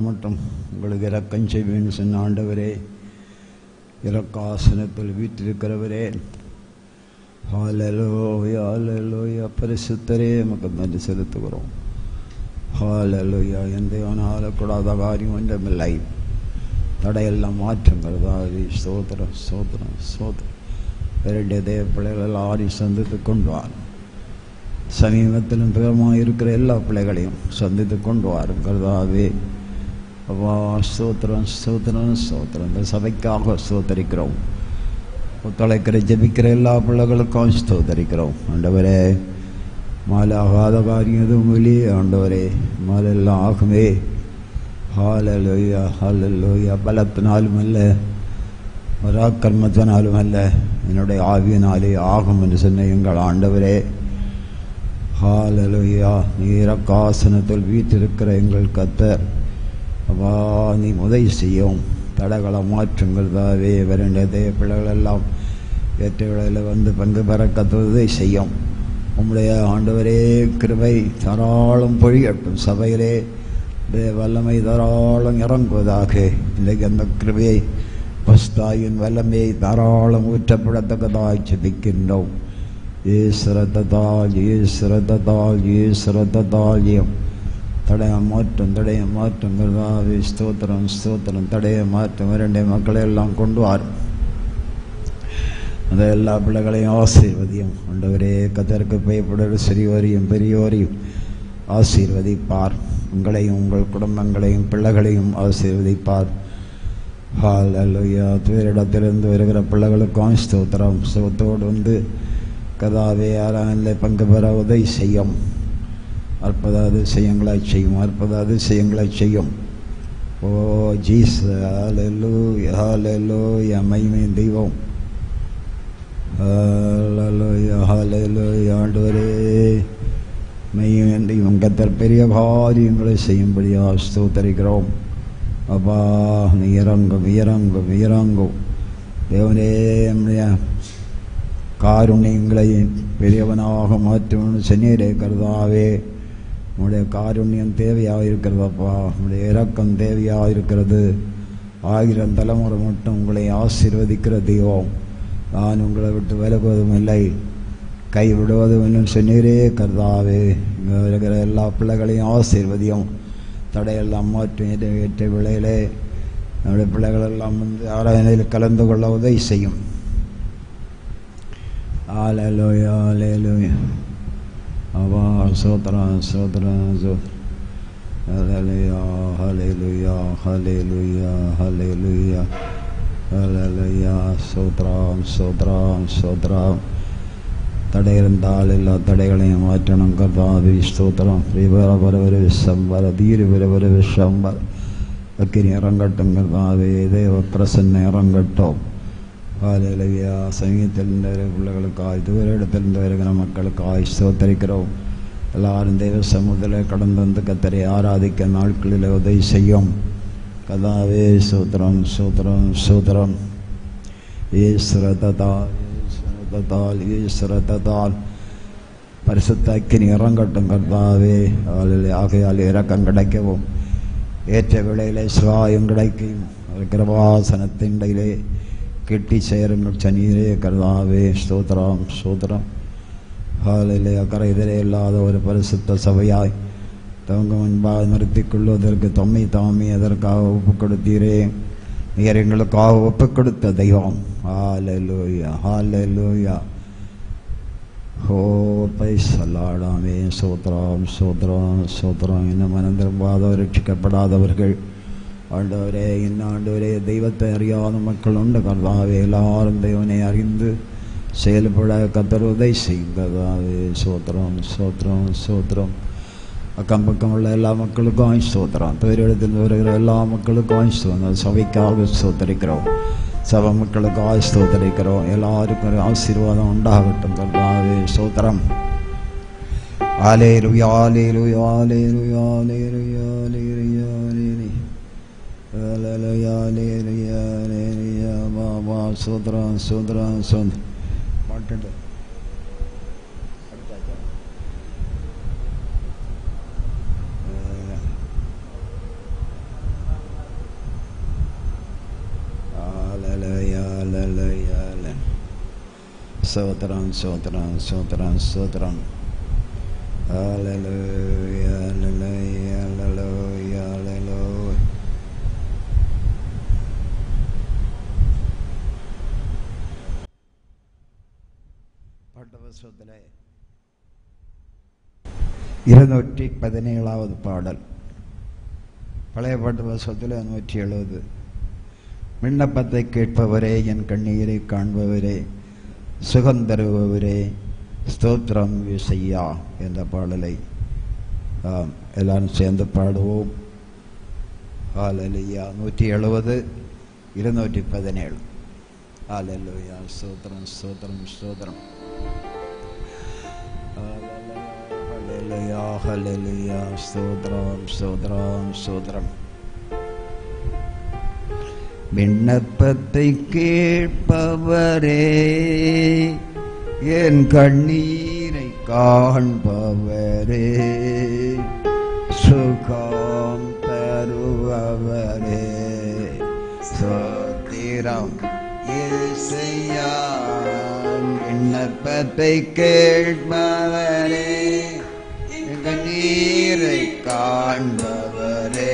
மட்டும் உங்களுக்கு இறக்கம் செய்வேன்னு சொன்ன ஆண்டவரே இறக்காசனத்தில் வீட்டிருக்கிறவரே ஹாலலோயா ஹாலலோயா பரிசுத்தரே நமக்கு நன்றி செலுத்துகிறோம் ஹாலலோயா எந்த ஆளக்கூடாத காரியம் ஒன்றுமில்லை தடையெல்லாம் மாற்றுங்கிறதாவி சோதரம் சோதரம் சோதரம் வேண்டிய தேவ பிள்ளைகள் எல்லாரையும் சந்தித்து கொண்டு வாரும் சமீபத்திலும் தூரமாக இருக்கிற எல்லா பிள்ளைகளையும் சந்தித்து கொண்டு வாருங்கிறதாவே அப்பா ஸ்தோத்திரம் ஸ்தோத்திரம் ஸ்தோத்திரம் இந்த சபைக்காக ஸ்தோத்தரிக்கிறோம் ஒத்துழைக்கிற ஜெபிக்கிற எல்லா பிள்ளைகளுக்கும் ஸ்தோத்தரிக்கிறோம் ஆண்டவரே மாலை ஆகாத காரியம் எதுவும் இல்லையே ஆண்டவரே மாலெல்லாம் ஆகுமே ஹாலலோயா ஹாலலோயா பலத்தினாலும் அல்ல பராக்கிரமத்தினாலும் அல்ல என்னுடைய ஆவியினாலே ஆகும் என்று சொன்ன எங்கள் ஆண்டவரே ஹாலலுயா நீரக்காசனத்தில் வீட்டிருக்கிற எங்கள் கத்தர் அப்பா நீ உதவி செய்யும் தடகளை மாற்றுங்கிறதாவே வரண்டதே பிள்ளைகள் எல்லாம் ஏற்ற விளையில் வந்து பங்கு பெற கத்த உதவி செய்யும் உம்முடைய ஆண்டவரே கிருபை தாராளம் பொழியட்டும் சபையிலே வல்லமை தாராளம் இறங்குவதாக இன்றைக்கு அந்த கிருபையை பஸ்தாயின் வல்லமையை தாராளம் ஊற்றப்படத்தக்கதாய் ஜபிக்கின்றோம் ஈஸ்வரத்தால் ஈஸ்வரத்தால் ஈஸ்வரத்தால் தடைய மாற்றம் தடைய மாற்றங்கிறதாவே ஸ்தோத்திரம் ஸ்தோத்திரம் தடைய மாற்றம் இரண்டே மக்களை எல்லாம் கொண்டு வாரும் அந்த எல்லா பிள்ளைகளையும் ஆசீர்வதியும் ஆண்டவரே கத்தருக்கு பயப்படுற சிறியோரையும் பெரியோரையும் ஆசீர்வதிப்பார் உங்களையும் உங்கள் குடும்பங்களையும் பிள்ளைகளையும் ஆசீர்வதிப்பார் ஹால் அல்லையா துயரிடத்திலிருந்து வருகிற பிள்ளைகளுக்கும் ஸ்தோத்திரம் சுகத்தோடு வந்து கதாவே ஆராயனில் பங்கு பெற உதவி செய்யும் அற்புத அதிசயங்களை செய்யும் அற்புத அதிசயங்களை செய்யும் ஓ ஜீஸ் ஹாலெல்லு ஹாலெல்லோ மைமை தெய்வம் ஆண்டவரே மெய்யும் தெய்வம் கத்தர் பெரிய காரியங்களை செய்யும்படியா ஸ்தோத்தரிக்கிறோம் அப்பா நீ இறங்கும் இறங்கும் இறங்கும் தேவனே நம்முடைய காருண்யங்களை பெரியவனாக மாற்றணும்னு சென்னையிலே கருதாவே உங்களுடைய காருண்யம் தேவையாக இருக்கிறதப்பா உங்களுடைய இறக்கம் தேவையாக இருக்கிறது ஆயிரம் தலைமுறை மட்டும் உங்களை ஆசீர்வதிக்கிற தெய்வம் நான் உங்களை விட்டு விலகுவதும் இல்லை கை விடுவதும் இல்லை சென்னீரே கருதாவே இங்கே இருக்கிற எல்லா பிள்ளைகளையும் ஆசீர்வதியும் தடையெல்லாம் மாற்றும் ஏற்ற விலையிலே நம்முடைய பிள்ளைகள் எல்லாம் வந்து ஆராதனையில் கலந்து கொள்ள உதவி செய்யும் ஆலலோயா ஆலேலோயா அவா சோத்ரா சோத்ரா சோத்ரா ஹalleluya ஹalleluya ஹalleluya ஹalleluya ஹalleluya சோத்ராம் சோத்ராம் சோத்ராம் தடை இருந்தால் எல்லா தடைகளையும் மாற்றணும் கர்த்தாவி ஸ்தோத்திரம் விவர வரவர விஷம் வர தீரு விரவர விஷம் வர அக்கினி இறங்கட்டும் கர்த்தாவே தேவ பிரசன்ன இறங்கட்டும் ஹalleluya சமீபத்தில் இருந்த பிள்ளைகளுக்காய் தூர இடத்திலிருந்து வருகிற மக்களுக்காய் ஸ்தோத்தரிக்கிறோம் எல்லாரும் தெய்வ சமூகத்தில் கடந்து வந்து கத்தரை ஆராதிக்க நாட்களில் உதவி செய்யும் கதாவே சூத்திரம் சூத்திரம் சூத்திரம் ஈஸ்வரதால் ஈஸ்வரதால் ஈஸ்வரதால் பரிசுத்த அக்கினி இறங்கட்டும் கர்த்தாவே ஆளில் ஆகையால் இறக்கம் கிடைக்கவும் ஏற்ற விலையிலே சுகாயம் கிடைக்கும் கிருபாசனத்தின் இடையிலே கெட்டி சேருங்கள் சனீரே கர்தாவே ஸ்தோத்திரம் ஸ்தோத்திரம் ஹாலிலே அக்கறை எதிரே இல்லாத ஒரு பரிசுத்த சபையாய் தவங்க முன்பாக நிறுத்திக் கொள்வதற்கு தம்மை தாமி அதற்காக ஒப்பு கொடுத்தீரே நீர் எங்களுக்காக ஒப்பு கொடுத்த தெய்வம் ஹாலலூயா ஹாலலூயா ஹோ பை சொல்லாடாமே சோத்ராம் சோத்ராம் சோத்ராம் இன்னும் மனம் திரும்பாதவர் ரட்சிக்கப்படாதவர்கள் ஆண்டவரே இன்னும் ஆண்டவரே தெய்வத்தை அறியாத மக்கள் உண்டு கர்த்தாவே எல்லாரும் தெய்வனை அறிந்து செயல்பட கத்தர் உதவி செய்யுங்கதாவே சோத்திரம் சோத்திரம் சோத்திரம் அக்கம் பக்கம் உள்ள எல்லா மக்களுக்கும் ஸ்தோத்திரம் பேரிடத்தில் வருகிற எல்லா மக்களுக்கும் ஸ்தோத்திரம் சபைக்காக ஸ்தோத்தரிக்கிறோம் சபை மக்களுக்காக ஸ்தோத்தரிக்கிறோம் எல்லாருக்கும் ஒரு ஆசீர்வாதம் உண்டாகட்டும் கர்த்தாவே ஸ்தோத்திரம் ஆலேரு யாலேரு யாலேரு யாலேரு யாலேரு யாலேரு யாலேரு யாலேரு யாலேரு யா பாபா சோத்ரம் சோத்ரம் சோத் பாட்டுண்டு ஸ்தோத்திரம் ஸ்தோத்திரம் ஸ்தோத்திரம் ஸ்தோத்திரம் Hallelujah, hallelujah, hallelujah, hallelujah. பாட்டவசத்தில் இருநூற்றி பதினேழாவது பாடல் பழைய பாட்டவசத்தில் நூற்றி எழுபது விண்ணப்பத்தை கேட்பவரே என் கண்ணீரை காண்பவரே சுகம் தருபவரே ஸ்தோத்திரம் விசையா என்ற பாடலை ஆம், எல்லாரும் சேர்ந்து பாடுவோம் ஹalleluya நூற்றி எழுபது இருநூற்றி பதினேழு ஹalleluya ஸ்தோத்திரம் ஸ்தோத்திரம் ஸ்தோத்திரம் ஹalleluya ஹalleluya ஸ்தோத்திரம் ஸ்தோத்திரம் ஸ்தோத்திரம் விண்ணப்பத்தை கேட்பவரே என் கண்ணீரை காண்பவரே சுகம் தருபவரே சோத்திரம் இசையா விண்ணப்பத்தை கேட்பவரே என் கண்ணீரை காண்பவரே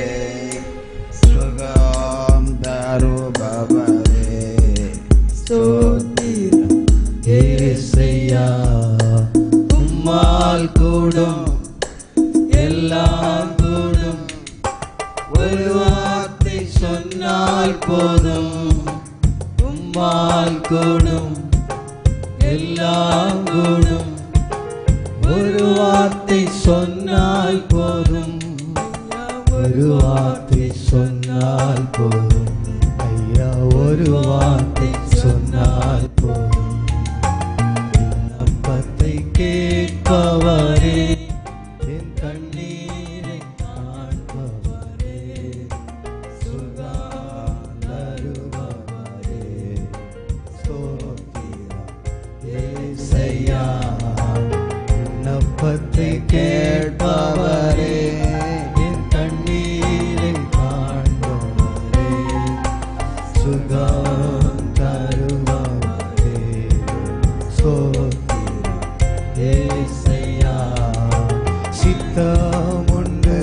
சுகம் தருபவரே ஸ்தோத்திரம் ஏசையா உம்மால் கூடும் எல்லாம் கூடும் ஒரு வார்த்தை சொன்னால் போதும் உம்மால் கூடும் எல்லாம் கூடும் ஒரு வார்த்தை சொன்னால் போதும் ஒரு வார்த்தை சொன்னால் போதும் ஐயா ஒரு வார்த்தை சொன்னால் போதும் விண்ணப்பத்தை கேட்பவரே என் கண்ணீரை காண்பவரே சுகம் தருபவரே ஸ்தோத்திரம் ஏசையா விண்ணப்பத்தை கேட்பவரே என் கண்ணீரை காண்பவரே சுகம் தருபவரே ஸ்தோத்திரம் ஏசையா சித்தமுண்டு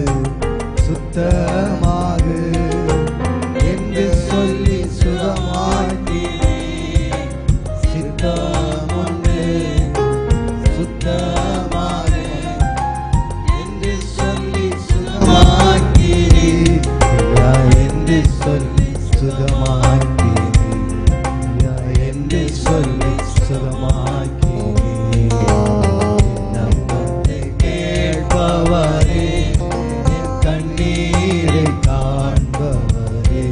சுத்தமாகு என்று சொல்லி சுகமாக்கினே சித்தமுண்டு சுத்தமாகு என்று சொல்லி சுகமாக்கினே ஐயா என்று சொல்லி சுகமாக்கினே ஐயா என்று சொல்லி சுகமாக்கினே நம்மத்தை கேட்பவரே என் கண்ணீரை காண்பவரே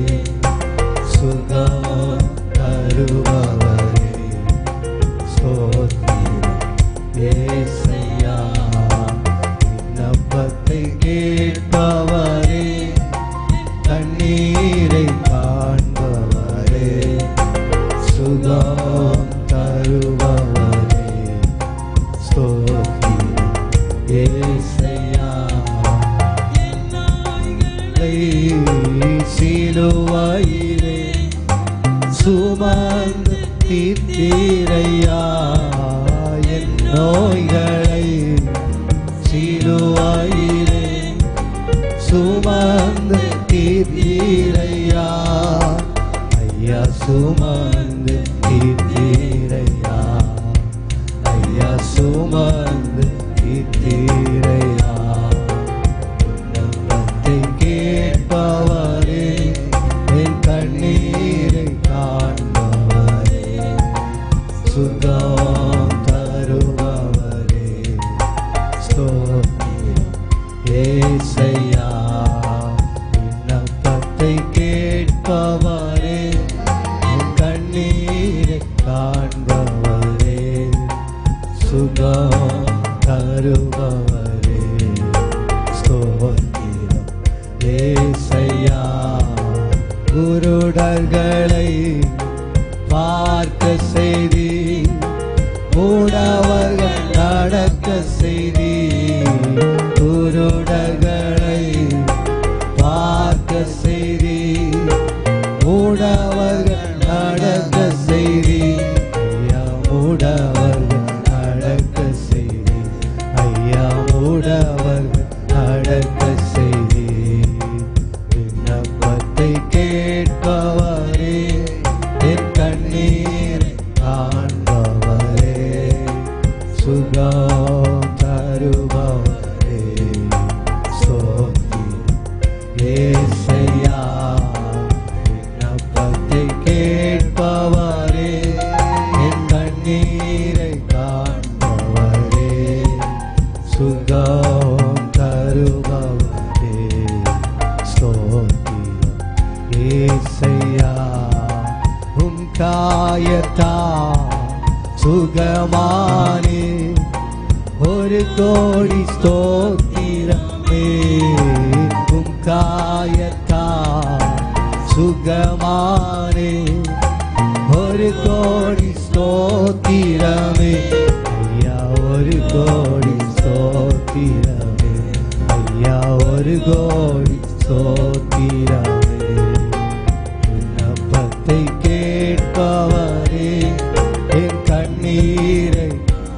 சுகம் தருபவரே ஸ்தோத்திரம் ஏசையா விண்ணப்பத்தை கேட்பவரே கண்ணீரை காண்பவரே சுகம் தருபவரே ஸ்தோத்திரம் ஏசையா என்னை சிலுவையிலே சுமந்து தீர்த்தீரையா என் நோய்களை சிலுவையிலே சுமந்து தீர்த்தீரையா ஐயா சுமந்து தீர்த்தீரையா ஐயா சுமந்து தீர்த்தீரையா விண்ணப்பத்தை கேட்பவரே என் கண்ணீரை காண்பவரே சுகம் தருபவரே ஸ்தோத்திரம் ஏசையா விண்ணப்பத்தை கேட்பவரே என் கண்ணீரை காண்பவரே சுகம் தருபவரே ஸ்தோத்திரம் ஏசையா குருடர்களை பார்க்க செய்தி மூடவர்கள் நடக்க செய்தி குருடர்களை பார்க்க செய்தி மூடவர்கள் நடக்க செய்தி ஐயா மூட ஏசையா விண்ணப்பத்தை கேட்பவரே என் கண்ணீரை காண்பவரே சுகம் தருபவரே ஸ்தோத்திரம் ஏசையா உம் காயத்தா சுகமானே ஒரு கோடி ஸ்தோத்திரமே உம் காயத்தா சுகமானே ஒரு கோடி ஸ்தோத்திரமே ஐயா ஒரு கோடி ஸ்தோத்திரமே ஐயா ஒரு கோடி ஸ்தோத்திரமே விண்ணப்பத்தை கேட்பவரே என் கண்ணீரை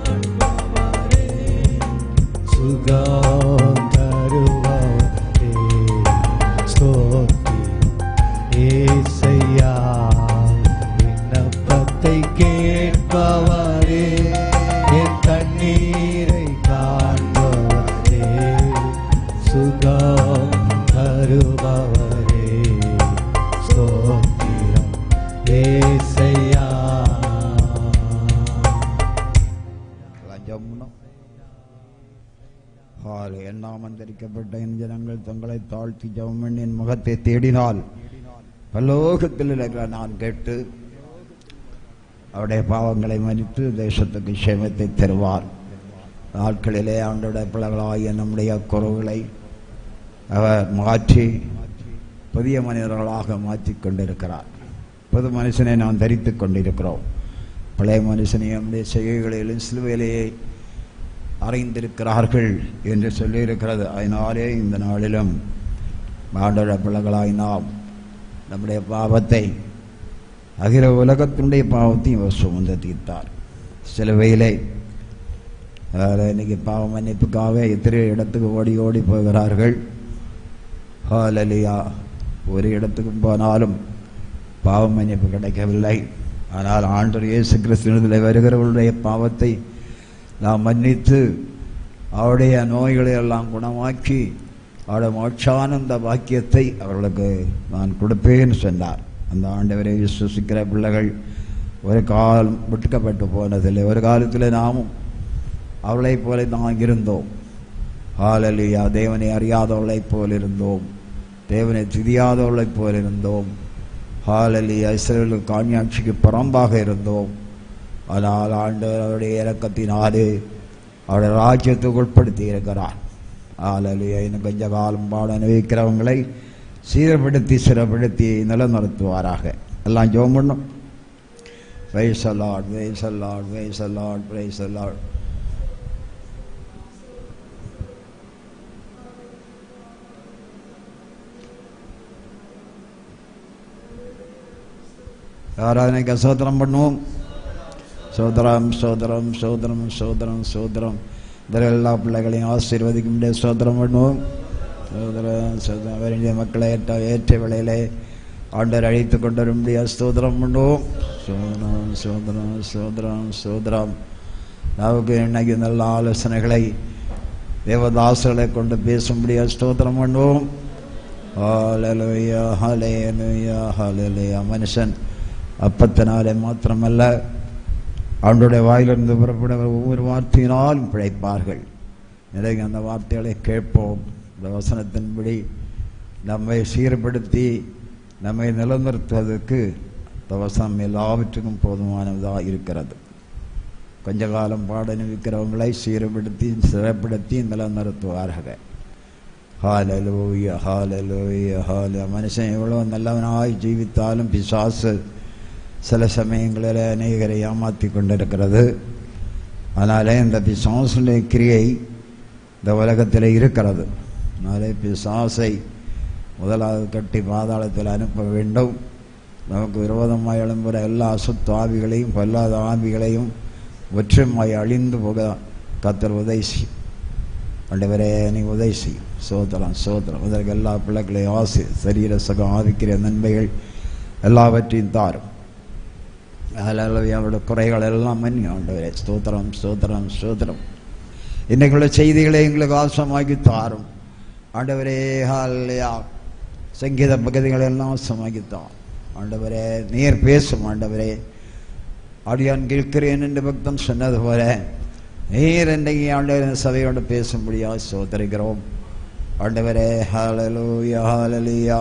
சுகம் தருபவரே ஸ்தோத்திரம் ஏசையா விண்ணப்பத்தை கேட்பவரே என் கண்ணீரை காண்பவரே சுகம் தருபவரே ஸ்தோத்திரம் ஏசையா லஞ்சம்னும் ஹால் எண்ணாமந்தரிக்கப்பட்ட என் ஜனங்கள் தங்களை தாழ்த்தி ஜெபம் பண்ணி என் முகத்தை தேடினால் பல்லோகத்தில் இருக்கிற நான் கேட்டு அவருடைய பாவங்களை மன்னித்து தேசத்துக்கு சேமத்தை தருவார் நாட்களிலே ஆண்டுடைய பிள்ளைகளாகிய நம்முடைய குறவுகளை அவர் மாற்றி புதிய மனிதர்களாக மாற்றிக் கொண்டிருக்கிறார் புது மனுஷனை நாம் தரித்துக் கொண்டிருக்கிறோம் பழைய மனுஷனை நம்முடைய செய்கைகளிலும் சிலுவையிலேயே அறைந்திருக்கிறார்கள் என்று சொல்லியிருக்கிறது அதனாலே இந்த நாளிலும் ஆண்டோட பிள்ளைகளாய் நாம் நம்முடைய பாவத்தை அகில உலகத்தினுடைய பாவத்தையும் அவர் சுமந்து தீர்த்தார் சிலுவையிலே அதில் இன்னைக்கு பாவ மன்னிப்புக்காக எத்தனை இடத்துக்கு ஓடி ஓடி போகிறார்கள் ஹாலலியா ஒரு இடத்துக்கு போனாலும் பாவ மன்னிப்பு கிடைக்கவில்லை ஆனால் ஆண்டவர் இயேசு கிறிஸ்துவத்தில் வருகிறவர்களுடைய பாவத்தை நாம் மன்னித்து அவருடைய நோய்களை எல்லாம் குணமாக்கி அவருடைய மோட்சானந்த பாக்கியத்தை அவர்களுக்கு நான் கொடுப்பேன்னு சொன்னார் அந்த ஆண்டவரை விசுவசிக்கிற பிள்ளைகள் ஒரு காலம் விட்டுக்கப்பட்டு போனதில்லை ஒரு காலத்தில் நாமும் அவளைப் போல நாம் இருந்தோம் ஹாலலியா தேவனை அறியாதவளைப் போல் இருந்தோம் தேவனை தெரியாதவளைப் போல் இருந்தோம் ஹாலலியா இஸ்ரேலுக்கு காணியாட்சிக்கு புறம்பாக இருந்தோம் ஆனால் ஆண்டவர் அவருடைய இறக்கத்தினாலே அவருடைய ராஜ்யத்துக்கு உட்படுத்தி இருக்கிறார் ஆலலியா இன்னும் கொஞ்ச காலம் பாட அனுபவிக்கிறவங்களை சீரப்படுத்தி சிறப்படுத்தி நிலநிறுத்துவாராக எல்லாம் ஜோம் பண்ணும் வைசல்லாட் வைசல்லாட் வைசல்லாட் வைசல்லாட் ஆராதனைக்கு சோதரம் பண்ணுவோம் சோதரம் சோதரம் சோதரம் சோதரம் சோதரம் இதில் எல்லா பிள்ளைகளையும் ஆசீர்வதிக்கும் முடிய சோதரம் பண்ணுவோம் சோதரம் சோதரம் வேண்டிய மக்களை ஏற்ற ஏற்ற வேளையிலே ஆண்டர் அழைத்து கொண்டு வர முடிய ஸ்தோத்திரம் பண்ணுவோம் சோதரம் சோதரம் சோதரம் சோதரம் நமக்கு இன்னைக்கு நல்ல ஆலோசனைகளை தேவதாசர்களை கொண்டு பேசும்படியா ஸ்தோத்திரம் பண்ணுவோம் ஹalleluya ஹalleluya ஹalleluya மனுஷன் அப்பத்தினாலே மாத்திரமல்ல அவனுடைய வாயிலிருந்து புறப்படுகிற ஒவ்வொரு வார்த்தையினாலும் பிழைப்பார்கள் நிலைக்கு அந்த வார்த்தைகளை கேட்போம் இந்த வசனத்தின்படி நம்மை சீர்படுத்தி நம்மை நிலநிறுத்துவதற்கு இந்த வசனம் எல்லாவற்றுக்கும் போதுமானதாக இருக்கிறது கொஞ்ச காலம் பாட நிற்கிறவங்களை சீர்படுத்தி சிறப்படுத்தி நிலநிறுத்துவார்கள் ஹாலலூய ஹாலலூய ஹால மனுஷன் எவ்வளோ நல்லவனாய் ஜீவித்தாலும் பிசாசு சில சமயங்களில் அநேகரை ஏமாற்றி கொண்டிருக்கிறது அதனாலே இந்த பிசாசுடைய கிரியை இந்த உலகத்தில் இருக்கிறது அதனாலே பிசாசை முதலாவது கட்டி பாதாளத்தில் அனுப்ப வேண்டும் நமக்கு விரோதமாய் எழும்புகிற எல்லா அசுத்த ஆவிகளையும் பொல்லாத ஆவிகளையும் ஒற்றுமாய் அழிந்து போக கத்தர் உதவி செய்யும் ஆண்டவரே நீ உதவி செய்யும் சோதரம் சோதரம் இதற்கு எல்லா பிள்ளைகளையும் ஆசை சரீர சுகம் ஆவிக்கிற நன்மைகள் எல்லாவற்றையும் தாரும் அதில் அவருடைய குறைகள் எல்லாம் மன்னி ஆண்டவரே ஸ்தோத்திரம் ஸ்தோத்திரம் ஸ்தோத்திரம் இன்னைக்குள்ள செய்திகளை எங்களுக்கு ஆசமாக்கி தாரும் ஆண்டவரே ஹாலையா சங்கீத பகுதிகளெல்லாம் சுமகித்தான் ஆண்டவரே நீர் பேசும் ஆண்டவரே அடியான் கேட்கிறேன் என்று பக்தன் சொன்னது போல நீர் இன்றைக்கு ஆண்டவர் சபையோடு பேசும்படியா சோதரிக்கிறோம் ஆண்டவரே ஹalleluya ஹalleluya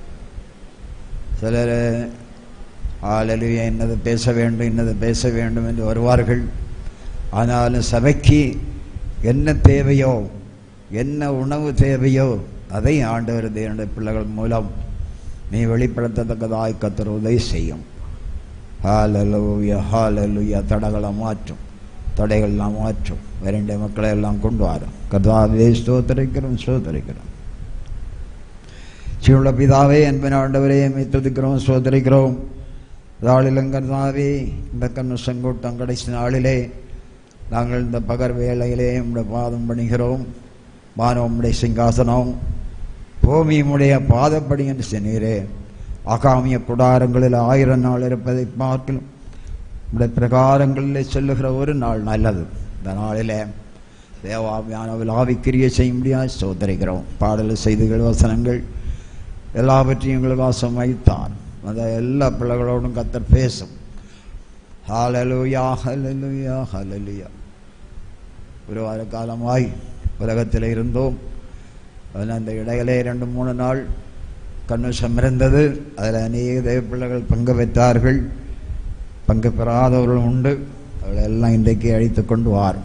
சிலர் ஹalleluya என்னது பேச வேண்டும் என்னது பேச வேண்டும் என்று வருவார்கள் ஆனாலும் சபைக்கு என்ன தேவையோ என்ன உணவு தேவையோ அதை ஆண்டவர் தேவனுடைய பிள்ளைகள் மூலம் நீ வெளிப்படுத்தத்தக்கதாய் கத்தர் உதவி செய்யும் ஹாலலூயா ஹாலலூயா தடைகளை மாற்றும் தடைகள்லாம் மாற்றும் வேண்டிய மக்களை எல்லாம் கொண்டு வரும் கதாவே ஸ்தோத்தரிக்கிறோம் ஸ்தோத்தரிக்கிறோம் சிவுள்ள பிதாவே என்பன ஆண்டவரே மை துதிக்கிறோம் ஸ்தோத்தரிக்கிறோம் நாளிலும் கர்த்தாவே இந்த கண்ணு செங்கோட்டம் கடைசி நாளிலே நாங்கள் இந்த பகர் வேளையிலே உம்முடைய பாதம் பணிகிறோம் வானம் உம்முடைய சிங்காசனம் பூமி உம்முடைய பாதப்படி என்று சொன்னீரே ஆகாமிய குடாரங்களில் ஆயிரம் நாள் இருப்பதை பார்க்கலும் உடைய பிரகாரங்களில் சொல்லுகிற ஒரு நாள் நல்லது இந்த நாளிலே தேவாவியானவில் ஆவிக்கிரிய செய்ய முடியாது சோதரிக்கிறோம் பாடல் செய்திகள் வசனங்கள் எல்லாவற்றையும் எங்களுக்கு ஆசம் வைத்தார் அந்த எல்லா பிள்ளைகளோடும் கத்தர் பேசும் ஹalleluya ஹalleluya ஹalleluya ஒரு வார காலமாய் உலகத்தில் இருந்தோம் அதில் அந்த இடையிலே ரெண்டு மூணு நாள் கண்ணுஷம் இருந்தது அதில் அநேக தேவ பிள்ளைகள் பங்கு பெற்றார்கள் பங்கு பெறாதவர்களும் உண்டு அவளை எல்லாம் இன்றைக்கு அழைத்து கொண்டு வாரும்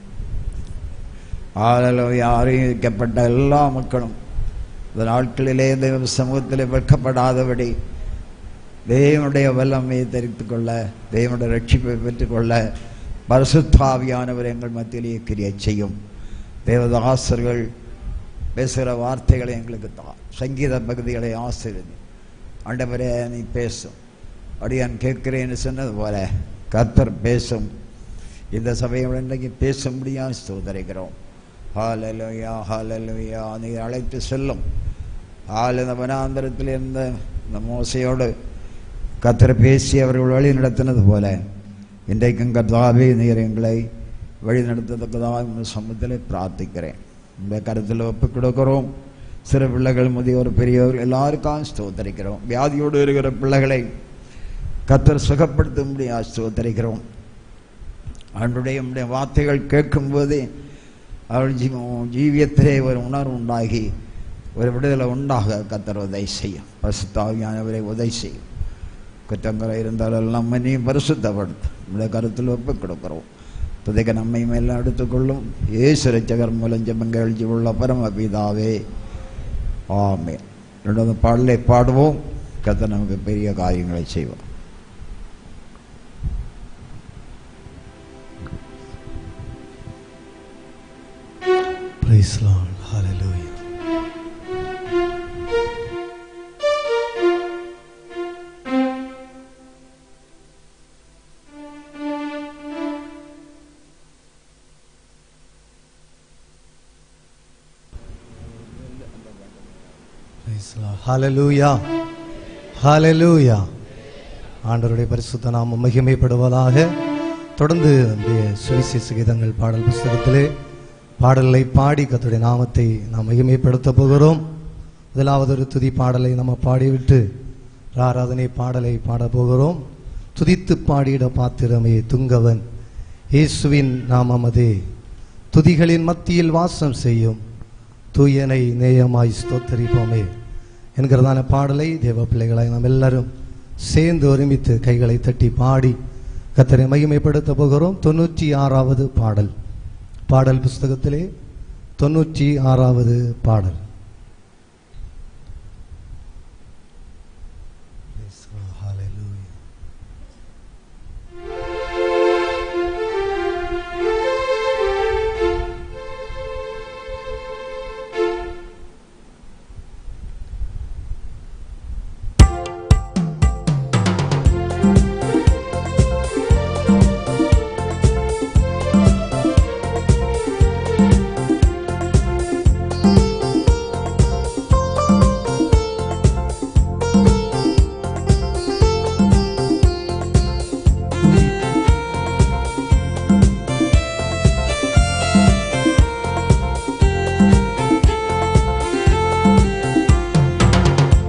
ஆளலோய் அறிவிக்கப்பட்ட எல்லா மக்களும் இந்த நாட்களிலே தெய்வ சமூகத்திலே வெட்கப்படாதபடி தேவனுடைய வல்லமையை தெரிந்து கொள்ள தேவனுடைய ரட்சிப்பை பெற்றுக்கொள்ள பரிசுத்தாவியானவர் எங்கள் மத்தியிலேயே கிரியை செய்யும் தேவதாசர்கள் பேசுகிற வார்த்தைகளை எங்களுக்கு தா சங்கீத பகுதிகளை ஆசிரியர் ஆண்டவரே நீ பேசும் அடியான் கேட்கிறேன்னு சொன்னது போல கர்த்தர் பேசும் இந்த சபையோட இன்றைக்கு பேச முடியாது சோதரிக்கிறோம் ஹாலலுயா ஹாலலுயா நீ அழைத்து செல்லும் ஹால் இந்த வனாந்தரத்தில் இருந்த இந்த மோசையோடு கத்தர் பேசி அவர்கள் வழி நடத்தினது போல இன்றைக்கும் கர்த்தாவே நீர் எங்களை வழி நடத்தத்தக்கதாக இந்த சமூகத்தில் பிரார்த்திக்கிறேன் இந்த கருத்தில் ஒப்புக் கொடுக்கிறோம் சிறு பிள்ளைகள் முதியோர் பெரியவர் எல்லாருக்கும் ஸ்தோத்தரிக்கிறோம் வியாதியோடு இருக்கிற பிள்ளைகளை கத்தர் சுகப்படுத்தும்படி ஸ்தோத்தரிக்கிறோம் அவனுடைய உம்முடைய வார்த்தைகள் கேட்கும்போது அவள் ஜீ ஜீவியத்திலே ஒரு உணர்வு உண்டாகி ஒரு விடுதலை உண்டாக கத்தர் உதவி செய்யும் பசுத்தாவியானவரை உதவி செய்யும் குற்றங்களை இருந்தாலெல்லாம் மன்னி பரிசுத்தப்படுத்தும் நம்முடைய கருத்தில் ஒப்புக் கொடுக்கிறோம் துதைக்க நம்மை மேல எடுத்துக்கொள்ளும் ஏசு ரச்சகர் மூலம் ஜெபங்கள் உள்ள பரமபிதாவே ஆமே ரெண்டாவது பாடலை பாடுவோம் கத்த நமக்கு பெரிய காரியங்களை செய்வோம் Praise Lord. Hallelujah. Praise Lord. Hallelujah. Hallelujah. ஆண்டவருடைய பரிசுத்த நாமம் மகிமைப்படுவதாக தொடர்ந்து நம்முடைய சுவிசேஷ கீதங்கள் பாடல் புஸ்தகத்திலே பாடலை பாடி கர்த்தருடைய நாமத்தை நாம் மகிமைப்படுத்த போகிறோம் முதலாவது ஒரு துதி பாடலை நம்ம பாடிவிட்டு ஆராதனை பாடலை பாட போகிறோம் துதித்து பாடிட பாத்திரமே துங்கவன் இயேசுவின் நாமமதே துதிகளின் மத்தியில் வாசம் செய்யும் தூயனை நேயமாய் ஸ்தோத்தரிப்போமே என்கிறதான பாடலை தேவ பிள்ளைகளாய் நாம் எல்லாரும் சேர்ந்து ஒருமித்து கைகளை தட்டி பாடி கத்தரை மகிமைப்படுத்த போகிறோம் தொண்ணூற்றி ஆறாவது பாடல் பாடல் புஸ்தகத்திலே தொண்ணூற்றி ஆறாவது பாடல் Hallelujah.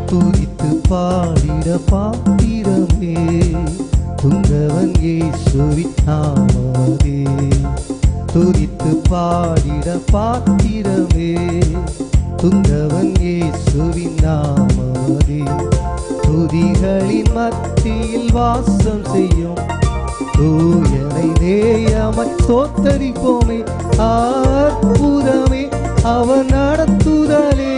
துதித்து பாடிட பாத்திரமே துங்கவன் இயேசுவின் நாமமதே துதித்து பாடிட பாத்திரமே துங்கவன் இயேசுவின் நாமமதே துதிகளின் மத்தியில் வாசம் செய்யும் தூயனை நேயமாய் தோத்தரிப்போமே அற்புதமே அவன் நடத்துதலே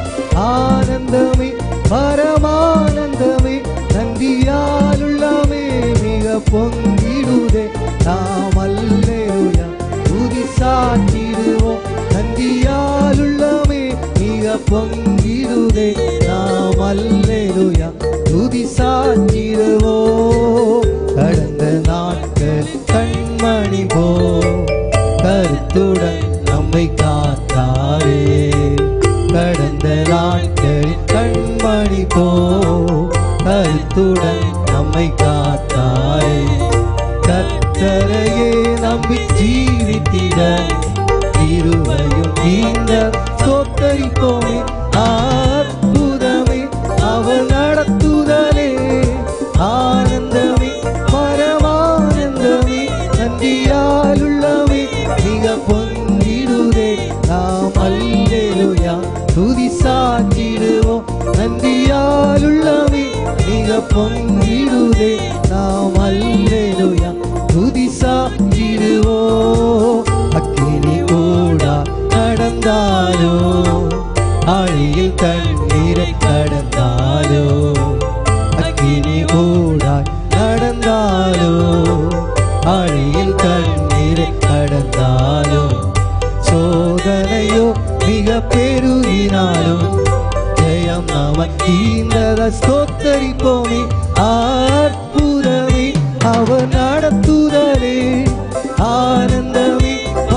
ஆனந்தமே பரமானந்தமே நன்றியாலுள்ளமே மிக பொங்கிடுதே நாம் அல்லேலுயா துதி சாற்றிடுவோம் நன்றியாலுள்ளமே மிக பொங்கிடுதே நாம் அல்லேலுயா துதி சாற்றிடுவோம் கடந்த நாட்கள் கண்மணி போ கருத்துடன் நம்மை காத்தாரே கடந்த நாட்கள் கண்மணி போ கருத்துடன் நம்மை காத்தாரே கத்தரையே நம்பி ஜீவித்திட இருவையும் இந்த சொத்தரிப்போமே அற்புதமே அவர் நடத்துதலே ஆனந்தமே பரமானந்தமே நன்றியாலுள்ளமே மிக பொங்கிடுதே நாம் அல்லேலுயா துதி சாற்றிடுவோம் நன்றியாலுள்ளமே மிக பொங்கிடுதே நாம் அல்லேலுயா துதி சாற்றிடுவோம் அக்கினி கூடா நடந்தாலோ ஆழியில் தண்ணீரை கடந்தாலோ அக்கினி கூடாய் நடந்தாலோ ஆழியில் தண்ணீரை கடந்தாலோ சோதனையோ மிக பெருகினாலும் ஜெயம் நாம ஈந்தத ஸ்தோத்தரிப்போமே அற்புதமே அவர் நடத்துதலே ஆனந்தமே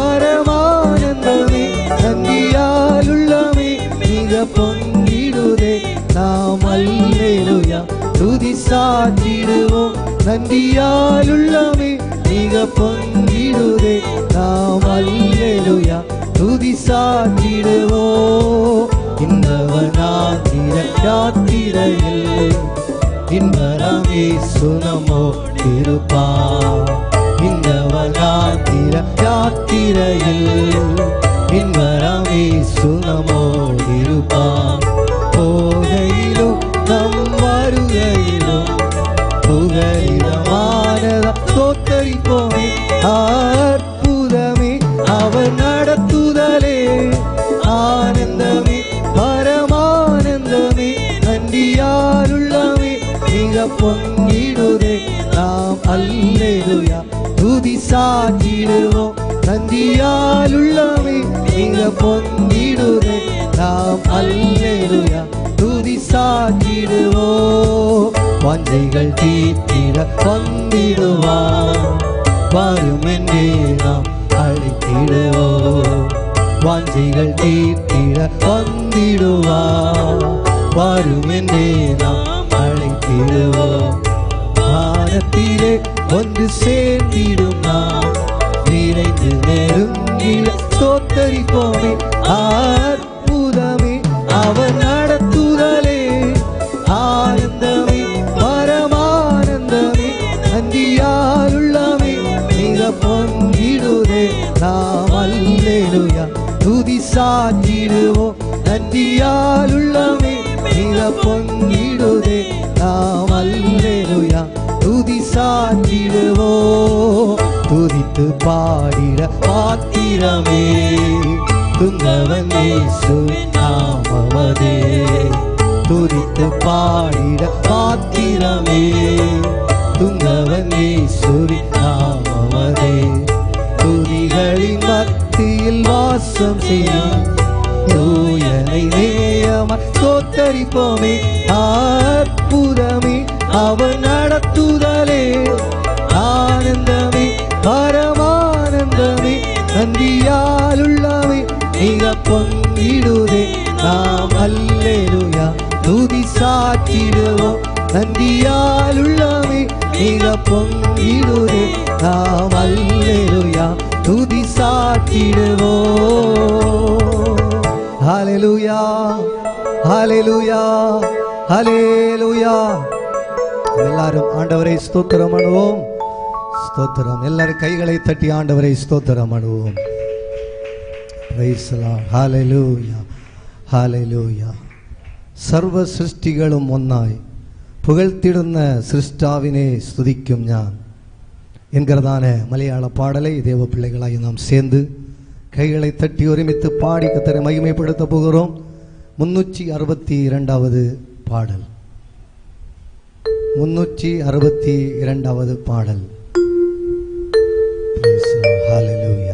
பரமானந்தமே நன்றியாலுள்ளமே மிக பொங்கிடுதே நாம் அல்லேலுயா துதி சாற்றிடுவோம் நன்றியாலுள்ளமே மிக பொங்கிடுதே நாம் அல்லேலுயா துதி சாற்றிடுவோம் இந்தவனாத்திர யாத்திரையில் இன்பரமே சுனமோ இருப்பா இந்தவனாத்திர யாத்திரையில் இன்பரமே சுனமோ இருப்பா போகையிலும் நம் வருகையிலும் புகழிடமானத தோத்தரிப்போமே அற்புதமே அவர் நடத்துதலே ஆனந்தமே பரமானந்தமே நன்றியாருள்ளமே மிக பொங்கிடுதே நாம் அல்லேலுயா துதி சாற்றிடுவோம் நன்றியாலுள்ளமே மிக பொங்கிடுதே நாம் அல்லேலுயா துதி சாற்றிடுவோம் வாஞ்சைகள் தீர்த்திட வந்திடுவார் வரும் என்றே நாம் அழைத்திடுவோம் வாஞ்சைகள் தீர்த்திட வந்திடுவார் வரும் என்றே நாம் அழைத்திடுவோம் வானத்திலே ஒன்று சேர்ந்திடும் நாம் நிறைந்து நெருங்கிட தோத்தரிப்போமே அற்புதமே அவர் நடத்துதலே ஆனந்தமே பரமானந்தமே நன்றியாருள்ளமே மிக பொங்கிடுதே நாம் அல்லேலுயா துதி சாற்றிடுவோம் நன்றியாருள்ளமே மிக பொங்கிடுதே நாம் அல்லேலுயா துதி சாற்றிடுவோம் துதித்து பாடிட பாத்திரமே துங்கவன் இயேசு நாமவதே துதித்து பாடிட பாத்திரமே துங்கவன் இயேசுவி நாமவதே துதிகளின் மத்தியில் வாசம் செய்யும் தூயனை நேயமாய் தோத்தரிப்போமே அற்புதமே அவர் நடத்துதலே ஆனந்தமே பரமானந்தமே நன்றியாலுள்ளமே மிக பொங்கிடுதே நாம் அல்லேலுயா துதி சாற்றிடுவோம் நன்றியாலுள்ளமே மிக பொங்கிடுதே நாம் அல்லேலுயா துதி சாற்றிடுவோம் ஹalleluya ஹalleluya ஹalleluya எல்லாரும் ஆண்டவரை ஸ்தோத்திரம் பண்ணுவோம் ஸ்தோத்திரம் எல்லாரும் கைகளை தட்டி ஆண்டவரை ஸ்தோத்திரம் பண்ணுவோம் Praise the Lord. Hallelujah. Hallelujah. സർവ സൃഷ്ടികളും ഒന്നായി പുകഴ്ത്തിടുന്ന സൃഷ്ടാവിനെ സ്തുതിക്കും ഞാൻ என்கிறதான மலையாள பாடலை தேவ பிள்ளைகளாய் நாம் சேர்ந்து கைகளை தட்டி ஒருமித்து பாடி கத்தரை மகிமைப்படுத்த போகிறோம் முன்னூற்றி அறுபத்தி இரண்டாவது பாடல் முன்னூற்றி அறுபத்தி இரண்டாவது பாடல் Praise the Lord. Hallelujah.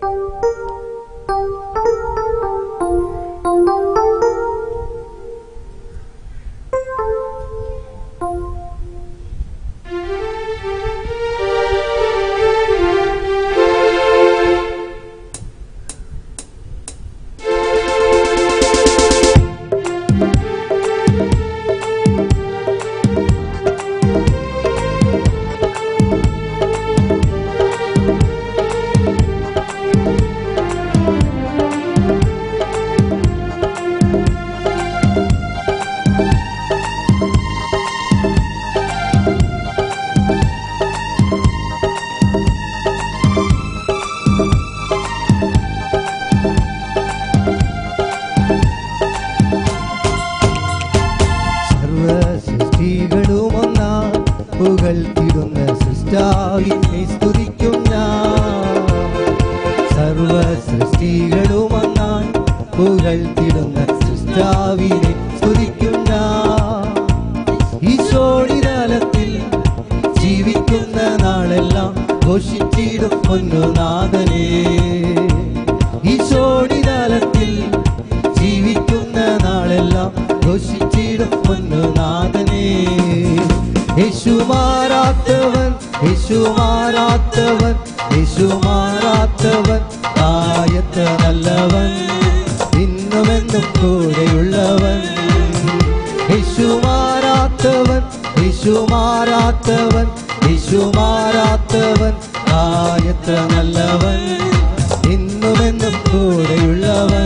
സർവ സൃഷ്ടികളും ഒന്നാ പുകഴ്ത്തിടുന്ന സൃഷ്ടാവിനെ സ്തുതിക്കും ഞാൻ സർവ സൃഷ്ടികളും ഒന്നായി പുകഴ്ത്തിടുന്ന സൃഷ്ടാവിനെ സ്തുതിക്കും ഞാൻ ഈശോടിതലത്തിൽ ജീവിക്കുന്ന നാളെല്ലാം ഘോഷിച്ചിടും പൊന്നുനാഥനെ ഈശോടിതലത്തിൽ ജീവിക്കുന്ന നാളെല്ലാം ഘോഷിച്ചിടും പൊന്നുനാഥനെ യേശു മാറാത്തവൻ യേശു മാറാത്തവൻ യേശു മാറാത്തവൻ ആയത്ത നല്ലവൻ ഇന്നുമെന്നും കൂടെയുള്ളവൻ യേശു മാറാത്തവൻ യേശു മാറാത്തവൻ യേശു മാറാത്തവൻ ആയത്ര നല്ലവൻ ഇന്നുമെന്നും കൂടെയുള്ളവൻ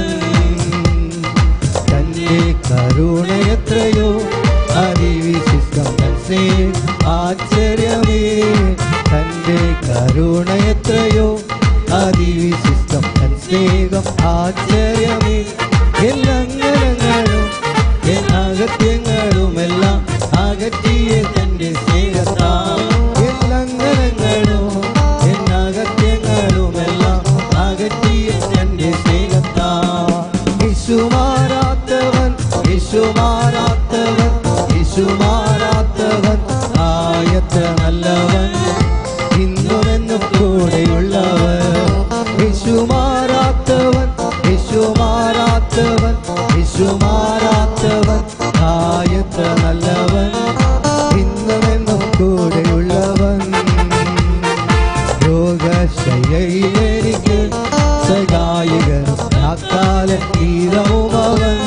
തന്റെ കരുണ എത്രയോ അതിവിശിഷ്ടം തൻസേ ആശ്ചര്യമേ തന്റെ കരുണ എത്രയോ അതിവിശിഷ്ടം തൻ സ്നേഹം ആശ്ചര്യമേ എല്ലങ്ങനങ്ങളും എൻ അകത്യങ്ങളുമെല്ലാം അകറ്റിയ തന്റെ സ്നേഹത്താ എല്ലങ്ങനങ്ങളും എൻ അകത്യങ്ങളുമെല്ലാം അകറ്റിയ തന്റെ സ്നേഹത്താ യേശുമാരാത്തവൻ യേശുമാരാത്തവൻ യേശുമാരാത്തവൻ ആയത്ര നല്ലവൻ ഇന്നുമെന്നും കൂടെയുള്ളവൻ യേശുമാരാത്തവൻ യേശുമാരാത്തവൻ യേശുമാരാത്തവൻ ആയത്ര നല്ലവൻ ഇന്നുമെന്നും കൂടെയുള്ളവൻ രോഗശയ്യയിലെനിക്ക് സഹായകനും അക്കാല തീരവും അവൻ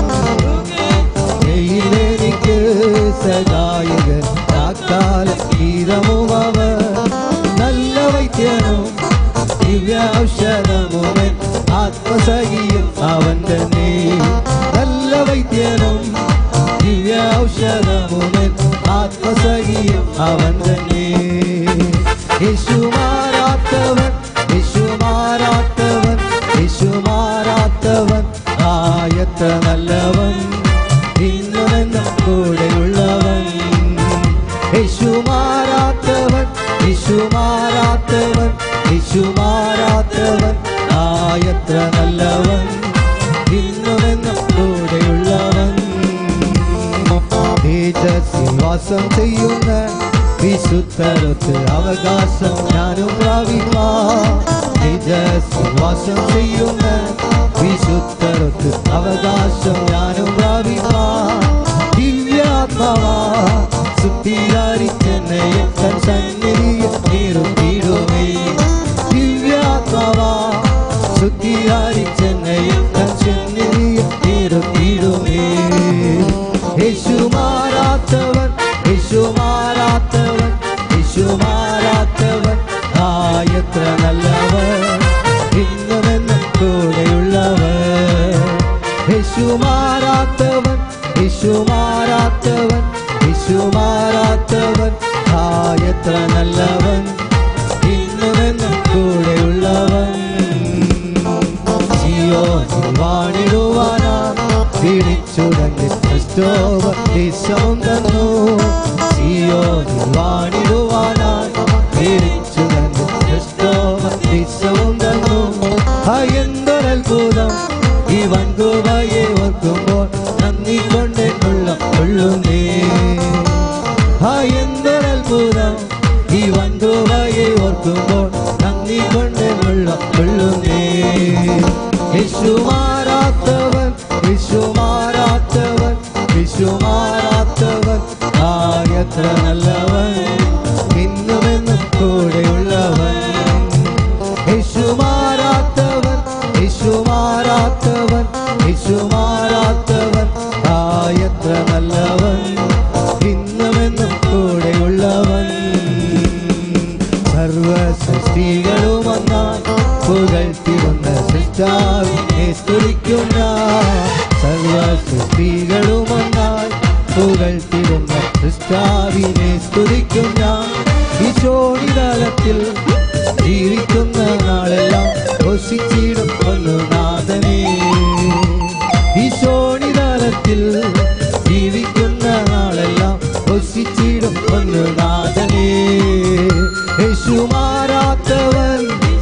എനിക്ക് സഹായകൻ അക്കാല തീരവും അവൻ നല്ല വൈദ്യനും ദിവ്യൌഷധമുവൻ ആത്മസഹിയും അവൻ തന്നെ നല്ല വൈദ്യനും ദിവ്യൌഷധമുവൻ ആത്മസഹിയും അവൻ തന്നെ യേശു മാറാത്തവൻ യേശു മാറാത്തവൻ യേശു മാറാത്തവൻ ആയത്ര നല്ലവൻ ഇന്നുമെന്നും കൂടെയുള്ളവൻ യേശു മാറാത്തവൻ യേശു മാറാത്തവൻ യേശു മാറാത്തവൻ ആയത്ര നല്ലവൻ ഇന്നുമെന്നും കൂടെയുള്ളവൻ തേജസ്സിൽ വാസം ചെയ്യുന്ന വിശുദ്ധരത്ത് അവകാശം ഞാനും പ്രാപിക്കാം തേജസ്സിൽ വാസം ചെയ്യുന്ന വിശുദ്ധരത്ത് അവകാശം ഞാനും പ്രാപിക്കാം ദിവ്യാത്മാവാ സുത്തിയാരിച്ചെന്നെ തൻ സന്നിധിയിൽ നിർത്തിയിടുമേ ദിവ്യാത്മാവാ സുത്തിയാരിച്ചെന്നെ തൻ സന്നിധിയിൽ നിർത്തിയിടുമേ യേശു മാറാത്തവൻ യേശു മാറാത്തവൻ യേശു മാറാത്തവൻ ആയത്ര നല്ലവൻ ഇന്നുമെന്നും കൂടെയുള്ളവൻ യേശു മാറാത്തവൻ യേശു മാറാത്തവൻ മാറാത്തവൻ യേശു മാറാത്തവൻ ആ എത്ര നല്ലവൻ ഇന്നുമെന്നും കൂടെയുള്ളവൻ സിയോനിൽ വാണിടുവാനാ വിളിച്ചുടങ്ങി ക്രിസ്തോവൻ ദേശവും തന്നു സിയോനിൽ വാണിടുവാനായി വിളിച്ചുടങ്ങി ക്രിസ്തോവൻ ദേശവും തന്നു ആ എന്തൊരത്ഭുതം ഈ വൻകുവയെ ഓർക്കുമ്പോൾ നന്ദി കൊണ്ടെന്നുള്ള കൊള്ളുന്നേ ആ എന്തൊരത്ഭുതം ഈ വൻകുവയെ ഓർക്കുമ്പോൾ നന്ദി കൊണ്ടെന്നുള്ള കൊള്ളുന്നേ യേശു മാറാത്തവൻ യേശു മാറാത്തവൻ യേശു മാറാത്തവൻ ആ എത്ര നല്ലവൻ ഇന്നുമെന്നും കൂടെയുള്ളവൻ യേശു മാറാത്തവൻ യേശു മാറാത്തവൻ യേശു മാറാത്തവൻ ആ എത്ര നല്ലവൻ ഇന്നുമെന്നും കൂടെയുള്ളവൻ സർവ സൃഷ്ടികളും വന്നാൽ പുകഴ്ത്തിടുന്ന സൃഷ്ടാവിനെ സ്തുതിക്കും ഞാൻ സർവ സൃഷ്ടികളും വന്നാൽ പുകഴ്ത്തിടുന്ന സൃഷ്ടാവിനെ സ്തുതിക്കും ഞാൻ ഈ ചോടിതലത്തിൽ ജീവിക്കുന്ന നാളെല്ലാം ഘോഷിച്ചിടും ഒന്ന് നാഥനേ ഈ ചോടിതലത്തിൽ ജീവിക്കുന്ന നാളെല്ലാം ഘോഷിച്ചിടും ഒന്ന് നാഥനേ യേശു മാറാത്തവൻ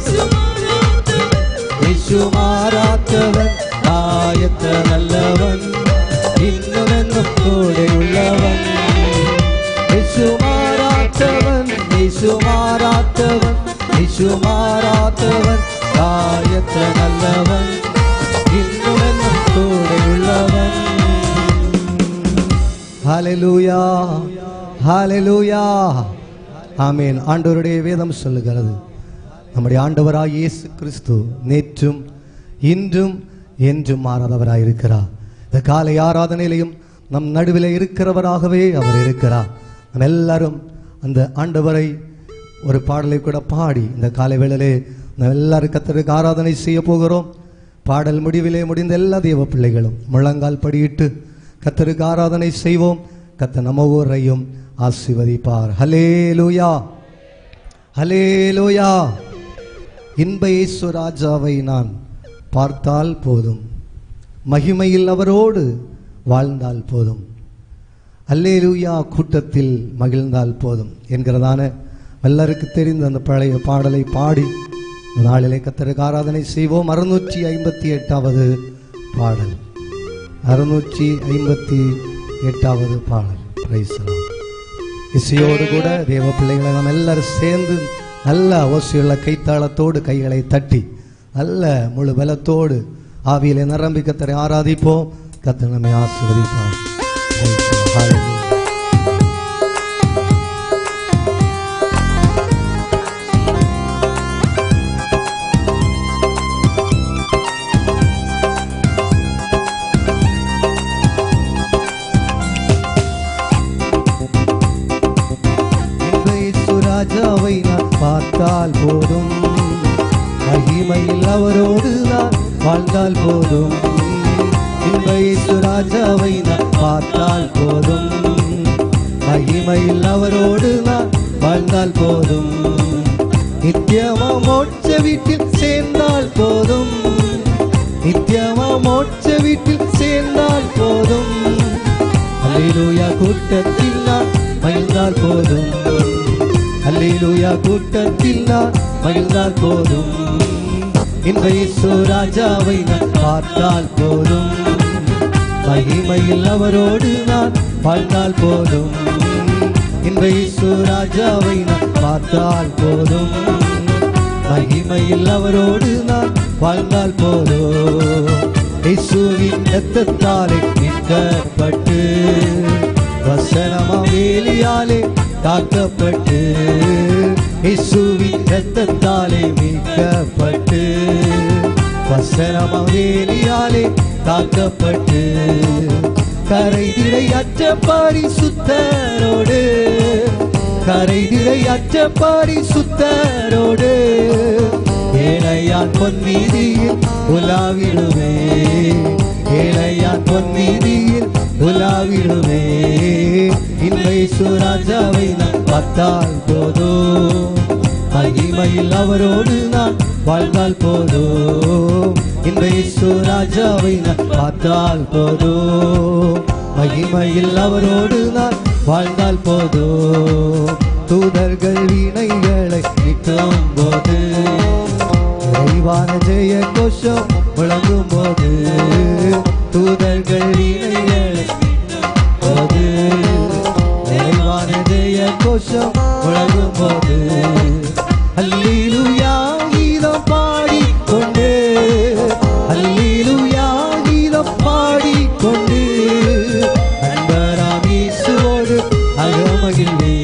യേശു മാറാത്തവൻ ആയത്ര നല്ലവൻ ഇന്നുമെന്നും കൂടെയുള്ളവൻ യേശു മാറാത്തവൻ യേശു മാറാത്തവൻ യേശു മാറാത്തവൻ ആയത്ര നല്ലവൻ ഇന്നുമെന്നും കൂടെയുള്ളവൻ ஹalleluya ஹalleluya ஆமென் ஆண்டவருடைய வேதம் சொல்லுகிறது நம்முடைய ஆண்டவராய் இயேசு கிறிஸ்து நேற்றும் இன்றும் என்றும் மாறாதவராய் இருக்கிறார் இந்த காலை ஆராதனையிலையும் நம் நடுவில் இருக்கிறவராகவே அவர் இருக்கிறார் நம்ம எல்லாரும் அந்த ஆண்டவரை ஒரு பாடலை கூட பாடி இந்த காலை வேளையிலே நம்ம எல்லாரும் கத்தருக்கு ஆராதனை செய்ய போகிறோம் பாடல் முடிவிலே முடிந்த எல்லா தேவ பிள்ளைகளும் முழங்கால் படியிட்டு கத்தருக்கு ஆராதனை செய்வோம் கத்த நம்ம ஊரையும் ஆசிர்வதிப்பார் ஹலே லூயா ஹலே லூயா இன்ப இயேசு ராஜாவை நான் பார்த்தால் போதும் மகிமையில் அவரோடு வாழ்ந்தால் போதும் அல்லேலூயா கூட்டத்தில் மகிழ்ந்தால் போதும் என்கிறதான எல்லாருக்கு தெரிந்த அந்த பழைய பாடலை பாடி இந்த நாளிலே கத்தருக்கு ஆராதனை செய்வோம் அறுநூற்றி ஐம்பத்தி எட்டாவது பாடல் அறுநூற்றி ஐம்பத்தி எட்டாவது பாடல் பிரைஸ்லாம் இசையோடு கூட தேவ பிள்ளைகளை நாம் எல்லாரும் சேர்ந்து நல்ல ஓசையுள்ள கைத்தாளத்தோடு கைகளை தட்டி நல்ல முழு பலத்தோடு ஆவியிலே நிரம்பி கத்தரை ஆராதிப்போம் கத்தர் நம்மை ஆசீர்வதிப்பார் Praise the Lord. Hallelujah. இயேசு ராஜாவை நான் பார்த்தால் போதும் மகிமையில் அவரோடு நான் வாழ்ந்தால் போதும் இன்ப இயேசு ராஜாவை நான் பார்த்தால் போதும் மகிமையில் அவரோடு நான் வாழ்ந்தால் போதும் நித்தியமா மோட்ச வீட்டில் சேர்ந்தால் போதும் நித்தியமா மோட்ச வீட்டில் சேர்ந்தால் போதும் அல்லேலூயா கூட்டத்தில் நான் மகிழ்ந்தால் போதும் அல்லேலூயா கூட்டத்தில் நான் மகிழ்ந்தால் போதும் இன்ப இயேசு ராஜாவை நான் பார்த்தால் போதும் மகிமையில் அவரோடு நான் வாழ்ந்தால் போதும் இன்ப இயேசு ராஜாவை நான் பார்த்தால் போதும் மகிமையில் அவரோடு நான் வாழ்ந்தால் போதும் இயேசுவின் ரத்தத்தாலே மீட்கப்பட்டு வசனமா வேலியாலே காக்கப்பட்டு இயேசுவின் ரத்தத்தாலே மீட்கப்பட்டு வசனமா வேலியாலே காக்கப்பட்டு கரைதிரை அற்ற பரிசுத்தரோடு கரைதிரை அற்ற பரிசுத்தரோடு ஏழையான் பொன்மீதியில் உலாவிடுவே ஏழையான் பொன்மீதியில் உலாவிடுவே இன்மை சுராஜாவை நான் பார்த்தால் போதும் மகிமையில் அவரோடு நான் வாழ்ந்தால் போதும் இன்றை சுராஜாவை நான் பார்த்தால் போதும் மகிமையில் அவரோடு நான் வாழ்ந்தால் போதும் தூதர்கள் வீணைகளை நிற்கும் போது நிறைவான ஜெய கோஷம் முழங்கும் போது தூதர்கள் வீணைகளை போது நிறைவான ஜெய கோஷம் முழங்கும் போது அல்லேலூயா கீதம் பாடிக்கொண்டு அல்லேலூயா கீதம் பாடிக்கொண்டு அன்பராம் இயேசுவோடு அகமகிழ்வே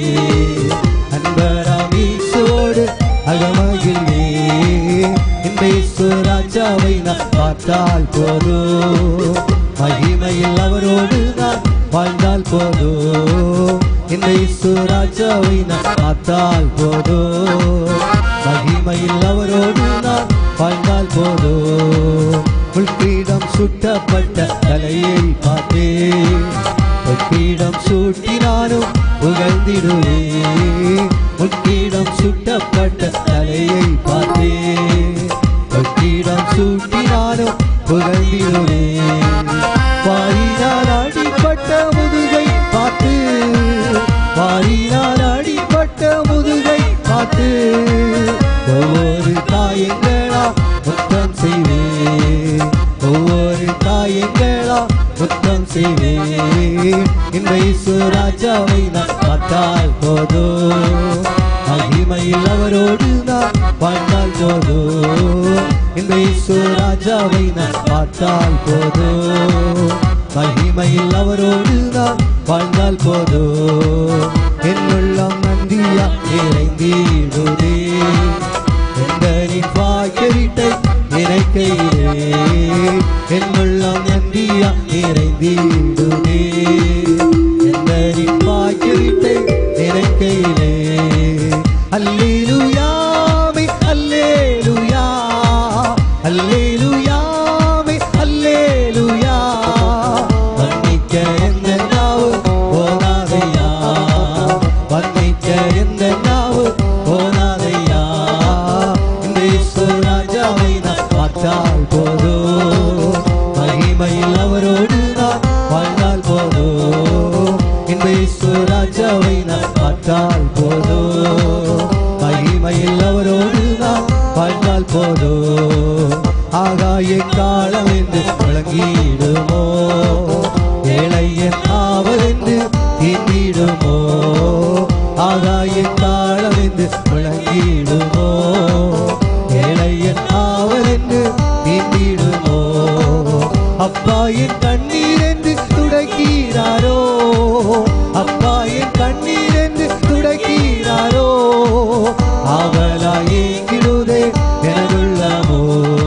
அன்பராம் இயேசுவோடு அகமகிழ்வே இந்த இயேசு ராஜாவை நான் பார்த்தால் போதும் மகிமையில் அவரோடு நான் வாழ்ந்தால் போதும் இந்த இயேசு ராஜாவை நான் பார்த்தால் போதும் மகிமையில் அவரோடு நான் வாழ்ந்தால் போதும் உள்பீடம் சுட்டப்பட்ட தலையை பார்த்தேன் உட்பீடம் சூட்டினாலும் புகழ்ந்திடுவே உட்பீடம் சுட்டப்பட்ட தலையை பார்த்தேன் உட்பீடம் சூட்டினாலும் புகழ்ந்திடுவே வாரினால் அடிப்பட்ட முதுகை பார்த்து வாரினால் அடிப்பட்ட முதுகை பார்த்து ஒவ்வொரு காயங்களா முத்தம் செய்வேன் ஒவ்வொரு காயங்களா முத்தம் செய்வேன் இந்த இயேசு ராஜாவை நான் பார்த்தால் போதும் மகிமையில் அவரோடு நான் வாழ்ந்தால் போதும் இந்த இயேசு ராஜாவை நான் பார்த்தால் போதும் மகிமையில் அவரோடு நான் வாழ்ந்தால் போதும் என் உள்ளம் நந்தியா இறைந்திடுதே எந்தனின் வாய்க்கரிட்டை இறைக்கையிலே என் உள்ளம் நந்தியா இறைந்திடுதே எந்தனின் வாய்க்கரிட்டை இறைக்கையிலே அல்லேலூயாமே அல்லேலூயா அல்லேலூயாமே அல்லேலூயா வந்திக்க எந்த நாவு போனாதையா வந்திக்க எந்த நாவு போனாதையா இந்த இயேசு ராஜாவை நான் பார்த்தால் போதும் மகிமையில் அவரோடு நான் வாழ்ந்தால் போதும் இந்த இயேசு ராஜாவை நான் பார்த்தால் போதும் மகிமையில் அவரோடு நான் வாழ்ந்தால் போதும் ஆகாய காலம் என்று விளங்கிடுமோ ஏழையன் ஆவதென்று தீண்டிடுமோ ஆகாய காலம் என்று விளங்கிடுமோ ஏழையன் ஆவதென்று தீண்டிடுமோ அப்பா என் கண்ணீர் என்று துடைக்கிறாரோ அப்பா என் கண்ணீர் என்று துடைக்கிறாரோ ஆவலா ஏங்கிடுதே எனதுள்ளமோ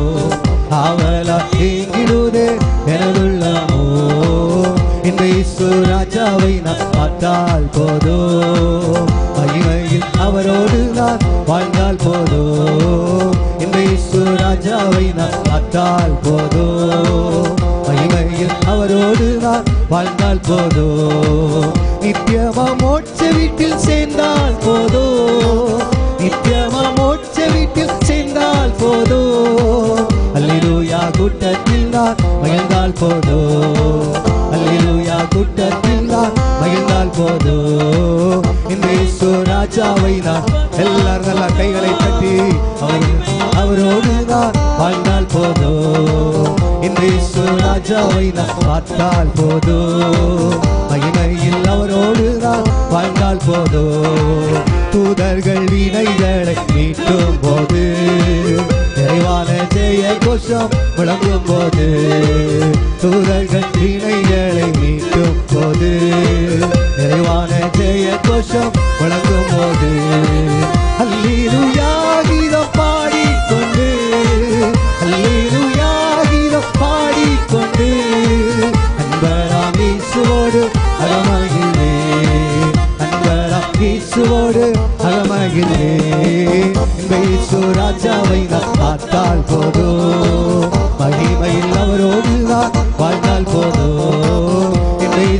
ஆவலா ஏங்கிடுதே எனதுள்ளமோ இந்த இயேசு ராஜாவை நான் பார்த்தால் போதும் மகிமையில் அவரோடு நான் வாழ்ந்தால் போதும் இந்த இயேசு ராஜாவை நான் பார்த்தால் போதும் மகிமையில் அவரோடு நான் வாழ்ந்தால் போதும் நித்தியமா மோட்ச வீட்டில் சேர்ந்தால் போதும் நித்தியமா மோட்ச வீட்டில் சேர்ந்தால் போதும் அல்லேலூயா கூட்டத்தில் நான் மகிழ்ந்தால் போதும் அல்லேலூயா கூட்டத்தில் நான் மகிழ்ந்தால் போதும் இந்த இயேசு ராஜாவை நான் எல்லாரும் நல்லா கைகளை தட்டி அவர் அவரோடு நான் வாழ்ந்தால் போதும் இந்த இயேசு ராஜாவை நான் பார்த்தால் போதும் மகிமையில் அவரோடு நான் வாழ்ந்தால் போதும் தூதர்கள் வினைகளை மீட்டும் போது நிறைவான ஜெய கோஷம் விளங்கும் போது தூதர்கள் வினைகளை மீட்டும் போது நிறைவான ஜெய கோஷம் விளங்கும் போது அல்லேலூயா கீதம் பாடிக்கொண்டு அல்லேலூயா கீதம் பாடிக்கொண்டு அன்பராம் இயேசுவோடு அகமகிழ்வே அன்பராம் இயேசுவோடு அகமகிழ்வே இந்த இயேசு ராஜாவை நான் பார்த்தால் போதும் மகிமையில் அவரோடு நான் வாழ்ந்தால் போதும் இந்த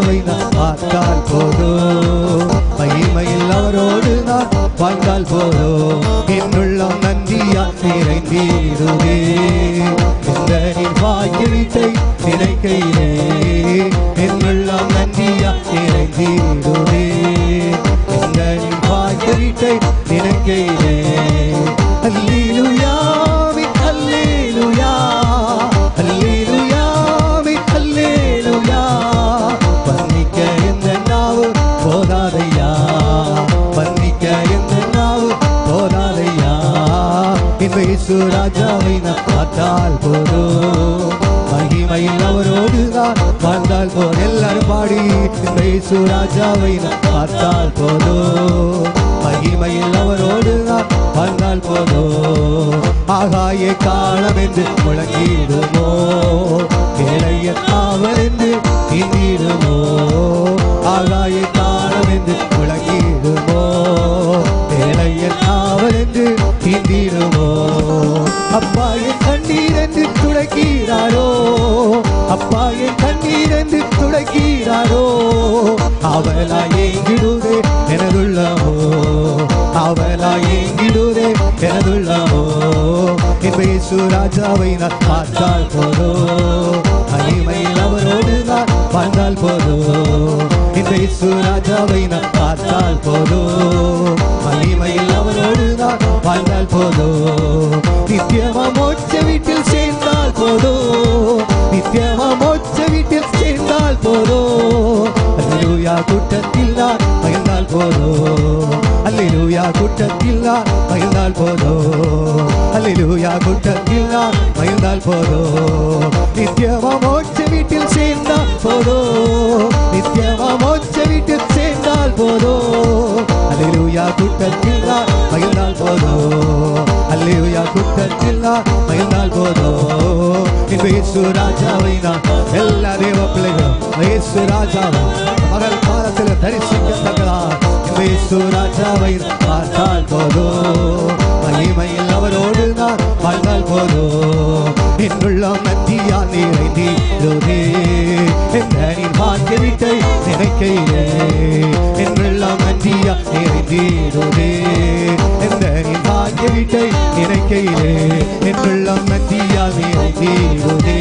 ராஜாவை நான் பார்த்தால் போதும் மகிமையில் அவரோடு நான் வாழ்ந்தால் போதும் என்னுள்ளம் நன்றியால் நிறைந்தீடுவே இந்த வாய்க்கிழித்தை நினைக்கையிலே என்னுள்ளம் நன்றியால் நிறைந்தீடுவே இந்த வாய்க்கிழித்தை நினைக்கையிலே அல்லேலூயா அல்லேலூயா அல்லேலூயா அல்லேலூயா வர்ணிக்க இந்த நாவு போதாதையா வர்ணிக்க இந்த நாவு போதாதையா இயேசு ராஜாவை நான் பார்த்தால் போதும் மகிமையில் அவரோடு நான் வாழ்ந்தால் போதும் எல்லாரும் பாடி இயேசு ராஜாவை நான் பார்த்தால் போதும் மகிமையில் அவரோடு நான் வாழ்ந்தால் போதும் ஆகாய காலம் என்று முழங்கிடுமோ இளைய காவல் என்று இந்திடுமோ ஆகாய காலம் என்று முழங்கிடுமோ இளைய காவல் என்று இந்திடுமோ அப்பா என் கண்ணீர் என்று துடைக்கிறாரோ அப்பா என் கண்ணீர் என்று துடைக்கிறாரோ அவளா ஏங்கிடுதே எனதுள்ளமோ அவளா ஏங்கிடுதே எனதுள்ளமோ என்பேசு ராஜாவை நான் பார்த்தால் போதோ மகிமையில் அவரோடு நான் வாழ்ந்தால் போதோ என்பேசு ராஜாவை நான் பார்த்தால் போதோ மகிமையில் அவரோடு நான் வாழ்ந்தால் போதோ நித்தியமா மோட்ச வீட்டில் சேர்ந்தால் போதோ நித்தியமா மோட்ச வீட்டில் சேர்ந்தால் போதோ அல்லேலூயா கூட்டத்தில் நான் மகிழ்ந்தால் போதோ அல்லேலூயா கூட்டத்தில் நான் மகிழ்ந்தால் போதோ அல்லேலூயா கூட்டத்தில் நான் மகிழ்ந்தால் போதோ நித்தியமா மோட்ச வீட்டில் சேர்ந்தால் போதோ நித்தியமா மோட்ச வீட்டில் சேர்ந்தால் போதோ அல்லேலூயா கூட்டத்தில் நான் மகிழ்ந்தால் போதோ அல்லேலூயா கூட்டத்தில் நான் மகிழ்ந்தால் போதோ இன்ப இயேசு ராஜாவை நான் எல்லா தேவ பிள்ளைகளும் இயேசு ராஜாவை மகள் காலத்தில் தரிசிக்கத்தக்கதா இன்ப இயேசு ராஜாவை பார்த்தால் போதோ மகிமையில் அவரோடு நான் வாழ்ந்தால் போதோ என்னுள்ளம் நந்தியா நிறைந்தீரோதே எந்த நீர் வாக்கியத்தை நினைக்கையிலே என்னுள்ளம் நந்தியா நிறைந்தீரோதே எந்த நீர் வாக்கியத்தை நினைக்கையிலே என்னுள்ளம் நந்தியா நிறைந்தீரோதே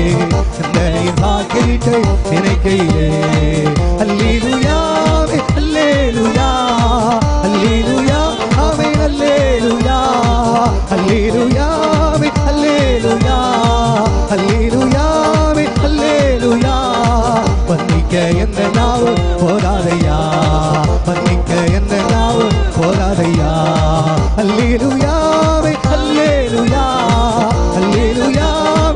எந்த நீர் வாக்கியத்தை நினைக்கையிலே அல்லேலூயா அல்லேலூயா அல்லேலூயா ஆமென் அல்லேலூயா அல்லேலூயா அல்லேலூயா அல்லேலூயா அல்லேலூயா வர்ணிக்க எந்த நாவு போராதையா வர்ணிக்க எந்த நாவு போராதையா அல்லேலூயா அல்லேலூயா அல்லேலூயா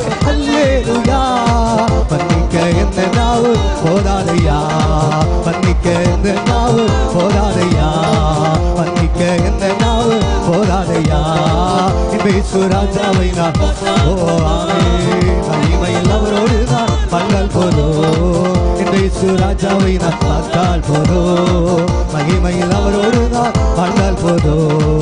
அல்லேலூயா வர்ணிக்க எந்த நாவு போராதையா வர்ணிக்க எந்த நாவு போராதையா வர்ணிக்க எந்த நாவு போராதையா இன்பேசு ராஜாவை நான் ஓ ஆமே மகிமையில் அவரோடு நான் பங்கல் போதோ இன்பேசு ராஜாவை நான் பார்த்தால் போதோ மகிமையில் அவரோடு நான் பங்கல் போதோ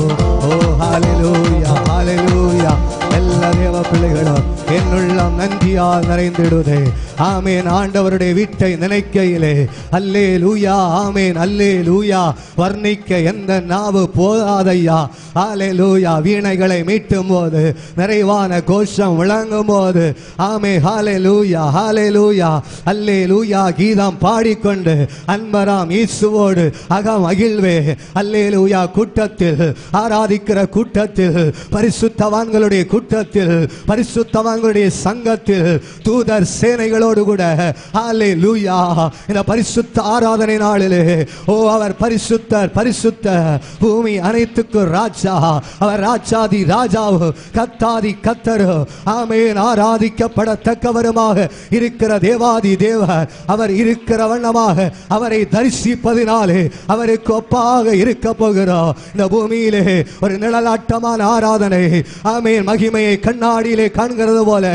ஓ ஹalleluya ஹalleluya எல்லா தேவ பிள்ளைகளும் என்னுள்ளம் நன்றியால் நிறைந்திடுதே ஆமேன் ஆண்டவருடைய வீட்டை நினைக்கையிலே அல்லே லூயா ஆமேன் அல்லே லூயா வர்ணிக்க எந்த நாவு போதாதையா ஆலே லூயா வீணைகளை மீட்டும் போது நிறைவான கோஷம் விளங்கும் போது ஆமே ஹாலே லூயா ஹாலே லூயா அல்லே லூயா கீதம் பாடிக்கொண்டு அன்பராம் இயேசுவோடு அக மகிழ்வே அல்லே லூயா கூட்டத்தில் ஆராதிக்கிற கூட்டத்தில் பரிசுத்தவான்களுடைய கூட்டத்தில் பரிசுத்தவான்களுடைய சங்கத்தில் தூதர் சேனைகளோடு கூட ஹாலே லூயா இந்த பரிசுத்த ஆராதனை நாளிலே ஓ அவர் பரிசுத்தர் பரிசுத்தர் பூமி அனைத்துக்கும் ராஜா அவர் ராஜாதி ராஜாவு கத்தாதி கத்தரு ஆமேன் ஆராதிக்கப்படத்தக்கவருமாக இருக்கிற தேவாதி தேவர் அவர் இருக்கிற வண்ணமாக அவரை தரிசிப்பதினாலே அவருக்கு ஒப்பாக இருக்க போகிறோம் இந்த பூமியிலே ஒரு நிழலாட்டமான ஆராதனை ஆமேன் மகிமையை கண்ணாடியிலே காண்கிறது போல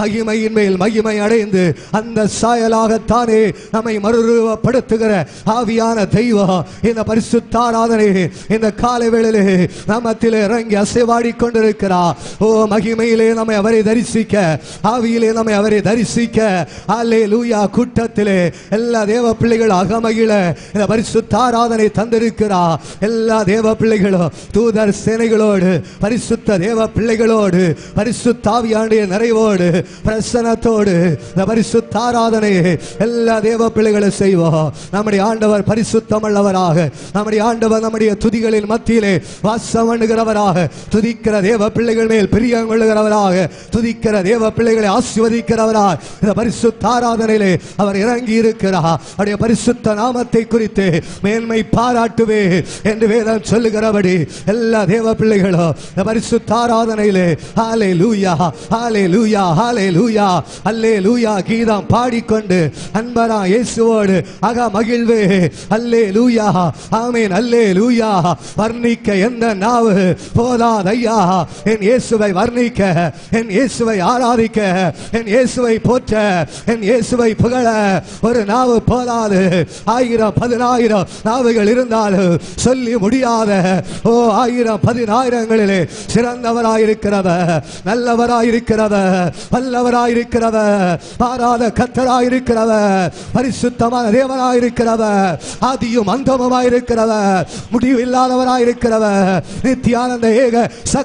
மகிமையின் மேல் மகிமை அடைந்து அந்த சாயலாகத்தானே நம்மை மறுரூபப்படுத்துகிற ஆவியான தெய்வம் இந்த பரிசுத்தாராதனை இந்த காலை வேளையிலே நாமத்திலே இறங்கி அசைவாடி கொண்டிருக்கிறார் ஓ மகிமையிலே நம்மை அவரை தரிசிக்க ஆவியிலே நம்மை அவரை தரிசிக்க அல்லே லூயா கூட்டத்திலே எல்லா தேவ பிள்ளைகள் அகமகிழ இந்த பரிசுத்தாராதனை தந்திருக்கிறார் எல்லா தேவ பிள்ளைகளும் தூதர் சேனைகளோடு பரிசுத்த தேவ பிள்ளைகளோடு பரிசுத்தாவியாண்டிய நிறைவோடு பிரசனத்தோடு இந்த பரிசுத்தாராதனையை எல்லா தேவ பிள்ளைகளும் செய்வோம் நம்முடைய ஆண்டவர் பரிசுத்தமுள்ளவராக நம்முடைய ஆண்டவர் நம்முடைய துதிகளின் மத்தியிலே வாசம் பண்ணுகிறவராக துதிக்கிற தேவ பிள்ளைகள் மேல் பிரியம் கொள்ளுகிறவராக துதிக்கிற தேவ பிள்ளைகளை ஆசீர்வதிக்கிறவராக இந்த பரிசுத்த ஆராதனையிலே அவர் இறங்கி இருக்கிறார் அவருடைய பரிசுத்த நாமத்தை குறித்து மேன்மை பாராட்டுவே என்று வேதம் சொல்லுகிறபடி எல்லா தேவ பிள்ளைகளும் இந்த பரிசுத்த ஆராதனையிலே ஹாலே லூயா ஹாலே லூயா ஹாலே லூயா அல்லே லூயா கீதம் பாடிக்கொண்டு அன்பரா இயேசுவோடு அக மகிழ்வே அல்லே லூயா ஆமீன் அல்லே லூயா வர்ணிக்க எந்த நாவு போதாதையா என் இயேசுவை வர்ணிக்க என் இயேசுவை ஆராதிக்க என் இயேசுவை போற்ற என் இயேசுவை புகழ ஒரு நாவு போதாது ஆயிரம் பதினாயிரம் நாவுகள் இருந்தாலும் சொல்லி முடியாத ஓ ஆயிரம் பதினாயிரங்களிலே சிறந்தவராயிருக்கிறவர் நல்லவராயிருக்கிறவர் வல்லவராயிருக்கிறவர் மாறாத கத்தராயிருக்கிறவர் பரிசுத்தமான தேவனாயிருக்கிறவர் ஆதியும் அந்தமுமாயிருக்கிறவர் முடிவில்லாதவராயிருக்கிறவர் நித்தியானந்த ஏக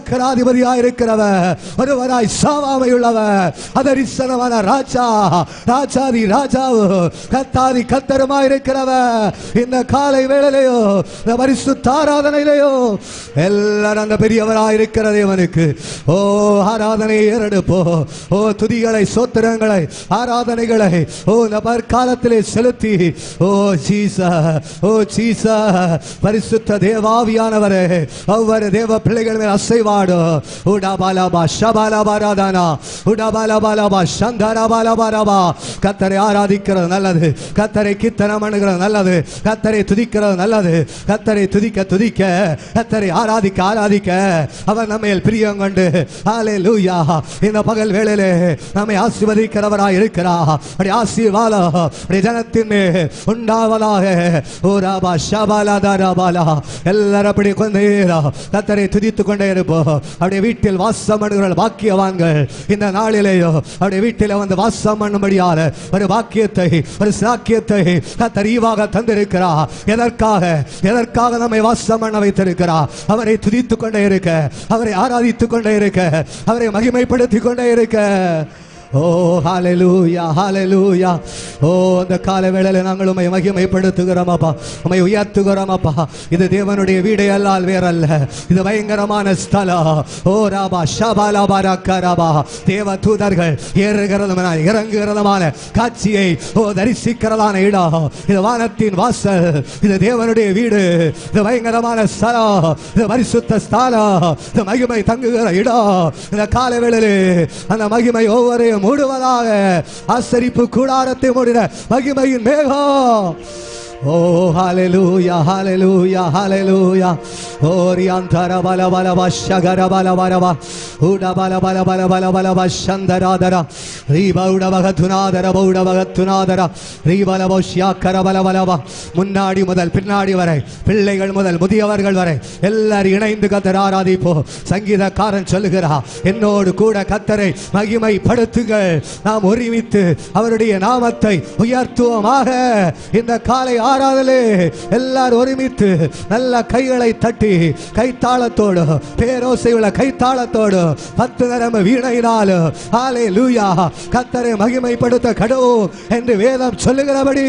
சக்கராதிபதியாயிருக்கிறவர் ஒருவராய் சாவாமையுள்ளவர் அதரிசனமான ராஜா ராஜாதி ராஜாவு கத்தாதி கத்தருமாயிருக்கிறவர் இந்த காலை வேளையிலையோ இந்த பரிசுத்த ஆராதனையிலையோ எல்லாரும் அந்த பெரியவராயிருக்கிற தேவனுக்கு ஓ ஆராதனை ஏறெடுப்போ ஓ துதிகளை சோத்திரங்களை ஆராதனைகளை ஓ இந்த பற்காலத்திலே செலுத்தி ஓ சீசா ஓ சீசா பரிசுத்த தேவாவியானவரே ஒவ்வொரு தேவ பிள்ளைகள் மேல் அசைவாடு உடாபாலாபா ஷபாலாபாராதானா உடாபாலாபாலாபா சந்தாராபாலாபாராபா கத்தரை ஆராதிக்கிறது நல்லது கத்தரை கித்தனம் பண்ணுகிறது நல்லது கத்தரை துதிக்கிறது நல்லது கத்தரை துதிக்க துதிக்க கத்தரை ஆராதிக்க ஆராதிக்க அவர் நம்ம பிரியம் கொண்டு ஆலே லூயா இந்த பகல் வேளையிலே நம்மை ஆசீர்வதிக்கிறவராய் இருக்கிறா அப்படி ஆசீர்வாதா அப்படி ஜனத்தின் மேல் உண்டாவதாக ஓ ராபா ஷபாலா தாராபாலா எல்லாரும் அப்படி கொண்டேரா கத்தரை துதித்துக் கொண்டே இருப்போம் அப்படியே வீட்டில் வாசம் பண்ணுகிற பாக்கியவான்கள் இந்த நாளிலேயோ அப்படியே வீட்டில் வந்து வாசம் பண்ணும்படியான ஒரு பாக்கியத்தை ஒரு சாக்கியத்தை கத்தர் ஈவாக தந்திருக்கிறா எதற்காக எதற்காக நம்மை வாசம் பண்ண வைத்திருக்கிறா அவரை துதித்துக் கொண்டே இருக்க அவரை ஆராதித்துக் கொண்டே இருக்க அவரை மகிமைப்படுத்திக் கொண்டே இருக்க ஓ ஹalleluya ஹalleluya ஓ அந்த கால வேளையில நாங்கள் உம்மை மகிமைப்படுத்துகிறோம் அப்பா உம்மை உயர்த்துகிறோம் அப்பா இது தேவனுடைய வீடே அல்லால் வேறல்ல இது பயங்கரமான ஸ்தலம் ஓ ராபா ஷபாலா பாராக்கராபா தேவ தூதர்கள் ஏறுகிறதுமான இறங்குகிறதுமான காட்சியை ஓ தரிசிக்கிறதான இடம் இது வானத்தின் வாசல் இது தேவனுடைய வீடு இது பயங்கரமான ஸ்தலம் இது பரிசுத்த ஸ்தலம் இது மகிமை தங்குகிற இடம் இந்த கால வேளையிலே அந்த மகிமை ஒவ்வொரு மூடுவதாக ஆசரிப்பு கூடாரத்தை மூடின மகிமையின் மேகம் ஓ ஹalleluya ஹalleluya ஹalleluya ஓ ரியாந்தர பல பல வஷகர பல பல வ உட பல பல பல பல பல வஷந்தராதர ரீப உட பகத்துனாதர பௌட பகத்துனாதர ரீபல வஷ்யாக்கர பல பல வ முன்னாடி முதல் பின்னாடி வரை பிள்ளைகள் முதல் முதியவர்கள் வரை எல்லாரும் இணைந்து கத்தர் ஆராதிப்போ சங்கீதக்காரன் சொல்லுகிறா என்னோடு கூட கத்தரை மகிமைப்படுத்துங்கள் நாம் ஒருமித்து அவருடைய நாமத்தை உயர்த்துவோமாக இந்த காலை ஆராதலே எல்லாரும் ஒருமித்து நல்ல கைகளை தட்டி கைத்தாளத்தோடு பேரோசையுள்ள கைத்தாளத்தோடு பத்து நரம்பு வீணையினால் ஆலே லூயா கத்தரை மகிமைப்படுத்த கடவும் என்று வேதம் சொல்லுகிறபடி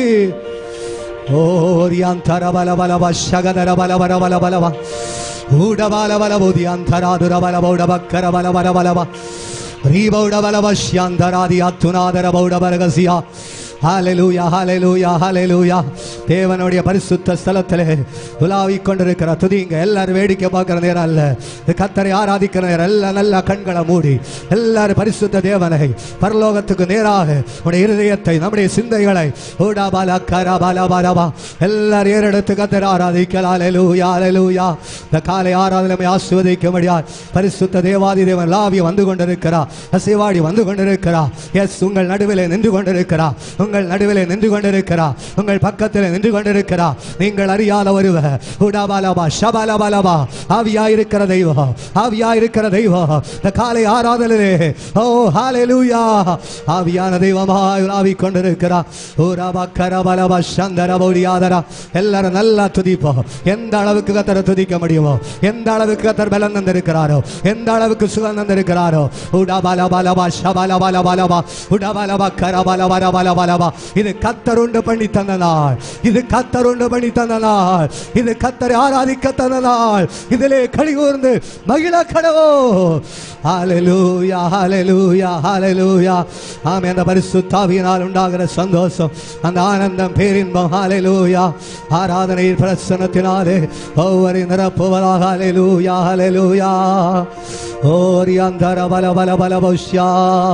ஓரியாந்தர பல பலவ சகதர பல பல பல பலவ ஊட பல பல புதியாந்தராதுர பல பௌட பக்கர பல பல பலவ ரீபௌட பலவ ஷ்யாந்தராதி அத்துநாதர பௌட பரகசியா ஹalleluya ஹalleluya ஹalleluya தேவனுடைய பரிசுத்த ஸ்தலத்திலே உலாவிக் கொண்டிருக்கிற துதிங்க எல்லாரும் வேடிக்கை பார்க்கிற நேரம் அல்ல இது கத்தரை ஆராதிக்கிற நேரம் எல்லாம் நல்ல கண்களை மூடி எல்லாரும் பரிசுத்த தேவனை பரலோகத்துக்கு நேராக உடைய இருதயத்தை நம்முடைய சிந்தைகளை ஊடா பாலா கரா பாலா பாலா எல்லாரும் ஏறெடுத்து கத்தரை ஆராதிக்கலாம் ஹalleluya ஹalleluya இந்த காலை ஆராதனை ஆசிர்வதிக்க முடியாது பரிசுத்த தேவாதி தேவன் லாவி வந்து கொண்டிருக்கிறார் அசைவாடி வந்து கொண்டிருக்கிறார் எஸ் உங்கள் நடுவிலே நின்று கொண்டிருக்கிறார் உங்கள் நடுவிலே நின்று கொண்டிருக்கிறார் உங்கள் பக்கத்தில் நின்று கொண்டிருக்கிறார் நீங்கள் அறியாத ஒருவர் உடாபாலபா ஷபாலபாலபா ஆவியாயிருக்கிற தெய்வம் ஆவியாயிருக்கிற தெய்வம் இந்த காலை ஆராதனிலே ஓ ஹalleluya ஆவியான தெய்வமாய் உலாவிக் கொண்டிருக்கிறார் ஓ ரபா கரபலபா சந்தர பௌரியாதரா எல்லாரும் நல்லா துதிப்போம் எந்த அளவுக்கு கத்தரை துதிக்க முடியுமோ எந்த அளவுக்கு கத்தர் பலன் தந்திருக்கிறாரோ எந்த அளவுக்கு சுகம் தந்திருக்கிறாரோ உடாபால பாலபா ஷபால பால பாலபா உடாபால கரபால பால பால பாலபா இது கத்தர் உண்டு பண்ணி தந்த நாள் இது கத்தர் உண்டு பண்ணி தந்த நாள் இது கத்தரை ஆராதிக்க தந்த நாள் இதிலே களி கூர்ந்து மகிழ கடவோ ஹalleluya ஹalleluya ஹalleluya ஆமே அந்த பரிசுத்தாவியினால் உண்டாகிற சந்தோஷம் அந்த ஆனந்தம் பேரின்பம் ஹalleluya ஆராதனையின் பிரசன்னத்தினாலே ஒவ்வொரு நிரப்புவதாக ஹalleluya ஹalleluya ஓரி அந்தர பல பல பல பௌஷ்யா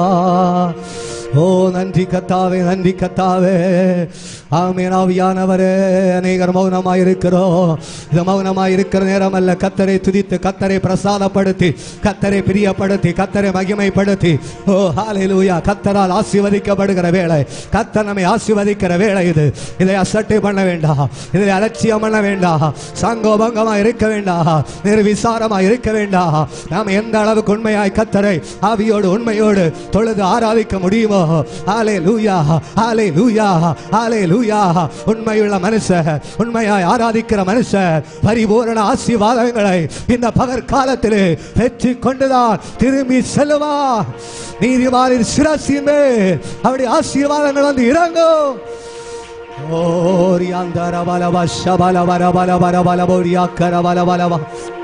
ஓ நன்றி கத்தாவே நன்றி கத்தாவே ஆமீன் ஆவியானவரே அநேகர் மௌனமாய் இருக்கிறோம் இது மௌனமாய் இருக்கிற நேரம் அல்ல கத்தரை துதித்து கத்தரை பிரசாதப்படுத்தி கத்தரை பிரியப்படுத்தி கத்தரை மகிமைப்படுத்தி ஓ ஹalleluya கத்தரால் ஆசீர்வதிக்கப்படுகிற வேளை கத்தர் நம்மை ஆசீர்வதிக்கிற வேளை இது இதை அசட்டை பண்ண வேண்டாம் இதை அலட்சியம் பண்ண வேண்டாம் சாங்கோபங்கமா இருக்க வேண்டாம் நிர்விசாரமா இருக்க வேண்டாம் நாம் எந்த அளவுக்கு உண்மையாய் கத்தரை ஆவியோடு உண்மையோடு தொழுது ஆராதிக்க முடியுமோ ஆலே லூயா ஆலே லூயா ஆலே லூயா உண்மையுள்ள மனுஷர் உண்மையாய் ஆராதிக்கிற மனுஷர் பரிபூரண ஆசீர்வாதங்களை இந்த பகற் காலத்திலே பெற்று கொண்டுதான் திரும்பி செல்லுவார் நீதிமானின் சிரசின் மேல் அவருடைய ஆசீர்வாதங்கள் வந்து இறங்கும் ஓரியாந்தர பலவ ஷபல வர பல வர பல போரியாக்கர பல பலவா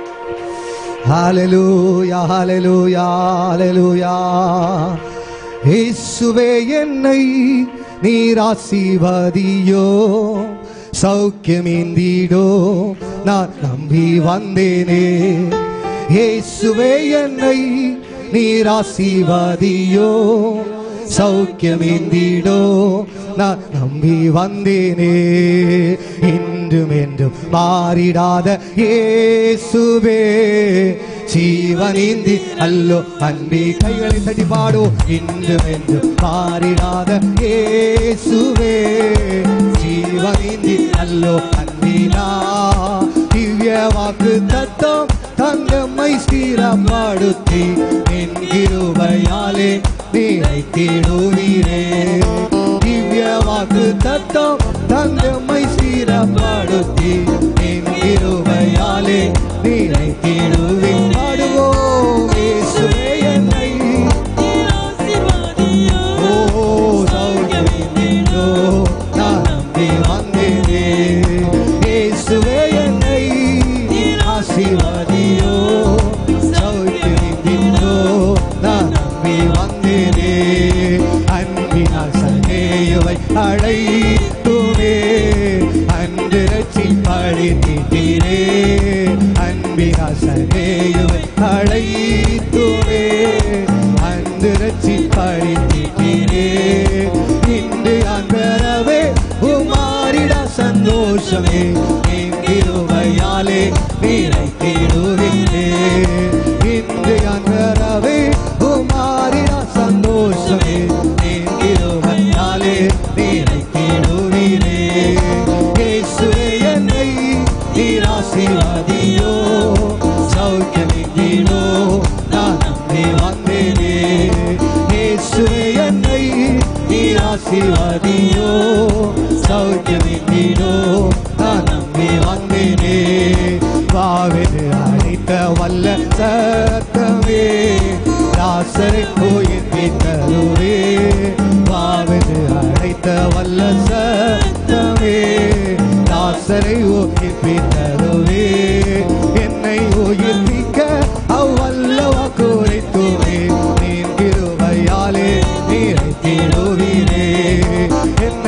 ஹalleluya ஹalleluya ஹalleluya இயேசுவே என்னை நீர் ஆசீர்வதியோ சௌக்கியமேந்திடோ நான் நம்பி வந்தேனே இயேசுவே என்னை நீர் ஆசீர்வதியோ சௌக்கியமேந்திடோ நான் நம்பி வந்தேனே இன்றும் என்றும் மாறிடாத இயேசுவே ஜீவனீந்தி அல்லோ அன்பி கைகளை தட்டி பாடோ இன்றும் என்றும் மாறிடாத இயேசுவே ஜீவனீந்தி அல்லோ அன்பினா திவ்ய வாக்கு தத்தம் தங்கம்மை ஸ்திரப்படுத்தி என் கிருபையாலே நீரை தேடுவீரே திவ்ய வாக்கு தத்தம் தங்கம்மை ஸ்திரப்படுத்தி என் கிருபையாலே நீரை தேடுவே பாடுவோம் இயேசுவே என்னை ஓ சௌக்கியமேந்திடோ நான் நம்பி வந்தேனே இயேசுவே என்னை ஆசீர்வதியோ சௌக்கியமேந்திடோ நான் நம்பி வந்தேனே அன்பினால் சந்தேயுவை அழைத்துமே அன்று ரச்சி பழித்தீரே அன்பினால் சந்தேயுவை அழைத்துமே அன்று ரச்சி பழித்தீரே இன்று நான் பெறவே உமாரிட சந்தோஷமே எங்கிருவையாலே நீரை தேடுவித்தே இன்று நான் பெறவே உமாரிட சந்தோஷமே எங்கிருவையாலே நீரை தேடுவீரே இயேசுவே என்னை நீர் ஆசீர்வதியோ சௌக்கியமெங்கிலோ நான் நம்பி வந்தேனே இயேசுவே என்னை நீர் ஆசீர்வதியோ சௌக்கியமெங்கிலோ நான் நம்பி வந்தேனே வாவெது அழைத்த வல்ல சத்தமே ராசரை கோயில் தருவே வாவெது அழைத்த வல்ல சத்தமே ராசரை ஊக்கி தருவே என்னை உயிர்ப்பிக்க அவ்வல்லவா குறித்துவே நீர் கிருபையாலே நீரை தேடுவீரே என்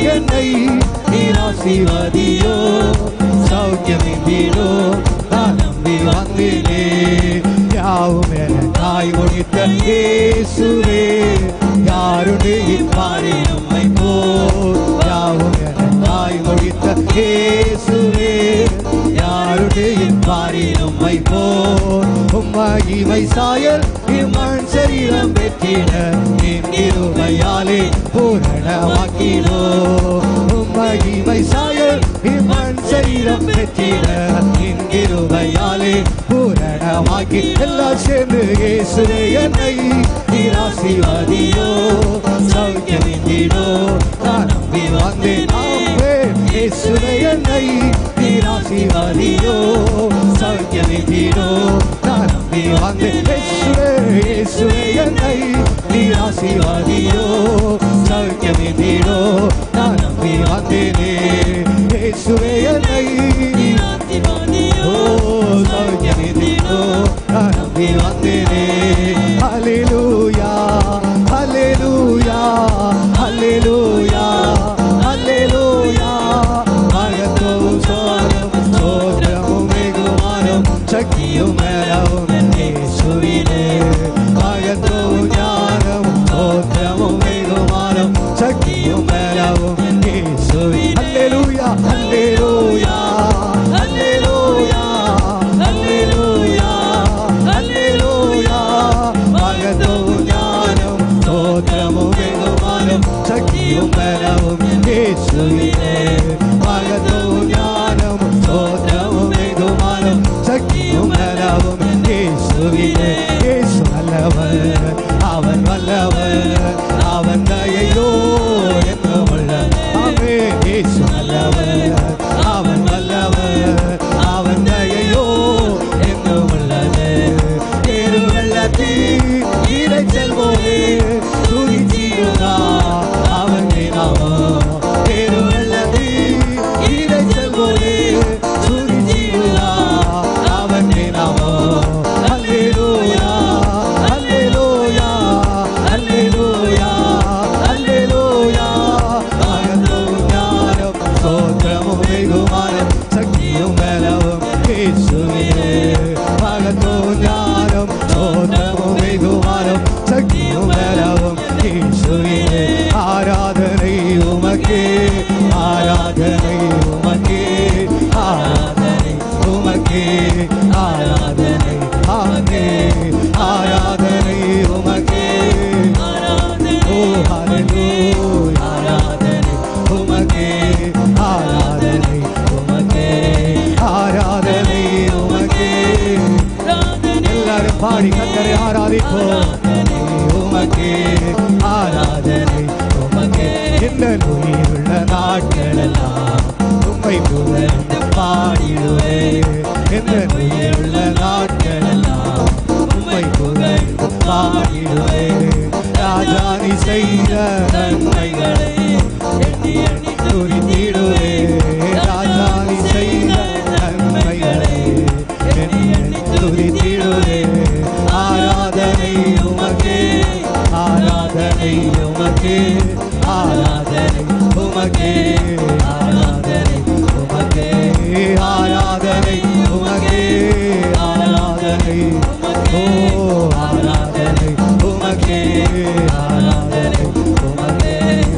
என்னை நீர் ஆசீர்வதியோ சௌக்கியமின்றோ நான் நம்பி வந்தேனே யாவும் எனக்காய் முடித்த இயேசுவே யாருடைய இப்பாரி நம்மை போ யாவும் எனக்காய் முடித்த இயேசுவே யாருடைய இப்பாரி நம்மை போ உம்மகிமை சாயல் இம்மண் சரீரம் பெற்றிட என் இருமையாலே பூரணமாக்கினோ உம்மகிமை சாயல் இம்மண் சரீரம் பெற்றிட என் இருமையாலே பூரணமாக்கி எல்லாம் சேர்ந்து இயேசுவே என்னை நீராசிவாதியோ சௌக்கியமின்றோ நான் நம்பி வந்தேன் ஆமே இயேசுவே என்னை நீராசிவாதியோ சௌக்கியமின்றோ நான் நம்பி வந்தேன் இயேசுவே இயேசுவே என்னை நீராசிவாதியோ சௌக்கியமின்றோ நான் நம்பி வந்தேனே இயேசுவே என்னை ஓ சௌக்கியமின்றோ நான் நம்பி வந்தேனே ஹalleluya ஹalleluya ஹalleluya ஹalleluya மகத்துவம் சோரம் சோதரமும் வெகுமானம் சக்தியும் மேலவும் இயேசுவினே மகத்துவம் ஞானமும் சோதரமும் வெகுமானம் சக்தியும் மேலவும் இயேசுவின் ஹalleluya ஹalleluya ஹalleluya ஹalleluya ஹalleluya மகத்துவம் ஞானம் சோதரமும் வெகுமானம் சக்தியும் மேலவும் இயேசுவினே மகத்துவம் ஞானம் சோதரமும் வெகுமானம் சக்தியும் மேலவும் இயேசுவினே இயேசு நல்லவர் அவன் வல்லவர் அவன் தயையோ என்று உள்ள ஆமே இயேசு நல்லவர் அவன் வல்லவர் அவன் தயையோ என்று உள்ளது தேரு வெள்ளத்தில் இறைச்சல் போலே துதிச்சிருந்தா அவன் நாமம் தேரு வெள்ளத்தில் இறைச்சல் போலே துதிச்சிருந்தா அவன் நாமம் அல்லேலூயா அல்லேலூயா அல்லேலூயா அல்லேலூயா மகத்துவம் ஞானம் ஸ்தோத்திரமும் வெகுமானம் சக்தியும் பலவும் இயேசுவினே மகத்துவம் ஞானம் ஸ்தோத்திரமும் வெகுமானம் சக்தியும் பலவும் இயேசுவினே ஆராதனை உமக்கே ஆராதனை உமக்கே ஆராதனை உமக்கே ஆராதனை ஆமே ஆராதனை உமக்கே ஓ ஹalleluya ஆராதனை உமக்கே ஆராதனை உமக்கே ஆராதனை உமக்கே எல்லாரும் பாடி கத்தரை ஆராதிப்போம் உமக்கே ஆராதனை உமக்கே இந்த உயிருள்ள நாட்களெல்லாம் உம்மை புகழ்ந்து பாடிடுவே இந்த உயிருள்ள நாட்களெல்லாம் உம்மை புகழ்ந்து பாடிடுவே ராஜானி செய்த நன்மைகளை எண்ணி எண்ணி துரித்திடுவே ராஜானி செய்த நன்மைகளை எண்ணி எண்ணி துரித்திடுவே ஆராதனை உமக்கே ஆராதனை உமக்கே ஆராதனை உமக்கே ஆராதனை உமக்கே ஆராதனை உமக்கே ஆராதனை ஓ ஆராதனை உமக்கே ஆராதனை உமக்கே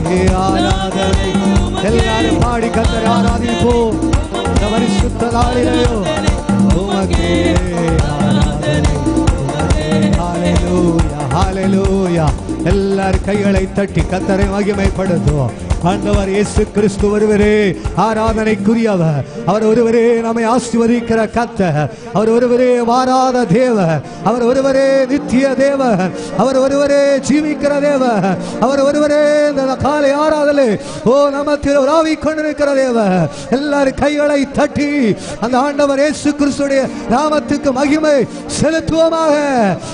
ஆராதனை எல்லாரும் பாடி கத்தரை ஆராதிப்போம் இந்த பரிசுத்த நாளிலேயோ உமக்கே ஆராதனை உமக்கே ஹalleluya ஹalleluya எல்லாரும் கைகளை தட்டி கத்தரை மகிமைப்படுத்துவோம் ஆண்டவர் இயேசு கிறிஸ்து ஒருவரே ஆராதனைக்குரியவர் அவர் ஒருவரே நம்மை ஆசீர்வதிக்கிற கத்தர் அவர் ஒருவரே மாறாத தேவர் அவர் ஒருவரே நித்திய தேவர் அவர் ஒருவரே ஜீவிக்கிற தேவர் அவர் ஒருவரே இந்த காலை ஆராதலை ஓ நமத்தில் உலாவி கொண்டிருக்கிற தேவர் எல்லாரும் கைகளை தட்டி அந்த ஆண்டவர் இயேசு கிறிஸ்துடைய நாமத்துக்கு மகிமை செலுத்துவோமாக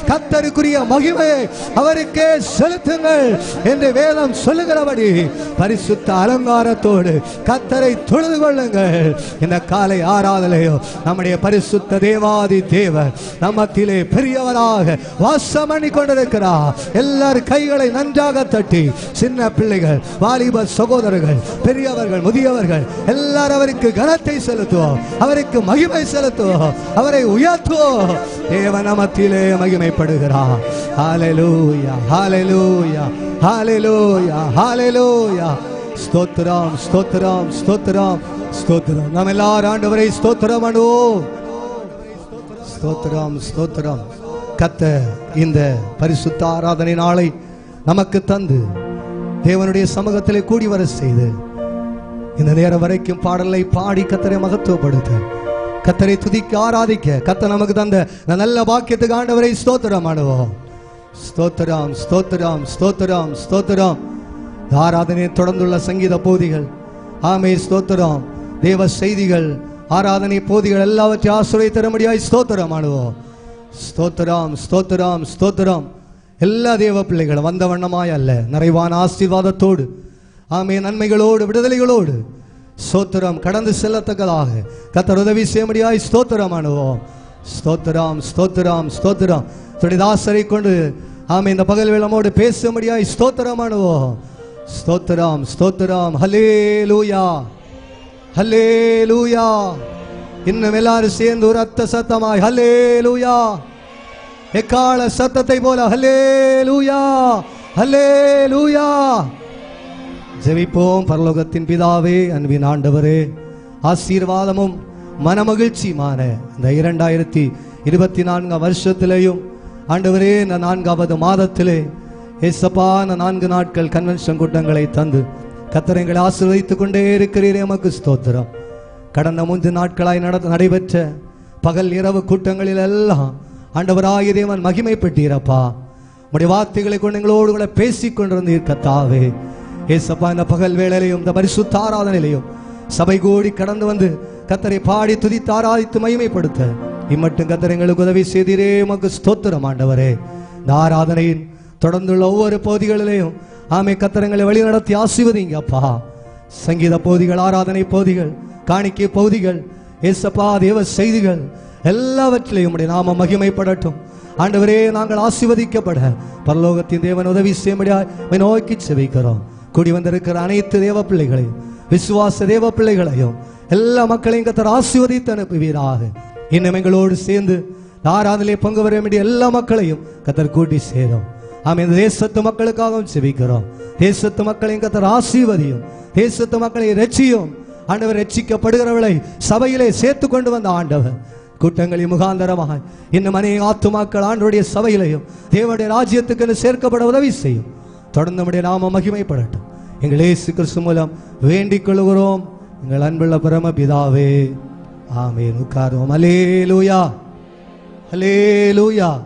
கத்தருக்குரிய மகிமையை அவருக்கே செலுத்துங்கள் என்று வேதம் சொல்லுகிறபடி பரிசு பரிசுத்த அலங்காரத்தோடு கத்தரை தொழுது கொள்ளுங்கள் இந்த காலை ஆராதனையோ நம்முடைய பரிசுத்த தேவாதி தேவர் நம்மத்திலே பெரியவராக வாசம் பண்ணி கொண்டிருக்கிறார் எல்லாரும் கைகளை நன்றாக தட்டி சின்ன பிள்ளைகள் வாலிப சகோதரர்கள் பெரியவர்கள் முதியவர்கள் எல்லாரும் அவருக்கு கனத்தை செலுத்துவோம் அவருக்கு மகிமை செலுத்துவோம் அவரை உயர்த்துவோம் தேவன் நமத்திலே மகிமைப்படுகிறார் ஹalleluya ஹalleluya ஹalleluya ஹalleluya ஸ்தோத்திரம் ஸ்தோத்திரம் ஸ்தோத்திரம் ஸ்தோத்திரம் நாம் எல்லாரும் ஆண்டவரை ஸ்தோத்திரம் பண்ணுவோம் ஸ்தோத்திரம் ஸ்தோத்திரம் கத்த இந்த பரிசுத்த ஆராதனை நாளை நமக்கு தந்து தேவனுடைய சமூகத்திலே கூடி வர செய்து இந்த நேரம் வரைக்கும் பாடலை பாடி கத்தரை மகத்துவப்படுத்த கத்தரை துதிக்க ஆராதிக்க கத்த நமக்கு தந்த இந்த நல்ல பாக்கியத்துக்கு ஆண்டவரை ஸ்தோத்திரம் ஆடுவோம் ஸ்தோத்திரம் ஸ்தோத்திரம் ஸ்தோத்திரம் ஸ்தோத்திரம் இந்த ஆராதனையை தொடர்ந்துள்ள சங்கீத போதிகள் ஆமே ஸ்தோத்திரம் தேவ செய்திகள் ஆராதனை போதிகள் எல்லாவற்றையும் ஆசுரை தரும்படியாய் ஸ்தோத்திரம் ஆடுவோம் ஸ்தோத்திரம் ஸ்தோத்திரம் ஸ்தோத்திரம் எல்லா தேவ பிள்ளைகளும் வந்த வண்ணமாய் அல்ல நிறைவான ஆசீர்வாதத்தோடு ஆமே நன்மைகளோடு விடுதலைகளோடு ஸ்தோத்திரம் கடந்து செல்லத்தக்கதாக கத்தர் உதவி செய்யும்படியாய் ஸ்தோத்திரம் அணுவோம் ஸ்தோத்திரம் ஸ்தோத்திரம் ஸ்தோத்திரம் துடிதாசரை கொண்டு ஆமே இந்த பகல் வேளமோடு பேசும்படியாய் ஸ்தோத்திரம் அணுவோம் ஸ்தோத்திரம் ஸ்தோத்திரம் ஹலே லூயா ஹலே லூயா இன்னும் எல்லாரும் சேர்ந்து ஒரு அத்த சத்தமாய் ஹலே லூயா எக்கால சத்தத்தை போல ஹலே லூயா ஹலே லூயா ஜெபிப்போம் பரலோகத்தின் பிதாவே அன்பின் ஆண்டவரே ஆசீர்வாதமும் மனமகிழ்ச்சியுமான இந்த இரண்டாயிரத்தி இருபத்தி நான்காம் வருஷத்திலேயும் ஆண்டவரே இந்த நான்காவது மாதத்திலே ஏசப்பா இந்த நான்கு நாட்கள் கன்வென்ஷன் கூட்டங்களை தந்து கத்தரைங்களை ஆசீர்வதித்துக் கொண்டே இருக்கிறீரே எமக்கு ஸ்தோத்திரம் கடந்த மூன்று நாட்களாய் நட நடைபெற்ற பகல் இரவு கூட்டங்களில் எல்லாம் ஆண்டவராகிய தேவன் மகிமைப்பட்டீரப்பா உடைய வார்த்தைகளை கொண்டு எங்களோடு கூட பேசிக் கொண்டிருந்தீர் கத்தாவே ஏசப்பா இந்த பகல் வேளையிலையும் இந்த பரிசுத்த ஆராதனையிலையும் சபை கூடி கடந்து வந்து கத்தரை பாடி துதித்து ஆராதித்து மகிமைப்படுத்த இம்மட்டும் கத்தர் எங்களுக்கு உதவி செய்தீரே உமக்கு ஸ்தோத்திரம் ஆண்டவரே இந்த ஆராதனையின் தொடர்ந்துள்ள ஒவ்வொரு பகுதிகளிலேயும் ஆமை கத்தரங்களை வழி நடத்தி ஆசிர்வதிங்க அப்பா சங்கீத பகுதிகள் ஆராதனை பகுதிகள் காணிக்கை பகுதிகள் ஏசப்பா தேவ செய்திகள் எல்லாவற்றிலையும் உம்முடைய நாம மகிமைப்படட்டும் ஆண்டவரே நாங்கள் ஆசீர்வதிக்கப்பட பரலோகத்தின் தேவன் உதவி செய்யும்படியாய் உம்மை நோக்கி செபிக்கிறோம் கூடி வந்திருக்கிற அனைத்து தேவ பிள்ளைகளையும் விசுவாச தேவ பிள்ளைகளையும் எல்லா மக்களையும் கத்தர் ஆசீர்வதித்து அனுப்புவீராக இன்னும் எங்களோடு சேர்ந்து இந்த ஆராதனையிலே பங்கு வர வேண்டிய எல்லா மக்களையும் கத்தர் கூட்டி சேரும் ஆமென் இந்த தேசத்து மக்களுக்காகவும் செபிக்கிறோம் தேசத்து மக்களையும் கத்தர் ஆசீர்வதியும் தேசத்து மக்களை ரட்சியும் ஆண்டவர் ரட்சிக்கப்படுகிறவளை சபையிலே சேர்த்து கொண்டு வந்த ஆண்டவர் கூட்டங்களின் முகாந்தரமாக இன்னும் அநேக ஆத்துமாக்கள் ஆண்டவருடைய சபையிலையும் தேவனுடைய ராஜ்யத்துக்கு சேர்க்கப்பட உதவி செய்யும் தொடர்ந்து நம்முடைய நாம மகிமைப்படட்டும் எங்கள் இயேசு கிறிஸ்து மூலம் வேண்டிக் கொள்கிறோம் எங்கள் அன்புள்ள பரம பிதாவே ஆமென் உட்காருவோம் அலேலூயா அலேலூயா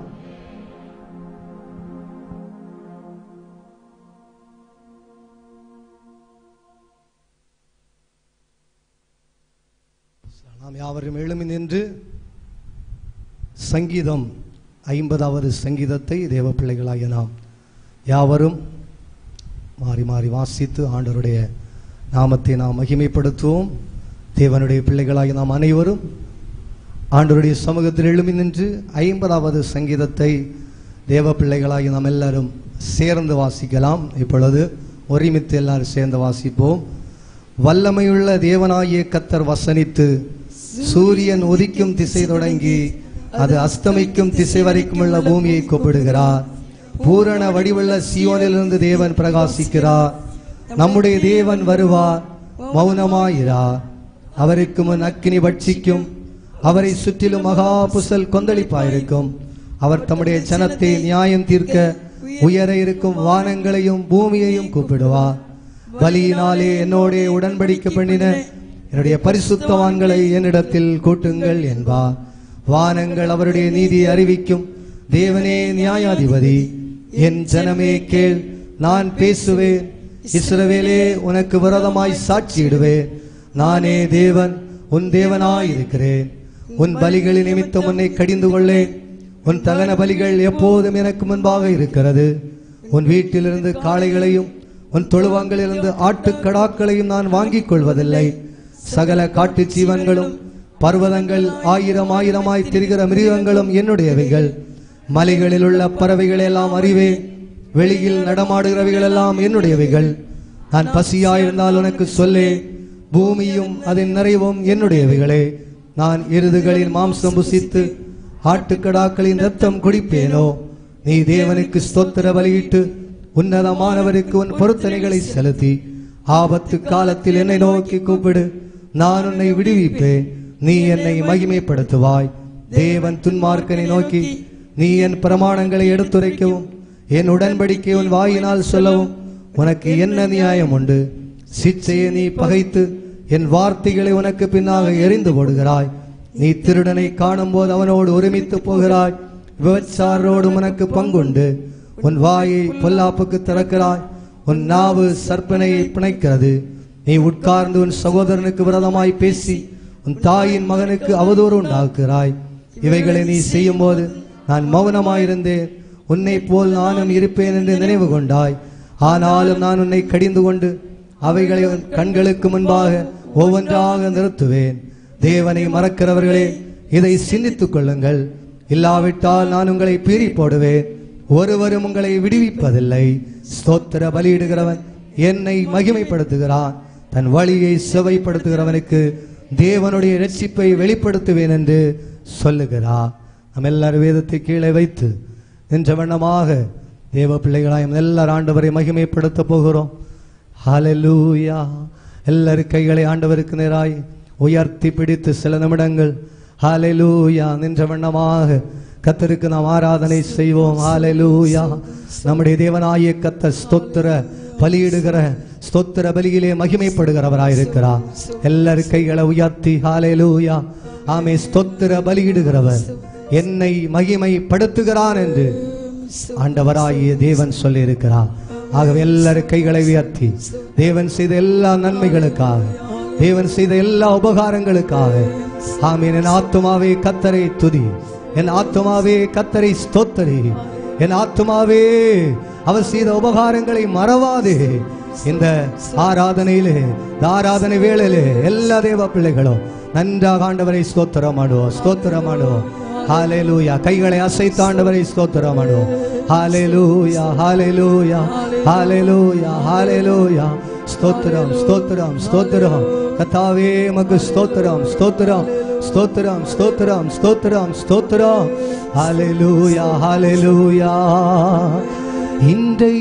நாம் யாவரும் எழுமி நின்று சங்கீதம் ஐம்பதாவது சங்கீதத்தை தேவ பிள்ளைகளாகிய நாம் யாவரும் மாறி மாறி வாசித்து ஆண்டவருடைய நாமத்தை நாம் மகிமைப்படுத்துவோம் தேவனுடைய பிள்ளைகளாகிய நாம் அனைவரும் ஆண்டவருடைய சமூகத்தில் எழுமி நின்று ஐம்பதாவது சங்கீதத்தை தேவ பிள்ளைகளாகி நாம் எல்லாரும் சேர்ந்து வாசிக்கலாம் இப்பொழுது ஒருமித்து எல்லாரும் சேர்ந்து வாசிப்போம் வல்லமையுள்ள தேவனாகிய கத்தர் வசனித்து சூரியன் உதிக்கும் திசை தொடங்கி அது அஸ்தமிக்கும் திசை வரைக்கும் உள்ள பூமியை கூப்பிடுகிறார் பூரண வடிவுள்ள சியோனிலிருந்து தேவன் பிரகாசிக்கிறார் நம்முடைய தேவன் வருவார் மௌனமாயிரார் அவருக்கு முன் அக்கினி பட்சிக்கும் அவரை சுற்றிலும் மகா புசல் கொந்தளிப்பாயிருக்கும் அவர் தம்முடைய ஜனத்தை நியாயம் தீர்க்க உயர இருக்கும் வானங்களையும் பூமியையும் கூப்பிடுவார் பலியினாலே என்னோடே உடன்படிக்கை பண்ணின என்னுடைய பரிசுத்தவான்களை என்னிடத்தில் கூட்டுங்கள் என்பார் வானங்கள் அவருடைய நீதியை அறிவிக்கும் தேவனே நியாயாதிபதி என் ஜனமே கேள் நான் பேசுவேன் இஸ்ரவேலே உனக்கு விரோதமாய் சாட்சியிடுவேன் நானே தேவன் உன் தேவனாய் இருக்கிறேன் உன் பலிகளின் நிமித்தம் உன்னை கடிந்து கொள்ளேன் உன் தகன பலிகள் எப்போதும் எனக்கு முன்பாக இருக்கிறது உன் வீட்டிலிருந்து காளைகளையும் உன் தொழுவங்களிலிருந்து ஆட்டுக்கடாக்களையும் நான் வாங்கிக் கொள்வதில்லை சகல காட்டு ஜீவன்களும் பர்வதங்கள் ஆயிரம் ஆயிரமாய் திரிகிற மிருகங்களும் என்னுடையவைகள் மலைகளில் உள்ள பறவைகள் எல்லாம் அறிவே வெளியில் நடமாடுகிறவைகள் எல்லாம் என்னுடையவைகள் நான் பசியாயிருந்தால் உனக்கு சொல்லே பூமியும் அதன் நிறைவும் என்னுடையவைகளே நான் எருதுகளின் மாம்சம் புசித்து ஆட்டுக்கடாக்களின் ரத்தம் குடிப்பேனோ நீ தேவனுக்கு ஸ்தோத்திர பலியிட்டு உன்னதமானவருக்கு உன் பொருத்தனைகளை செலுத்தி ஆபத்து காலத்தில் என்னை நோக்கி கூப்பிடு நான் உன்னை விடுவிப்பேன் நீ என்னை மகிமைப்படுத்துவாய் தேவன் துன்மார்க்கனை நோக்கி நீ என் பிரமாணங்களை எடுத்துரைக்கவும் என் உடன்படிக்கை உன் வாயினால் சொல்லவும் உனக்கு என்ன நியாயம் உண்டு சிச்சையை நீ பகைத்து என் வார்த்தைகளை உனக்கு பின்னாக எரிந்து போடுகிறாய் நீ திருடனை காணும்போது அவனோடு ஒருமித்து போகிறாய் விபச்சாரோடு உனக்கு பங்குண்டு உன் வாயை பொல்லாப்புக்கு திறக்கிறாய் உன் நாவு சற்பனையை பிணைக்கிறது நீ உட்கார்ந்து உன் சகோதரனுக்கு விரதமாய் பேசி உன் தாயின் மகனுக்கு அவதூறு உண்டாக்குகிறாய் இவைகளை நீ செய்யும்போது நான் மௌனமாயிருந்தேன் உன்னை போல் நானும் இருப்பேன் என்று நினைவு கொண்டாய் ஆனாலும் நான் உன்னை கடிந்து கொண்டு அவைகளை உன் கண்களுக்கு முன்பாக ஒவ்வொன்றாக நிறுத்துவேன் தேவனை மறக்கிறவர்களே இதை சிந்தித்துக் கொள்ளுங்கள் இல்லாவிட்டால் நான் உங்களை பீறி போடுவேன் ஒருவரும் உங்களை விடுவிப்பதில்லை ஸ்தோத்திர பலியிடுகிறவன் என்னை மகிமைப்படுத்துகிறான் தன் வழியை செவைப்படுத்துகிறவனுக்கு தேவனுடைய இரட்சிப்பை வெளிப்படுத்துவேன் என்று சொல்லுகிறார் நம்ம எல்லாரும் வேதத்தை கீழே வைத்து நின்ற வண்ணமாக தேவ பிள்ளைகளாய் நம்ம எல்லாரும் ஆண்டவரை மகிமைப்படுத்த போகிறோம் ஹalleluya எல்லாரும் கைகளை ஆண்டவருக்கு நேராய் உயர்த்தி பிடித்து சில நிமிடங்கள் ஹalleluya நின்ற வண்ணமாக கத்தருக்கு நாம் ஆராதனை செய்வோம் ஹalleluya நம்முடைய தேவனாகிய கத்த ஸ்தோத்திர பலியிடுகிற ஸ்தோத்திர பலியிலே மகிமைப்படுகிறவராயிருக்கிறார் எல்லாரும் கைகளை உயர்த்தி ஹalleluya ஆமே ஸ்தோத்திர பலியிடுகிறவர் என்னை மகிமைப்படுத்துகிறான் என்று ஆண்டவராகிய தேவன் சொல்லி இருக்கிறார் ஆகவே எல்லாரும் கைகளை உயர்த்தி தேவன் செய்த எல்லா நன்மைகளுக்காக தேவன் செய்த எல்லா உபகாரங்களுக்காக ஆமீன் என் ஆத்துமாவே கத்தரை துதி என் ஆத்துமாவே கத்தரை ஸ்தோத்தரி என் ஆத்துமாவே அவர் செய்த உபகாரங்களை மறவாதே இந்த ஆராதனையிலே இந்த ஆராதனை வேளையிலே எல்லா தேவ பிள்ளைகளும் நன்றாக ஆண்டவரை ஸ்தோத்திரம் ஆடுவோம் ஸ்தோத்திரம் ஆடுவோம் ஹalleluya கைகளை அசைத்து ஆண்டவரை ஸ்தோத்திரம் ஆடுவோம் ஹalleluya ஹalleluya ஹalleluya ஹalleluya ஸ்தோத்திரம் ஸ்தோத்திரம் ஸ்தோத்திரம் கர்த்தாவே மக்கு ஸ்தோத்திரம் ஸ்தோத்திரம் ஸ்தோத்திரம் ஸ்தோத்திரம் ஸ்தோத்திரம் ஸ்தோத்திரம் ஹalleluya ஹalleluya இன்றை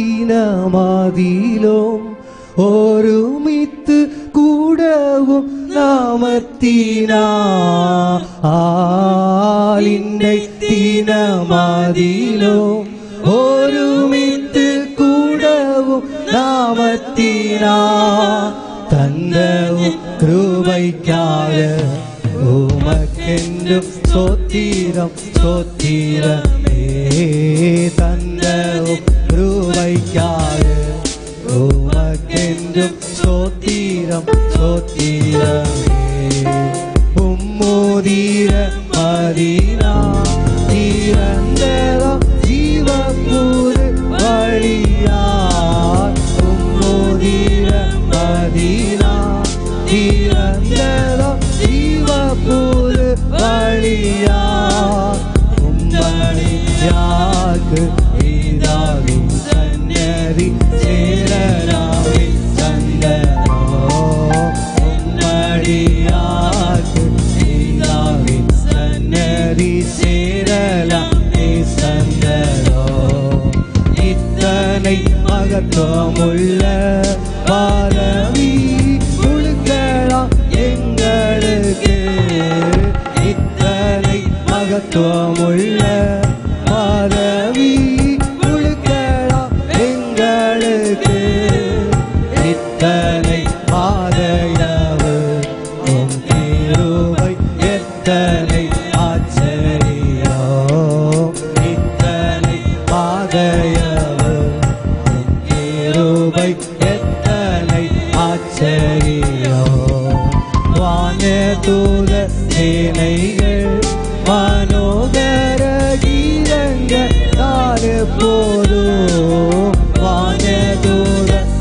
தீனமாதிலோம் ஒருமித்து கூடவும் நாமத்தினா ஆலிண்டை தீனமாதிலோம் ஒருமித்து கூடவும் நாமத்தினா தந்தவும் கிருபைக்காக உமக்கென்றும் சோத்திரம் சோத்திரமே தந்தவும் கிருபைக்காக உமக்கென்றும் சோத்திரம் சோத்திரமே உம்மோதீர மதீனா தீரந்தரம் ஜீவபூர் வழியா உம்மோதீர மதீனா தீரந்தரம் ஜீவபூர் வழியா உம்மடியாக்கு இதாகும் சன்னதி சேரலாவே சந்தனோ உம்மடியாக்கு இதாகும் சன்னதி சேரலாவே சந்தனோ இத்தனை மகத்துவமுள்ள பாரவி குழுக்கலாம் எங்களுக்கு இத்தனை மகத்துவமுள்ள பாரவி குழுக்கலாம் எங்களுக்கு இத்தனை பாதையவு உம் கிருபை எத்தனை ஆச்சரியோ இத்தனை பாதையவு உம் கிருபை எத்தனை ஆச்சரியோ வான தூத சேனைகள் மனோகர கீதங்க தானு போதும் வான தூத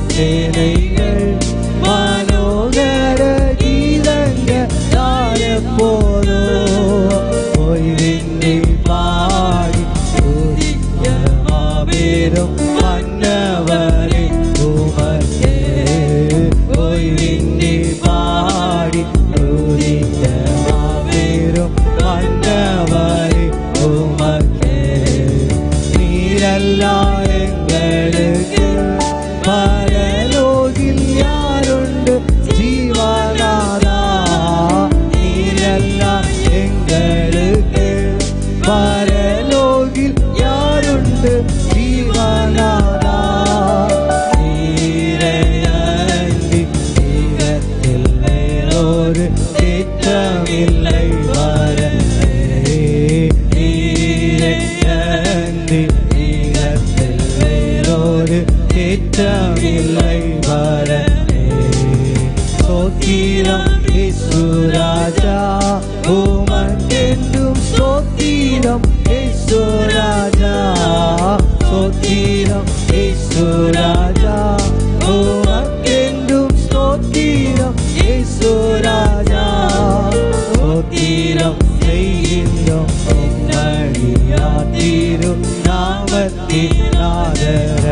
ஸ்தோத்திரம் ஈஸ்வராஜா உமக்கென்றும் ஸ்தோத்திரம் ஈஸ்வராஜா ஸ்தோத்திரம் ஈஸ்வராஜா உமக்கென்றும் ஸ்தோத்திரம் ஈஸ்வராஜா ஸ்தோத்திரம் செய்கின்றோம் உம்மடியா திரு நாமத்தின் ஆதர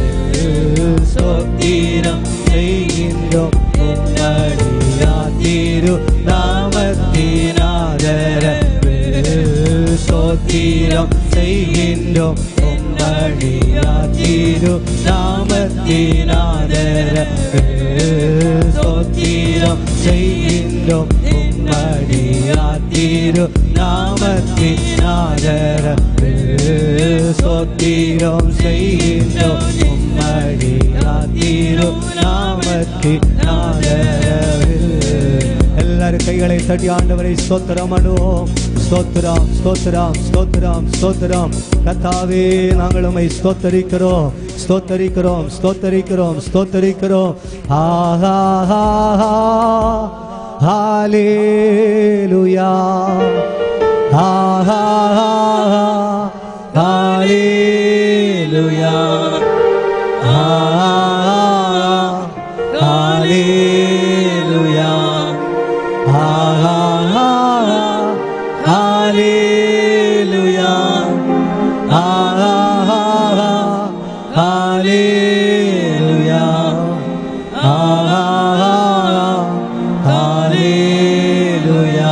ஸ்தோத்திரம் செய்கின்றோம் உம்மடியா திரு நாமத்தின் ஆதர ஸ்தோத்திரம் செய்கின்றோம் உம்மடியா திரு நாமத்தின் ஆதர ஸ்தோத்திரம் செய்கின்றோம் உம்மடியா திரு நாமத்தின் ஆதர ஸ்தோத்திரம் செய்கின்றோம் உம்மடியா திரு நாமத்தின் ஆதரவில் எல்லாரும் கைகளை தட்டி ஆண்டவரை ஸ்தோத்திரம் பண்ணுவோம் ஸ்தோத்திரம் ஸ்தோத்திரம் ஸ்தோத்திரம் ஸ்தோத்திரம் கத்தாவே நாங்கள் உம்மை ஸ்தோத்தரிக்கிறோம் ஸ்தோத்தரிக்கிறோம் ஸ்தோத்தரிக்கிறோம் ஸ்தோத்தரிக்கிறோம் ஆஹா ஹalleluya ஆஹா ஹalleluya ஆஹா ஹalleluya ஆஹா ஹalleluya ஆஹா ஹalleluya ஆஹா ஹalleluya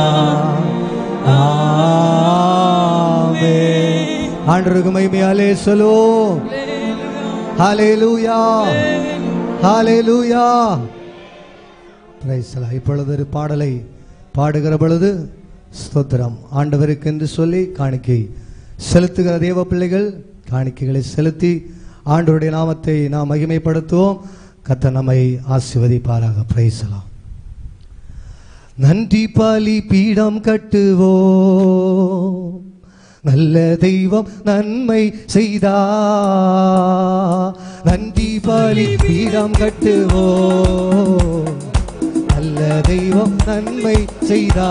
ஆமென் ஆண்டவருக்கு மகிமையாலே சொல்லுவோம் ஹalleluya ஹalleluya பிரைஸ் எல்லாம். இப்பொழுது ஒரு பாடலை பாடுகிற பொழுது ஸ்தோத்திரம் ஆண்டவருக்கு என்று சொல்லி காணிக்கை செலுத்துகிற தேவ பிள்ளைகள் காணிக்கைகளை செலுத்தி ஆண்டவருடைய நாமத்தை நாம் மகிமைப்படுத்துவோம் கத்த நம்மை ஆசிர்வதிப்பாராக பிரைசலாம் நன்றி பாலி பீடம் கட்டுவோம் நல்ல தெய்வம் நன்மை செய்தா நன்றி பாலி பீடம் கட்டுவோம் நல்ல தெய்வம் நன்மை செய்தா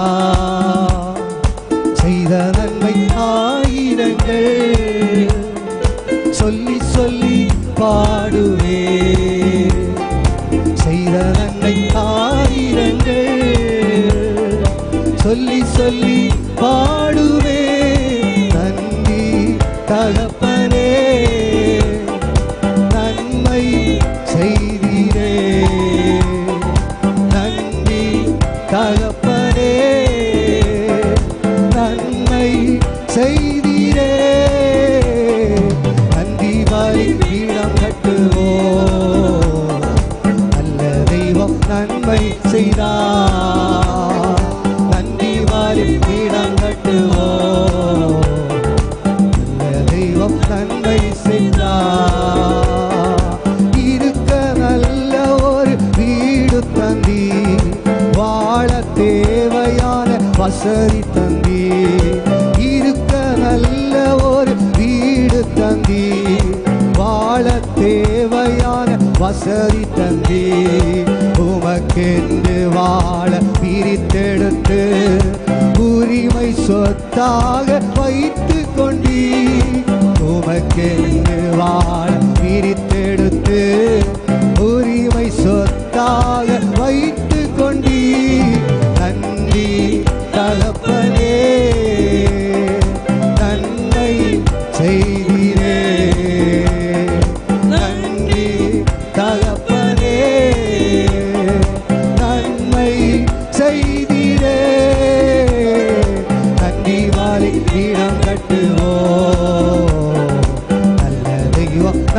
செய்த நன்மை ஆயிரங்கள் சொல்லி சொல்லி பாடுவே செய்த நன்மை ஆயிரங்கள் சொல்லி சொல்லி பாடுவே நன்றி தகப்பனே நன்மை செய்தீரே நன்றி தகப்பனே நன்மை செய்தீரே நன்றி வாரி பீடம் கட்டுவோம் நல்ல தெய்வம் நன்மை செய்தா நன்றி வாரி பீடம் கட்டுவோம் நல்ல தெய்வம் நன்மை செய்தா இருக்க நல்ல ஒரு வீடு தந்தி வாழ தேவையான வசதி தந்தி இருக்க நல்ல ஒரு வீடு தந்தி வாழ தேவையான வசதி தந்தி உமக்கென்று வாழ பிரித்தெடுத்து உரிமை சொத்தாக வைத்து கொண்டீ உமக்கென்று வாழ பிரித்தெடுத்து உரிமை சொத்தாக வைத்து கொண்டீ நன்றி தகப்பனே நன்மை செய்தீரே நன்றி தகப்பனே நன்மை செய்தீரே நன்றி வாரி பீடம் கட்டுவோம் நல்ல தெய்வம்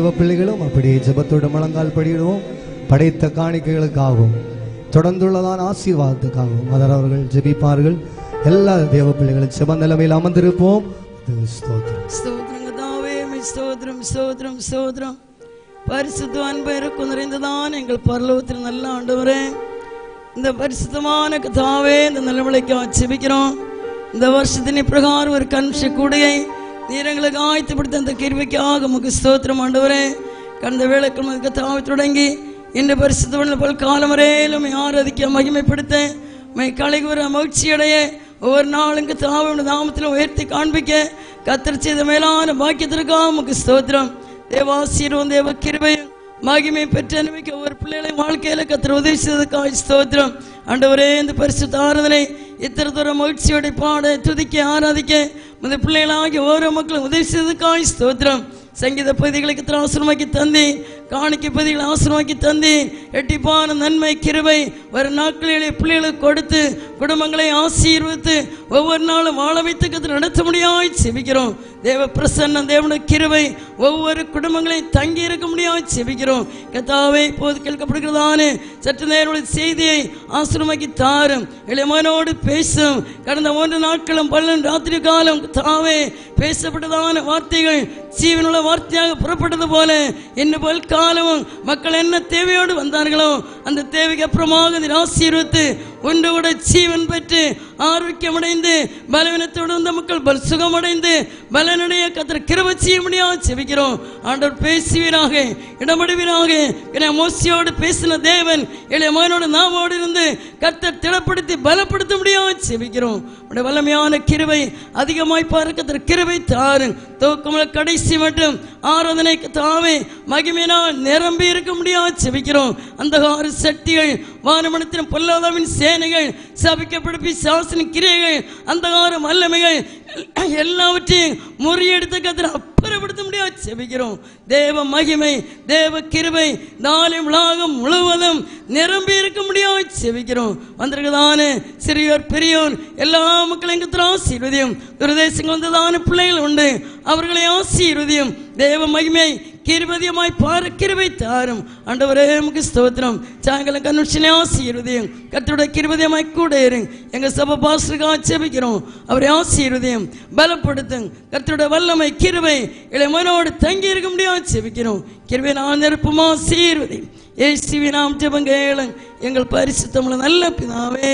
பிள்ளைகளும் அப்படியே ஜெபத்தோடு முழங்கால் படியிடுவோம் படைத்த காணிக்கைகளுக்காகவும் தொடர்ந்துள்ளதான ஆசீர்வாதத்துக்காகவும் அதர் அவர்கள் ஜெபிப்பார்கள் எல்லா தேவ பிள்ளைகளும் செப நிலைமையில் அமர்ந்திருப்போம் இது ஸ்தோத்திரம் ஸ்தோத்திரம் கதாவே மை ஸ்தோத்திரம் ஸ்தோத்திரம் ஸ்தோத்திரம் பரிசுத்த அன்பு இருக்கும் நிறைந்ததான் எங்கள் பரலோகத்தில் நல்ல ஆண்டவரே இந்த பரிசுத்தமான கதாவே இந்த நிலவிலைக்கு செபிக்கிறோம் இந்த வருஷத்தின் பிரகாரம் ஒரு கன்ஷ கூடையை நீர் எங்களுக்கு ஆயத்து பிடித்த அந்த கிருவிக்காக உமக்கு ஸ்தோத்திரம் ஆண்டவரே கடந்த வேலைக்கிழமை கதாவை தொடங்கி இன்று பரிசுத்த பல் காலம் வரையிலும் ஆராதிக்க மகிமைப்படுத்த மை கலைகுற மகிழ்ச்சி அடைய ஒவ்வொரு நாளும் தாவோட நாமத்தில் உயர்த்தி காண்பிக்க கத்தர் செய்த மேலான பாக்கியத்திற்காக உமக்கு ஸ்தோத்திரம் தேவாசீரும் தேவ கிருபையும் மகிமை பெற்று அனுபவிக்க ஒவ்வொரு பிள்ளைகளை வாழ்க்கையில கத்தர் உதவி செய்ததுக்காக ஸ்தோத்திரம் ஆண்டவரே இந்த பரிசுத்த ஆராதனை இத்தனை தூரம் மகிழ்ச்சியோட பாட துதிக்க ஆராதிக்க இந்த பிள்ளைகளாகிய ஒவ்வொரு மக்களும் உதவி செய்ததுக்காக ஸ்தோத்திரம் சங்கீத பகுதிகளுக்கு இத்தனை ஆசிரமாக்கி தந்தி காணிக்க பகுதிகளை ஆசிரமாக்கி தந்தி எட்டிப்பான நன்மை கிருபை வரும் நாட்களிலே பிள்ளைகளுக்கு கொடுத்து குடும்பங்களை ஆசீர்வதித்து ஒவ்வொரு நாளும் வாழ வைத்து கத்து நடத்த முடியாய் செபிக்கிறோம் தேவ பிரசன்னம் தேவனுடைய கிருபை ஒவ்வொரு குடும்பங்களையும் தங்கி இருக்க முடியாய் செபிக்கிறோம் கத்தாவே இப்போது கேட்கப்படுகிறதான சற்று நேரம் செய்தியை ஆசிரமாக்கி தாரும் இளைமனோடு பேசும் கடந்த மூன்று நாட்களும் பன்னெண்டு ராத்திரி காலம் தாவே பேசப்பட்டதான வார்த்தைகள் ஜீவனுள்ள வார்த்தையாக புறப்பட்டது போல இன்னும் பல்காலமும் மக்கள் என்ன தேவையோடு வந்தார்களோ அந்த தேவைக்கு அப்புறமாக நீர் ஆசீர்வித்து ஒன்று கூட ஜீவன் பெற்று ஆரோக்கியமடைந்து பலவீனத்தோடு வந்த மக்கள் பல் சுகமடைந்து பலனடைய கத்திர கிருப செய்ய முடியாது செபிக்கிறோம் ஆண்டவர் பேசுவீராக இடமடுவீராக என மோசியோடு பேசின தேவன் எளிய மகனோடு நாமோடு இருந்து கர்த்தர் திடப்படுத்தி பலப்படுத்த முடியாது செபிக்கிறோம் உடைய வல்லமையான கிருபை அதிகமாய் பார்க்கிற கிருபை தாரும் துவக்கமுள்ள கடைசி மட்டும் ஆராதனைக்கு தாவே மகிமையினால் நிரம்பி இருக்க முடியாது செபிக்கிறோம் அந்த ஆறு சக்திகள் வானமனத்தின் பொல்லாதவின் சேனைகள் சபிக்கப்படுப்பி சாசன கிரியைகள் அந்த ஆறு வல்லமைகள் எல்லாவற்றையும் முறியெடுத்த கத்திர அப்புறப்படுத்த முடியாது செபிக்கிறோம் தேவ மகிமை தேவ கிருபை நாளும் உலகம் முழுவதும் நிரம்பி இருக்க முடியாது செபிக்கிறோம் வந்திருக்கதான சிறியோர் பெரியோர் எல்லா மக்களையும் கத்திர ஆசீர்வதியும் துரதேசங்கள் வந்ததான பிள்ளைகள் உண்டு அவர்களை ஆசீர்வதியும் தேவ மகிமை கிருபதியமாய் பார கிருபை தாரும் ஆண்டவரே உமக்கு ஸ்தோத்திரம் சாயங்காலம் கண்ணுஷனே ஆசீர்வதியும் கர்த்தருடைய கிருபதியமாய் கூட இருங்க எங்க சபை பாஸ்டருக்காக செபிக்கிறோம் அவரை ஆசீர்வதியும் பலப்படுத்தும் கர்த்தருடைய வல்லமை கிருபை இளைமனோடு தங்கி இருக்க முடியாது செபிக்கிறோம் கிருபை நான் நெருப்புமா ஆசீர்வதி ஏசுவி நாம் ஜெபங்கேளும் எங்கள் பரிசுத்தமுள்ள நல்ல பிதாவே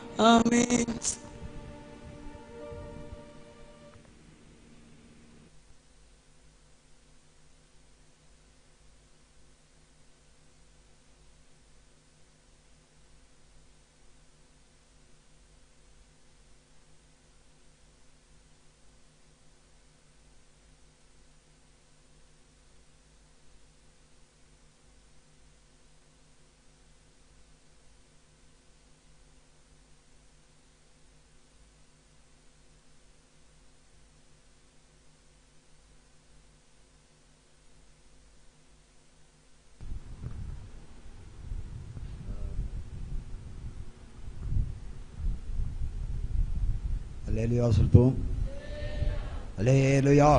ஆமென் அல்லேலுயா சொல்லுவோம் அல்லேலுயா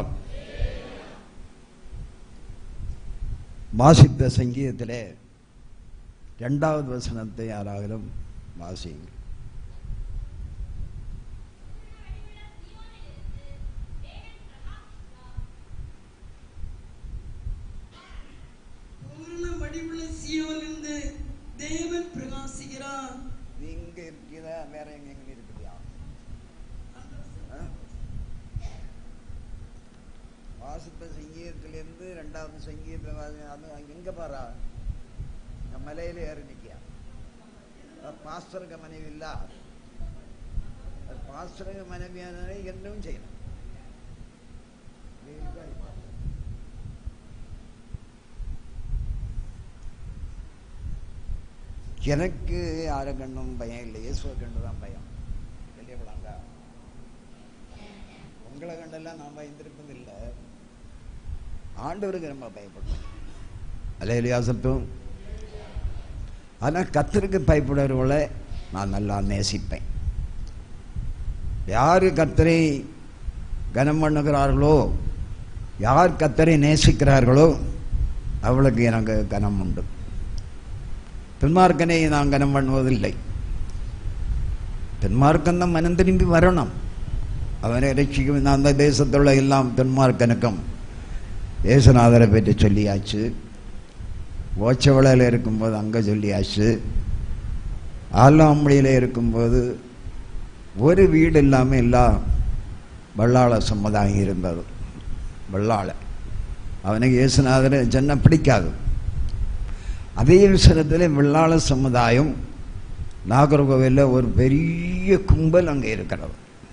வாசித்த சங்கீதத்திலே இரண்டாவது வசனத்தை யாராகிலும் வாசியுங்கள் பூரண வடிவுள்ள சீயோனிலிருந்து தேவன் பிரகாசிக்கிறார் நீங்க இருக்கிறதா வேற எங்க எங்க இருக்குதா வாசித்த சங்கீதத்திலிருந்து ரெண்டாவது சங்கீதத்தில் அது அங்க எங்க பாரா நான் மலையில ஏறி நிற்கியா பாஸ்டருக்கு மனைவி இல்ல பாஸ்டருக்கு மனைவியான என்னும் செய்யணும் எனக்கு யாரை கண்டும் பயம் இல்லை இயேசுவை கண்டு தான் பயம் வெளியப்படாங்க உங்களை கண்டெல்லாம் நான் பயந்திருப்பது இல்லை ஆண்டவருக்கு ரொம்ப பயப்படணும் அலையிலையா சத்தும் ஆனால் கத்தருக்கு பயப்படுறவளை நான் நல்லா நேசிப்பேன் யார் கத்தரை கனம் பண்ணுகிறார்களோ யார் கத்தரை நேசிக்கிறார்களோ அவளுக்கு எனக்கு கனம் உண்டு பின்மார்க்கனை நான் கனம் பண்ணுவதில்லை பின்மார்க்கம் தான் மனம் திரும்பி வரணும் அவனை ரட்சிக்கும் அந்த தேசத்துள்ள எல்லாம் பின்மார்க்கனுக்கும் ஏசுநாதரை பற்றி சொல்லியாச்சு ஓச்சவளையில் இருக்கும்போது அங்கே சொல்லியாச்சு ஆலாம்படியில் இருக்கும்போது ஒரு வீடு இல்லாமல் எல்லாம் வெள்ளாள சமுதாயம் இருந்தது வெள்ளாள அவனுக்கு இயேசுநாதரை சென்ன பிடிக்காது அதே விஷயத்தில் வெள்ளாள சமுதாயம் நாகர்கோவிலில் ஒரு பெரிய கும்பல் அங்கே இருக்கிறது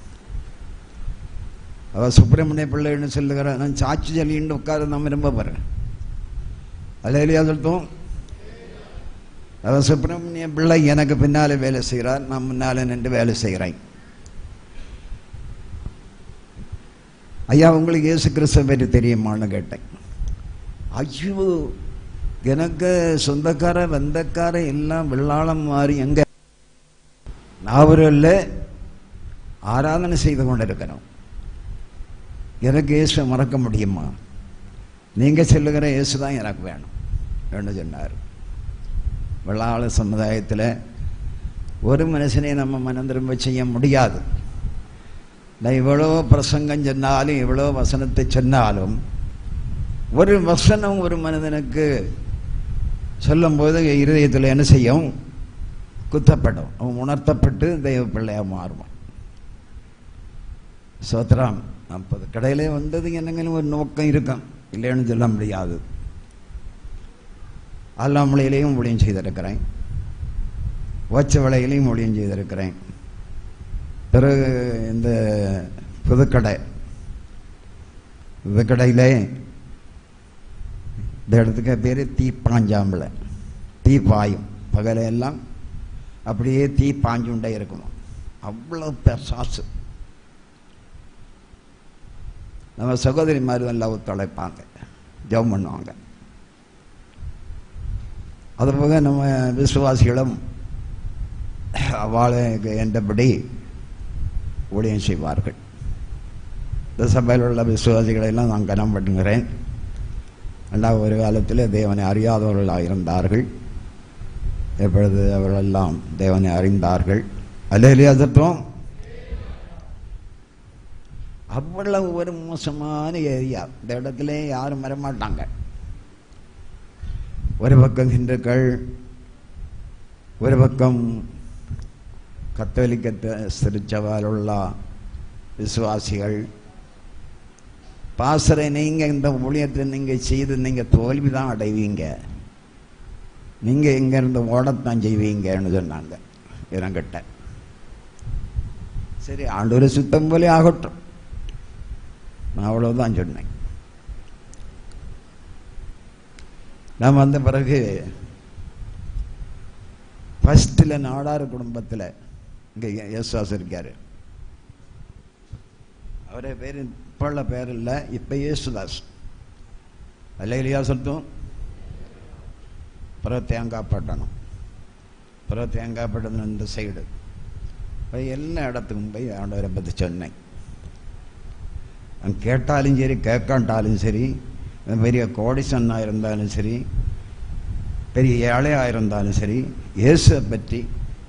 அவ சுப்பிரமணிய பிள்ளைன்னு சொல்லுகிற நான் சாட்சி சொல்லின்னு உட்கார நம்ம ரொம்ப போகிறேன் அதில் இல்லையா சொல்லிட்டோம் அவன் சுப்பிரமணிய பிள்ளை எனக்கு பின்னாலே வேலை செய்கிறார் நான் முன்னாலே நின்று வேலை செய்கிறேன் ஐயா உங்களுக்கு இயேசு கிறிஸ்துவ பற்றி தெரியுமான்னு கேட்டேன் ஐயோ எனக்கு சொந்தக்கார வந்தக்கார எல்லாம் வெள்ளாளம் மாறி எங்க நாவரில் ஆராதனை செய்து கொண்டிருக்கிறோம் எனக்கு இயேசு மறக்க முடியுமா நீங்க சொல்லுகிற இயேசு தான் எனக்கு வேணும் என்று சொன்னார் வெள்ளாள சமுதாயத்தில் ஒரு மனுஷனை நம்ம மனம் திரும்ப செய்ய முடியாது நான் இவ்வளோ பிரசங்கம் சொன்னாலும் இவ்வளோ வசனத்தை சொன்னாலும் ஒரு வசனம் ஒரு மனிதனுக்கு சொல்லும்போது இருதயத்தில் என்ன செய்யும் குத்தப்படும் அவன் உணர்த்தப்பட்டு தெய்வ பிள்ளையாக மாறுவான் சோத்ராம் அப்போது கடையிலே வந்தது என்னங்கன்னு ஒரு நோக்கம் இருக்கும் இல்லைன்னு சொல்ல முடியாது அல்லாமலையிலையும் ஊழியம் செய்திருக்கிறேன் ஓச்ச விலையிலையும் ஊழியம் செய்திருக்கிறேன் பிறகு இந்த புதுக்கடை புதுக்கடையில் இந்த இடத்துக்கு பேர் தீ பாஞ்சாம்பளை தீ பாயும் பகலையெல்லாம் அப்படியே தீ பாஞ்சுண்டே இருக்குமா அவ்வளோ பெசாசு நம்ம சகோதரிமார் நல்லா ஒத்துழைப்பாங்க ஜெபம் பண்ணுவாங்க அதுபோக நம்ம விசுவாசிகளும் அவளுக்கு என்றபடி ஊழியம் செய்வார்கள் இந்த சபையில் உள்ள விசுவாசிகளை எல்லாம் நான் கனம் பண்ணுகிறேன் ரெண்டாவது ஒரு காலத்தில் தேவனை அறியாதவர்களாக இருந்தார்கள் எப்பொழுது அவர்களெல்லாம் தேவனை அறிந்தார்கள் அல்லையா தத்துவம் அவ்வளவு ஒரு மோசமான ஏரியா இந்த இடத்துல யாரும் வரமாட்டாங்க ஒரு பக்கம் ஹிந்துக்கள் ஒரு பக்கம் கத்தோலிக்க திருச்சபாலுள்ள விசுவாசிகள் பாசரை நீங்கள் இந்த ஊழியத்தை நீங்கள் செய்து நீங்கள் தோல்வி தான் அடைவீங்க நீங்கள் இங்கேருந்து ஓடத்தான் செய்வீங்கன்னு சொன்னாங்க இறங்கிட்ட சரி ஆண்டவர் சுத்தம் போலே ஆகட்டும் நான் அவ்வளவுதான் சொன்னேன் நான் வந்த பிறகு ஃபஸ்ட்டில் நாடார் குடும்பத்தில் இங்கே யேசுவாஸ் இருக்காரு அவரே பேர் இப்போ உள்ள பேர் இல்லை இப்போ இயேசுதாஸ் அல்ல இல்லையா சொல்லும் பிறகு தேங்காய் பட்டணம் பிறகு தேங்காய் பட்டணம் இந்த சைடு போய் எல்லா இடத்துக்கும் போய் ஆண்டவரை பற்றி சொன்னேன் அவன் கேட்டாலும் சரி கேட்காட்டாலும் சரி பெரிய கோடிசன்னாக இருந்தாலும் சரி பெரிய ஏழையாக இருந்தாலும் சரி இயேசுவை பற்றி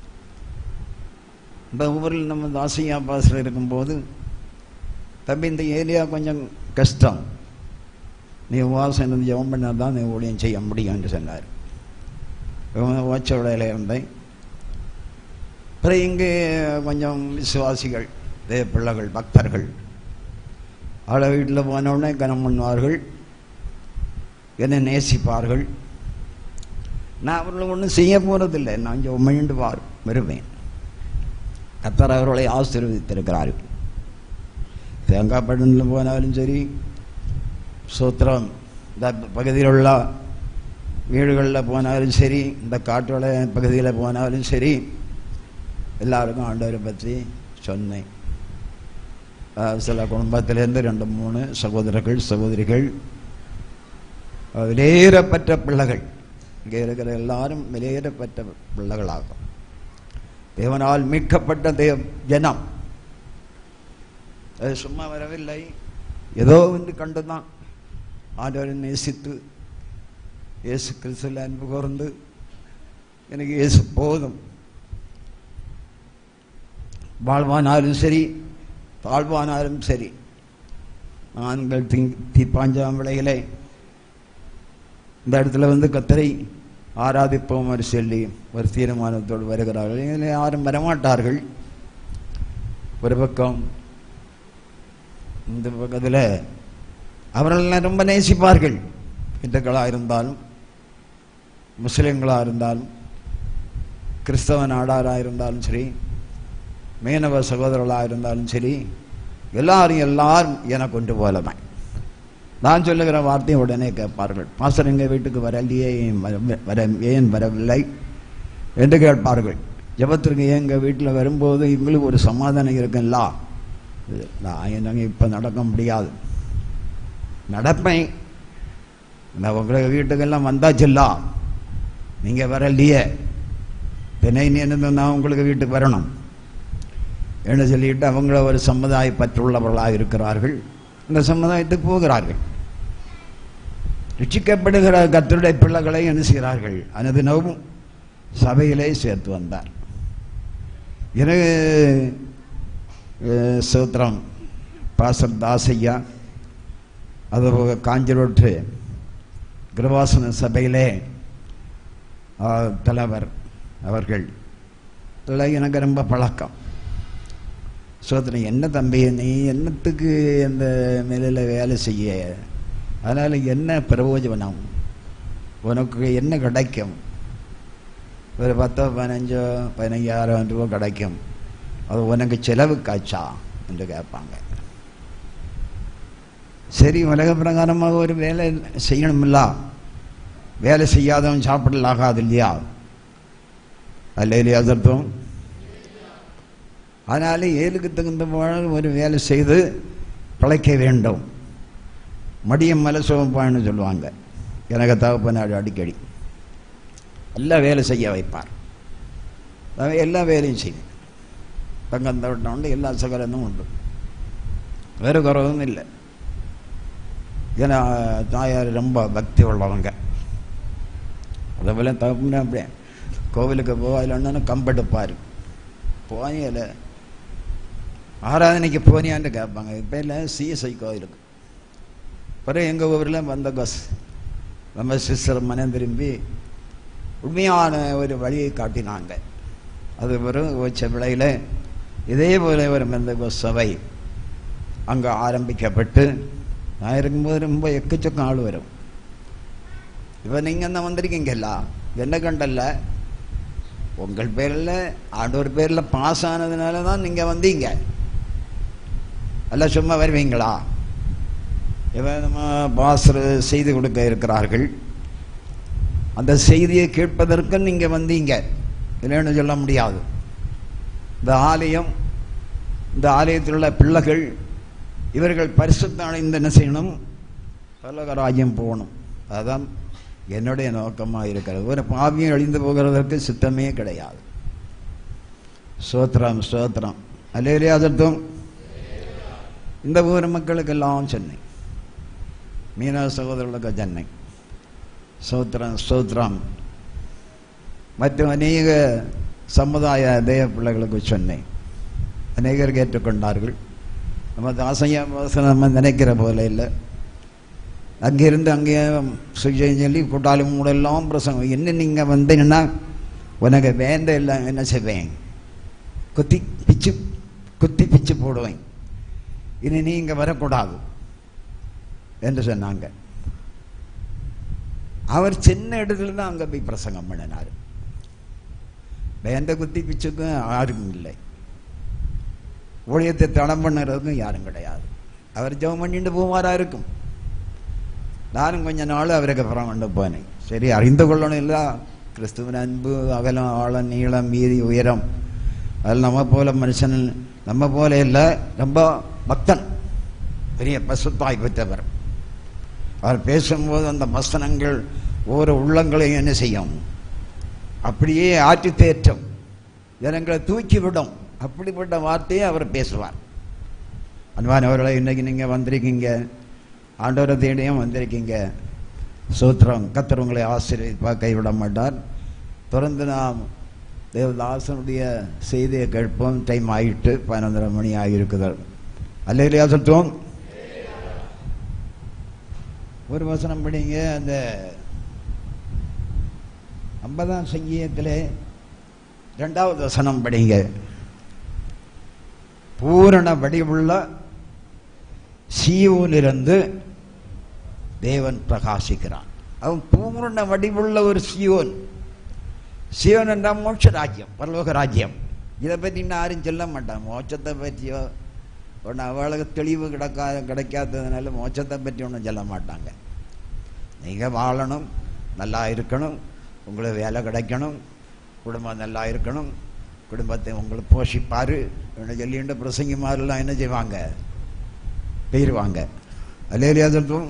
இந்த ஊரில் நம்ம தாசியா பாசில் இருக்கும்போது தம்பி இந்த ஏரியா கொஞ்சம் கஷ்டம் நீ உபவாசம் இருந்து ஜெபம் பண்ணால் தான் நீ ஊழியம் செய்ய முடியும்னு சொன்னார் ஓச்ச விடையில் இருந்தேன் அப்புறம் இங்கே கொஞ்சம் விசுவாசிகள் தேவ பிள்ளைகள் பக்தர்கள் ஆளை வீட்டில் போனவுடனே கனம் பண்ணுவார்கள் என்னை நேசிப்பார்கள் நான் அவர்களை ஒன்றும் செய்ய போகிறதில்லை நான் இங்கே உமையுண்டு வார் வருவேன் கத்தர் அவர்களை ஆசீர்வதித்திருக்கிறார்கள் தேங்காய் பட்டணில் போனாலும் சரி சூத்திரம் இந்த பகுதியில் உள்ள வீடுகளில் போனாலும் சரி இந்த காட்டோட பகுதியில் போனாலும் சரி எல்லாருக்கும் ஆண்டவரை பற்றி சொன்னேன் சில குடும்பத்திலேருந்து ரெண்டு மூணு சகோதரர்கள் சகோதரிகள் விலையேறப்பட்ட பிள்ளைகள் இங்கே இருக்கிற எல்லாரும் விலையேறப்பட்ட பிள்ளைகளாகும் தேவனால் மீட்கப்பட்ட தேவ ஜனம் அது சும்மா வரவில்லை ஏதோ ஒன்று கண்டுதான் ஆண்டவரை நேசித்து இயேசு கிறிஸ்துவில் அன்பு கூர்ந்து எனக்கு இயேசு போதும் வாழ்வானாலும் சரி தாழ்வானாலும் சரி ஆண்கள் தீ தீப்பாஞ்சாம் விலையிலே இந்த இடத்துல வந்து கத்தரை ஆராதிப்போம் ஒரு சொல்லி ஒரு தீர்மானத்தோடு வருகிறார்கள் இதில் யாரும் வரமாட்டார்கள் ஒரு பக்கம் இந்த பக்கத்தில் அவர்கள் ரொம்ப நேசிப்பார்கள் இந்துக்களாக இருந்தாலும் முஸ்லிம்களாக இருந்தாலும் கிறிஸ்தவ நாடாராக இருந்தாலும் சரி மீனவ சகோதரர்களாக இருந்தாலும் சரி எல்லாரும் எல்லாரும் எனக்கு கொண்டு போலதான் நான் சொல்லுகிற வார்த்தையை உடனே கேட்பார்கள் பாஸ்டர் எங்கள் வீட்டுக்கு வரலையே ஏன் வர- வர ஏன் வரவில்லை என்று கேட்பார்கள் ஜபத்திற்கு எங்கள் வீட்டில் வரும்போது எங்களுக்கு ஒரு சமாதானம் இருக்குல்ல இது நான் என்னங்க இப்போ நடக்க முடியாது நடப்பேன் நான் உங்களுக்கு வீட்டுக்கெல்லாம் வந்தாச்சுல்ல நீங்கள் வரலையே பின்ன இனி என்ன நான் உங்களுக்கு வீட்டுக்கு வரணும் என்று சொல்லிட்டு அவங்கள ஒரு சமுதாய பற்றுள்ளவர்களாக இருக்கிறார்கள் இந்த சமுதாயத்துக்கு போகிறார்கள் ரிச்சிக்கப்படுகிற கத்தருடைய பிள்ளைகளை என்ன செய்கிறார்கள் அனுதினமும் சபையிலே சேர்த்து வந்தார் எனக்கு அஹ், சூத்திரம் பாசர் தாசையா அதுபோக காஞ்சரோட்டு கிருவாசன சபையிலே ஆஹ், தலைவர் அவர்கள் இதெல்லாம் எனக்கு ரொம்ப பழக்கம் சோதனை என்ன தம்பி நீ என்னத்துக்கு இந்த மேலையில் வேலை செய்ய அதனால் என்ன பிரயோஜனம் உனக்கு என்ன கிடைக்கும் ஒரு பத்தோ பதினஞ்சோ பதினஞ்சாயிரம் ரூபா கிடைக்கும் அது உனக்கு செலவுக்காச்சா என்று கேட்பாங்க சரி உலக பிரகாரமாக ஒரு வேலை செய்யணுமில்ல வேலை செய்யாதவன் சாப்பிடலாகாது இல்லையா அல்ல இல்லையா அர்த்தம் அதனால ஏழுக்கு தகுந்த போல ஒரு வேலை செய்து பிழைக்க வேண்டும் மடியம் மலசோப்பான்னு சொல்லுவாங்க எனக்கு தகப்பனாடு அடிக்கடி எல்லாம் வேலை செய்ய வைப்பார் அவன் எல்லா வேலையும் செய்யும் தங்கம் தவட்டம் உண்டு எல்லா சகலனும் உண்டு வேறு குறவும் இல்லை ஏன்னா தாயார் ரொம்ப பக்தி உள்ளவங்க அதேபோல தகப்பன அப்படியே கோவிலுக்கு போவாயிலன்னு கம்பெடுப்பார் போனியில் ஆராதனைக்கு போனியான்னு கேட்பாங்க இப்போ இல்லை சிஎஸ்ஐ கோவிலுக்கு பிறகு எங்கள் ஊரில் வந்த பஸ் நம்ம சிஸ்டர் மனம் திரும்பி உண்மையான ஒரு வழியை காட்டினாங்க அது வெறும் வச்ச விலையில் இதே போல ஒரு மெந்த சபை அங்கே ஆரம்பிக்கப்பட்டு நான் இருக்கும்போது ரொம்ப எக்கச்சக்கம் ஆள் வரும் இப்போ நீங்கள் தான் வந்திருக்கீங்கல்ல என்ன கண்டல்ல உங்கள் பேரில் ஆண்டவர் பேரில் பாஸ் ஆனதுனால தான் நீங்கள் வந்தீங்க அல்ல சும்மா வருவீங்களா இவன் நம்ம பாஸ்டர் செய்து கொடுக்க இருக்கிறார்கள் அந்த செய்தியை கேட்பதற்கு நீங்கள் வந்தீங்க இல்லைன்னு சொல்ல முடியாது இந்த ஆலயம் இந்த ஆலயத்தில் உள்ள பிள்ளைகள் இவர்கள் பரிசுத்த அடைந்து என்ன செய்யணும் பல்லகராஜ்யம் போகணும் அதுதான் என்னுடைய நோக்கமாக இருக்கிறது ஒரு பாவியம் அழிந்து போகிறதற்கு சித்தமே கிடையாது ஸ்தோத்திரம் ஸ்தோத்திரம் அல்லையா அதர்த்தம் இந்த ஊர் மக்களுக்கெல்லாம் சென்னை மீனவ சகோதரர்களுக்கு சென்னை ஸ்தோத்திரம் ஸ்தோத்திரம் மற்றும் அநேக சமுதாய தேவ பிள்ளைகளுக்கு சொன்னேன் அநேகர் கேட்டுக்கொண்டார்கள் நம்ம தாசையா நம்ம நினைக்கிற போல இல்லை அங்கிருந்து அங்கே சுஜயம் சொல்லி கூட்டாளி மூடெல்லாம் பிரசங்கம் என்ன நீங்கள் வந்தீங்கன்னா உனக்கு வேந்த இல்லை என்ன செய்வேன் குத்தி பிச்சு குத்தி பிச்சு போடுவேன் இனி நீ இங்கே வரக்கூடாது என்று சொன்னாங்க அவர் சின்ன இடத்துல தான் அங்கே போய் பிரசங்கம் பண்ணினார் வேந்த குத்தி பிச்சுக்கும் யாரும் இல்லை ஊழியத்தை தடம் பண்ணுறதுக்கும் யாரும் கிடையாது அவர் ஜெபம் பண்ணிட்டு போவாரா இருக்கும் நானும் கொஞ்ச நாள் அவருக்கு அப்புறம் கொண்டு போனேன் சரி அறிந்து கொள்ளணும் இல்லை கிறிஸ்துவின் அன்பு அகலம் ஆழம் நீளம் மீதி உயரம் அதில் நம்ம போல மனுஷன் நம்ம போல இல்லை ரொம்ப பக்தன் பெரிய பசுத்தாய் பெற்றவர் அவர் பேசும்போது அந்த வசனங்கள் ஒவ்வொரு உள்ளங்களையும் என்ன செய்யும் அப்படியே ஆற்றி தேற்றும் ஜனங்களை தூக்கி விடும் அப்படிப்பட்ட வார்த்தையை அவர் பேசுவார் அன்பானவர்களை இன்னைக்கு நீங்கள் வந்திருக்கீங்க ஆண்டவரை தேடியும் வந்திருக்கீங்க சூத்திரம் கத்தர் உங்களை ஆசீர்வதிப்பா கைவிட மாட்டார் தொடர்ந்து நாம் தேவதாசனுடைய செய்தியை கேட்போம் டைம் ஆயிட்டு பதினொன்றரை மணி ஆகியிருக்குது அல்லையா சத்துவம் ஒரு வசனம் படிங்க அந்த ஐம்பதாம் சங்கீதத்திலே ரெண்டாவது வசனம் படிங்க பூரண வடிவுள்ள சீவோனிலிருந்து தேவன் பிரகாசிக்கிறான் அவன் பூரண வடிவுள்ள ஒரு சியோன் சியோன் என்றால் மோட்ச ராஜ்யம் பரலோக ராஜ்யம் இதை பற்றி இன்னும் யாரும் சொல்ல மாட்டான் மோட்சத்தை பற்றியோ ஒன்று அவளுக்கு தெளிவு கிடைக்கா கிடைக்காததுனால மோட்சத்தை பற்றி ஒன்றும் சொல்ல மாட்டாங்க நீங்கள் வாழணும் நல்லா இருக்கணும் உங்களுக்கு வேலை கிடைக்கணும் குடும்பம் நல்லா இருக்கணும் குடும்பத்தை உங்களை போஷிப்பார் என்ன சொல்லிட்டு பிரசங்கிமாரெல்லாம் என்ன செய்வாங்க போயிடுவாங்க அல்லையா சொல்லுவோம்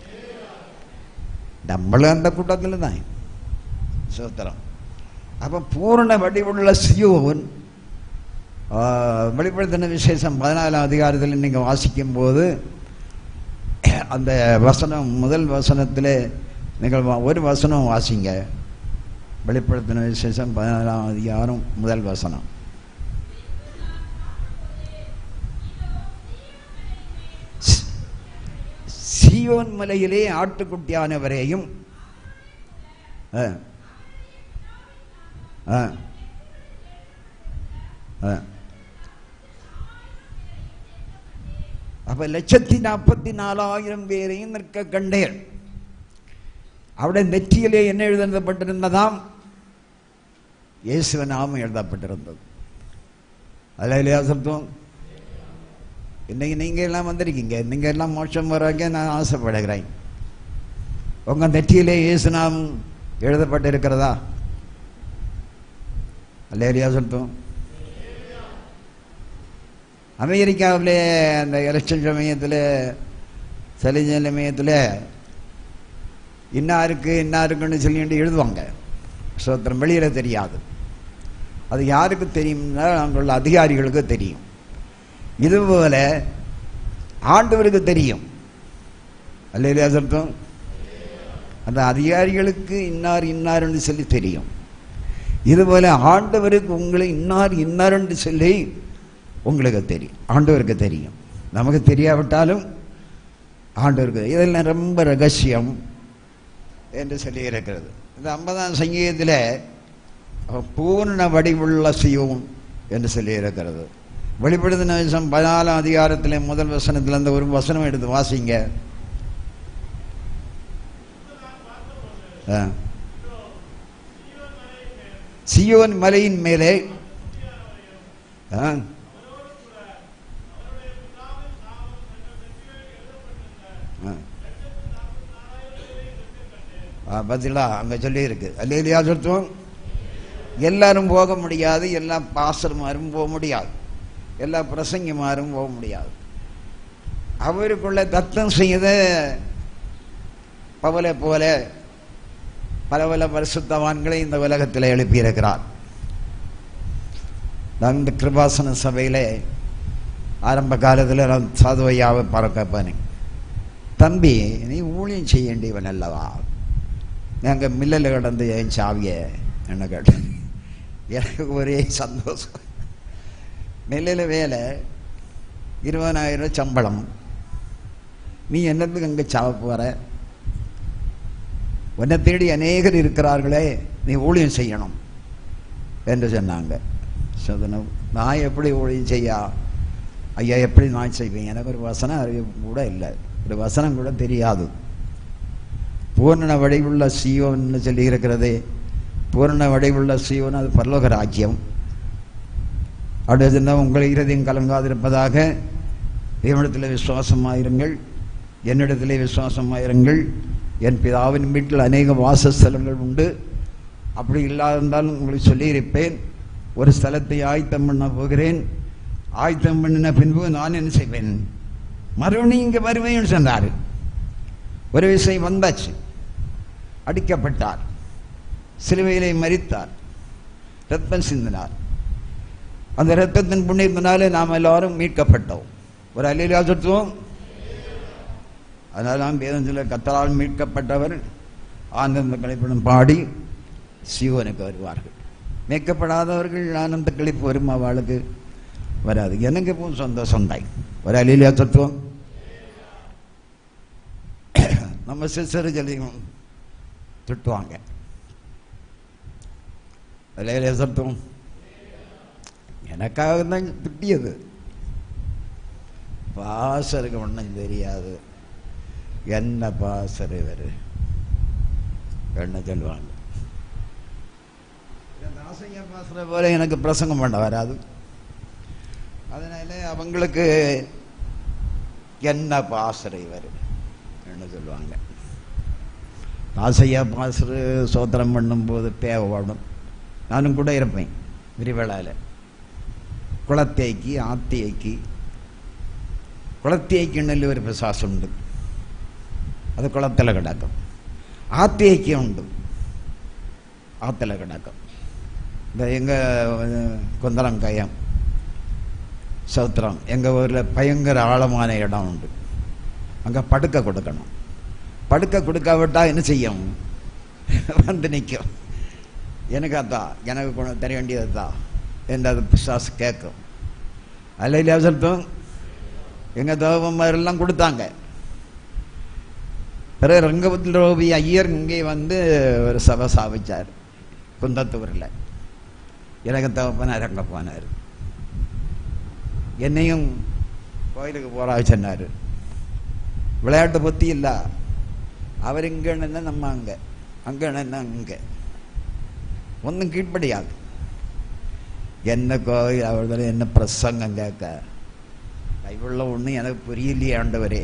நம்மளும் அந்த கூட்டத்தில் தான் சோத்திரம் அப்போ பூரண வடிவுள்ள சியோன் வெளிப்படுத்தின விசேஷம் பதினாலாம் அதிகாரத்தில் நீங்கள் வாசிக்கும் போது அந்த வசனம் முதல் வசனத்தில் நீங்கள் வா- ஒரு வசனம் வாசிங்க வெளிப்படுத்தின விசேஷம் பதினாலாம் அதிகாரம் முதல் வசனம் சி- சீயோன் மலையிலே ஆட்டுக்குட்டியானவரையும் ஆ. ஆ. ஆ. அப்ப லட்சத்தி நாற்பத்தி நாலாயிரம் பேரையும் நிற்க கண்டேன் അവിടെ നെറ്റിയിലെ என்ன எழுதப்பட்டிருந்ததாம் இயேசுவ நாமம் எழுதப்பட்டிருந்தது அதில் இல்லையா சப்தம் இன்னைக்கு நீங்க எல்லாம் வந்திருக்கீங்க நீங்க எல்லாம் மோட்சம் வராங்க நான் ஆசைப்படுகிறேன் உங்க நெற்றியிலே இயேசு நாமம் எழுதப்பட்டிருக்கிறதா அல்லையா சப்தம் அமெரிக்காவிலே அந்த எலெக்ஷன் சமயத்தில் சலிஜ சமயத்தில் இன்னாருக்கு இன்னாருக்குன்னு சொல்லிட்டு எழுதுவாங்க சோத்திரம் வெளியில் தெரியாது அது யாருக்கு தெரியும்னா அங்குள்ள அதிகாரிகளுக்கு தெரியும் இதுபோல ஆண்டவருக்கு தெரியும் அல்லையா சத்தம் அந்த அதிகாரிகளுக்கு இன்னார் இன்னார்னு சொல்லி தெரியும் இதுபோல ஆண்டவருக்கு உங்களை இன்னார் இன்னார்னு சொல்லி உங்களுக்கு தெரியும் ஆண்டவருக்கு தெரியும் நமக்கு தெரியாவிட்டாலும் ஆண்டவருக்கு இதெல்லாம் ரொம்ப ரகசியம் என்று சொல்லி இருக்கிறது இந்த ஐம்பதாம் சங்கீதத்தில் பூர்ண வடிவுள்ள சியோன் என்று சொல்லி இருக்கிறது வெளிப்படுத்தின விஷயம் பதினாலாம் அதிகாரத்தில் முதல் வசனத்தில் அந்த ஒரு வசனம் எடுத்து வாசிங்க ஆ. சியோன் மலையின் மேலே ஆ. ஆ. ஆ, பதிலா அங்க சொல்லி இருக்கு அல்லையா சொல்லுவோம் எல்லாரும் போக முடியாது எல்லா பாசருமாரும் போக முடியாது எல்லா பிரசங்கிமாரும் போக முடியாது அவருக்குள்ள தத்தம் செய்த பவலை போல பல பல பரிசுத்தவான்களை இந்த உலகத்தில் எழுப்பியிருக்கிறார் நான் இந்த கிருபாசன சபையில் ஆரம்ப காலத்தில் நான் சாதுவையாவை பறக்க போனேன் தம்பி நீ ஊழியம் செய்ய வேண்டியவன் அல்லவா நாங்கள் மில்லில் கிடந்து என் சாவிய என்ன கேட்டேன் எனக்கு ஒரே சந்தோஷம் மில்லில் வேலை இருபதாயிரம் சம்பளம் நீ என்னத்துக்கு அங்கே சாவ போகிற உன்னை தேடி அநேகர் இருக்கிறார்களே நீ ஊழியம் செய்யணும் என்று சொன்னாங்க சொன்னேன், நான் எப்படி ஊழியம் செய்யா ஐயா எப்படி நான் செய்வேன் எனக்கு ஒரு வசனம் அறிவு கூட இல்லை ஒரு வசனம் கூட தெரியாது பூர்ண வடிவுள்ள சியோன்னு சொல்லி இருக்கிறது பூர்ண வடிவுள்ள சியோன் அது பரலோக ராஜ்யம் அடுத்தது உங்கள் இருதயம் கலங்காதிருப்பதாக தேவனிடத்தில் விசுவாசமாயிருங்கள் என்னிடத்திலே விசுவாசமாயிருங்கள் என் பிதாவின் வீட்டில் அநேக வாசஸ்தலங்கள் உண்டு அப்படி இல்லாதிருந்தாலும் உங்களுக்கு சொல்லியிருப்பேன் ஒரு ஸ்தலத்தை ஆயத்தம் பண்ண போகிறேன் ஆயத்தம் பண்ணின பின்பு நான் என்ன செய்வேன் மறுபடியும் இங்கே வருவேன் சொன்னார் ஒரு விஷயம் வந்தாச்சு அடிக்கப்பட்டார் சிலுவையிலே மரித்தார் ரத்தம் சிந்தினார் அந்த ரத்தத்தின் புண்ணியத்தினாலே நாம் எல்லாரும் மீட்கப்பட்டோம் ஒரு அலையிலா சுற்றுவோம் அதனால் நாம் வேதத்தில் கத்தரால் மீட்கப்பட்டவர் ஆனந்த கழிப்புடன் பாடி சிவனுக்கு வருவார்கள் மேக்கப்படாதவர்கள் ஆனந்த கழிப்பு வரும் அவளுக்கு வராது எனக்கு இப்போ சந்தோஷம் தான் ஒரு அலிலியா தத்துவம் நம்ம சிஸ்டர் சொல்லியும் திட்டுவாங்க அலையிலே சத்தம் எனக்காக தான் திட்டியது பாசருக்கு ஒன்றும் தெரியாது என்ன பாசர் இவர் என்ன சொல்லுவாங்க ஆசையா பாசுற போல எனக்கு பிரசங்கம் பண்ண வராது அதனால அவங்களுக்கு என்ன பாசுற இவர் என்ன சொல்லுவாங்க ஆசையா பாசுறு சோத்திரம் பண்ணும்போது பேவ ஓடும் நானும் கூட இருப்பேன் விரிவலால் കുളത്തേക്ക് ആത്തിയേക്ക് കുളത്തേക്കുണ്ടല്ലോ ഒരു പിശാസുണ്ട് അത് കുളത്തില കിടക്കും ആത്തിയേക്ക് ഉണ്ട് ആത്തില കിടക്കും இந்த எங்கள் குந்தரம் கயம் சௌத்திரம் எங்கள் ஊரில் பயங்கர ஆழமான இடம் உண்டு அங்கே படுக்க கொடுக்கணும் படுக்க கொடுக்காவிட்டா என்ன செய்யும் வந்து நிற்கும் எனக்கு அதான் எனக்கு கொண்டு தர வேண்டியது தான் என்று அது பிசாசு கேட்கும் அல்லையிலே சொல்லிட்டோம் எங்கள் தேவமாரெல்லாம் கொடுத்தாங்க பிறகு ரங்கபத்தில் ரோபி ஐயர் இங்கே வந்து ஒரு சபை சாவிச்சார் குந்தத்தூரில் எனக்கு தகப்பனார் அங்கே போனார் என்னையும் கோயிலுக்கு போகிறா சொன்னார் விளையாட்டு புத்தி இல்லை அவர் இங்கே நின்று நம்ம அங்கே அங்கே நின்று அங்கே ஒன்றும் கீழ்ப்படியாது என்ன கோயில் அவர்கள் என்ன பிரசங்கம் கேட்க பைபிளில் ஒன்றும் எனக்கு புரியலையே ஆண்டவரே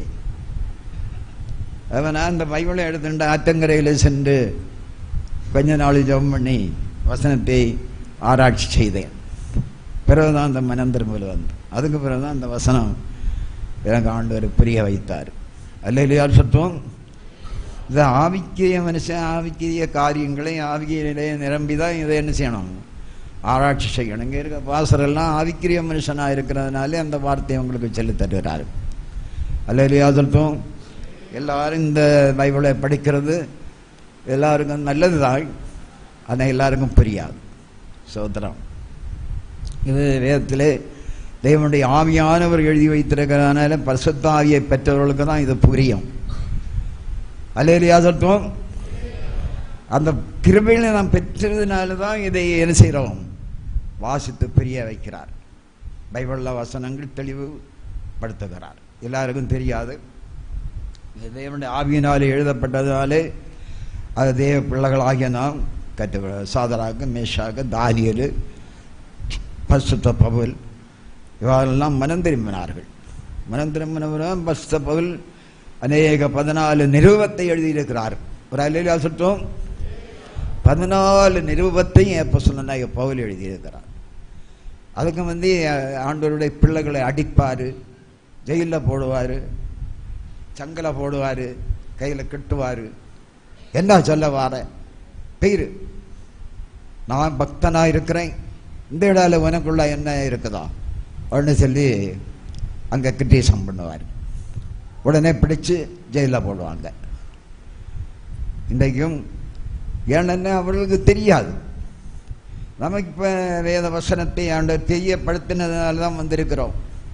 அவன் அந்த பைபிளை எடுத்துட்டு ஆத்தங்கரையில் சென்று கொஞ்ச நாள் ஜெபம் பண்ணி வசனத்தை ஆராய்ச்சி செய்தேன் பிறகுதான் அந்த மனம் திரும்பல் வந்து அதுக்கு பிறகுதான் அந்த வசனம் எனக்கு ஆண்டவர் புரிய வைத்தார் அல்ல இல்லையா சத்துவம் இது ஆவிக்கிய மனுஷன் ஆவிக்கிய காரியங்களை ஆவியிலே நிரம்பி தான் இதை என்ன செய்யணும் ஆராய்ச்சி செய்யணும் இங்கே இருக்க பாசரெல்லாம் ஆவிக்கிரிய மனுஷனாக இருக்கிறதுனாலே அந்த வார்த்தையை உங்களுக்கு சொல்லித் தருகிறார் அல்ல இல்லையா சத்துவம் எல்லாரும் இந்த பைபிளை படிக்கிறது எல்லாருக்கும் நல்லது தான் ஆனால் எல்லாருக்கும் புரியாது சோதரம் இது வேதத்திலே தேவனுடைய ஆவியானவர் எழுதி வைத்திருக்கிறதுனால பரிசுத்த ஆவியை பெற்றவர்களுக்கு தான் இது புரியும் அல்லையா சத்துவம் அந்த கிருபையில நாம் பெற்றதுனால தான் இதை என்ன செய்கிறோம் வாசித்து புரிய வைக்கிறார் பைபிளில் வசனங்கள் தெளிவுபடுத்துகிறார் எல்லாருக்கும் தெரியாது இது தேவனுடைய ஆவியினாலே எழுதப்பட்டதாலே அது தேவ பிள்ளைகளாகிய நாம் கற்று சாதராக மேஷாக தானியல் பசுத்த பவுல் இவரெல்லாம் மனம் திரும்பினார்கள் மனம் திரும்பினவரும் பசுத்த பவுல் அநேக பதினாலு நிருபத்தை எழுதியிருக்கிறார் ஒரு அல்லா சுற்றம் பதினாலு நிருபத்தையும் எப்போ சொன்னா பவுல் எழுதியிருக்கிறார் அதுக்கு வந்து ஆண்டவருடைய பிள்ளைகளை அடிப்பார் ஜெயிலில் போடுவார் சங்கலை போடுவார் கையில் கட்டுவார் என்ன சொல்ல வார பெயிரு நான் பக்தனாக இருக்கிறேன் இந்த இடால உனக்குள்ள என்ன இருக்குதா அப்படின்னு சொல்லி அங்கே கிட்டீசம் பண்ணுவார் உடனே பிடிச்சு ஜெயிலில் போடுவாங்க இன்றைக்கும் ஏன்னா அவர்களுக்கு தெரியாது நமக்கு இப்போ வேத வசனத்தை ஆண்டவர் தெரியப்படுத்தினதுனால தான் வந்திருக்கிறோம்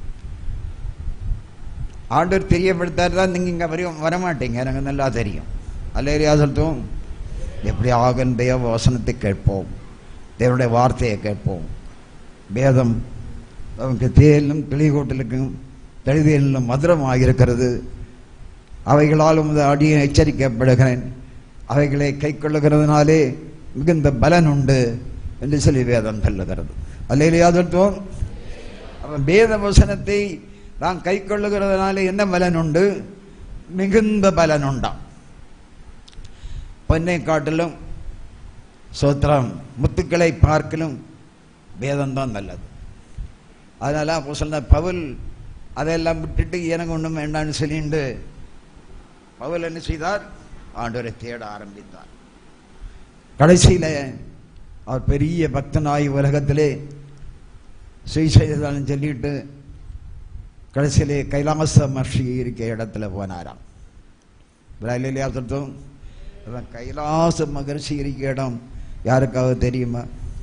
ஆண்டவர் தெரியப்படுத்தாரு தான் நீங்கள் இங்கே வர வரமாட்டீங்க எனக்கு நல்லா தெரியும் அல்லையா சொல்லிட்டோம் எப்படி ஆகன் தேவ வசனத்தை கேட்போம் தேவனுடைய வார்த்தையை கேட்போம் வேதம் நமக்கு தேலும் கிளிகோட்டலுக்கும் தெளிதேலும் மதுரமாக இருக்கிறது அவைகளால் உமது அடியை எச்சரிக்கப்படுகிறேன் அவைகளை கை கொள்ளுகிறதுனாலே மிகுந்த பலன் உண்டு என்று சொல்லி வேதம் சொல்லுகிறது அல்லையா சொல்லிட்டோம் அவன் வேத வசனத்தை நான் கை கொள்ளுகிறதுனால என்ன பலன் உண்டு மிகுந்த பலன் உண்டாம் பொன்னை காட்டிலும் சோத்திரம் முத்துக்களை பார்க்கலும் வேதம்தான் நல்லது அதனால அப்போ சொன்ன பவுல் அதையெல்லாம் விட்டுட்டு எனக்கு ஒன்றும் வேண்டாம்னு சொல்லிட்டு பவுல் என்ன செய்தார் ஆண்டவரை தேட ஆரம்பித்தார் கடைசியில் அவர் பெரிய பக்தனாய் உலகத்திலே சுயசைதாலும் சொல்லிட்டு கடைசியிலே கைலாச மர்ஷி இருக்க இடத்துல போனாராம் இல்லையா சொல்லிட்டோம் அதான் கைலாச மகர்ஷி இருக்க இடம் யாருக்காவது தெரியுமா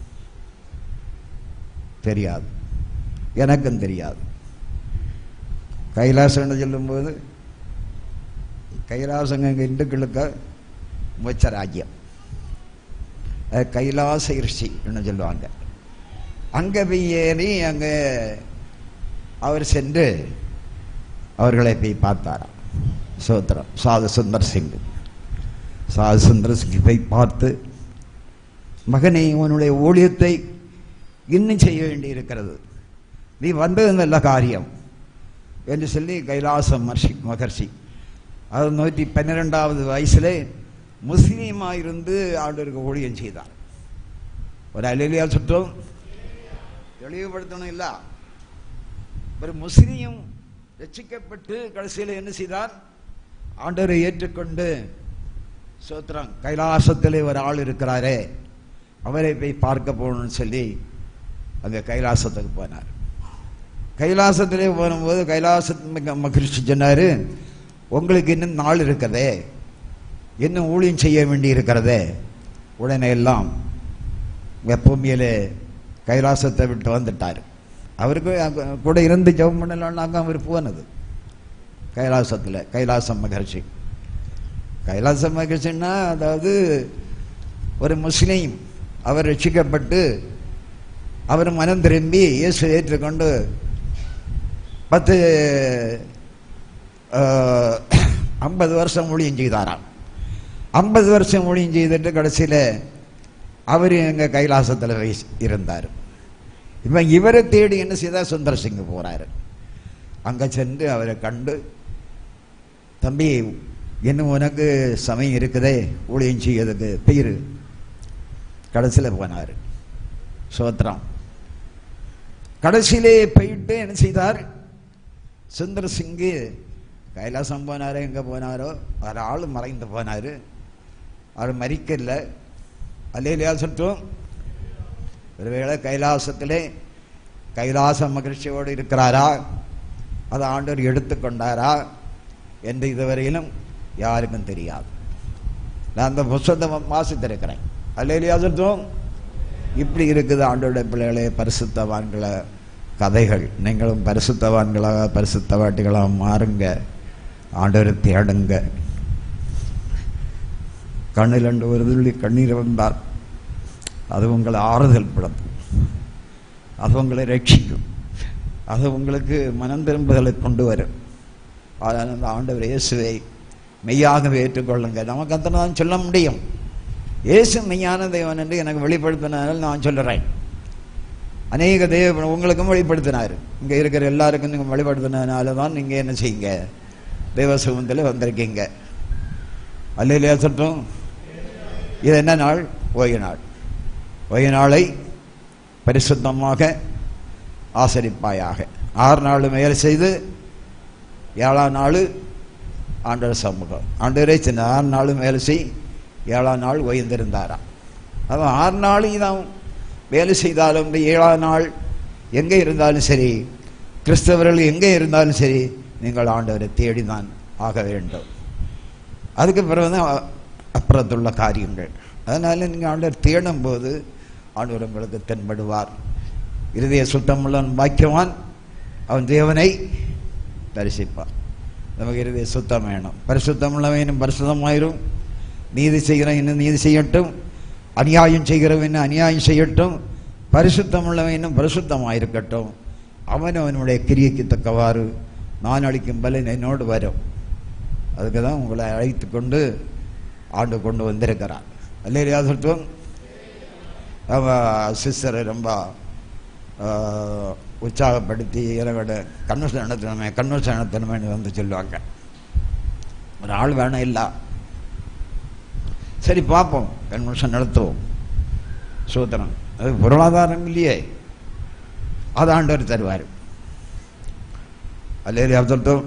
தெரியாது எனக்கும் தெரியாது கைலாசம்னு சொல்லும்போது கைலாசங்க இந்துக்களுக்கு மோட்ச ராஜ்யம் அது கைலாச ரிஷின்னு சொல்லுவாங்க அங்கே போய் ஏறி அங்கே அவர் சென்று அவர்களை போய் பார்த்தாராம் சோத்திரம் சாது சுந்தர் சிங் சாது சுந்தர் சிங் போய் பார்த்து மகனே உன்னுடைய ஊழியத்தை இன்னும் செய்ய வேண்டி இருக்கிறது நீ வந்தது நல்ல காரியம் என்று சொல்லி கைலாச மர்ஷி மகர்ஷி அது நூற்றி பன்னிரெண்டாவது வயசுல முஸ்லீமாக இருந்து ஆண்டவருக்கு ஊழியம் செய்தார் ஒரு அலையிலியா சுற்றம் தெளிவுபடுத்தணும் இல்ல ஒரு முஸ்லீம் ரட்சிக்கப்பட்டு கடைசியில் என்ன செய்தார் ஆண்டவரை ஏற்றுக்கொண்டு சோத்திரம் கைலாசத்திலே ஒரு ஆள் இருக்கிறாரே அவரை போய் பார்க்க போகணும்னு சொல்லி அங்கே கைலாசத்துக்கு போனார் கைலாசத்திலே போகும்போது கைலாச மகிழ்ச்சி சொன்னார் உங்களுக்கு இன்னும் நாள் இருக்கிறதே இன்னும் ஊழியம் செய்ய வேண்டி இருக்கிறதே உடனே எல்லாம் பூமியிலே கைலாசத்தை விட்டு வந்துட்டார் அவருக்கு அங்க கூட இருந்து ஜெபம் பண்ணலான்னாங்க அவர் போனது கைலாசத்தில் கைலாச மகர்ஷி கைலாச மகர்ஷின்னா அதாவது ஒரு முஸ்லீம் அவர் ரட்சிக்கப்பட்டு அவர் மனம் திரும்பி இயேசு ஏற்றுக்கொண்டு பத்து ஐம்பது வருஷம் ஊழியம் செய்தாராம் ஐம்பது வருஷம் ஊழியம் செய்துட்டு கடைசியில் அவர் எங்கள் கைலாசத்தில் இருந்தார் இப்போ இவரை தேடி என்ன செய்தால் சுந்தர் சிங் போகிறாரு அங்கே சென்று அவரை கண்டு தம்பி இன்னும் உனக்கு சமயம் இருக்குதே ஊழியம் செய்யறதுக்கு பெயர் கடைசியில் போனார் சோத்திரம் கடைசியிலே போயிட்டு என்ன செய்தார் சுந்தர் சிங்கு கைலாசம் போனாரோ எங்கே போனாரோ ஒரு ஆள் மறைந்து போனார் அவர் மறிக்கல அல்லையா சுற்றும் ஒருவேளை கைலாசத்திலே கைலாச மகிழ்ச்சியோடு இருக்கிறாரா அதை ஆண்டவர் எடுத்துக்கொண்டாரா என்று இதுவரையிலும் யாருக்கும் தெரியாது நான் அந்த புஸ்தகம் வாசித்திருக்கிறேன் அல்லையா சுற்றும் இப்படி இருக்குது ஆண்டோட பிள்ளைகளே பரிசுத்தவான்களை கதைகள் நீங்களும் பரிசுத்தவான்களாக பரிசுத்தவாட்டிகளாக மாறுங்க ஆண்டவரை தேடுங்க கண்ணில் ரெண்டு ஒரு துள்ளி கண்ணீர் வந்தால் அது உங்களை ஆறுதல் படுத்தும் அது உங்களை ரட்சிக்கும் அது உங்களுக்கு மனம் திரும்புதலை கொண்டு வரும் அதனால் அந்த ஆண்டவர் இயேசுவை மெய்யாகவே ஏற்றுக்கொள்ளுங்க நமக்கு அத்தனை தான் சொல்ல முடியும் இயேசு மெய்யான தெய்வன் என்று எனக்கு வெளிப்படுத்தினால் நான் சொல்லுறேன் அநேக தெய்வ உங்களுக்கும் வெளிப்படுத்தினார் இங்கே இருக்கிற எல்லாருக்கும் நீங்கள் வெளிப்படுத்தினதுனால தான் நீங்கள் என்ன செய்யுங்க தெய்வ சுகத்தில் வந்திருக்கீங்க அல்லையிலே சட்டம் இது என்ன நாள் ஓய்வு நாள் ஓய்வு நாளை பரிசுத்தமாக ஆசரிப்பாயாக ஆறு நாள் மேல் செய்து ஏழாம் நாள் ஆண்டவர் சமூகம் ஆண்டவரே சின்ன ஆறு நாள் மேலே செய் ஏழாம் நாள் ஓய்ந்திருந்தாராம் அதான் ஆறு நாள் தான் வேலை செய்தாலும் இந்த ஏழாம் நாள் எங்கே இருந்தாலும் சரி கிறிஸ்தவர்கள் எங்கே இருந்தாலும் சரி நீங்கள் ஆண்டவரை தேடிதான் ஆக வேண்டும் அதுக்கு பிறகு தான் அப்புறத்துள்ள காரியங்கள் அதனால் நீங்கள் ஆண்டவர் தேடும்போது ஆண்டவர் உங்களுக்கு தென்படுவார் இருதய சுத்தமுள்ளவன் பாக்கியவான் அவன் தேவனை தரிசிப்பான் நமக்கு இருதய சுத்தம் வேணும் பரிசுத்தமுள்ளவனும் பரிசுத்தமாயிரும் நீதி செய்கிறவன் இன்னும் நீதி செய்யட்டும் அநியாயம் செய்கிறவன் இன்னும் அநியாயம் செய்யட்டும் பரிசுத்தமுள்ளவன் இன்னும் பரிசுத்தமாயிருக்கட்டும் அவன் அவனுடைய கிரியைக்கு தக்கவாறு நான் அளிக்கும் பலன் என்னோடு வரும் அதுக்கு தான் உங்களை அழைத்து கொண்டு ஆண்டு கொண்டு வந்திருக்கிறான் அல்லையா சொல்லுவோம் அவன் சிஸ்டரை ரொம்ப ஆஹ், உற்சாகப்படுத்தி இறவிட கன்வர்ஷன் நடத்தணுமே கன்வர்ஷன் நடத்தணுமேன்னு வந்து சொல்லுவாங்க ஒரு ஆள் வேணும் இல்லை சரி பார்ப்போம் கன்வர்ஷன் நடத்துவோம் சூத்திரம் அது பொருளாதாரம் இல்லையே அது ஆண்டவர் தருவார் அல்லையா சொல்லிட்டோம்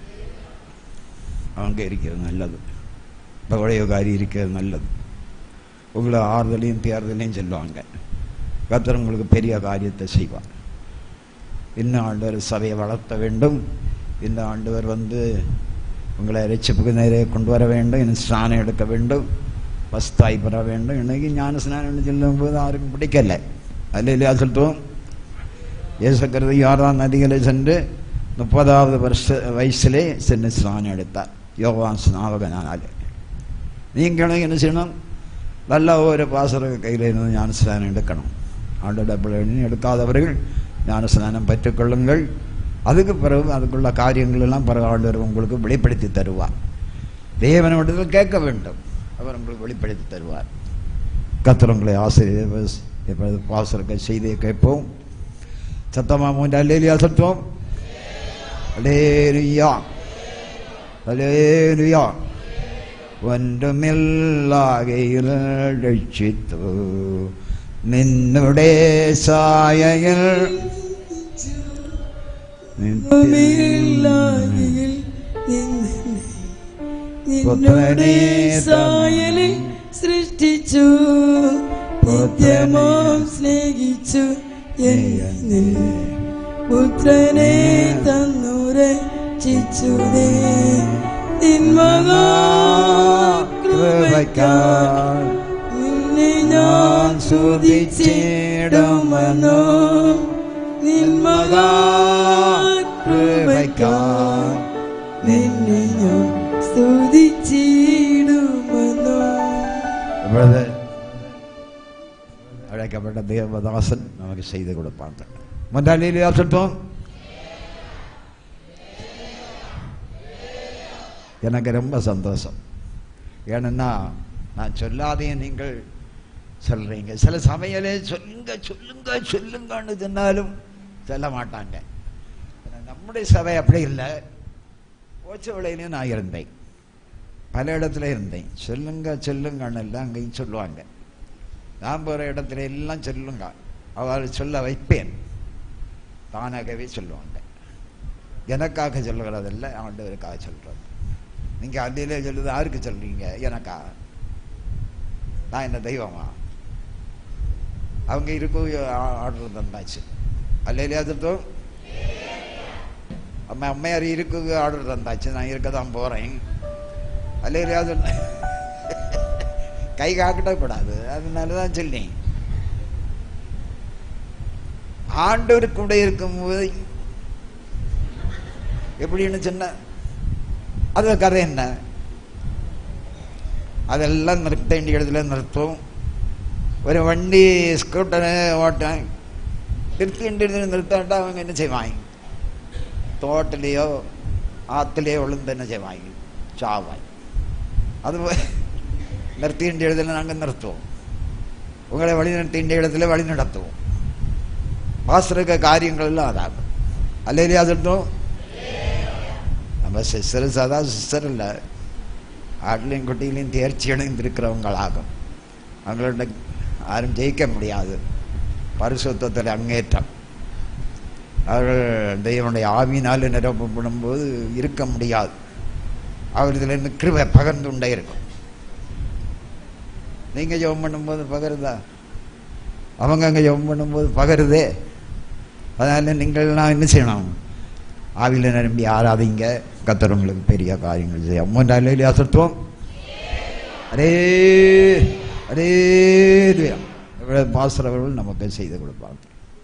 அவங்க இருக்கிறது நல்லது பழையகாரி இருக்கிறது நல்லது உங்களை ஆறுதலையும் தேர்தலையும் சொல்லுவாங்க கர்த்தர் உங்களுக்கு பெரிய காரியத்தை செய்வார் இன்னும் ஆண்டவர் சபையை வளர்த்த வேண்டும் இந்த ஆண்டவர் வந்து உங்களை ரட்சிப்புக்கு நேரே கொண்டு வர வேண்டும் எனக்கு ஸ்நானம் எடுக்க வேண்டும் வஸ்தாய் பெற வேண்டும் இன்னைக்கு ஞான ஸ்நானம் சொல்லும்போது யாருக்கும் பிடிக்கல அதில் இல்லையா சொல்லிட்டோம் இயேசுக்கிறது ஆறாம் நதிகளை சென்று முப்பதாவது வருஷ வயசிலே சென்று ஸ்நானம் எடுத்தார் யோகான் ஸ்நாபகனாலே நீங்களும் என்ன செய்யணும் நல்ல ஒரு பாசர கையில் இருந்து ஞானஸ்நானம் எடுக்கணும் ஆண்டோட பிள்ளைகளும் எடுக்காதவர்கள் ஞானஸ்நானம் பெற்றுக்கொள்ளுங்கள் அதுக்கு பிறகு அதுக்குள்ள காரியங்கள் எல்லாம் பிறகு ஆண்டவர் உங்களுக்கு வெளிப்படுத்தி தருவார் தேவனிடத்தில் கேட்க வேண்டும் அவர் உங்களுக்கு வெளிப்படுத்தி தருவார் கத்தர் உங்களை ஆசிரியர் இப்பொழுது பாசரக்க செய்தியை கேட்போம் சத்தமா மூன்று அல்லேலியா சத்தம் அலேலியா അലേലുയ ഒന്നുമില്ലാകയിൽ രക്ഷിത്തു നിന്നുടെ സായയിൽ ഭൂമിയിലാകയിൽ നിന്നോടെ സായലിൽ സൃഷ്ടിച്ചു നിത്യമാം സ്നേഹിച്ചു എന്നെ പുത്രനെ തന്നുരെ ചിച്ചുനേ നിന്മകാ കൃപയ്ക്കാൽ നിന്നെ ഞാൻ സ്തുതിച്ചിടുമെന്നോ നിന്മകാ കൃപയ്ക്കാൽ നിന്നെ ഞാൻ സ്തുതിച്ചിടുമെന്നോ இப்பொழுது அழைக்கப்பட்ட தேவதாசன் நமக்கு செய்து கொடுப்பாங்க முதலில் சொல்லிட்டோம் எனக்கு ரொம்ப சந்தோஷம் ஏன்னா நான் சொல்லாதையும் நீங்கள் சொல்றீங்க சில சமையலே சொல்லுங்க சொல்லுங்க சொல்லுங்கன்னு சொன்னாலும் சொல்ல மாட்டாங்க ஆனா நம்முடைய சபை அப்படி இல்லை ஓச்சவளையிலையும் நான் இருந்தேன் பல இடத்துல இருந்தேன் சொல்லுங்க சொல்லுங்கன்னு எல்லாம் அங்கேயும் சொல்லுவாங்க நான் போகிற இடத்துல எல்லாம் சொல்லுங்க அவர் சொல்ல வைப்பேன் தானாகவே சொல்லுவாங்க எனக்காக சொல்லுகிறதில்ல ஆண்டவருக்காக சொல்கிறது நீங்கள் அல்லையிலே சொல்லுது யாருக்கு சொல்றீங்க எனக்கா நான் என்ன தெய்வமா அவங்க இருக்கும் ஆர்டர் தந்தாச்சு அல்லையிலே அதுட்டும் அம்மா அம்மையார் இருக்கு ஆர்டர் தந்தாச்சு நான் இருக்க தான் போகிறேன் அல்லையிலே அது கை காக்கிட்ட கூடாது அதனால தான் சொன்னேன் ஆண்டவர் கூட இருக்கும்போது எப்படின்னு சொன்ன அது கதை என்ன அதெல்லாம் நிறுத்த வேண்டிய இடத்துல நிறுத்தும் ஒரு வண்டி ஸ்கூட்டரை ஓட்டான் நிறுத்தி வேண்டிய இடத்துல நிறுத்தாட்டா அவங்க என்ன செய்வாங்க தோட்டலையோ ஆற்றுலையோ விழுந்து என்ன செய்வாங்க சாவாங்க அது நிறுத்தி வேண்டிய இடத்துல நாங்கள் நிறுத்துவோம் உங்களை வழி நடத்தி வேண்டிய இடத்துல வழி நடத்துவோம் பாசுருக்க காரியங்கள் எல்லாம் அதாகும் அல்லையா சொல்லிட்டோம் நம்ம சிஸ்டர் சதா சிஸ்டர் இல்லை ஆட்டிலையும் குட்டியிலையும் தேர்ச்சி அடைந்திருக்கிறவங்களாகும் அவங்களோட யாரும் ஜெயிக்க முடியாது பரிசுத்தத்தில் அங்கேற்றம் அவர்கள் தெய்வனுடைய ஆவினால் நிரப்பப்படும் போது இருக்க முடியாது அவர்களிருந்து கிருபை பகர்ந்து கொண்டே இருக்கும் நீங்கள் ஜெபம் பண்ணும்போது பகருதா அவங்க அங்கே ஜெபம் பண்ணும்போது பகருதே அதனால் நீங்கள்லாம் என்ன செய்யணும் ஆவியில் நிரம்பி ஆராதிங்க கத்தர் உங்களுக்கு பெரிய காரியங்கள் செய்யும் மூன்றாம் இல்லையா சத்துவம் அரே அரே பாசுறவர்கள் நமக்கு செய்து கொடுப்பாங்க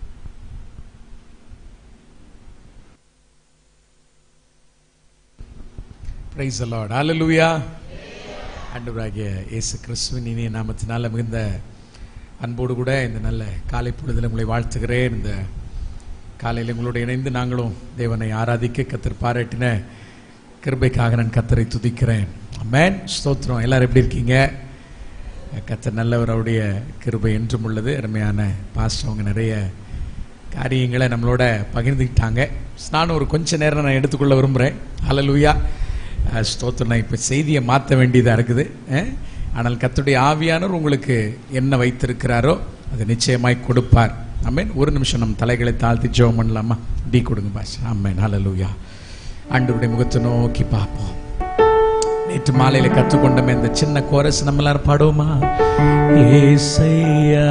பிரைஸ் லார்ட் ஹalleluya ஆண்டவராகிய இயேசு கிறிஸ்துவின் இனிய நாமத்தினால மிகுந்த அன்போடு கூட இந்த நல்ல காலை பொழுதில் உங்களை வாழ்த்துகிறேன் இந்த காலையில் உங்களோடு இணைந்து நாங்களும் தேவனை ஆராதிக்க கத்தர் பாராட்டின கிருபைக்காக நான் கத்தரை துதிக்கிறேன் அமேன் ஸ்தோத்திரம் எல்லாரும் எப்படி இருக்கீங்க கத்தர் நல்லவர் அவருடைய கிருபை என்றும் உள்ளது அருமையான பாஸ்டர் அவங்க நிறைய காரியங்களை நம்மளோட பகிர்ந்துக்கிட்டாங்க நானும் ஒரு கொஞ்ச நேரம் நான் எடுத்துக்கொள்ள விரும்புகிறேன் ஹalleluya ஸ்தோத்திரம் நான் இப்போ செய்தியை மாற்ற வேண்டியதாக இருக்குது அஹ்? ஆனால் கத்துடைய ஆவியானவர் உங்களுக்கு என்ன வைத்திருக்கிறாரோ அது நிச்சயமாய் கொடுப்பார் ஆமென் ஒரு நிமிஷம் நம்ம தலைகளை தாழ்த்தி ஜெபம் பண்ணலாமா டீ கொடுங்க பாஷா ஆமென் ஹalleluya ஆண்டவருடைய முகத்தை நோக்கி பார்ப்போம் நேற்று மாலையில கற்றுக்கொண்டோமே இந்த சின்ன கோரஸ் நம்ம எல்லாரும் பாடுவோமா ஏசையா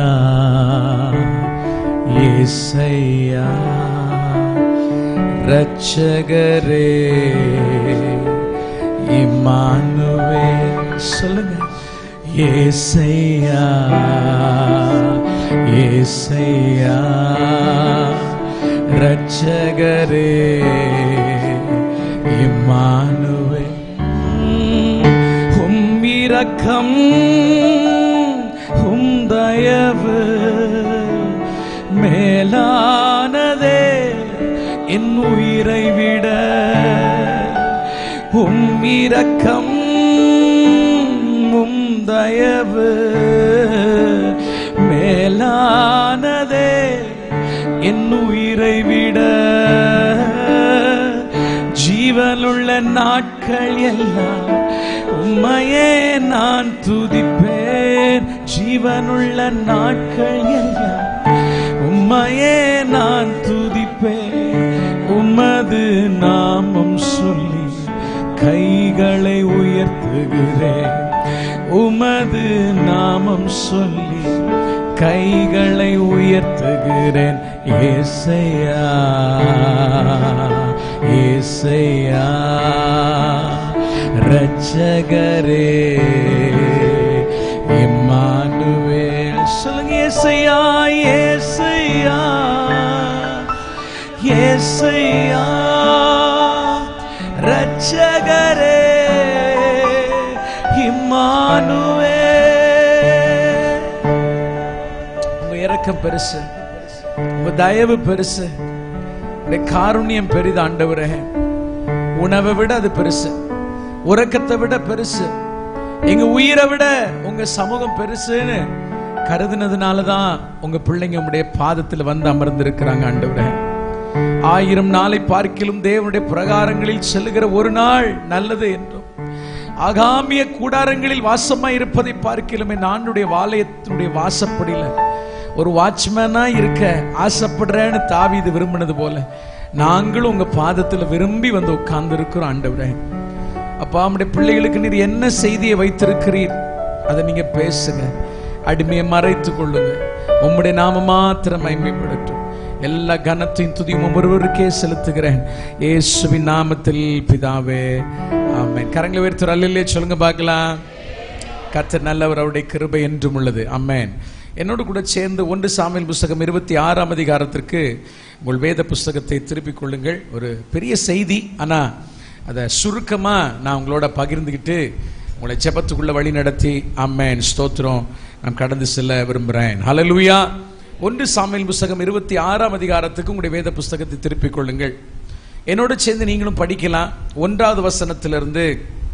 ஏசையா ரட்சகரே இம்மானுவே சொல்லுங்க ஏசையா ஏசையா ரட்சகரே இம்மானுவே உம் இரக்கம் உம் தயவு மேலானதே என் உயிரை விட உம் இரக்கம் உம் தயவு மேலானதே என் உயிரை விட ஜீவனுள்ள நாட்கள் எல்லாம் உம்மையே நான் துதிப்பேன் ஜீவனுள்ள நாட்கள் எல்லாம் உம்மையே நான் துதிப்பேன் உமது நாமம் சொல்லி கைகளை உயர்த்துகிறேன் உமது நாமம் சொல்லி கைகளை உயர்த்துகிறேன் ஏசையா ஏசையா ரட்சகரே இம்மானுவேல் சொல்லுங்க ஏசையா ஏசையா ஏசையா ரட்சகரே இம்மானுவே உங்க இரக்கம் பெருசு உங்க தயவு பெருசு உங்க காருண்யம் பெரிது ஆண்டவரே உணவை விட அது பெருசு உறக்கத்தை விட பெருசு எங்க உயிரை விட உங்க சமூகம் பெருசுன்னு கருதுனதுனால தான் உங்க பிள்ளைங்க உங்களுடைய பாதத்தில் வந்து அமர்ந்திருக்கிறாங்க ஆண்டவரே ஆயிரம் நாளை பார்க்கிலும் தேவனுடைய பிரகாரங்களில் செல்லுகிற ஒரு நாள் நல்லது என்றும் ஆகாமிய கூடாரங்களில் வாசமாய் இருப்பதை பார்க்கிலும் என் ஆண்டுடைய வாலயத்தினுடைய வாசப்படியில ஒரு வாட்ச்மேனா இருக்க ஆசைப்படுறேன்னு தாவீது விரும்பினது போல நாங்களும் உங்க பாதத்துல விரும்பி வந்து உட்கார்ந்து இருக்கிறோம் ஆண்டவரே அப்பா நம்முடைய பிள்ளைகளுக்கு நீர் என்ன செய்தியை வைத்திருக்கிறீர் அதை நீங்க பேசுங்க அடிமையை மறைத்துக் கொள்ளுங்க உம்முடைய நாம மாத்திரம் மைமைப்படட்டும் எல்லா கனத்தையும் துதியும் ஒவ்வொருவருக்கே செலுத்துகிறேன் இயேசுவின் நாமத்தில் பிதாவே ஆமென் கரங்களை உயர்த்து அல்லையே சொல்லுங்க பார்க்கலாம் கர்த்தர் நல்லவர் அவருடைய கிருபை என்றும் உள்ளது அம்மேன் என்னோடு கூட சேர்ந்து ஒன்று சாமியல் புஸ்தகம் இருபத்தி ஆறாம் அதிகாரத்திற்கு உங்கள் வேத புஸ்தகத்தை திருப்பிக் கொள்ளுங்கள் ஒரு பெரிய செய்தி ஆனா அதை சுருக்கமா நான் உங்களோட பகிர்ந்துக்கிட்டு உங்களை ஜெபத்துக்குள்ள வழி நடத்தி அம்மேன் ஸ்தோத்திரம் நான் கடந்து செல்ல விரும்புகிறேன் ஹalleluya ஒன்று சாமியல் புஸ்தகம் இருபத்தி ஆறாம் அதிகாரத்துக்கு உங்களுடைய வேத புஸ்தகத்தை திருப்பிக் கொள்ளுங்கள் என்னோடு சேர்ந்து நீங்களும் படிக்கலாம் ஒன்றாவது வசனத்திலிருந்து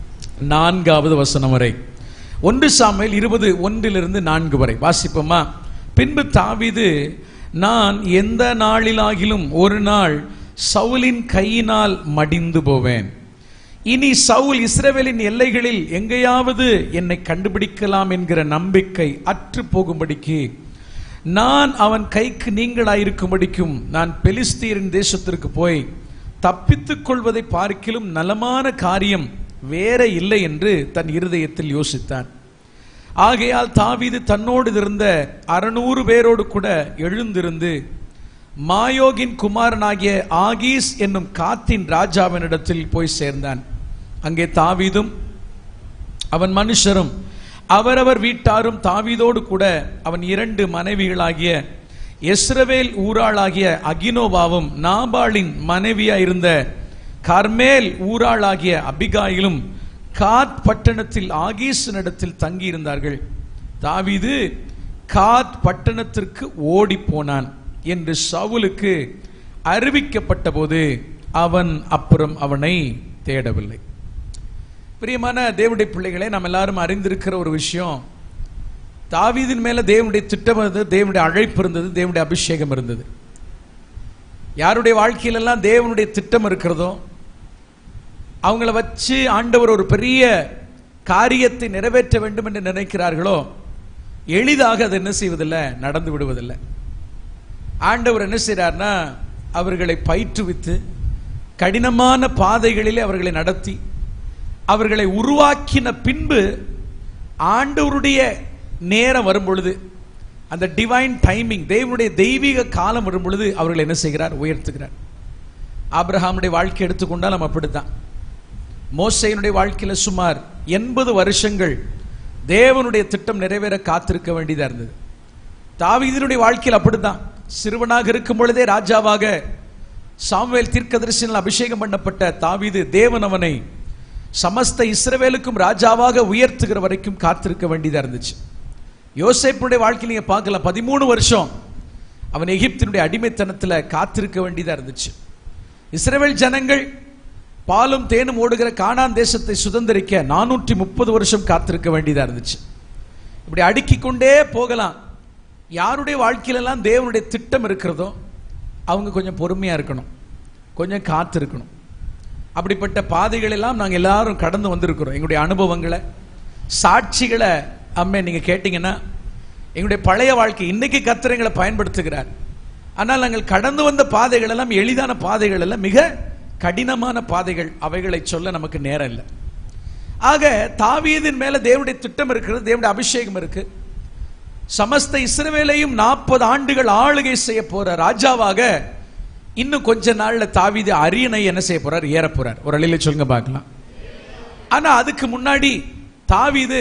நான்காவது வசனம் வரை ஒன்று சாமுவேல் இருபது ஒன்றிலிருந்து நான்கு வரை வாசிப்போமா பின்பு தாவீது நான் எந்த நாளிலாகிலும் ஒரு நாள் சவுலின் கையினால் மடிந்து போவேன் இனி சவுல் இஸ்ரவேலின் எல்லைகளில் எங்கேயாவது என்னை கண்டுபிடிக்கலாம் என்கிற நம்பிக்கை அற்று போகும்படிக்கு நான் அவன் கைக்கு நீங்களாயிருக்கும்படிக்கும் நான் பெலிஸ்தீரின் தேசத்திற்கு போய் தப்பித்துக் கொள்வதை பார்க்கிலும் நலமான காரியம் வேற இல்லை என்று தன் இருதயத்தில் யோசித்தான் ஆகையால் தாவீது தன்னோடு இருந்த அறுநூறு பேரோடு கூட எழுந்திருந்து மாயோகின் குமாரனாகிய ஆகீஸ் என்னும் காத்தின் ராஜாவினிடத்தில் போய் சேர்ந்தான் அங்கே தாவீதும் அவன் மனுஷரும் அவரவர் வீட்டாரும் தாவீதோடு கூட அவன் இரண்டு மனைவிகளாகிய எஸ்ரவேல் ஊராளாகிய அகினோவாவும் நாபாலின் மனைவியாயிருந்த கர்மேல் ஊராளாகிய அபிகாயிலும் காத் பட்டணத்தில் ஆகீசனிடத்தில் தங்கியிருந்தார்கள் தாவீது காத் பட்டணத்திற்கு ஓடி போனான் என்று சவுலுக்கு அறிவிக்கப்பட்ட போது அவன் அப்புறம் அவனை தேடவில்லை பிரியமான தேவனுடைய பிள்ளைகளே நாம் எல்லாரும் அறிந்திருக்கிற ஒரு விஷயம் தாவீதின் மேல தேவனுடைய திட்டம் இருந்தது தேவனுடைய அழைப்பு இருந்தது தேவனுடைய அபிஷேகம் இருந்தது யாருடைய வாழ்க்கையிலெல்லாம் தேவனுடைய திட்டம் இருக்கிறதோ அவங்கள வச்சு ஆண்டவர் ஒரு பெரிய காரியத்தை நிறைவேற்ற வேண்டும் என்று நினைக்கிறார்களோ எளிதாக அது என்ன செய்வதில்லை நடந்து விடுவதில்லை ஆண்டவர் என்ன செய்றார்னா அவர்களை பயிற்றுவித்து கடினமான பாதைகளிலே அவர்களை நடத்தி அவர்களை உருவாக்கின பின்பு ஆண்டவருடைய நேரம் வரும் பொழுது அந்த டிவைன் டைமிங் தேவனுடைய தெய்வீக காலம் வரும் பொழுது அவர்களை என்ன செய்கிறார் உயர்த்துகிறார் ஆபிரகாமுடைய வாழ்க்கை எடுத்துக்கொண்டால் நம்ம அப்படித்தான் மோசையினுடைய வாழ்க்கையில சுமார் எண்பது வருஷங்கள் தேவனுடைய திட்டம் நிறைவேற காத்திருக்க வேண்டியதா இருந்தது தாவீதினுடைய வாழ்க்கையில் அப்படித்தான் சிறுவனாக இருக்கும் பொழுதே ராஜாவாக சாமுவேல் தீர்க்கதரிசனால் அபிஷேகம் பண்ணப்பட்ட தாவீது தேவன் அவனை சமஸ்த இஸ்ரவேலுக்கும் ராஜாவாக உயர்த்துகிற வரைக்கும் காத்திருக்க வேண்டியதா இருந்துச்சு யோசேப்புடைய வாழ்க்கையில் நீங்க பார்க்கலாம் பதிமூணு வருஷம் அவன் எகிப்தினுடைய அடிமைத்தனத்துல காத்திருக்க வேண்டியதா இருந்துச்சு இஸ்ரவேல் ஜனங்கள் பாலும் தேனும் ஓடுகிற கானான் தேசத்தை சுதந்திரிக்க நானூற்றி முப்பது வருஷம் காத்திருக்க வேண்டியதா இருந்துச்சு இப்படி அடுக்கிக் கொண்டே போகலாம் யாருடைய வாழ்க்கையிலெல்லாம் தேவனுடைய திட்டம் இருக்கிறதோ அவங்க கொஞ்சம் பொறுமையா இருக்கணும் கொஞ்சம் காத்து இருக்கணும் அப்படிப்பட்ட பாதைகள் எல்லாம் நாங்கள் எல்லாரும் கடந்து வந்திருக்கிறோம் எங்களுடைய அனுபவங்களை சாட்சிகளை அம்மே நீங்க கேட்டீங்கன்னா எங்களுடைய பழைய வாழ்க்கை இன்னைக்கு கர்த்தர் எங்களை பயன்படுத்துகிறார் ஆனால் நாங்கள் கடந்து வந்த பாதைகள் எல்லாம் எளிதான பாதைகள் எல்லாம் மிக கடினமான பாதைகள் அவைகளை சொல்ல நமக்கு நேரம் இல்லை ஆக தாவீதின் மேல தேவனுடைய திட்டம் இருக்கிறது தேவனுடைய அபிஷேகம் இருக்கு சமஸ்த இஸ்ரவேலையும் நாற்பது ஆண்டுகள் ஆளுகை செய்ய போற ராஜாவாக இன்னும் கொஞ்ச நாள்ல தாவீது அரியணை என்ன செய்ய போறார் ஏற போறார் ஒரு அழில சொல்லுங்க பார்க்கலாம் ஆனா அதுக்கு முன்னாடி தாவீது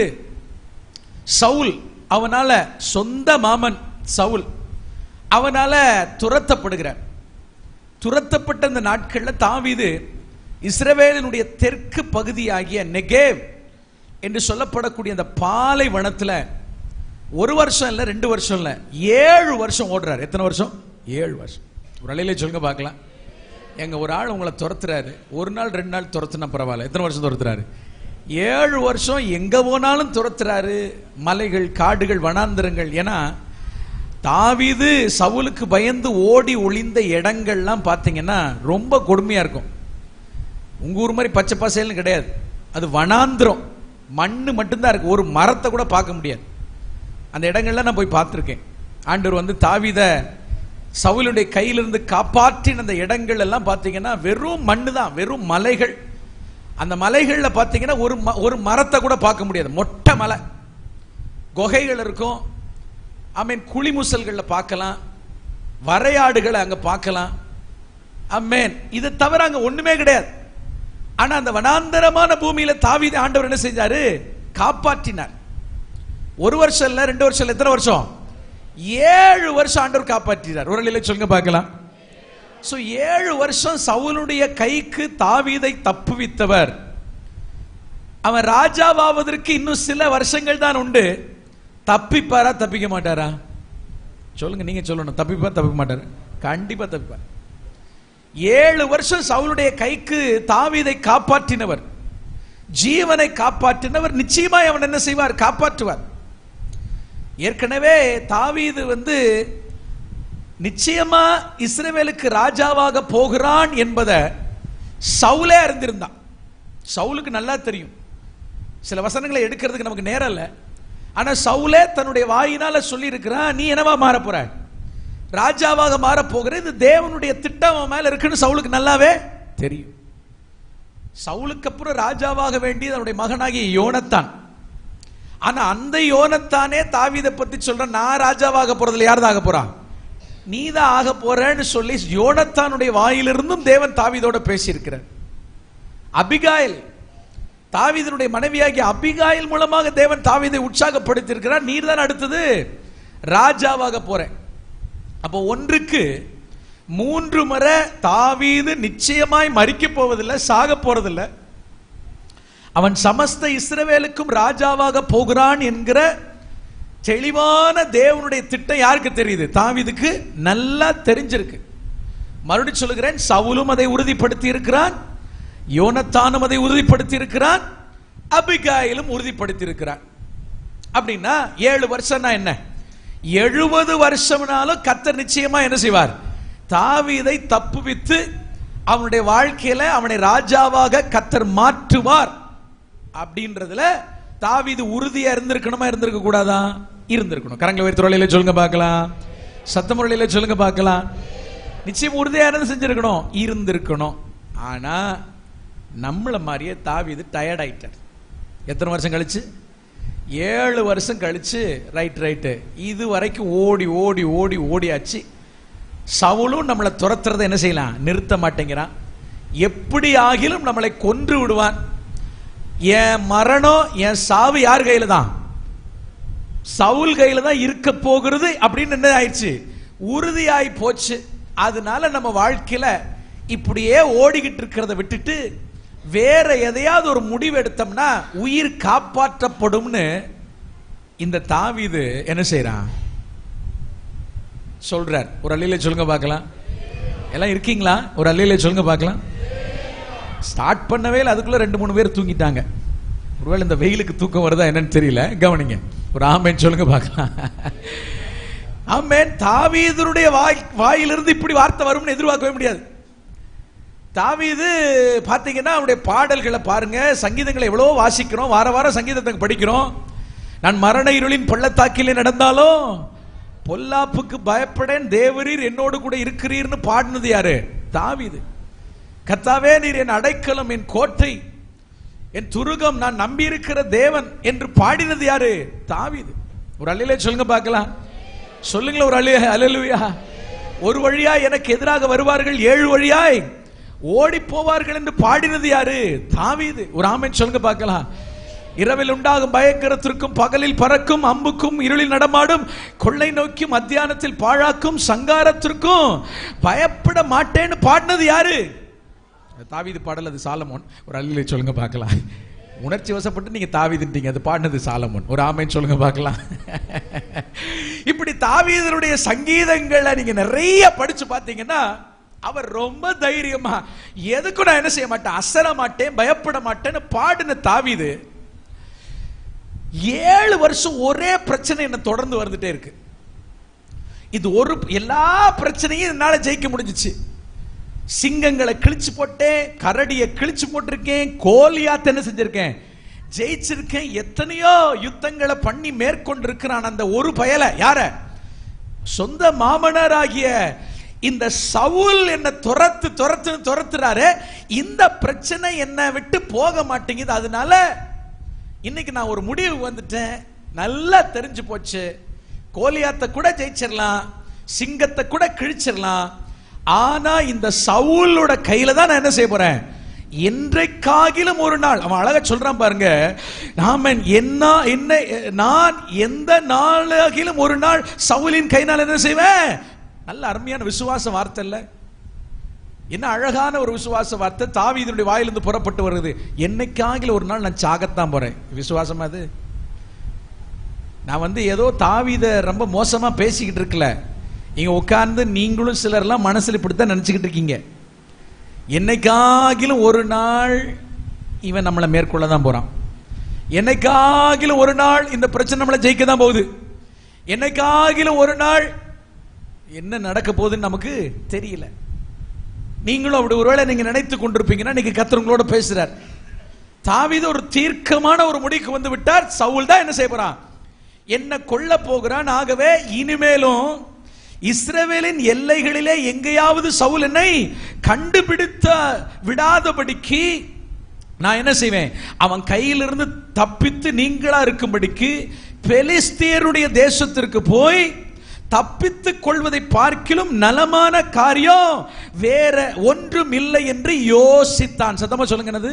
சவுல் அவனால சொந்த மாமன் சவுல் அவனால துரத்தப்படுகிறார் துரத்தப்பட்ட அந்த நாட்கள்ல தாவீது இஸ்ரவேலினுடைய தெற்கு பகுதியாகிய நெகேவ் என்று சொல்லப்படக்கூடிய அந்த பாலை வனத்துல ஒரு வருஷம் இல்ல ரெண்டு வருஷம் இல்ல ஏழு வருஷம் ஓடுறாரு எத்தனை வருஷம் ஏழு வருஷம் ஒரு அலையில சொல்லுங்க பார்க்கலாம் எங்க ஒரு ஆள் உங்களை துரத்துறாரு ஒரு நாள் ரெண்டு நாள் துரத்துனா பரவாயில்ல எத்தனை வருஷம் துரத்துறாரு ஏழு வருஷம் எங்க போனாலும் துரத்துறாரு மலைகள் காடுகள் வனாந்திரங்கள் ஏன்னா தாவீது சவுலுக்கு பயந்து ஓடி ஒளிந்த இடங்கள்லாம் பார்த்தீங்கன்னா ரொம்ப கொடுமையா இருக்கும் உங்க ஊர் மாதிரி பச்சை பசேல்னு கிடையாது அது வனாந்திரம் மண்ணு மட்டும்தான் இருக்கு ஒரு மரத்தை கூட பார்க்க முடியாது அந்த இடங்கள்ல நான் போய் பார்த்துருக்கேன் ஆண்டவர் வந்து தாவீத சவுலுடைய கையிலிருந்து காப்பாற்றின அந்த இடங்கள் எல்லாம் பார்த்தீங்கன்னா வெறும் மண்ணு தான் வெறும் மலைகள் அந்த மலைகள்ல பார்த்தீங்கன்னா ஒரு ம- ஒரு மரத்தை கூட பார்க்க முடியாது மொட்டை மலை குகைகள் இருக்கும் ஐ மீன் குழிமுசல்கள்ல பார்க்கலாம் வரையாடுகளை அங்க பார்க்கலாம் அம்மேன் இதை தவிர அங்க ஒண்ணுமே கிடையாது ஆனா அந்த வனாந்தரமான பூமியில தாவீது ஆண்டவர் என்ன செஞ்சாரு காப்பாற்றினார் ஒரு வருஷம் இல்ல ரெண்டு வருஷம் இல்ல எத்தனை வருஷம் ஏழு வருஷம் ஆண்டவர் காப்பாற்றினார் ஒரு நிலை சொல்லுங்க பார்க்கலாம் சோ ஏழு வருஷம் சவுலுடைய கைக்கு தாவீதை தப்புவித்தவர் அவன் ராஜாவாவதற்கு இன்னும் சில வருஷங்கள் தான் உண்டு தப்பிப்பாரா தப்பிக்க மாட்டாரா சொல்லுங்க நீங்க சொல்லணும் தப்பிப்பா தப்பிக்க மாட்டாரு கண்டிப்பா தப்பிப்பார் ஏழு வருஷம் சவுலுடைய கைக்கு தாவீதை காப்பாற்றினவர் ஜீவனை காப்பாற்றினவர் நிச்சயமாய் அவன் என்ன செய்வார் காப்பாற்றுவார் ஏற்கனவே தாவீது வந்து நிச்சயமா இஸ்ரவேலுக்கு ராஜாவாக போகிறான் என்பதை சவுலே அறிந்திருந்தான் சவுலுக்கு நல்லா தெரியும் சில வசனங்களை எடுக்கிறதுக்கு நமக்கு நேரம் இல்லை ஆனா சவுலே தன்னுடைய வாயினால சொல்லி இருக்கிறான் நீ என்னவா மாற போற ராஜாவாக மாற போகிற இது தேவனுடைய திட்டம் அவன் மேல இருக்குன்னு சவுலுக்கு நல்லாவே தெரியும் சவுலுக்கு அப்புறம் ராஜாவாக வேண்டியது அவனுடைய மகனாகிய யோனத்தான் ஆனா அந்த யோனத்தானே தாவீதை பத்தி சொல்ற நான் ராஜாவாக போறதுல யார் ஆக போறான் நீதான் ஆக போறேன்னு சொல்லி யோனத்தானுடைய வாயிலிருந்தும் தேவன் தாவீதோட பேசியிருக்கிறார் அபிகாயில் தாவீதனுடைய மனைவியாகிய அபிகாயில் மூலமாக தேவன் தாவீதை உற்சாகப்படுத்தியிருக்கிறார் நீர் தான் அடுத்தது ராஜாவாக போறேன் அப்போ ஒன்றுக்கு மூன்று முறை தாவீது நிச்சயமாய் மறிக்க போவதில்லை சாக போறதில்லை அவன் சமஸ்த இஸ்ரவேலுக்கும் ராஜாவாக போகிறான் என்கிற தெளிவான தேவனுடைய திட்டம் யாருக்கு தெரியுது தாவீதுக்கு நல்லா தெரிஞ்சிருக்கு மறுபடியும் சொல்லுகிறேன் சவுலும் அதை உறுதிப்படுத்தி இருக்கிறான் யோனத்தானும் அதை உறுதிப்படுத்தி இருக்கிறான் அபிகாயிலும் உறுதிப்படுத்தி இருக்கிறான் அப்படின்னா ஏழு வருஷம்னா என்ன எழுபது வருஷம்னாலும் கத்தர் நிச்சயமா என்ன செய்வார் தாவீதை தப்புவித்து அவனுடைய வாழ்க்கையில அவனை ராஜாவாக கத்தர் மாற்றுவார் அப்படின்றதுல தாவீது உறுதியா இருந்திருக்கணுமா இருந்திருக்க கூடாதா இருந்திருக்கணும் கரங்களை உயர்த்துறையில சொல்லுங்க பார்க்கலாம் சத்தமுறையில சொல்லுங்க பார்க்கலாம் நிச்சயம் உறுதியா இருந்து செஞ்சிருக்கணும் இருந்திருக்கணும் ஆனா நம்மள மாதிரியே தாவீது டயர்ட் ஆயிட்டார் எத்தனை வருஷம் கழிச்சு ஏழு வருஷம் கழிச்சு ரைட் ரைட்டு இது வரைக்கும் ஓடி ஓடி ஓடி ஓடியாச்சு சவுலும் நம்மளை துரத்துறதை என்ன செய்யலாம் நிறுத்த மாட்டேங்கிறான் எப்படி ஆகிலும் நம்மளை கொன்று விடுவான் என் மரணம் என் சாவு யார் கையில தான் சவுல் கையில தான் இருக்க போகிறது அப்படின்னு என்ன ஆயிடுச்சு உறுதியாய் போச்சு அதனால நம்ம வாழ்க்கையில இப்படியே ஓடிக்கிட்டு இருக்கிறத விட்டுட்டு வேற எதையாவது ஒரு முடிவு எடுத்தோம்னா உயிர் காப்பாற்றப்படும்னு இந்த தாவீது என்ன செய்றான் சொல்றார் ஒரு அல்லையில சொல்லுங்க பார்க்கலாம் எல்லாம் இருக்கீங்களா ஒரு அல்லையில சொல்லுங்க பார்க்கலாம் ஸ்டார்ட் பண்ணவே இல்லை அதுக்குள்ள ரெண்டு மூணு பேர் தூங்கிட்டாங்க ஒருவேளை இந்த வெயிலுக்கு தூக்கம் வருதா என்னன்னு தெரியல கவனிங்க ஒரு ஆமேன் சொல்லுங்க பார்க்கலாம் ஆமேன் தாவீதனுடைய வாய் வாயிலிருந்து இப்படி வார்த்தை வரும்னு எதிர்பார்க்கவே முடியாது தாவீது பாத்தீங்கன்னா அவருடைய பாடல்களை பாருங்க சங்கீதங்களை எவ்வளோ வாசிக்கிறோம் வார வாரம் சங்கீதத்தை படிக்கிறோம் நான் மரண இருளின் பள்ளத்தாக்கிலே நடந்தாலும் பொல்லாப்புக்கு பயப்படேன் தேவரீர் என்னோடு கூட இருக்கிறீர்னு பாடினது யாரு தாவீது கர்த்தாவே நீர் என் அடைக்கலம் என் கோட்டை என் துருகம் நான் நம்பி இருக்கிற தேவன் என்று பாடினது யாரு தாவீது ஒரு அள்ளிலே சொல்லுங்க பார்க்கலாம் சொல்லுங்களேன் ஒரு அள்ளி அல்லேலூயா ஒரு வழியா எனக்கு எதிராக வருவார்கள் ஏழு வழியாய் ஓடி போவார்கள் என்று பாடினது யாரு தாவீது ஒரு ஆமென் சொல்லுங்க பார்க்கலாம் இரவில் உண்டாகும் பயங்கரத்திற்கும் பகலில் பறக்கும் அம்புக்கும் இருளில் நடமாடும் கொள்ளை நோக்கி மத்தியானத்தில் பாழாக்கும் சங்காரத்திற்கும் பயப்பட மாட்டேன்னு பாடினது யாரு தாவீது பாடல் அது சாலமோன் ஒரு அல்லிலை சொல்லுங்க பார்க்கலாம் உணர்ச்சி வசப்பட்டு நீங்க தாவீதுட்டீங்க அது பாடினது சாலமோன் ஒரு ஆமைன்னு சொல்லுங்க பார்க்கலாம் இப்படி தாவீதனுடைய சங்கீதங்களை நீங்க நிறைய படிச்சு பார்த்தீங்கன்னா அவர் ரொம்ப தைரியமா எதுக்கும் நான் என்ன செய்ய மாட்டேன் அசர மாட்டேன் பயப்பட மாட்டேன்னு பாடின தாவீது ஏழு வருஷம் ஒரே பிரச்சனை என்ன தொடர்ந்து வந்துட்டே இருக்கு இது ஒரு எல்லா பிரச்சனையும் என்னால ஜெயிக்க முடிஞ்சிச்சு சிங்கங்களை கிழிச்சு போட்டேன் கரடியை கிழிச்சு போட்டிருக்கேன் கோலியாத்த என்ன செஞ்சிருக்கேன் ஜெயிச்சிருக்கேன் எத்தனையோ யுத்தங்களை பண்ணி மேற்கொண்டிருக்கிறான் அந்த ஒரு பயலை யார சொந்த மாமனராகிய இந்த சவுல் என்ன துரத்து துரத்து துரத்துறாரு இந்த பிரச்சனை என்னை விட்டு போக மாட்டேங்குது அதனால இன்னைக்கு நான் ஒரு முடிவு வந்துட்டேன் நல்லா தெரிஞ்சு போச்சு கோலியாத்தை கூட ஜெயிச்சிடலாம் சிங்கத்தை கூட கிழிச்சிடலாம் ஆனா இந்த சவுலோட கையில தான் நான் என்ன செய்ய போறேன் என்றைக்காகிலும் ஒரு நாள் அவன் அழகா சொல்றான் பாருங்க நாம என்ன என்ன நான் எந்த நாளாகிலும் ஒரு நாள் சவுலின் கையினால் என்ன செய்வேன் நல்ல அருமையான விசுவாச வார்த்தை இல்ல என்ன அழகான ஒரு விசுவாச வார்த்தை தாவீதனுடைய வாயிலிருந்து புறப்பட்டு வருது என்னைக்காகில ஒரு நாள் நான் சாகத்தான் போறேன் விசுவாசமா அது நான் வந்து ஏதோ தாவீத ரொம்ப மோசமா பேசிக்கிட்டு இருக்கல இங்க உட்கார்ந்து நீங்களும் சிலர்லாம் மனசுல இப்படித்தான் நினைச்சுக்கிட்டு இருக்கீங்க என்னைக்காகிலும் ஒரு நாள் இவன் நம்மளை மேற்கொள்ள தான் போறான் என்னைக்காகிலும் ஒரு நாள் இந்த பிரச்சனை நம்மளை ஜெயிக்க தான் போகுது என்னைக்காகிலும் ஒரு நாள் என்ன நடக்க போகுதுன்னு நமக்கு தெரியல நீங்களும் அப்படி ஒருவேளை நீங்க நினைத்து கொண்டிருப்பீங்கன்னா இன்னைக்கு கர்த்தர் உங்களோட பேசுறார் தாவீது ஒரு தீர்க்கமான ஒரு முடிவுக்கு வந்து விட்டார் சவுல் தான் என்ன செய்ய போறான் என்ன கொல்ல போகிறான் ஆகவே இனிமேலும் இஸ்ரவேலின் எல்லைகளிலே எங்கேயாவது சவுல் என்னை கண்டுபிடித்த விடாதபடிக்கு நான் என்ன செய்வேன் அவன் கையிலிருந்து தப்பித்து நீங்களா இருக்கும்படிக்கு பெலிஸ்தியருடைய தேசத்திற்கு போய் தப்பித்துக் கொள்வதை பார்க்கிலும் நலமான காரியம் வேற ஒன்றும் இல்லை என்று யோசித்தான் சத்தமா சொல்லுங்க என்னது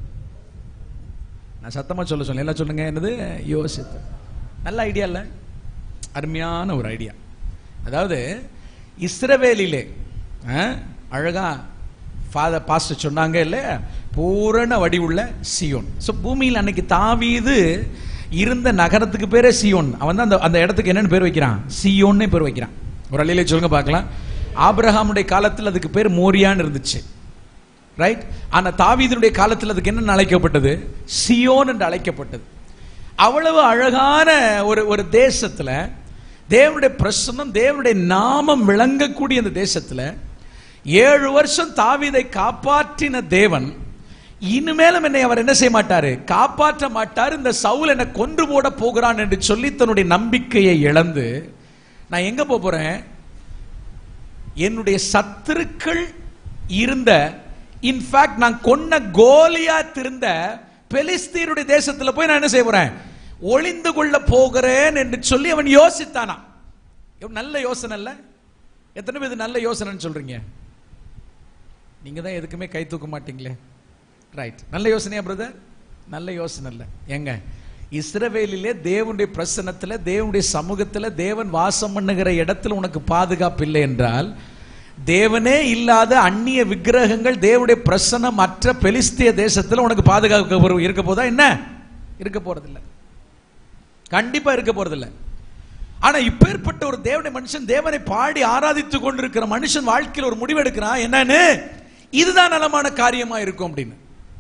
நான் சத்தமா சொல்ல சொல்ல எல்லாம் சொல்லுங்க என்னது யோசித்தான் நல்ல ஐடியா இல்ல அருமையான ஒரு ஐடியா அதாவது இஸ்ரவேலிலே ஆ, அழகா ஃபாதர் பாஸ்டர் சொன்னாங்க இல்ல பூரண வடிவுள்ள சியோன் ஸோ பூமியில் அன்னைக்கு தாவீது இருந்த நகரத்துக்கு பேரே சியோன் அவன் தான் அந்த அந்த இடத்துக்கு என்னன்னு பேர் வைக்கிறான் சியோன்னே பேர் வைக்கிறான் ஒரு அள்ளியிலே சொல்லுங்க பார்க்கலாம் ஆபிரகாமுடைய காலத்தில் அதுக்கு பேர் மோரியான்னு இருந்துச்சு ரைட் ஆனா தாவீதனுடைய காலத்தில் அதுக்கு என்ன அழைக்கப்பட்டது சியோன் என்று அழைக்கப்பட்டது அவ்வளவு அழகான ஒரு ஒரு தேசத்துல தேவனுடைய பிரசன்னம் தேவனுடைய நாமம் விளங்கக்கூடிய அந்த தேசத்துல ஏழு வருஷம் தாவீதை காப்பாற்றின தேவன் இனிமேலும் என்னை அவர் என்ன செய்ய மாட்டாரு காப்பாற்ற மாட்டார் இந்த சவுல் என்னை கொன்று போட போகிறான் என்று சொல்லி தன்னுடைய நம்பிக்கையை இழந்து நான் எங்க போப் போறேன் என்னுடைய சத்துருக்கள் இருந்த இன்ஃபேக்ட் நான் கொன்ன கோலியாத் இருந்த பெலிஸ்தீனுடைய தேசத்துல போய் நான் என்ன செய்ய போறேன் ஒளிந்து கொள்ள போகிறேன் என்று சொல்லி அவன் யோசித்தானா எவ்வளவு நல்ல யோசனை இல்ல எத்தனை பேர் இது நல்ல யோசனைன்னு சொல்றீங்க நீங்க தான் எதுக்குமே கை தூக்க மாட்டீங்களே ரைட் நல்ல யோசனையா பிரதர் நல்ல யோசனை இல்லை எங்க இஸ்ரவேலிலே தேவனுடைய பிரசன்னத்துல தேவனுடைய சமூகத்துல தேவன் வாசம் பண்ணுகிற இடத்துல உனக்கு பாதுகாப்பு இல்லை என்றால் தேவனே இல்லாத அந்நிய விக்கிரகங்கள் தேவனுடைய பிரசன்னம் மற்ற பெலிஸ்திய தேசத்துல உனக்கு பாதுகாக்க இருக்க போதா என்ன இருக்க போறதில்லை கண்டிப்பா இருக்க போறதில்லை ஆனா இப்பேற்பட்ட ஒரு தேவனுடைய மனுஷன் தேவனை பாடி ஆராதித்து கொண்டிருக்கிற மனுஷன் வாழ்க்கையில் ஒரு முடிவு எடுக்கிறான் என்னன்னு இதுதான் நலமான காரியமா இருக்கும் அப்படின்னு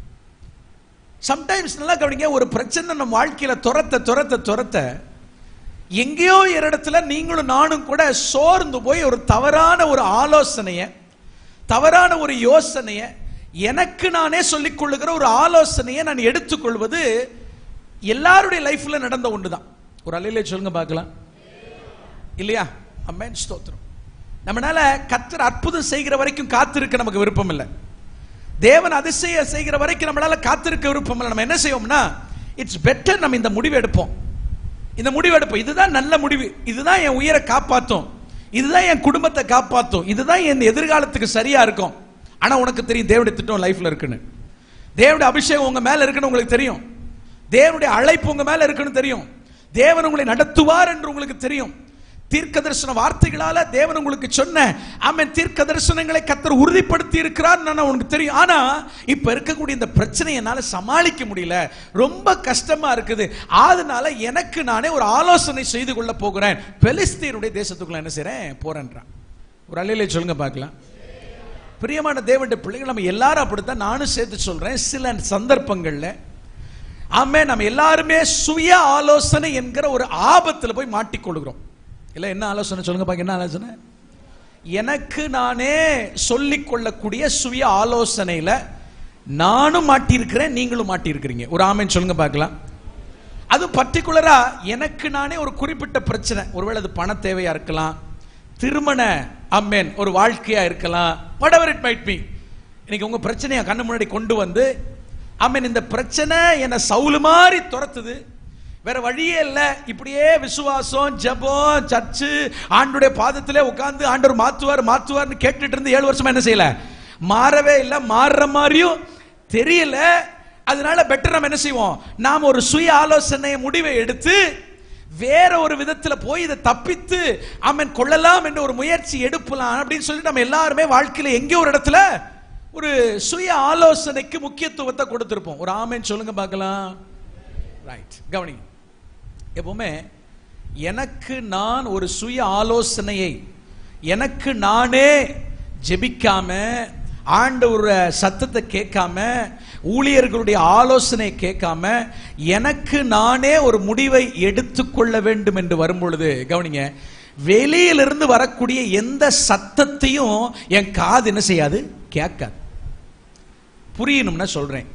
சம்டைம்ஸ் நல்லா கவனிங்க ஒரு பிரச்சனை நம்ம வாழ்க்கையில துரத்த துரத்த துரத்த எங்கேயோ ஒரு இடத்துல நீங்களும் நானும் கூட சோர்ந்து போய் ஒரு தவறான ஒரு ஆலோசனைய தவறான ஒரு யோசனைய எனக்கு நானே சொல்லிக் கொள்ளுகிற ஒரு ஆலோசனையை நான் எடுத்துக்கொள்வது எல்லாருடைய லைஃப்ல நடந்த ஒண்ணுதான் ஒரு அலையில சொல்லுங்க பார்க்கலாம் இல்லையா அம்மேன் ஸ்தோத்திரம் நம்மனால கத்தர் அற்புதம் செய்கிற வரைக்கும் காத்திருக்க நமக்கு விருப்பம் இல்லை தேவன் அதிசய செய்கிற வரைக்கும் நம்மளால காத்திருக்க விருப்பம் இல்லை நம்ம என்ன செய்வோம்னா இட்ஸ் பெட்டர் நம்ம இந்த முடிவு எடுப்போம் இந்த முடிவு எடுப்போம் இதுதான் நல்ல முடிவு இதுதான் என் உயிரை காப்பாத்தும் இதுதான் என் குடும்பத்தை காப்பாத்தும் இதுதான் என் எதிர்காலத்துக்கு சரியா இருக்கும் ஆனா உனக்கு தெரியும் தேவனுடைய திட்டம் லைஃப்ல இருக்குன்னு தேவனுடைய அபிஷேகம் உங்க மேல இருக்குன்னு உங்களுக்கு தெரியும் தேவனுடைய அழைப்பு உங்க மேல இருக்குன்னு தெரியும் தேவன் உங்களை நடத்துவார் என்று உங்களுக்கு தெரியும் தீர்க்க தரிசன வார்த்தைகளால தேவன் உங்களுக்கு சொன்ன ஆமென் தீர்க்க தரிசனங்களை கத்தர் உறுதிப்படுத்தி இருக்கிறார் உனக்கு தெரியும் ஆனா இப்ப இருக்கக்கூடிய இந்த பிரச்சனையை என்னால சமாளிக்க முடியல ரொம்ப கஷ்டமா இருக்குது அதனால எனக்கு நானே ஒரு ஆலோசனை செய்து கொள்ள போகிறேன் பெலிஸ்தீனுடைய தேசத்துக்குள்ள என்ன செய்றேன் போறேன்றான் ஒரு அலையில சொல்லுங்க பார்க்கலாம் பிரியமான தேவனுடைய பிள்ளைகள் நம்ம எல்லாரும் அப்படித்தான் நானும் சேர்த்து சொல்றேன் சில சந்தர்ப்பங்கள்ல ஆமே நம்ம எல்லாருமே சுய ஆலோசனை என்கிற ஒரு ஆபத்துல போய் மாட்டிக்கொள்கிறோம் இல்ல என்ன ஆலோசனை சொல்லுங்க பாக்க என்ன ஆலோசனை எனக்கு நானே சொல்லிக் கொள்ளக்கூடிய சுய ஆலோசனையில நானும் மாட்டியிருக்கிறேன் நீங்களும் மாட்டியிருக்கிறீங்க ஒரு ஆமேன் சொல்லுங்க பார்க்கலாம் அது பர்டிகுலரா எனக்கு நானே ஒரு குறிப்பிட்ட பிரச்சனை ஒருவேளை அது பண தேவையா இருக்கலாம் திருமண அம்மேன் ஒரு வாழ்க்கையா இருக்கலாம் whatever it might be இன்னைக்கு உங்க பிரச்சனையை கண்ணு முன்னாடி கொண்டு வந்து அம்மேன் இந்த பிரச்சனை என்ன சவுல் மாதிரி துரத்துது வேற வழியே இல்ல இப்படியே விசுவாசம் ஜெபம் சர்ச்சு ஆண்டுடைய பாதத்திலே உட்கார்ந்து ஆண்டவர் மாத்துவார் மாத்துவார்னு கேட்டுட்டு இருந்து ஏழு வருஷமா என்ன செய்யல மாறவே இல்ல மாறுற மாதிரியும் தெரியல அதனால பெட்டர் நம்ம என்ன செய்வோம் நாம் ஒரு சுய ஆலோசனை முடிவை எடுத்து வேற ஒரு விதத்துல போய் இதை தப்பித்து ஆமென் கொள்ளலாம் என்ற ஒரு முயற்சி எடுப்பலாம் அப்படின்னு சொல்லி நம்ம எல்லாருமே வாழ்க்கையில எங்கேயோ ஒரு இடத்துல ஒரு சுய ஆலோசனைக்கு முக்கியத்துவத்தை கொடுத்திருப்போம் ஒரு ஆமென் சொல்லுங்க பார்க்கலாம் ரைட் கவனிங்க எப்பவுமே எனக்கு நான் ஒரு சுய ஆலோசனையை எனக்கு நானே ஜெபிக்காம ஆண்டவர் சத்தத்தை கேட்காம ஊழியர்களுடைய ஆலோசனை கேட்காம எனக்கு நானே ஒரு முடிவை எடுத்துக்கொள்ள வேண்டும் என்று வரும் பொழுது கவனிங்க வெளியிலிருந்து வரக்கூடிய எந்த சத்தத்தையும் என் காது என்ன செய்யாது கேட்காது புரியணும்னா சொல்றேன்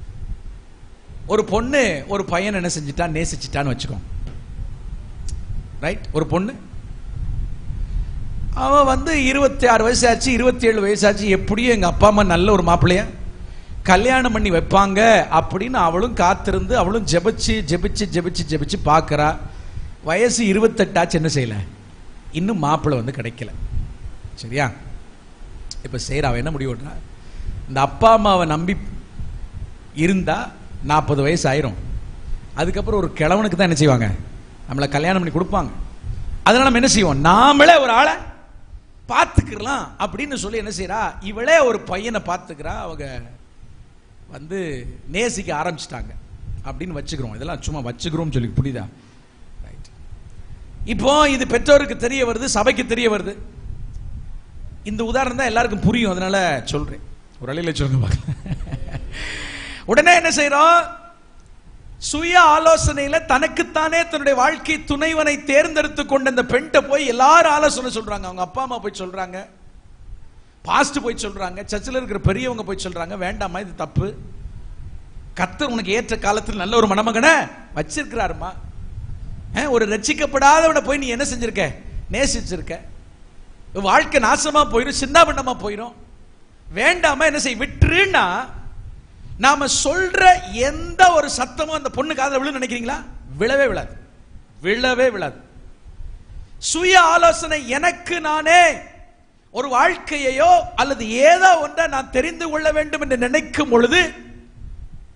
ஒரு பொண்ணு ஒரு பையன் என்ன செஞ்சுட்டா நேசிச்சிட்டான்னு வச்சுக்கோ ரைட் ஒரு பொண்ணு அவன் வந்து இருபத்தி ஆறு வயசாச்சு இருபத்தி ஏழு வயசாச்சு எப்படியும் எங்க அப்பா அம்மா நல்ல ஒரு மாப்பிள்ளைய கல்யாணம் பண்ணி வைப்பாங்க அப்படின்னு அவளும் காத்திருந்து அவளும் ஜெபிச்சு ஜெபிச்சு ஜெபிச்சு ஜெபிச்சு பார்க்கறா வயசு இருபத்தெட்டாச்சு என்ன செய்யல இன்னும் மாப்பிள்ளை வந்து கிடைக்கல சரியா இப்ப செய்யற அவன் என்ன முடிவு பண்றா? இந்த அப்பா அம்மாவை நம்பி இருந்தா நாற்பது வயசு ஆயிரும் அதுக்கப்புறம் ஒரு கிழவனுக்கு தான் என்ன செய்வாங்க நம்மளை கல்யாணம் பண்ணி கொடுப்பாங்க அதனால நம்ம என்ன செய்வோம் நாமளே ஒரு ஆளை பார்த்துக்கலாம் அப்படின்னு சொல்லி என்ன செய்றா இவளே ஒரு பையனை பார்த்துக்கிறா அவங்க வந்து நேசிக்க ஆரம்பிச்சிட்டாங்க அப்படின்னு வச்சுக்கிறோம் இதெல்லாம் சும்மா வச்சுக்கிறோம் சொல்லி புரியுதா ரைட் இப்போ இது பெற்றோருக்கு தெரிய வருது சபைக்கு தெரிய வருது இந்த உதாரணம் தான் எல்லாருக்கும் புரியும் அதனால சொல்றேன் ஒரு அலையில சொல்லுங்க பார்க்கலாம் உடனே என்ன செய்றோம் சுய ஆலோசனையில தனக்குத்தானே தன்னுடைய வாழ்க்கை துணைவனை தேர்ந்தெடுத்து கொண்ட அந்த பெண்கிட்ட போய் எல்லாரும் ஆலோசனை சொல்றாங்க அவங்க அப்பா அம்மா போய் சொல்றாங்க பாஸ்ட் போய் சொல்றாங்க சர்ச்சில் இருக்கிற பெரியவங்க போய் சொல்றாங்க வேண்டாமா இது தப்பு கர்த்தர் உனக்கு ஏற்ற காலத்தில் நல்ல ஒரு மணமகனை வச்சிருக்கிறாருமா அஹ், ஒரு ரட்சிக்கப்படாதவனை போய் நீ என்ன செஞ்சிருக்க நேசிச்சிருக்க உன் வாழ்க்கை நாசமா போயிடும் சின்ன பண்ணமா போயிடும் வேண்டாமா என்ன செய் விட்டுருன்னா நாம சொல்ற எந்த ஒரு சத்தமும் அந்த பொண்ணு காதுல விழுன்னு நினைக்கிறீங்களா விழவே விழாது விழவே விழாது சுய ஆலோசனை எனக்கு நானே ஒரு வாழ்க்கையையோ அல்லது ஏதோ ஒன்றை நான் தெரிந்து கொள்ள வேண்டும் என்று நினைக்கும் பொழுது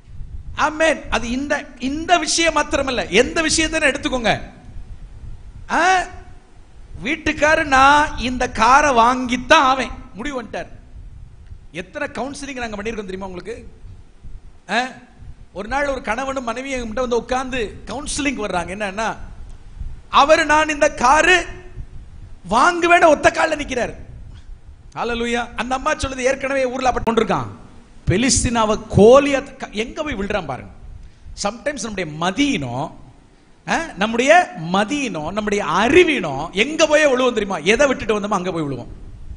ஆமென் அது இந்த இந்த விஷயம் மாத்திரமல்ல எந்த விஷயத்தை எடுத்துக்கோங்க ஆ, வீட்டுக்காரு நான் இந்த காரை வாங்கித்தான் ஆவேன் முடிவு பண்ணிட்டார் எத்தனை கவுன்சிலிங் நாங்க பண்ணியிருக்கோம் தெரியுமா உங்களுக்கு ஆ? ஒரு நாள் ஒரு கணவனும் மனைவியும் என்கிட்ட வந்து உட்கார்ந்து கவுன்சிலிங் வர்றாங்க என்னன்னா அவர் நான் இந்த காரு வாங்குவேன ஒத்த கால்ல நிக்கிறாரு ஹalleluya அந்த அம்மா சொல்லுது ஏற்கனவே ஊர்ல அப்படி கொண்டிருக்கான் பெலிஸ்தீனாவை கோலியா எங்க போய் விழுறான் பாருங்க சம்டைம்ஸ் நம்முடைய மதியினம் அஹ், நம்முடைய மதியினம் நம்முடைய அறிவினம் எங்க போய் விழுவோம் தெரியுமா எதை விட்டுட்டு வந்தோமோ அங்க போய் விழுவோம்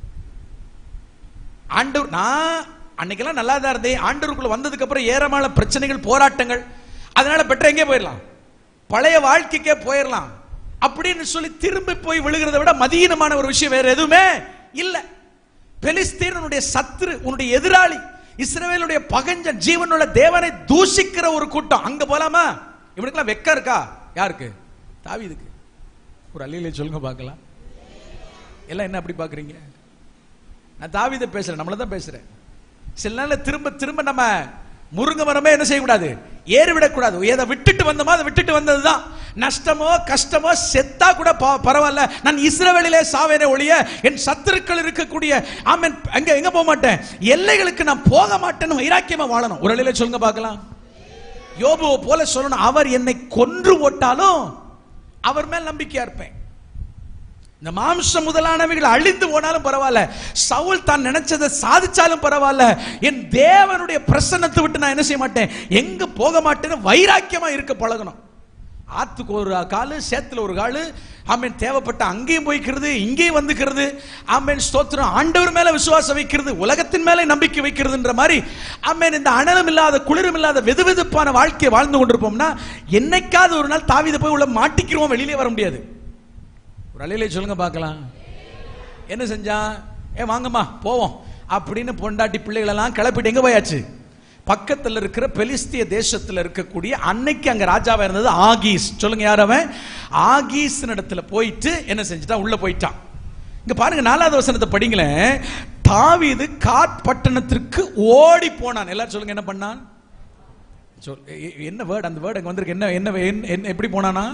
ஆண்டவர் நான் அன்னைக்கெல்லாம் நல்லா தான் இருந்தேன் ஆண்டவருக்குள்ள வந்ததுக்கு அப்புறம் ஏராளமான பிரச்சனைகள் போராட்டங்கள் அதனால பெற்ற எங்கே போயிடலாம் பழைய வாழ்க்கைக்கே போயிடலாம் அப்படின்னு சொல்லி திரும்பி போய் விழுகிறத விட மதியீனமான ஒரு விஷயம் வேற எதுவுமே இல்ல பெலிஸ்தீன் உன்னுடைய சத்துரு உன்னுடைய எதிராளி இஸ்ரவேலுடைய பகஞ்சன் ஜீவனுள்ள தேவனை தூஷிக்கிற ஒரு கூட்டம் அங்க போலாமா இவனுக்கெல்லாம் வெக்கம் இருக்கா யாருக்கு தாவீதுக்கு ஒரு அல்லையிலே சொல்லுங்க பார்க்கலாம் எல்லாம் என்ன அப்படி பாக்குறீங்க நான் தாவீதை பேசுறேன் நம்மள தான் பேசுறேன் சில நாள்ல திரும்ப திரும்ப நம்ம முருங்க மரமே என்ன செய்யக்கூடாது ஏறி விடக்கூடாது எதை விட்டுட்டு வந்தோமோ அதை விட்டுட்டு வந்ததுதான் நஷ்டமோ கஷ்டமோ செத்தா கூட ப- பரவாயில்ல நான் இஸ்ரவேலிலே சாவேனே ஒழிய என் சத்துருக்கள் இருக்கக்கூடிய ஆமென் அங்க எங்க போக மாட்டேன் எல்லைகளுக்கு நான் போக மாட்டேன்னு வைராக்கியமா வாழணும் ஒரு இலையில சொல்லுங்க பார்க்கலாம் யோபுவை போல சொல்லணும் அவர் என்னை கொன்று போட்டாலும் அவர் மேல் நம்பிக்கையா இருப்பேன் இந்த மாம்சம் முதலானவைகள் அழிந்து போனாலும் பரவாயில்ல சவுல் தான் நினைச்சதை சாதிச்சாலும் பரவாயில்ல என் தேவனுடைய பிரசன்னத்தை விட்டு நான் என்ன செய்ய மாட்டேன் எங்க போக மாட்டேன்னு வைராக்கியமா இருக்க பழகணும் ஆத்துக்கு ஒரு காலு சேத்துல ஒரு காலு ஆமென் தேவைப்பட்ட அங்கேயும் போய்க்கிறது இங்கேயும் வந்துக்கிறது ஆமென் ஸ்தோத்திரம் ஆண்டவர் மேல விசுவாசம் வைக்கிறது உலகத்தின் மேல நம்பிக்கை வைக்கிறதுன்ற மாதிரி ஆமென் இந்த அனலும் இல்லாத குளிரும் இல்லாத வெதுவெதுப்பான வாழ்க்கையை வாழ்ந்து கொண்டிருப்போம்னா என்னைக்காவது ஒரு நாள் தாவித போய் உள்ள மாட்டிக்கிறோம் வெளியிலே வர முடியாது ஒரு அலையிலே சொல்லுங்க பார்க்கலாம் என்ன செஞ்சான் ஏ வாங்கம்மா போவோம் அப்படின்னு பொண்டாட்டி பிள்ளைகளெல்லாம் கிளப்பிட்டு எங்க போயாச்சு பக்கத்துல இருக்கிற பெலிஸ்திய தேசத்துல இருக்கக்கூடிய அன்னைக்கு அங்க ராஜாவா இருந்தது ஆகீஸ் சொல்லுங்க யார் அவன் ஆகீஸ் இடத்துல போயிட்டு என்ன செஞ்சுட்டான் உள்ள போயிட்டான் இங்க பாருங்க நாலாவது வசனத்தை படிங்களேன் தாவீது காட் பட்டணத்திற்கு ஓடி போனான் எல்லாரும் சொல்லுங்க என்ன பண்ணான் சொல் எ- எ- என்ன வேர்டு அந்த வேர்டு அங்க வந்திருக்கு என்ன என்ன என்ன- என்ன எப்படி போனானா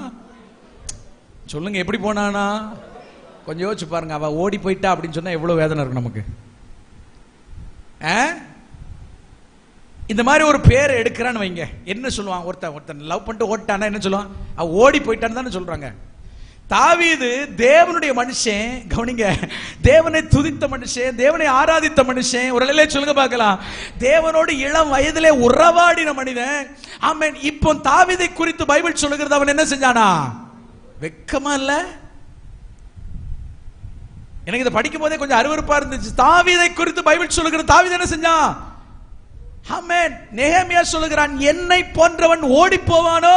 சொல்லுங்க எப்படி போனானா கொஞ்சம் யோசிச்சு பாருங்க அவ ஓடி போயிட்டா அப்படின்னு சொன்னா எவ்வளவு வேதனை இருக்கும் நமக்கு ஆ? இந்த மாதிரி ஒரு பேரை எடுக்கிறான்னு வைங்க என்ன சொல்லுவான் ஒருத்தன் ஒருத்தன் லவ் பண்ணிட்டு ஓட்டானா என்ன சொல்லுவான் அவ ஓடி போயிட்டான்னு தானே சொல்றாங்க தாவீது தேவனுடைய மனுஷன் கவனிங்க தேவனை துதித்த மனுஷன் தேவனை ஆராதித்த மனுஷன் ஒரு நிலையில சொல்லுங்க பார்க்கலாம் தேவனோடு இளம் வயதிலே உறவாடின மனிதன் ஆமென் இப்போ தாவீதை குறித்து பைபிள் சொல்லுகிறது அவன் என்ன செஞ்சானா வெக்கமா இல்ல எனக்கு இதை படிக்கும் போதே கொஞ்சம் அருவருப்பா இருந்துச்சு தாவீதை குறித்து பைபிள் சொல்லுகிற தாவீது என்ன செஞ்சான் ஆமென் நெகேமியா சொல்லுகிறான் என்னை போன்றவன் ஓடி போவானோ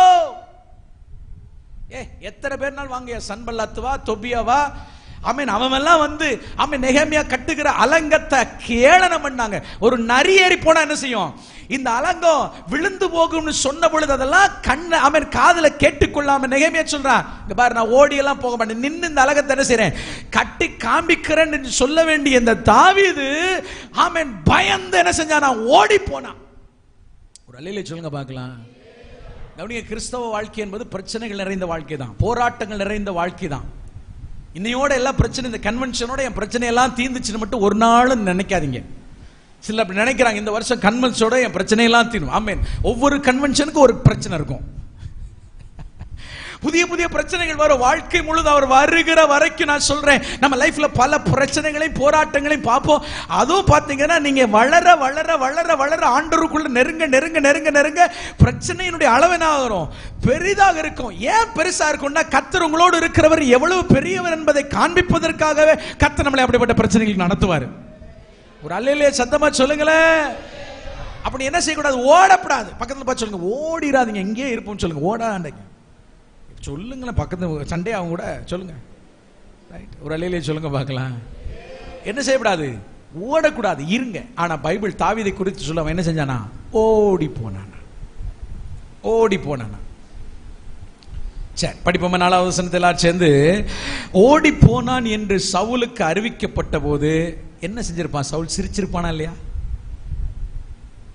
ஏ எத்தனை பேர்னால் வாங்க சன்பல்லாத்துவா தொபியாவா ஆமென் அவன் எல்லாம் வந்து ஆமென் நெகேமியா கட்டுகிற அலங்கத்தை கேளனம் பண்ணாங்க ஒரு நரி ஏறி போனா என்ன செய்யும் இந்த அலங்கம் விழுந்து போகும்னு சொன்ன பொழுது அதெல்லாம் கண்ண அவன் காதுல கேட்டுக்கொள்ளாம நெகேமியா சொல்றான் இங்க பாரு நான் ஓடி எல்லாம் போக மாட்டேன் நின்னு இந்த அலங்கத்தை என்ன செய்றேன் கட்டி காண்பிக்கிறேன் என்று சொல்ல வேண்டிய இந்த தாவீது ஆமென் பயந்து என்ன செஞ்சான் நான் ஓடி போனான் ஒரு அல்லையில சொல்லுங்க பார்க்கலாம் கவனிங்க கிறிஸ்தவ வாழ்க்கை என்பது பிரச்சனைகள் நிறைந்த வாழ்க்கை தான் போராட்டங்கள் நிறைந்த வாழ்க்கை தான் இன்னையோட எல்லா பிரச்சனை இந்த கன்வென்ஷனோட என் பிரச்சனை எல்லாம் தீர்ந்துச்சுன்னு மட்டும் ஒரு நாளும் நினைக்காதீங்க சில அப்படி நினைக்கிறாங்க இந்த வருஷம் கன்வென்ஷனோட என் பிரச்சனை எல்லாம் தீரும் ஆமென் ஒவ்வொரு கன்வென்ஷனுக்கும் ஒரு பிரச்சனை இருக்கும் புதிய புதிய பிரச்சனைகள் வரும் வாழ்க்கை முழுது அவர் வருகிற வரைக்கும் நான் சொல்றேன் நம்ம லைஃப்ல பல பிரச்சனைகளையும் போராட்டங்களையும் பார்ப்போம் அதுவும் பாத்தீங்கன்னா நீங்க வளர வளர வளர வளர ஆண்டருக்குள்ள நெருங்க நெருங்க நெருங்க நெருங்க பிரச்சனையினுடைய அளவு என்ன ஆகும் பெரிதாக இருக்கும் ஏன் பெருசா இருக்கும்னா கத்தர் உங்களோடு இருக்கிறவர் எவ்வளவு பெரியவர் என்பதை காண்பிப்பதற்காகவே கத்தர் நம்மளை அப்படிப்பட்ட பிரச்சனைகள் நடத்துவார் ஒரு அல்லையிலே சத்தமா சொல்லுங்களேன் அப்படி என்ன செய்யக்கூடாது ஓடக்கூடாது பக்கத்துல பார்த்து சொல்லுங்க ஓடிடாதீங்க இங்கேயே இருப்போம்னு சொல்லுங்க ஓடாண்டீங்க சொல்லுங்களேன் பக்கத்து சண்டே அவங்க கூட சொல்லுங்க ரைட் ஒரு அலையிலே சொல்லுங்க பார்க்கலாம் என்ன செய்யக்கூடாது ஓடக்கூடாது இருங்க ஆனா பைபிள் தாவீதை குறித்து சொல்ல அவன் என்ன செஞ்சானா ஓடி போனானா ஓடி போனானா சரி படிப்போம் நாலாவது வசனத்தை எல்லாரும் சேர்ந்து ஓடி போனான் என்று சவுலுக்கு அறிவிக்கப்பட்ட போது என்ன செஞ்சிருப்பான் சவுல் சிரிச்சிருப்பானா இல்லையா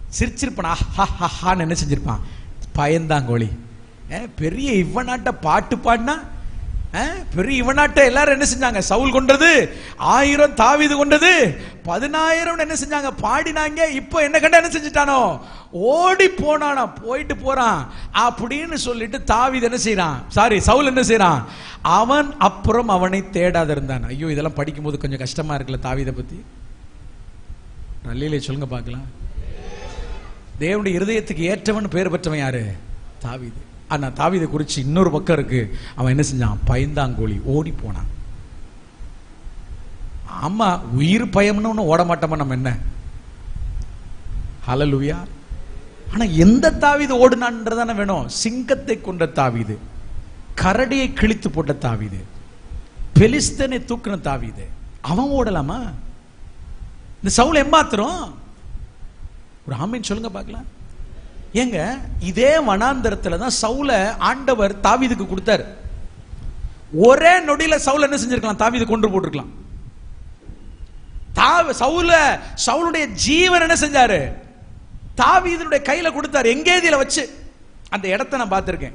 சிரிச்சிருப்பான் ஆஹான்னு என்ன செஞ்சிருப்பான் பயந்தாங்கோழி ஏ, பெரிய இவனாட்ட பாட்டு பாடினா ஏ, பெரிய இவனாட்ட எல்லாரும் என்ன செஞ்சாங்க சவுல் கொண்டது ஆயிரம் தாவீது கொண்டது பதினாயிரம் என்ன செஞ்சாங்க பாடினாங்க இப்போ என்ன கண்ட என்ன செஞ்சுட்டானோ ஓடி போனானா போயிட்டு போறான் அப்படின்னு சொல்லிட்டு தாவீது என்ன செய்றான் சாரி சவுல் என்ன செய்றான் அவன் அப்புறம் அவனை தேடாத இருந்தான் ஐயோ இதெல்லாம் படிக்கும்போது கொஞ்சம் கஷ்டமா இருக்குல்ல தாவீதை பத்தி நல்லிலே சொல்லுங்க பார்க்கலாம் தேவனுடைய இருதயத்துக்கு ஏற்றவன் பேர் பெற்றவன் யாரு தாவீது ஆனா தாவீதை குறிச்சு இன்னொரு பக்கம் இருக்கு அவன் என்ன செஞ்சான் பயந்தாங்கோழி ஓடி போனான் ஆமா உயிர் பயம்னு ஒண்ணு ஓட மாட்டோமா நம்ம என்ன ஹalleluya ஆனா எந்த தாவீது ஓடுனான்றதானே வேணும் சிங்கத்தை கொண்ட தாவீது கரடியை கிழித்து போட்ட தாவீது பெலிஸ்தனை தூக்குன தாவீது அவன் ஓடலாமா இந்த சவுல் எம்மாத்திரம் ஒரு ஆமீன் சொல்லுங்க பார்க்கலாம் ஏங்க இதே வனாந்தரத்துல தான் சவுல ஆண்டவர் தாவீதுக்கு கொடுத்தாரு ஒரே நொடியில சவுல் என்ன செஞ்சிருக்கலாம் தாவீது கொண்டு போட்டிருக்கலாம் தாவ சவுல சவுலுடைய ஜீவன் என்ன செஞ்சாரு தாவீதனுடைய கையில கொடுத்தாரு எங்கேதியில வச்சு அந்த இடத்தை நான் பார்த்திருக்கேன்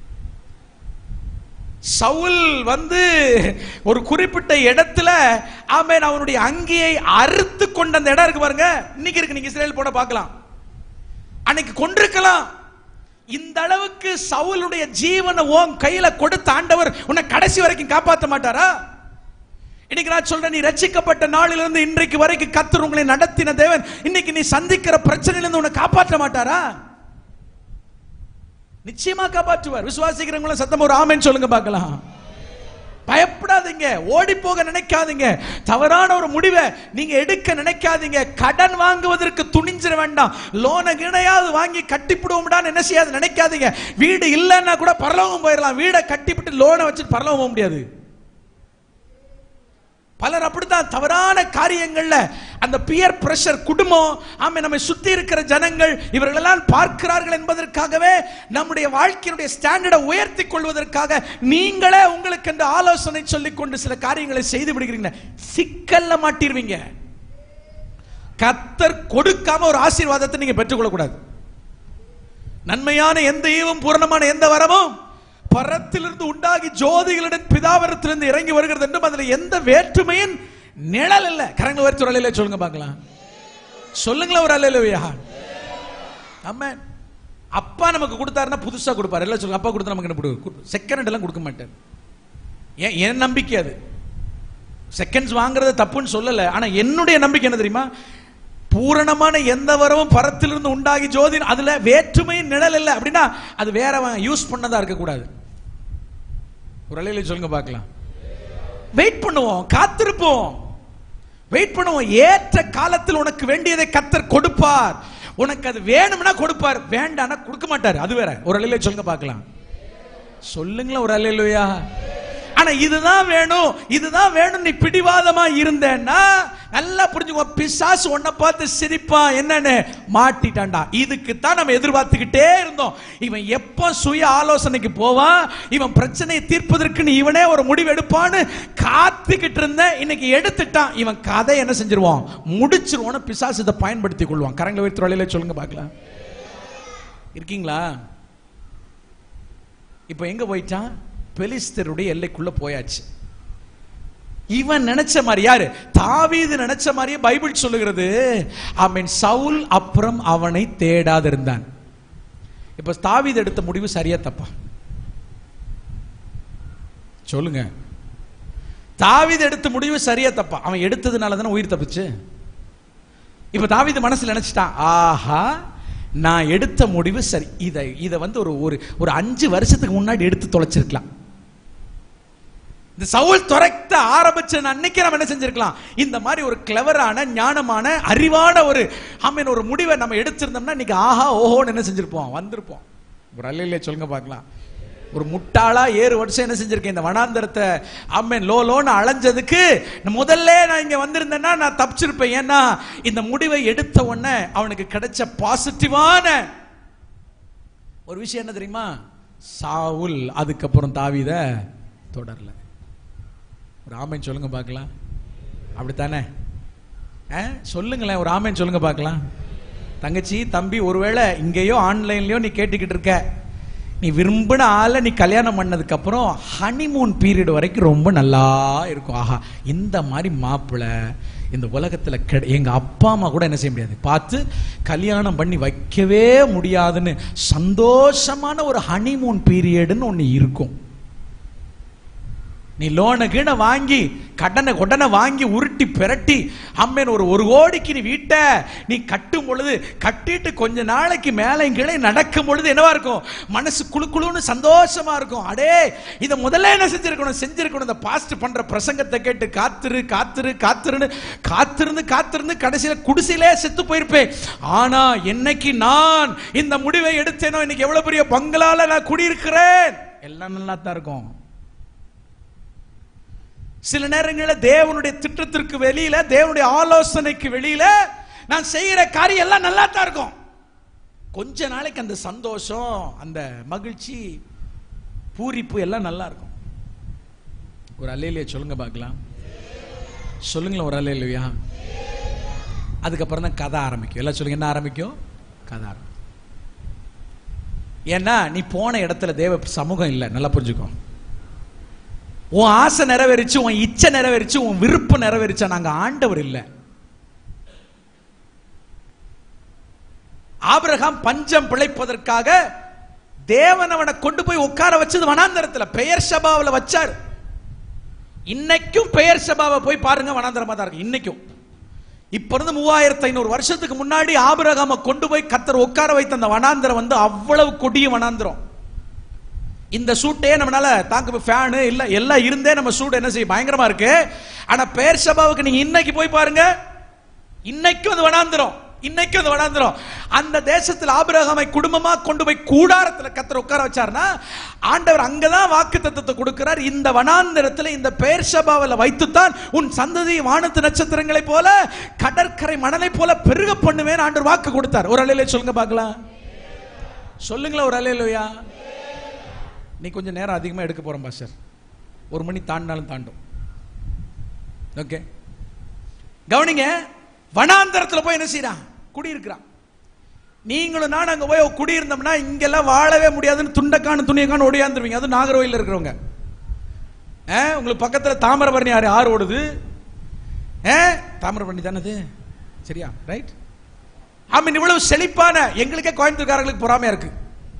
சவுல் வந்து ஒரு குறிப்பிட்ட இடத்துல ஆமென் அவனுடைய அங்கியை அறுத்து கொண்ட அந்த இடம் இருக்கு பாருங்க இன்னைக்கு இருக்கு நீங்க இஸ்ரேல் போட பார்க்கலாம் அன்னைக்கு கொண்டிருக்கலாம் இந்த அளவுக்கு சவுலுடைய ஜீவனை உன் கையில கொடுத்த ஆண்டவர் உன்னை கடைசி வரைக்கும் காப்பாத்த மாட்டாரா இன்னைக்கு நான் சொல்றேன் நீ ரட்சிக்கப்பட்ட நாளிலிருந்து இன்றைக்கு வரைக்கும் கத்தர் உங்களை நடத்தின தேவன் இன்னைக்கு நீ சந்திக்கிற பிரச்சனையிலிருந்து உன்னை காப்பாற்ற மாட்டாரா நிச்சயமா காப்பாற்றுவார் விசுவாசிக்கிறவங்களும் சத்தம் ஒரு ஆமென் சொல்லுங்க பார்க்கலாம் பயப்படாதீங்க ஓடி போக நினைக்காதீங்க தவறான ஒரு முடிவை நீங்க எடுக்க நினைக்காதீங்க கடன் வாங்குவதற்கு துணிஞ்சிட வேண்டாம் லோனை கிணையாவது வாங்கி கட்டிப்பிடுவோம்டான்னு என்ன செய்யாது நினைக்காதீங்க வீடு இல்லைன்னா கூட பரலோகம் போயிடலாம் வீடை கட்டிப்பிட்டு லோனை வச்சுட்டு பரலோகம் போக முடியாது பலர் அப்படித்தான் தவறான காரியங்கள்ல அந்த பியர் பிரஷர் குடும்பம் ஆமே நம்மை சுத்தி இருக்கிற ஜனங்கள் இவர்களெல்லாம் பார்க்கிறார்கள் என்பதற்காகவே நம்முடைய வாழ்க்கையினுடைய ஸ்டாண்டர்டை உயர்த்தி கொள்வதற்காக நீங்களே உங்களுக்கு இந்த ஆலோசனை சொல்லிக் கொண்டு சில காரியங்களை செய்து விடுகிறீங்க சிக்கல்ல மாட்டிருவீங்க கத்தர் கொடுக்காம ஒரு ஆசீர்வாதத்தை நீங்க பெற்றுக்கொள்ள கூடாது நன்மையான எந்த ஈவும் பூரணமான எந்த வரமும் பரத்திலிருந்து உண்டாகி ஜோதிகளுடன் பிதாவரத்திலிருந்து இறங்கி வருகிறது என்றும் அதுல எந்த வேற்றுமையின் நிழல் இல்ல கரங்களை வரைச்சு ஒரு அலையில சொல்லுங்க பார்க்கலாம் சொல்லுங்களேன் ஒரு அலையிலவையா ஆமென் அப்பா நமக்கு கொடுத்தாருன்னா புதுசா கொடுப்பாரு எல்லாம் சொல்லுங்க அப்பா கொடுத்தா நமக்கு என்ன கொடுக்கும் செகண்ட் எல்லாம் கொடுக்க மாட்டார் ஏன் என் நம்பிக்கை அது செகண்ட்ஸ் வாங்குறது தப்புன்னு சொல்லல ஆனா என்னுடைய நம்பிக்கை என்ன தெரியுமா பூரணமான எந்த வரவும் பரத்திலிருந்து உண்டாகி ஜோதி அதுல வேற்றுமையின் நிழல் இல்லை அப்படின்னா அது வேறவன் யூஸ் பண்ணதா இருக்க கூடாது ஒரு அலையில சொல்லுங்க பார்க்கலாம் வெயிட் பண்ணுவோம் காத்திருப்போம் வெயிட் பண்ணுவோம் ஏற்ற காலத்தில் உனக்கு வேண்டியதை கத்தர் கொடுப்பார் உனக்கு அது வேணும்னா கொடுப்பார் வேண்டாம்னா கொடுக்க மாட்டார் அது வேற ஒரு அலையில சொல்லுங்க பார்க்கலாம் சொல்லுங்களேன் ஒரு அலையிலையா ஆனா இதுதான் வேணும் இதுதான் வேணும் நீ பிடிவாதமா இருந்தேன்னா நல்லா புரிஞ்சுக்கோ பிசாசு உன்னை பார்த்து சிரிப்பான் என்னன்னு மாட்டிட்டான்டா இதுக்கு தான் நம்ம எதிர்பார்த்துக்கிட்டே இருந்தோம் இவன் எப்போ சுய ஆலோசனைக்கு போவான் இவன் பிரச்சனையை தீர்ப்பதற்கு நீ இவனே ஒரு முடிவு எடுப்பான்னு காத்துக்கிட்டு இருந்த இன்னைக்கு எடுத்துட்டான் இவன் கதை என்ன செஞ்சிருவான் முடிச்சிருவான்னு பிசாசு இதை பயன்படுத்தி கொள்வான் கரங்களை வைத்து வழியில சொல்லுங்க பார்க்கலாம் இருக்கீங்களா இப்போ எங்க போயிட்டான் பெலிஸ்தருடைய எல்லைக்குள்ள போயாச்சு இவன் நினைச்ச மாதிரி யாரு தாவீது நினைச்ச மாதிரியே பைபிள் சொல்லுகிறது அவன் சவுல் அப்புறம் அவனை தேடாதிருந்தான் இப்ப தாவீது எடுத்த முடிவு சரியா தப்பா சொல்லுங்க தாவீது எடுத்த முடிவு சரியா தப்பா அவன் எடுத்ததுனால தானே உயிர் தப்பிச்சு இப்ப தாவீது மனசுல நினைச்சிட்டான் ஆஹா நான் எடுத்த முடிவு சரி இதை இதை வந்து ஒரு ஒரு ஒரு அஞ்சு வருஷத்துக்கு முன்னாடி எடுத்து தொலைச்சிருக்கலாம் இந்த சவுல் துரைத்த ஆரம்பிச்ச அன்னைக்கு நம்ம என்ன செஞ்சிருக்கலாம் இந்த மாதிரி ஒரு கிளவரான ஞானமான அறிவான ஒரு ஆமீன் ஒரு முடிவை நம்ம எடுத்திருந்தோம்னா இன்னைக்கு ஆஹா ஓஹோன்னு என்ன செஞ்சிருப்போம் வந்திருப்போம் ஒரு அல்லையிலே சொல்லுங்க பார்க்கலாம் ஒரு முட்டாளா ஏழு வருஷம் என்ன செஞ்சிருக்கேன் இந்த வனாந்தரத்தை அம்மன் லோ லோன்னு அலைஞ்சதுக்கு முதல்ல நான் இங்க வந்திருந்தேன்னா நான் தப்பிச்சிருப்பேன் ஏன்னா இந்த முடிவை எடுத்த உடனே அவனுக்கு கிடைச்ச பாசிட்டிவான ஒரு விஷயம் என்ன தெரியுமா சாவுல் அதுக்கப்புறம் தாவித தொடரல ஒரு ஆமைன் சொல்லுங்க பார்க்கலாம் அப்படித்தானே ஆ? சொல்லுங்களேன் ஒரு ஆமைன் சொல்லுங்க பார்க்கலாம் தங்கச்சி தம்பி ஒருவேளை இங்கேயோ ஆன்லைன்லயோ நீ கேட்டுக்கிட்டு இருக்க நீ விரும்பின ஆளை நீ கல்யாணம் பண்ணதுக்கு அப்புறம் ஹனிமூன் பீரியட் வரைக்கும் ரொம்ப நல்லா இருக்கும் ஆஹா இந்த மாதிரி மாப்பிள்ளை இந்த உலகத்துல கிடை எங்க அப்பா அம்மா கூட என்ன செய்ய முடியாது பார்த்து கல்யாணம் பண்ணி வைக்கவே முடியாதுன்னு சந்தோஷமான ஒரு ஹனிமூன் பீரியட்னு ஒன்று இருக்கும் நீ லோனை கீழே வாங்கி கடனை கொடனை வாங்கி உருட்டி பிரட்டி அம்மேன் ஒரு ஒரு கோடிக்கு நீ வீட்டை நீ கட்டும் பொழுது கட்டிட்டு கொஞ்ச நாளைக்கு மேலே கீழே நடக்கும் பொழுது என்னவா இருக்கும் மனசு குளு குளுன்னு சந்தோஷமா இருக்கும் அடே இதை முதல்ல என்ன செஞ்சிருக்கணும் செஞ்சிருக்கணும் இந்த பாஸ்ட் பண்ற பிரசங்கத்தை கேட்டு காத்துரு காத்துரு காத்துருன்னு காத்திருந்து காத்திருந்து கடைசியில குடிசையிலே செத்து போயிருப்பேன் ஆனா என்னைக்கு நான் இந்த முடிவை எடுத்தேனோ இன்னைக்கு எவ்வளவு பெரிய பங்களால நான் குடியிருக்கிறேன் எல்லாம் நல்லா தான் இருக்கும் சில நேரங்களில் தேவனுடைய திட்டத்திற்கு வெளியில தேவனுடைய ஆலோசனைக்கு வெளியில நான் செய்யற காரியம் எல்லாம் நல்லா தான் இருக்கும் கொஞ்ச நாளைக்கு அந்த சந்தோஷம் அந்த மகிழ்ச்சி பூரிப்பு எல்லாம் நல்லா இருக்கும் ஒரு அலையிலேயே சொல்லுங்க பார்க்கலாம் சொல்லுங்களேன் ஒரு அலையிலையா அதுக்கப்புறம் தான் கதை ஆரம்பிக்கும் எல்லாம் சொல்லுங்க என்ன ஆரம்பிக்கும் கதை ஆரம்பிக்கும் ஏன்னா நீ போன இடத்துல தேவ சமூகம் இல்லை நல்லா புரிஞ்சுக்கோ உன் ஆசை நிறைவேறிச்சு உன் இச்சை நிறைவேறிச்சு உன் விருப்பம் நிறைவேறிச்சா நாங்க ஆண்டவர் இல்லை ஆபிரகாம் பஞ்சம் பிழைப்பதற்காக தேவன் அவனை கொண்டு போய் உட்கார வச்சது வனாந்தரத்துல பெயர் சபாவில் வச்சார் இன்னைக்கும் பெயர் சபாவை போய் பாருங்க வனாந்தரமா தான் இருக்கு இன்னைக்கும் இப்ப இருந்து மூவாயிரத்தி ஐநூறு வருஷத்துக்கு முன்னாடி ஆபிரகாம கொண்டு போய் கத்தர் உட்கார வைத்த அந்த வனாந்தரம் வந்து அவ்வளவு கொடிய வனாந்தரம் இந்த சூட்டே நம்மளால தாங்க ஃபேனு இல்ல எல்லாம் இருந்தே நம்ம சூடு என்ன செய்ய பயங்கரமா இருக்கு ஆனா பெயர் சபாவுக்கு நீங்க இன்னைக்கு போய் பாருங்க இன்னைக்கும் அது வனாந்திரம் இன்னைக்கும் அது வனாந்திரம் அந்த தேசத்தில் ஆபிரகாமை குடும்பமா கொண்டு போய் கூடாரத்துல கத்தர் உட்கார வச்சார்னா ஆண்டவர் அங்கதான் வாக்கு தத்துவத்தை கொடுக்கிறார் இந்த வனாந்திரத்துல இந்த பெயர் சபாவில் வைத்துத்தான் உன் சந்ததி வானத்து நட்சத்திரங்களை போல கடற்கரை மணலை போல பெருக பண்ணுவேன் ஆண்டவர் வாக்கு கொடுத்தார் ஒரு அலையில சொல்லுங்க பார்க்கலாம் சொல்லுங்களேன் ஒரு அலையிலையா நீ கொஞ்சம் நேரம் அதிகமாக எடுக்க போகிறோம் பாஸ்டர் ஒரு மணி தாண்டினாலும் தாண்டும் ஓகே கவனிங்க வனாந்தரத்தில் போய் என்ன செய்யறான் குடியிருக்கிறான் நீங்களும் நான் அங்கே போய் குடியிருந்தோம்னா இங்கெல்லாம் வாழவே முடியாதுன்னு துண்டக்கான துணியக்கான ஒடியாந்துருவீங்க அது நாகர்கோயிலில் இருக்கிறவங்க ஆ, உங்களுக்கு பக்கத்தில் தாமிரபரணி ஆறு ஆறு ஓடுது ஆ, தாமிரபரணி தானே அது சரியா ரைட் ஆமீன் இவ்வளவு செழிப்பான எங்களுக்கே கோயம்புத்தூர்காரங்களுக்கு பொறாமையா இருக்கு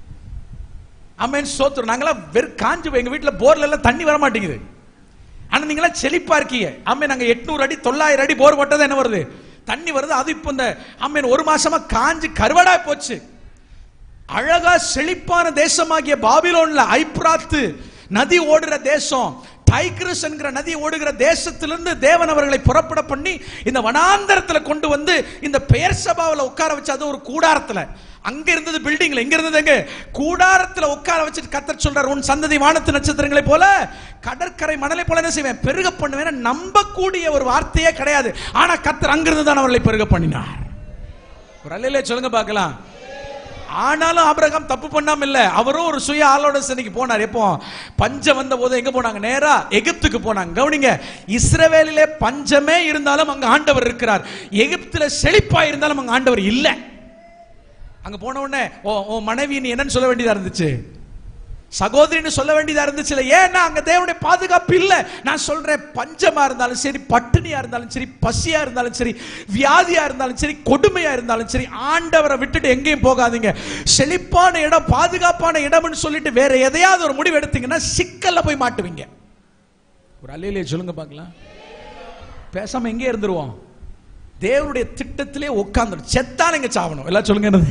ஆமேன் சோத்துரும் நாங்களாம் வெறும் காஞ்சு போய் எங்க வீட்டுல போர்ல எல்லாம் தண்ணி வர மாட்டேங்குது ஆனா நீங்களாம் செழிப்பா இருக்கீங்க ஆமே நாங்க எட்நூறு அடி தொள்ளாயிரம் அடி போர் போட்டது என்ன வருது தண்ணி வருது அது இப்போ இந்த ஆமேன் ஒரு மாசமா காஞ்சு கருவடா போச்சு அழகா செழிப்பான தேசமாகிய பாபிலோன்ல ஐப்ராத்து நதி ஓடுற தேசம் டைக்ரஸ் என்கிற நதி ஓடுகிற தேசத்திலிருந்து தேவன் அவர்களை புறப்பட பண்ணி இந்த வனாந்தரத்துல கொண்டு வந்து இந்த பெயர் சபாவில் உட்கார வச்சு அது ஒரு கூடாரத்துல அங்க இருந்தது பில்டிங்ல எங்க இருந்தது எங்க கூடாரத்துல உட்கார வச்சுட்டு கத்தர் சொல்றார் உன் சந்ததி வானத்து நட்சத்திரங்களை போல கடற்கரை மணலை போல என்ன செய்வேன் பெருக பண்ணுவேன் நம்பக்கூடிய ஒரு வார்த்தையே கிடையாது ஆனா கத்தர் அங்கிருந்து தான் அவர்களை பெருக பண்ணினார் ஒரு அல்லையிலே சொல்லுங்க பார்க்கலாம் ஆனாலும் ஆபிரகாம் தப்பு பண்ணாம இல்ல அவரும் ஒரு சுய ஆலோசனைக்கு போனார் எப்போ பஞ்சம் வந்த போது எங்க போனாங்க நேரா எகிப்துக்கு போனாங்க கவனிங்க இஸ்ரவேலிலே பஞ்சமே இருந்தாலும் அங்க ஆண்டவர் இருக்கிறார் எகிப்துல செழிப்பா இருந்தாலும் அங்க ஆண்டவர் இல்ல அங்க போன உடனே ஓ ஓ மனைவி நீ என்னன்னு சொல்ல வேண்டியதா இருந்துச்சு சகோதரின்னு சொல்ல வேண்டியதா இருந்துச்சு இல்ல ஏன்னா அங்க தேவனுடைய பாதுகாப்பு இல்ல நான் சொல்றேன் பஞ்சமா இருந்தாலும் சரி பட்டினியா இருந்தாலும் சரி பசியா இருந்தாலும் சரி வியாதியா இருந்தாலும் சரி கொடுமையா இருந்தாலும் சரி ஆண்டவரை விட்டுட்டு எங்கேயும் போகாதீங்க செழிப்பான இடம் பாதுகாப்பான இடம்னு சொல்லிட்டு வேற எதையாவது ஒரு முடிவு எடுத்தீங்கன்னா சிக்கல்ல போய் மாட்டுவீங்க ஒரு அல்லையிலே சொல்லுங்க பார்க்கலாம் பேசாம எங்கே இருந்துருவோம் தேவனுடைய திட்டத்திலே உட்கார்ந்து செத்தாலும் இங்க சாவணும் எல்லாம் சொல்லுங்க என்னது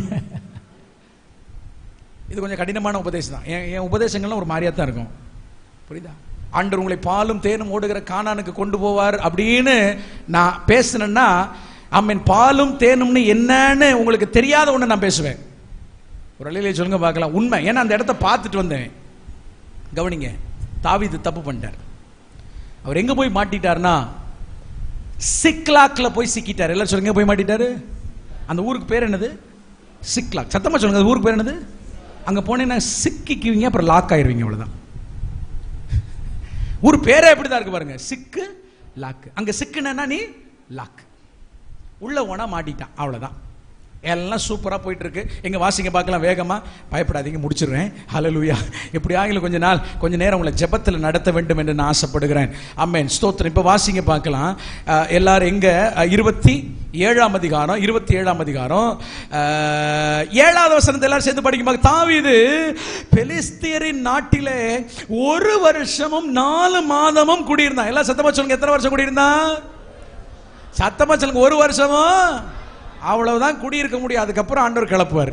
இது கொஞ்சம் கடினமான உபதேசம் தான் என் என் உபதேசங்கள்லாம் ஒரு மாதிரியா தான் இருக்கும் புரியுதா ஆண்டவர் உங்களை பாலும் தேனும் ஓடுகிற கானானுக்கு கொண்டு போவார் அப்படின்னு நான் பேசினேன்னா அம்மன் பாலும் தேனும்னு என்னன்னு உங்களுக்கு தெரியாத ஒன்று நான் பேசுவேன் ஒரு அலையிலே சொல்லுங்க பார்க்கலாம் உண்மை ஏன்னா அந்த இடத்த பார்த்துட்டு வந்தேன் கவனிங்க தாவீது தப்பு பண்ணிட்டார் அவர் எங்க போய் மாட்டிட்டார்னா சிக்லாக்ல போய் சிக்கிட்டார் எல்லாம் சொல்லுங்க எங்க போய் மாட்டிட்டாரு அந்த ஊருக்கு பேர் என்னது சிக்லாக் சத்தமா சொல்லுங்க அந்த ஊருக்கு பேர் என்னது அங்க போனீங்கன்னா சிக்கிக்குவீங்க அப்புறம் லாக் ஆயிருவீங்க அவ்வளவுதான் ஊர் பேரே எப்படிதான் இருக்கு பாருங்க சிக்கு லாக் அங்க சிக்குனா நீ லாக் உள்ள போனா மாட்டிட்டான் அவ்வளவுதான் எல்லாம் சூப்பரா போயிட்டு இருக்கு எங்க வாசிங்க பார்க்கலாம் வேகமா பயப்படாதீங்க முடிச்சிடுறேன் ஹalleluya எப்படி ஆகிலும் கொஞ்ச நாள் கொஞ்ச நேரம் உங்களை ஜெபத்தில் நடத்த வேண்டும் என்று நான் ஆசைப்படுகிறேன் அம்மேன் ஸ்தோத்திரம் இப்ப வாசிங்க பார்க்கலாம் அஹ், எல்லாரும் எங்க அஹ், இருபத்தி ஏழாம் அதிகாரம் இருபத்தி ஏழாம் அதிகாரம் அஹ், ஏழாவது வசனத்தை எல்லாரும் சேர்ந்து படிக்கும்போது தாவீது பெலிஸ்தியரின் நாட்டிலே ஒரு வருஷமும் நாலு மாதமும் குடியிருந்தான் எல்லாம் சத்தமா சொல்லுங்க எத்தனை வருஷம் குடியிருந்தான் சத்தமா சொல்லுங்க ஒரு வருஷமும் அவ்வளவுதான் குடியிருக்க முடியும் அதுக்கப்புறம் ஆண்டவர் கிளப்புவார்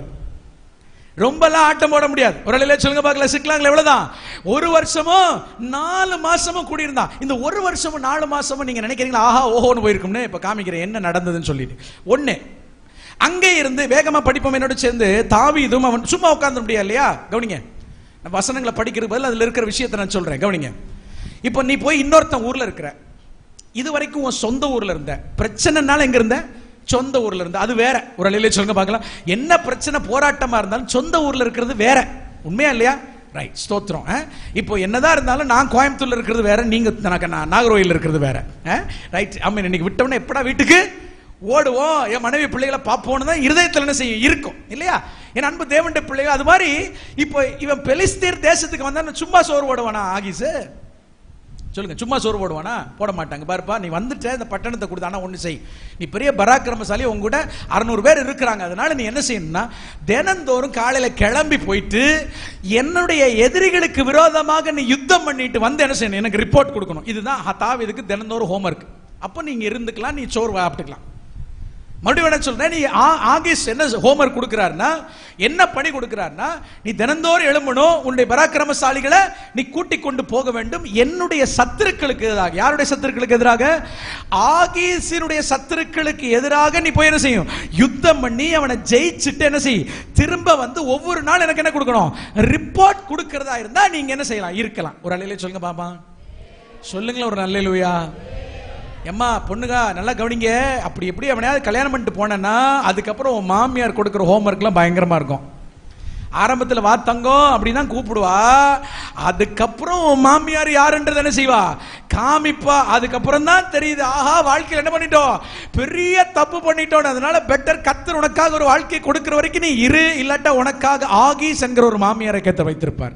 ரொம்பலாம் ஆட்டம் போட முடியாது ஒரு நிலையில சொல்லுங்க பார்க்கல சிக்கலாங்களா எவ்வளவுதான் ஒரு வருஷமும் நாலு மாசமும் குடியிருந்தான் இந்த ஒரு வருஷமும் நாலு மாசமும் நீங்க நினைக்கிறீங்களா ஆஹா ஓஹோன்னு போயிருக்கும்னு இப்ப காமிக்கிறேன் என்ன நடந்ததுன்னு சொல்லிட்டு ஒண்ணு அங்கே இருந்து வேகமா படிப்போம் என்னோட சேர்ந்து தாவீதும் அவன் சும்மா உட்கார்ந்து முடியாது இல்லையா கவனிங்க நான் வசனங்களை படிக்கிறது பதில் அதுல இருக்கிற விஷயத்தை நான் சொல்றேன் கவனிங்க இப்போ நீ போய் இன்னொருத்தன் ஊர்ல இருக்கிற இது வரைக்கும் உன் சொந்த ஊர்ல இருந்த பிரச்சனைனால எங்க இருந்த சொந்த ஊர்ல இருந்த அது வேற ஒரு அலையிலே சொல்லுங்க பார்க்கலாம் என்ன பிரச்சனை போராட்டமா இருந்தாலும் சொந்த ஊர்ல இருக்கிறது வேற உண்மையா இல்லையா ரைட் ஸ்தோத்திரம் ஆ? இப்போ என்னதான் இருந்தாலும் நான் கோயம்புத்தூர்ல இருக்கிறது வேற நீங்க எனக்கு நான் நாகர்கோயில் இருக்கிறது வேற ரைட் ஆமாம் இன்னைக்கு விட்டோம்னா எப்படா வீட்டுக்கு ஓடுவோம் என் மனைவி பிள்ளைகளை பார்ப்போம்னு தான் இருதயத்தில் என்ன செய்யும் இருக்கும் இல்லையா என் அன்பு தேவண்ட பிள்ளைகள் அது மாதிரி இப்போ இவன் பெலிஸ்தீர் தேசத்துக்கு வந்தா சும்மா சோறு ஓடுவானா ஆகிஸு சொல்லுங்க சும்மா சோறு போடுவானா போட மாட்டாங்க பாருப்பா நீ வந்துட்ட இந்த பட்டணத்தை கொடுத்து ஆனா ஒண்ணு செய் நீ பெரிய பராக்கிரமசாலி உங்க கூட அறுநூறு பேர் இருக்கிறாங்க அதனால நீ என்ன செய்யணும்னா தினந்தோறும் காலையில கிளம்பி போயிட்டு என்னுடைய எதிரிகளுக்கு விரோதமாக நீ யுத்தம் பண்ணிட்டு வந்து என்ன செய்யணும் எனக்கு ரிப்போர்ட் கொடுக்கணும் இதுதான் தாவிதுக்கு தினந்தோறும் ஹோம்ஒர்க் அப்போ நீங்க இருந்துக்கலாம் நீ சோறு சாப்பிட்டுக்கலாம் மறுபடியும் என்ன சொல்றேன் நீ ஆ- ஆகேஷ் என்ன ஹோம்ஒர்க் கொடுக்கிறாருன்னா என்ன பணி கொடுக்கிறாருன்னா நீ தினந்தோறும் எழும்பணும் உன்னுடைய பராக்கிரமசாலிகளை நீ கூட்டிக் கொண்டு போக வேண்டும் என்னுடைய சத்துருக்களுக்கு எதிராக யாருடைய சத்துருக்களுக்கு எதிராக ஆகீசினுடைய சத்துருக்களுக்கு எதிராக நீ போய் என்ன செய்யும் யுத்தம் பண்ணி அவனை ஜெயிச்சுட்டு என்ன செய் திரும்ப வந்து ஒவ்வொரு நாள் எனக்கு என்ன கொடுக்கணும் ரிப்போர்ட் கொடுக்கறதா இருந்தா நீங்க என்ன செய்யலாம் இருக்கலாம் ஒரு அலையிலே சொல்லுங்க பாப்பா சொல்லுங்களேன் ஒரு நல்ல லூயா எம்மா பொண்ணுங்க நல்லா கவனிங்க அப்படி எப்படி அவனையாவது கல்யாணம் பண்ணிட்டு போனேன்னா அதுக்கப்புறம் உன் மாமியார் கொடுக்குற ஹோம்ஒர்க்லாம் பயங்கரமா இருக்கும் ஆரம்பத்தில் வா தங்கம் அப்படிதான் கூப்பிடுவா அதுக்கப்புறம் உன் மாமியார் யாருன்றது என்ன செய்வா காமிப்பா அதுக்கப்புறம் தான் தெரியுது ஆஹா வாழ்க்கையில் என்ன பண்ணிட்டோம் பெரிய தப்பு பண்ணிட்டோம் அதனால பெட்டர் கத்தர் உனக்காக ஒரு வாழ்க்கை கொடுக்கிற வரைக்கும் நீ இரு இல்லாட்டா உனக்காக ஆகீஸ் என்கிற ஒரு மாமியாரை கேத்த வைத்திருப்பார்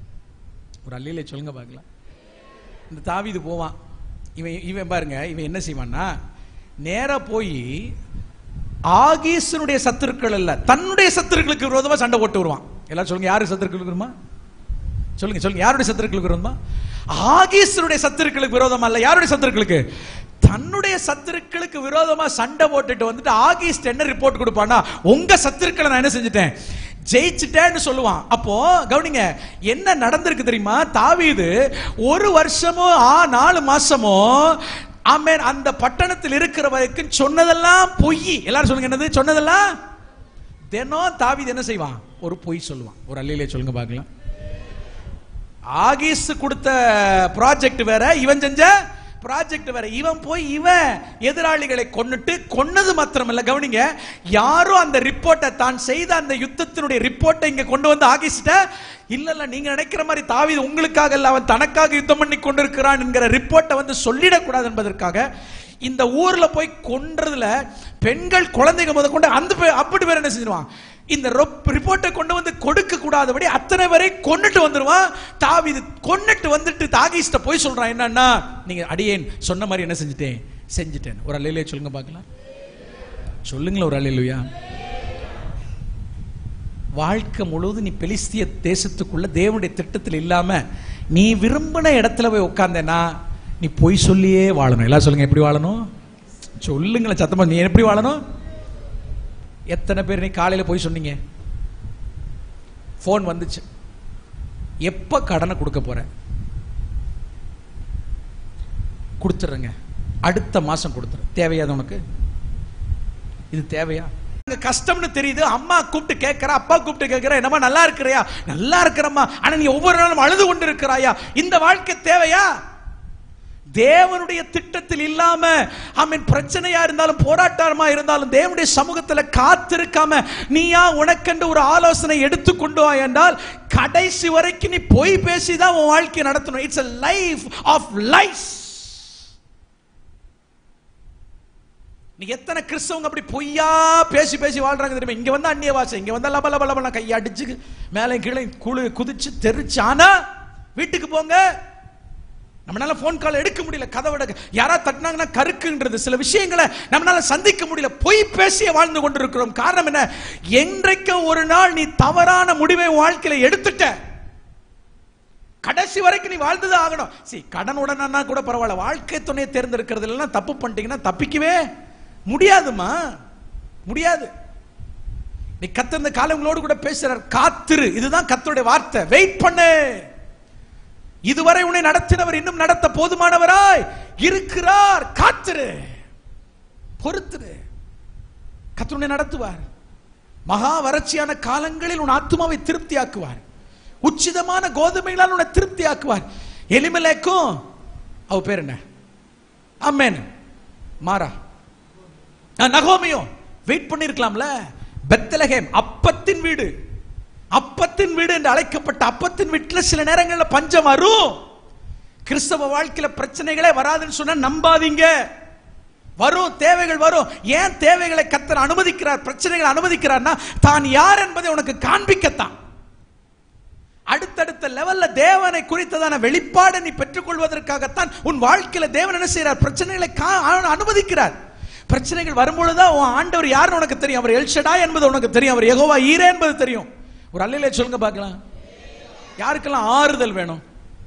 ஒரு அல்லிலே சொல்லுங்க பார்க்கலாம் இந்த தாவீது போவான் இவன் இவன் பாருங்க இவன் என்ன செய்வான்னா நேரா போய் ஆகீசனுடைய சத்துருக்கள் அல்ல தன்னுடைய சத்துருக்களுக்கு விரோதமா சண்டை போட்டு வருவான் எல்லாரும் சொல்லுங்க யாரு சத்துருக்களுக்கு விரோதமா சொல்லுங்க சொல்லுங்க யாருடைய சத்துருக்களுக்கு விரோதமா ஆகீசனுடைய சத்துருக்களுக்கு விரோதமா இல்ல யாருடைய சத்துருக்களுக்கு தன்னுடைய சத்துருக்களுக்கு விரோதமா சண்டை போட்டுட்டு வந்துட்டு ஆகீஸ்ட் என்ன ரிப்போர்ட் கொடுப்பானா உங்க சத்துருக்களை நான் என்ன செஞ்சுட்டேன் ஜெயிச்சிட்டேன்னு சொல்லுவான் அப்போ கவனிங்க என்ன நடந்திருக்கு தெரியுமா தாவீது ஒரு வருஷமோ ஆ நாலு மாசமோ ஆமென் அந்த பட்டணத்தில் இருக்கிற வரைக்கும் சொன்னதெல்லாம் பொய் எல்லாரும் சொல்லுங்க என்னது சொன்னதெல்லாம் தினம் தாவீது என்ன செய்வான் ஒரு பொய் சொல்லுவான் ஒரு அல்லையிலே சொல்லுங்க பார்க்கலாம் ஆகீஸ் கொடுத்த ப்ராஜெக்ட் வேற இவன் செஞ்ச ப்ராஜெக்ட் வேற இவன் போய் இவன் எதிராளிகளை கொன்னுட்டு கொன்னது மாத்திரமல்ல கவனிங்க யாரும் அந்த ரிப்போர்ட்டை தான் செய்த அந்த யுத்தத்தினுடைய ரிப்போர்ட்டை இங்க கொண்டு வந்து ஆகிஸ்ட இல்ல இல்ல நீங்க நினைக்கிற மாதிரி தாவீது உங்களுக்காக இல்ல அவன் தனக்காக யுத்தம் பண்ணி கொண்டிருக்கிறான் என்கிற ரிப்போர்ட்டை வந்து சொல்லிடக்கூடாது என்பதற்காக இந்த ஊர்ல போய் கொன்றதுல பெண்கள் குழந்தைங்க முத கொண்டு அந்த பே- அப்படி பேர் என்ன செஞ்சிருவான் இந்த ரிப்போர்ட்டை கொண்டு வந்து கொடுக்க கூடாதபடி அத்தனை பேரை கொன்னுட்டு வந்துருவான் தாவீது கொன்னுட்டு வந்துட்டு தாகிஸ்ட போய் சொல்றான் என்னன்னா நீங்க அடியேன் சொன்ன மாதிரி என்ன செஞ்சுட்டேன் செஞ்சுட்டேன் ஒரு அல்லையிலே சொல்லுங்க பார்க்கலாம் சொல்லுங்களேன் ஒரு அல்லையிலுயா வாழ்க்கை முழுவதும் நீ பெலிஸ்திய தேசத்துக்குள்ள தேவனுடைய திட்டத்தில் இல்லாம நீ விரும்பின இடத்துல போய் உட்கார்ந்தேன்னா நீ பொய் சொல்லியே வாழணும் எல்லாம் சொல்லுங்க எப்படி வாழணும் சொல்லுங்களேன் சத்தமா நீ எப்படி வாழணும் எத்தனை பேர் நீ காலையில போய் சொன்னீங்க ஃபோன் வந்துச்சு எப்ப கடனை கொடுக்க போற கொடுத்துறேங்க அடுத்த மாசம் கொடுத்துறேன் தேவையாது உனக்கு இது தேவையா அங்க கஷ்டம்னு தெரியுது அம்மா கூப்பிட்டு கேட்கற அப்பா கூப்பிட்டு கேட்கற என்னம்மா நல்லா இருக்கிறியா நல்லா இருக்கிறம்மா ஆனா நீ ஒவ்வொரு நாளும் அழுது கொண்டு இருக்கிறாயா இந்த வாழ்க்கை தேவையா தேவனுடைய திட்டத்தில் இல்லாம ஆமீன் பிரச்சனையா இருந்தாலும் போராட்டமா இருந்தாலும் தேவனுடைய சமூகத்துல காத்திருக்காம நீயா உனக்கென்று ஒரு ஆலோசனை எடுத்துக்கொண்டு வா என்றால் கடைசி வரைக்கும் நீ பொய் பேசிதான் உன் வாழ்க்கையை நடத்தணும் it's a life of life நீ எத்தனை கிறிஸ்தவங்க அப்படி பொய்யா பேசி பேசி வாழ்றாங்க தெரியுமா இங்க வந்து அந்நிய வாசை இங்க வந்தா லப லப லப கையை அடிச்சு மேலே கீழே குழு குதிச்சு தெரிச்சு ஆனா வீட்டுக்கு போங்க நம்மளால ஃபோன் கால் எடுக்க முடியல கதவை யாராவது தட்டினாங்கன்னா கருக்குன்றது சில விஷயங்களை நம்மளால சந்திக்க முடியல பொய் பேசிய வாழ்ந்து கொண்டிருக்கிறோம் காரணம் என்ன என்றைக்கு ஒரு நாள் நீ தவறான முடிவை உன் வாழ்க்கையில எடுத்துட்ட கடைசி வரைக்கும் நீ வாழ்ந்துதான் ஆகணும் சி கடன் உடனா கூட பரவாயில்ல வாழ்க்கை துணையை தேர்ந்தெடுக்கிறது இல்லைன்னா தப்பு பண்ணிட்டீங்கன்னா தப்பிக்கவே முடியாதுமா முடியாது நீ கத்த இந்த காலங்களோடு கூட பேசுறார் காத்திரு இதுதான் கத்தருடைய வார்த்தை வெயிட் பண்ணு இதுவரை உன்னை நடத்தினவர் இன்னும் நடத்த போதுமானவராய் இருக்கிறார் காத்திரு பொறுத்துரு கத்தர் உன்னை நடத்துவார் மகா வறட்சியான காலங்களில் உன் ஆத்மாவை திருப்தியாக்குவார் உச்சிதமான கோதுமைகளால் உன்னை திருப்தியாக்குவார் எலிமலேக்கும் அவ பேர் என்ன அம்மேன் மாறா ஆ, நகோமியும் வெயிட் பண்ணிருக்கலாம்ல பெத்தலகேம் அப்பத்தின் வீடு அப்பத்தின் வீடு என்று அழைக்கப்பட்ட அப்பத்தின் வீட்டுல சில நேரங்கள்ல பஞ்சம் வரும் கிறிஸ்தவ வாழ்க்கையில பிரச்சனைகளே வராதுன்னு சொன்னா நம்பாதீங்க வரும் தேவைகள் வரும் ஏன் தேவைகளை கத்தர் அனுமதிக்கிறார் பிரச்சனைகளை அனுமதிக்கிறார்னா தான் யார் என்பதை உனக்கு காண்பிக்கத்தான் அடுத்தடுத்த லெவல்ல தேவனை குறித்ததான வெளிப்பாடை நீ பெற்றுக்கொள்வதற்காகத்தான் உன் வாழ்க்கையில தேவன் என்ன செய்யறார் பிரச்சனைகளை கா- அனு- அனுமதிக்கிறார் பிரச்சனைகள் வரும்பொழுதுதான் உன் ஆண்டவர் யாருன்னு உனக்கு தெரியும் அவர் எல்ஷடா என்பது உனக்கு தெரியும் அவர் யெகோவா ஈரே என்பது தெரியும் ஒரு அல்லையில சொல்லுங்க பார்க்கலாம் யாருக்கெல்லாம் ஆறுதல் வேணும்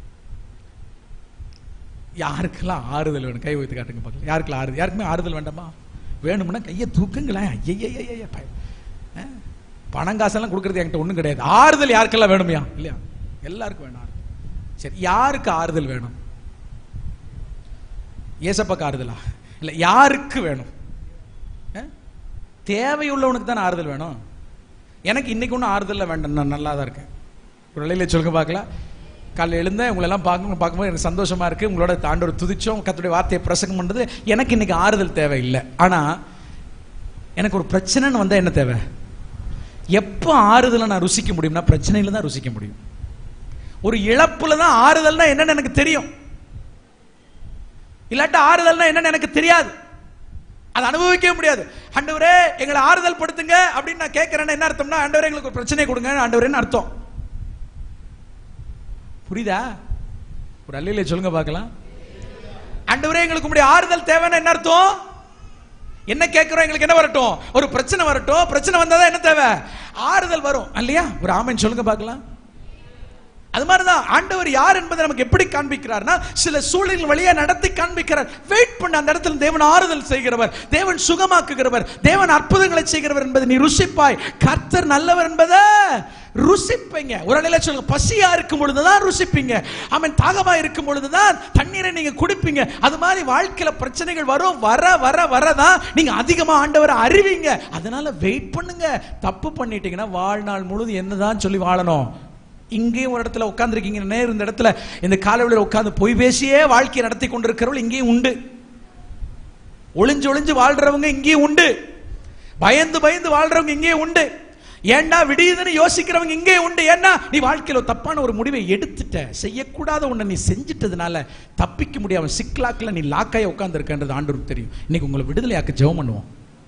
யாருக்கெல்லாம் ஆறுதல் வேணும் கை வைத்து காட்டுங்க பார்க்கலாம் யாருக்கெல்லாம் ஆறுதல் யாருக்குமே ஆறுதல் வேண்டாமா வேணும்னா கையை தூக்குங்களேன் ஐயய்யய்யய்ய பய ஆ? பணம் காசெல்லாம் கொடுக்கறது என்கிட்ட ஒண்ணும் கிடையாது ஆறுதல் யாருக்கெல்லாம் வேணுமையா இல்லையா எல்லாருக்கும் வேணும் ஆறுதல். சரி யாருக்கு ஆறுதல் வேணும் ஏசப்பாக்கு ஆறுதலா இல்ல யாருக்கு வேணும் ஆ? தேவையுள்ளவனுக்கு தானே ஆறுதல் வேணும் எனக்கு இன்னைக்கு ஒன்றும் ஆறுதல் வேண்டாம் நான் நல்லா தான் இருக்கேன் ஒரு நிலையில சொல்லுங்க பார்க்கலாம் காலையில் எழுந்தேன் உங்களை எல்லாம் பார்க்கணும் பார்க்கும்போது எனக்கு சந்தோஷமா இருக்கு உங்களோட தாண்டோட துதிச்சோம் கத்துடைய வார்த்தையை பிரசங்கம் பண்றது எனக்கு இன்னைக்கு ஆறுதல் தேவை இல்லை ஆனா எனக்கு ஒரு பிரச்சனைன்னு வந்தா என்ன தேவை எப்போ ஆறுதலை நான் ருசிக்க முடியும்னா பிரச்சனையில தான் ருசிக்க முடியும் ஒரு இழப்புல தான் ஆறுதல்னா என்னன்னு எனக்கு தெரியும் இல்லாட்டா ஆறுதல்னா என்னன்னு எனக்கு தெரியாது அதை அனுபவிக்கவே முடியாது ஆண்டவரே எங்களை ஆறுதல் படுத்துங்க அப்படின்னு நான் கேட்கிறேன்னா என்ன அர்த்தம்னா ஆண்டவரே எங்களுக்கு ஒரு பிரச்சனை கொடுங்க ஆண்டவரேன்னு அர்த்தம் புரியுதா ஒரு அல்லையில சொல்லுங்க பார்க்கலாம் ஆண்டவரே எங்களுக்கு உங்களுடைய ஆறுதல் தேவைன்னா என்ன அர்த்தம் என்ன கேட்கிறோம் எங்களுக்கு என்ன வரட்டும் ஒரு பிரச்சனை வரட்டும் பிரச்சனை வந்தாதான் என்ன தேவை ஆறுதல் வரும் இல்லையா ஒரு ஆமென் சொல்லுங்க பார்க்கலாம் அது மாதிரிதான் ஆண்டவர் யார் என்பதை நமக்கு எப்படி காண்பிக்கிறார்னா சில சூழல்கள் வழியா நடத்தி காண்பிக்கிறார் வெயிட் பண்ண அந்த இடத்துல தேவன் ஆறுதல் செய்கிறவர் தேவன் சுகமாக்குகிறவர் தேவன் அற்புதங்களை செய்கிறவர் என்பதை நீ ருசிப்பாய் கர்த்தர் நல்லவர் என்பதை ருசிப்பீங்க ஒரு நிலை சொல்லுங்க பசியா இருக்கும் பொழுதுதான் ருசிப்பீங்க அவன் தாகமா இருக்கும் பொழுதுதான் தண்ணீரை நீங்க குடிப்பீங்க அது மாதிரி வாழ்க்கையில பிரச்சனைகள் வரும் வர வர வரதான் நீங்க அதிகமா ஆண்டவரை அறிவீங்க அதனால வெயிட் பண்ணுங்க தப்பு பண்ணிட்டீங்கன்னா வாழ்நாள் முழுதும் என்னதான் சொல்லி வாழணும் இங்கேயும் ஒரு இடத்துல உட்கார்ந்துருக்கீங்க நேர் இந்த இடத்துல இந்த காலவெளியில் உட்கார்ந்து பொய் பேசியே வாழ்க்கையை நடத்தி கொண்டிருக்கிறவள் இங்கேயும் உண்டு ஒளிஞ்சு ஒளிஞ்சு வாழ்றவங்க இங்கேயும் உண்டு பயந்து பயந்து வாழ்றவங்க இங்கேயும் உண்டு ஏன்டா விடியுதுன்னு யோசிக்கிறவங்க இங்கே உண்டு ஏன்னா நீ வாழ்க்கையில ஒரு தப்பான ஒரு முடிவை எடுத்துட்ட செய்யக்கூடாத ஒண்ணை நீ செஞ்சிட்டதுனால தப்பிக்க முடியாம சிக்லாக்கில் நீ லாக்காய உட்கார்ந்துருக்கன்றது ஆண்டவருக்கு தெரியும் இன்னைக்கு உங்களை விடுதலையாக்க ஜெபம் பண்ணுவோம்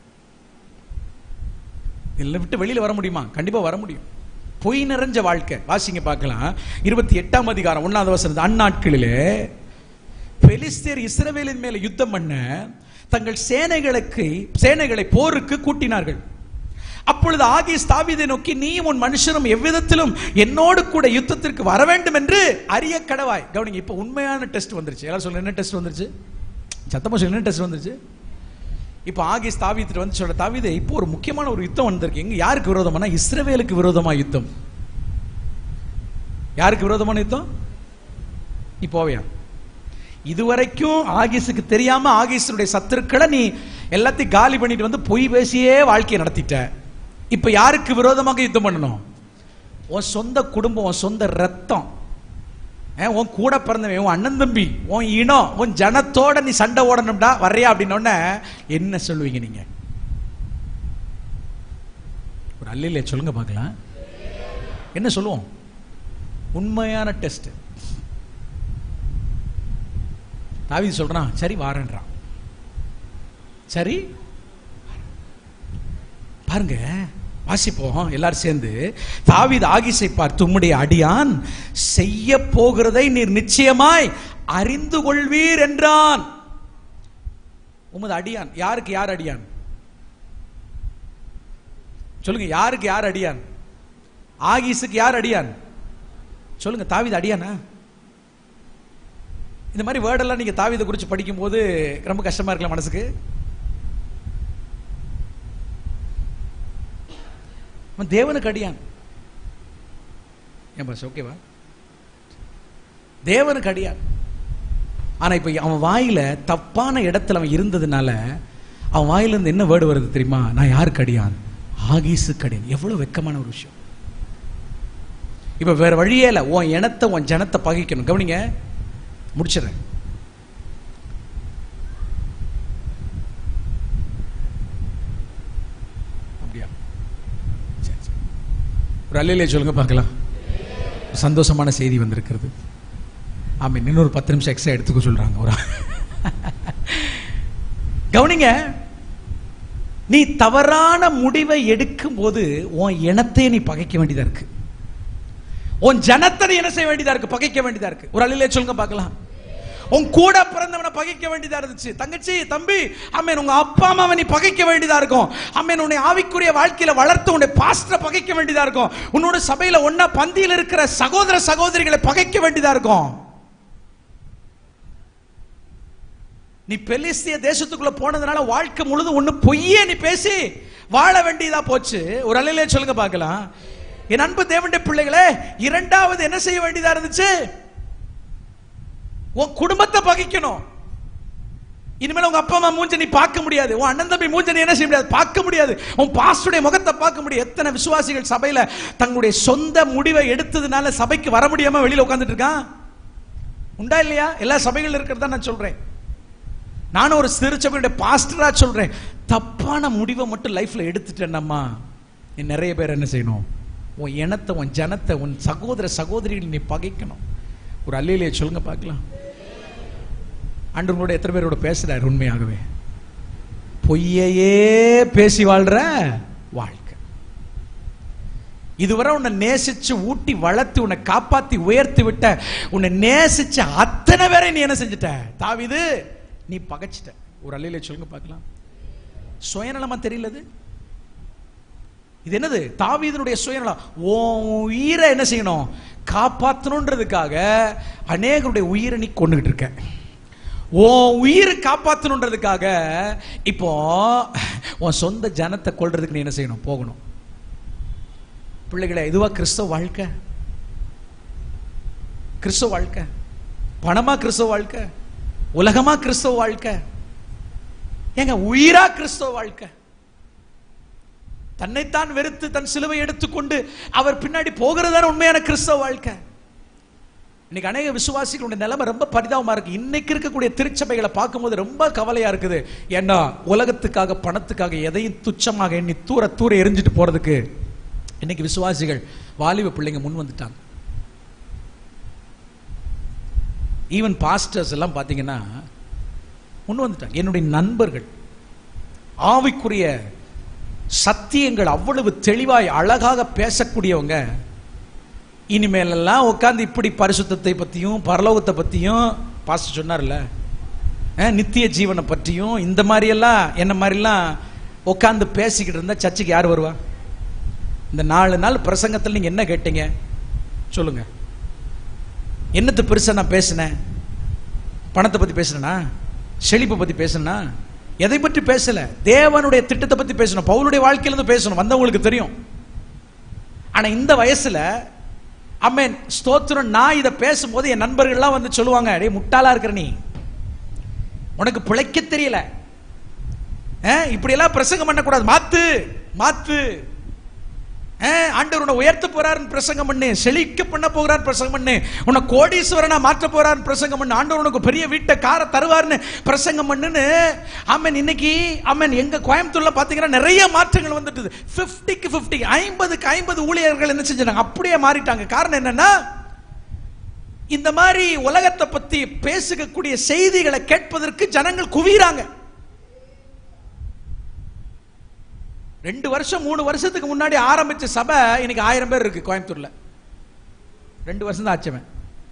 இதில் விட்டு வெளியில வர முடியுமா கண்டிப்பா வர முடியும் பொய் நிறைஞ்ச வாழ்க்கை வாசிங்க பார்க்கலாம் இருபத்தி எட்டாம் அதிகாரம் ஒன்னாவது வசனம் அந்நாட்களிலே பெலிஸ்தேர் இஸ்ரவேலின் மேல யுத்தம் பண்ண தங்கள் சேனைகளுக்கு சேனைகளை போருக்கு கூட்டினார்கள் அப்பொழுது ஆகீஸ் தாவீதை நோக்கி நீயும் உன் மனுஷரும் எவ்விதத்திலும் என்னோடு கூட யுத்தத்திற்கு வர வேண்டும் என்று அறிய கடவாய் கவனிங்க இப்ப உண்மையான டெஸ்ட் வந்துருச்சு எல்லாரும் சொல்லுங்க என்ன டெஸ்ட் வந்துருச்சு சத்தமா சொல்லுங்க என்ன டெஸ்ட் வந்துருச்சு இப்போ ஆகீஸ் தாவீத்து வந்து சொல்ற தாவீதே இப்போ ஒரு முக்கியமான ஒரு யுத்தம் வந்திருக்கு எங்க யாருக்கு விரோதமான இஸ்ரவேலுக்கு விரோதமா யுத்தம் யாருக்கு விரோதமான யுத்தம் நீ போவியா இதுவரைக்கும் ஆகீஸுக்கு தெரியாம ஆகீஸனுடைய சத்துருக்களை நீ எல்லாத்தையும் காலி பண்ணிட்டு வந்து பொய் பேசியே வாழ்க்கையை நடத்திட்ட இப்ப யாருக்கு விரோதமாக யுத்தம் பண்ணணும் உன் சொந்த குடும்பம் உன் சொந்த ரத்தம் ஏன், உன் கூட பிறந்தவன் உன் அண்ணன் தம்பி உன் இனம் உன் ஜனத்தோட நீ சண்டை ஓடணும்டா வர்றியா அப்படின்னோடனே என்ன சொல்லுவீங்க நீங்க ஒரு அல்லையில சொல்லுங்க பார்க்கலாம் என்ன சொல்லுவோம் உண்மையான டெஸ்ட் தாவீது சொல்றான் சரி வாரேன்றான் சரி பாருங்க வாசிப்போம் எல்லாரும் சேர்ந்து தாவீது ஆகிசை பார்த்து உம்முடைய அடியான் செய்ய போகிறதை நீர் நிச்சயமாய் அறிந்து கொள்வீர் என்றான் உமது அடியான் யாருக்கு யார் அடியான் சொல்லுங்க யாருக்கு யார் அடியான் ஆகீஸுக்கு யார் அடியான் சொல்லுங்க தாவீது அடியானா இந்த மாதிரி வேர்டெல்லாம் நீங்க தாவீதை குறித்து படிக்கும்போது ரொம்ப கஷ்டமா இருக்கலாம் மனசுக்கு அவன் தேவனுக்கு அடியான் ஏன் பாஸ் ஓகேவா தேவனுக்கு அடியான் ஆனா இப்ப அவன் வாயில தப்பான இடத்துல அவன் இருந்ததுனால அவன் வாயில இருந்து என்ன வேர்டு வருது தெரியுமா நான் யாருக்கு அடியான் ஆகீஸுக்கு அடியான் எவ்வளவு வெக்கமான ஒரு விஷயம் இப்ப வேற வழியே இல்ல உன் இனத்தை உன் ஜனத்தை பகைக்கணும் கவனிங்க முடிச்சிடுறேன் அப்படியா சரி, சரி. ஒரு அல்லையிலே சொல்லுங்க பார்க்கலாம் ஒரு சந்தோஷமான செய்தி வந்திருக்கிறது ஆமாம் இன்னொரு பத்து நிமிஷம் எக்ஸ்ட்ரா எடுத்துக்க சொல்றாங்க ஒரு கவனிங்க நீ தவறான முடிவை எடுக்கும் போது உன் இனத்தை நீ பகைக்க வேண்டியதா இருக்கு உன் ஜனத்தை நீ என்ன செய்ய வேண்டியதா இருக்கு பகைக்க வேண்டியதா இருக்கு ஒரு அழிலே சொல்லுங்க பார்க்கலாம் உன் கூட பிறந்தவனை பகைக்க வேண்டியதா இருந்துச்சு தங்கச்சி தம்பி அம்மன் உங்க அப்பா அம்மாவை நீ பகைக்க வேண்டியதா இருக்கும் அம்மன் உன்னை ஆவிக்குரிய வாழ்க்கையில வளர்த்து உன்னை பாஸ்டரை பகைக்க வேண்டியதா இருக்கும் உன்னோட சபையில ஒன்னா பந்தியில் இருக்கிற சகோதர சகோதரிகளை பகைக்க வேண்டியதா இருக்கும் நீ பெலிஸ்திய தேசத்துக்குள்ள போனதுனால வாழ்க்கை முழுதும் ஒண்ணு பொய்யே நீ பேசி வாழ வேண்டியதா போச்சு ஒரு அலையிலே சொல்லுங்க பார்க்கலாம் என் அன்பு தேவனுடைய பிள்ளைகளே இரண்டாவது என்ன செய்ய வேண்டியதா இருந்துச்சு உன் குடும்பத்தை பகைக்கணும் இனிமேல் உங்க அப்பா அம்மா மூஞ்ச நீ பார்க்க முடியாது உன் அண்ணன் தம்பி மூஞ்ச நீ என்ன செய்ய முடியாது பார்க்க முடியாது உன் பாஸ்டுடைய முகத்தை பார்க்க முடியாது எத்தனை விசுவாசிகள் சபையில தங்களுடைய சொந்த முடிவை எடுத்ததுனால சபைக்கு வர முடியாம வெளியில உட்கார்ந்துட்டு இருக்கான் உண்டா இல்லையா எல்லா சபைகள் இருக்கிறதா நான் சொல்றேன் நானும் ஒரு திருச்சபையுடைய பாஸ்டரா சொல்றேன் தப்பான முடிவை மட்டும் லைஃப்ல எடுத்துட்டேன்னம்மா நீ நிறைய பேர் என்ன செய்யணும் உன் இனத்தை உன் ஜனத்தை உன் சகோதர சகோதரிகள் நீ பகைக்கணும் ஒரு அல்லையிலேயே சொல்லுங்க பார்க்கலாம் ஆண்டவங்களோட எத்தனை பேரோட பேசுறாரு உண்மையாகவே பொய்யையே பேசி வாழ்ற வாழ்க்கை இதுவரை உன்னை நேசிச்சு ஊட்டி வளர்த்து உன்னை காப்பாத்தி உயர்த்தி விட்ட உன்னை நேசிச்ச அத்தனை பேரை நீ என்ன செஞ்சிட்ட தாவிது நீ பகைச்சிட்ட ஒரு அல்லையில சொல்லுங்க பார்க்கலாம் சுயநலமா தெரியலது இது என்னது தாவீதனுடைய சுயநலம் உன் உயிரை என்ன செய்யணும் காப்பாற்றணுன்றதுக்காக அநேகருடைய உயிரை நீ கொண்டுகிட்டு இருக்க உன் உயிரை காப்பாற்றணுன்றதுக்காக இப்போ உன் சொந்த ஜனத்தை கொள்றதுக்கு நீ என்ன செய்யணும் போகணும் பிள்ளைகளை இதுவா கிறிஸ்தவ வாழ்க்கை கிறிஸ்தவ வாழ்க்கை பணமா கிறிஸ்தவ வாழ்க்கை உலகமா கிறிஸ்தவ வாழ்க்கை ஏங்க உயிரா கிறிஸ்தவ வாழ்க்கை தன்னைத்தான் வெறுத்து தன் சிலுவை எடுத்துக்கொண்டு அவர் பின்னாடி போகிறதான உண்மையான கிறிஸ்தவ வாழ்க்கை இன்னைக்கு அநேக விசுவாசிகளுடைய நிலைமை ரொம்ப பரிதாபமா இருக்கு இன்னைக்கு இருக்கக்கூடிய திருச்சபைகளை பார்க்கும்போது ரொம்ப கவலையா இருக்குது ஏன்னா உலகத்துக்காக பணத்துக்காக எதையும் துச்சமாக எண்ணி தூர தூர எரிஞ்சிட்டு போறதுக்கு இன்னைக்கு விசுவாசிகள் வாலிப பிள்ளைங்க முன் வந்துட்டாங்க ஈவன் பாஸ்டர்ஸ் எல்லாம் பார்த்தீங்கன்னா முன் வந்துட்டாங்க என்னுடைய நண்பர்கள் ஆவிக்குரிய சத்தியங்கள் அவ்வளவு தெளிவாய் அழகாக பேசக்கூடியவங்க இனிமேலெல்லாம் உட்காந்து இப்படி பரிசுத்தத்தை பற்றியும் பரலோகத்தை பற்றியும் பாஸ்டர் சொன்னார்ல அஹ், நித்திய ஜீவனை பற்றியும் இந்த மாதிரியெல்லாம் என்ன மாதிரிலாம் உட்காந்து பேசிக்கிட்டு இருந்தா சர்ச்சுக்கு யார் வருவா இந்த நாலு நாள் பிரசங்கத்தில் நீங்க என்ன கேட்டீங்க சொல்லுங்க என்னத்தை பெருசா நான் பேசினேன் பணத்தை பத்தி பேசினேனா செழிப்பை பத்தி பேசினா எதை பற்றி பேசல தேவனுடைய திட்டத்தை பத்தி பேசணும் பவுலுடைய வாழ்க்கையில இருந்து பேசணும் வந்தவங்களுக்கு தெரியும் ஆனா இந்த வயசுல அம்மேன் ஸ்தோத்திரம் நான் இதை பேசும்போது என் நண்பர்கள்லாம் வந்து சொல்லுவாங்க டேய் முட்டாளா இருக்கிற நீ உனக்கு பிழைக்க தெரியல அஹ், இப்படி எல்லாம் பிரசங்கம் பண்ணக்கூடாது மாத்து மாத்து அஹ், ஆண்டவர் உன்னை உயர்த்த போறாருன்னு பிரசங்கம் பண்ணு செழிக்க பண்ண போகிறார் பிரசங்கம் பண்ணு உன்னை கோடீஸ்வரனா மாற்ற போறாருன்னு பிரசங்கம் பண்ணு ஆண்டவர் உனக்கு பெரிய வீட்டை காரை தருவார்னு பிரசங்கம் பண்ணுன்னு ஆமென் இன்னைக்கு ஆமென் எங்க கோயம்புத்தூர்ல பாத்தீங்கன்னா நிறைய மாற்றங்கள் வந்துட்டுது 50க்கு 50 ஐம்பதுக்கு ஐம்பது ஊழியர்கள் என்ன செஞ்சாங்க அப்படியே மாறிட்டாங்க காரணம் என்னன்னா இந்த மாதிரி உலகத்தை பத்தி பேசக்கூடிய செய்திகளை கேட்பதற்கு ஜனங்கள் குவிறாங்க ரெண்டு வருஷம் மூணு வருஷத்துக்கு முன்னாடி ஆரம்பிச்ச சபை இன்னைக்கு ஆயிரம் பேர் இருக்கு கோயம்புத்தூர்ல ரெண்டு வருஷம் தான் ஆச்சுவன்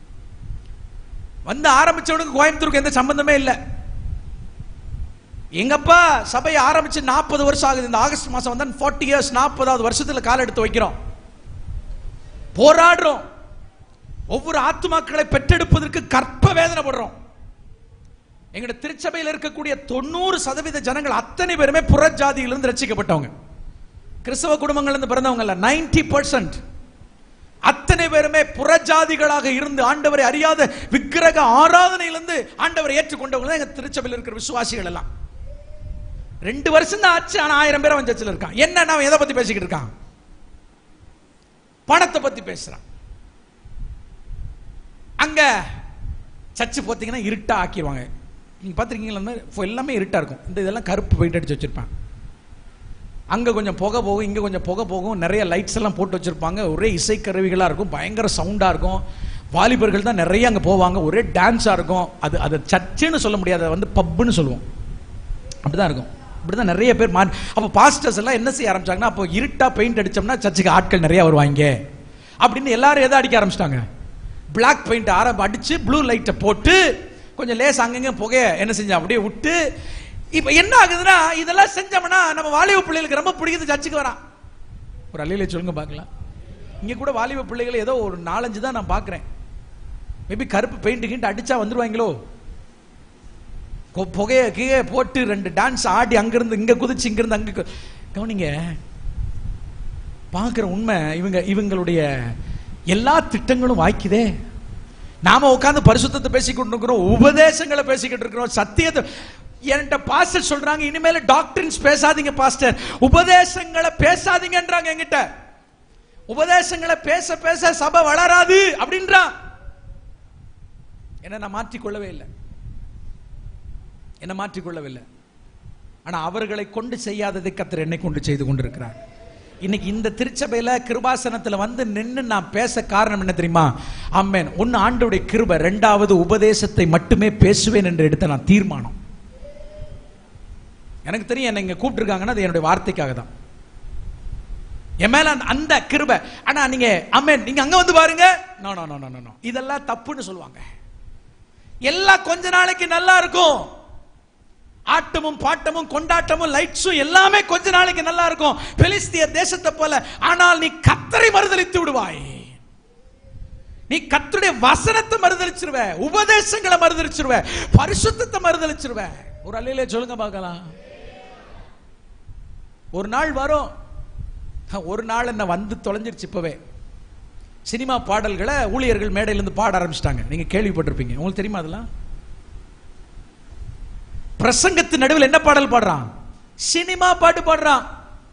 வந்து ஆரம்பிச்சவனுக்கு கோயம்புத்தூருக்கு எந்த சம்பந்தமே இல்லை எங்கப்பா சபையை ஆரம்பிச்சு நாற்பது வருஷம் ஆகுது இந்த ஆகஸ்ட் மாசம் வந்தா ஃபார்ட்டி இயர்ஸ் நாற்பதாவது வருஷத்துல கால் எடுத்து வைக்கிறோம் போராடுறோம் ஒவ்வொரு ஆத்துமாக்களை பெற்றெடுப்பதற்கு கற்ப வேதனைப்படுறோம் எங்கட திருச்சபையில் இருக்கக்கூடிய தொண்ணூறு சதவீத ஜனங்கள் அத்தனை பேருமே புறஜாதியிலிருந்து ரட்சிக்கப்பட்டவங்க கிறிஸ்தவ குடும்பங்கள்ல இருந்து பிறந்தவங்க இல்ல நைன்டி பர்சன்ட் அத்தனை பேருமே புறஜாதிகளாக இருந்து ஆண்டவரை அறியாத விக்கிரக ஆராதனையிலிருந்து ஆண்டவரை ஏற்றுக்கொண்டவங்க தான் எங்க திருச்சபையில் இருக்கிற விசுவாசிகள் எல்லாம் ரெண்டு வருஷம் தான் ஆச்சு ஆனா ஆயிரம் பேர் அவன் சர்ச்சில் இருக்கான் என்ன அவன் எதை பத்தி பேசிக்கிட்டு இருக்கான் பணத்தை பத்தி பேசுறான் அங்க சர்ச்சு பார்த்தீங்கன்னா இருட்டா ஆக்கிடுவாங்க நீங்க பார்த்துருக்கீங்களா எல்லாமே இருட்டா இருக்கும் இந்த இதெல்லாம் கருப்பு பெயிண்ட் அடிச்சு வச்சிருப்பாங்க அங்க கொஞ்சம் புகை போகும் இங்க கொஞ்சம் புகை போகும் நிறைய லைட்ஸ் எல்லாம் போட்டு வச்சிருப்பாங்க ஒரே இசைக்கருவிகளா இருக்கும் பயங்கர சவுண்டா இருக்கும் வாலிபர்கள் தான் நிறைய அங்க போவாங்க ஒரே டான்ஸா இருக்கும் அது அது சர்ச்சுன்னு சொல்ல முடியாது அதை வந்து பப்புன்னு சொல்லுவோம் அப்படிதான் இருக்கும் இப்படிதான் நிறைய பேர் மாறி அப்போ பாஸ்டர்ஸ் எல்லாம் என்ன செய்ய ஆரம்பிச்சாங்கன்னா அப்போ இருட்டா பெயிண்ட் அடிச்சோம்னா சர்ச்சுக்கு ஆட்கள் நிறைய வருவாங்க அப்படின்னு எல்லாரும் எதை அடிக்க ஆரம்பிச்சிட்டாங்க பிளாக் பெயிண்ட் ஆரம்ப அடிச்சு ப்ளூ லைட்டை போட்டு கொஞ்சம் லேஸ் அங்கங்க புகைய என்ன செஞ்சா அப்படியே விட்டு இப்போ என்ன ஆகுதுன்னா இதெல்லாம் செஞ்சோம்னா நம்ம வாலிப பிள்ளைகளுக்கு ரொம்ப பிடிக்குது சர்ச்சுக்கு வரான் ஒரு அள்ளியில சொல்லுங்க பார்க்கலாம் இங்க கூட வாலிப பிள்ளைகள் ஏதோ ஒரு நாலஞ்சு தான் நான் பார்க்குறேன் மேபி கருப்பு பெயிண்ட் கிண்ட் அடிச்சா வந்துருவாங்களோ கொ- புகைய கீழே போட்டு ரெண்டு டான்ஸ் ஆடி அங்கிருந்து இங்க குதிச்சு இங்கிருந்து அங்க கு- கவனிங்க பார்க்குற உண்மை இவங்க இவங்களுடைய எல்லா திட்டங்களும் வாய்க்குதே நாம உட்கார்ந்து பரிசுத்தத்தை பேசிக்கிட்டு இருக்கிறோம் உபதேசங்களை பேசிக்கிட்டு இருக்கிறோம் சத்தியத்தை என்கிட்ட பாஸ்டர் சொல்றாங்க இனிமேல டாக்டரின்ஸ் பேசாதீங்க பாஸ்டர் உபதேசங்களை பேசாதீங்கன்றாங்க என்கிட்ட உபதேசங்களை பேச பேச சபை வளராது அப்படின்றான் என்ன நான் மாற்றிக்கொள்ளவே இல்லை என்ன மாற்றிக்கொள்ளவில்லை ஆனா அவர்களை கொண்டு செய்யாததை கத்தர் என்னை கொண்டு செய்து கொண்டிருக்கிறார் இன்னைக்கு இந்த திருச்சபையில கிருபாசனத்துல வந்து நின்னு நான் பேச காரணம் என்ன தெரியுமா அம்மேன் ஒன்னு ஆண்டோடைய கிருபை ரெண்டாவது உபதேசத்தை மட்டுமே பேசுவேன் என்று எடுத்த நான் தீர்மானம் எனக்கு தெரியும் என்ன இங்க கூப்பிட்டுருக்காங்கன்னா அது என்னுடைய வார்த்தைக்காக தான் என் மேல அந்த- அந்த கிருபை ஆனா நீங்க அம்மேன் நீங்க அங்க வந்து பாருங்க no no no no no இதெல்லாம் தப்புன்னு சொல்லுவாங்க எல்லாம் கொஞ்ச நாளைக்கு நல்லா இருக்கும் ஆட்டமும் பாட்டமும் கொண்டாட்டமும் லைட்ஸும் எல்லாமே கொஞ்ச நாளைக்கு நல்லா இருக்கும் பெலிஸ்திய தேசத்தை போல ஆனால் நீ கத்தரை மறுதலித்து விடுவாய் நீ கத்தருடைய வசனத்தை மறுதலிச்சிருவ உபதேசங்களை மறுதலிச்சிருவ பரிசுத்தத்தை மறுதலிச்சிருவ ஒரு அல்லையிலே சொல்லுங்க பார்க்கலாம் ஒரு நாள் வரும் ஒரு நாள் என்ன வந்து தொலைஞ்சிருச்சு இப்பவே சினிமா பாடல்களை ஊழியர்கள் மேடையிலிருந்து பாட ஆரம்பிச்சிட்டாங்க நீங்க கேள்விப்பட்டிருப்பீங்க உங்களுக்கு தெரியுமா அதெல்லாம் பிரசங்கத்து நடுவில் என்ன பாடல் பாடுறான் சினிமா பாட்டு பாடுறான்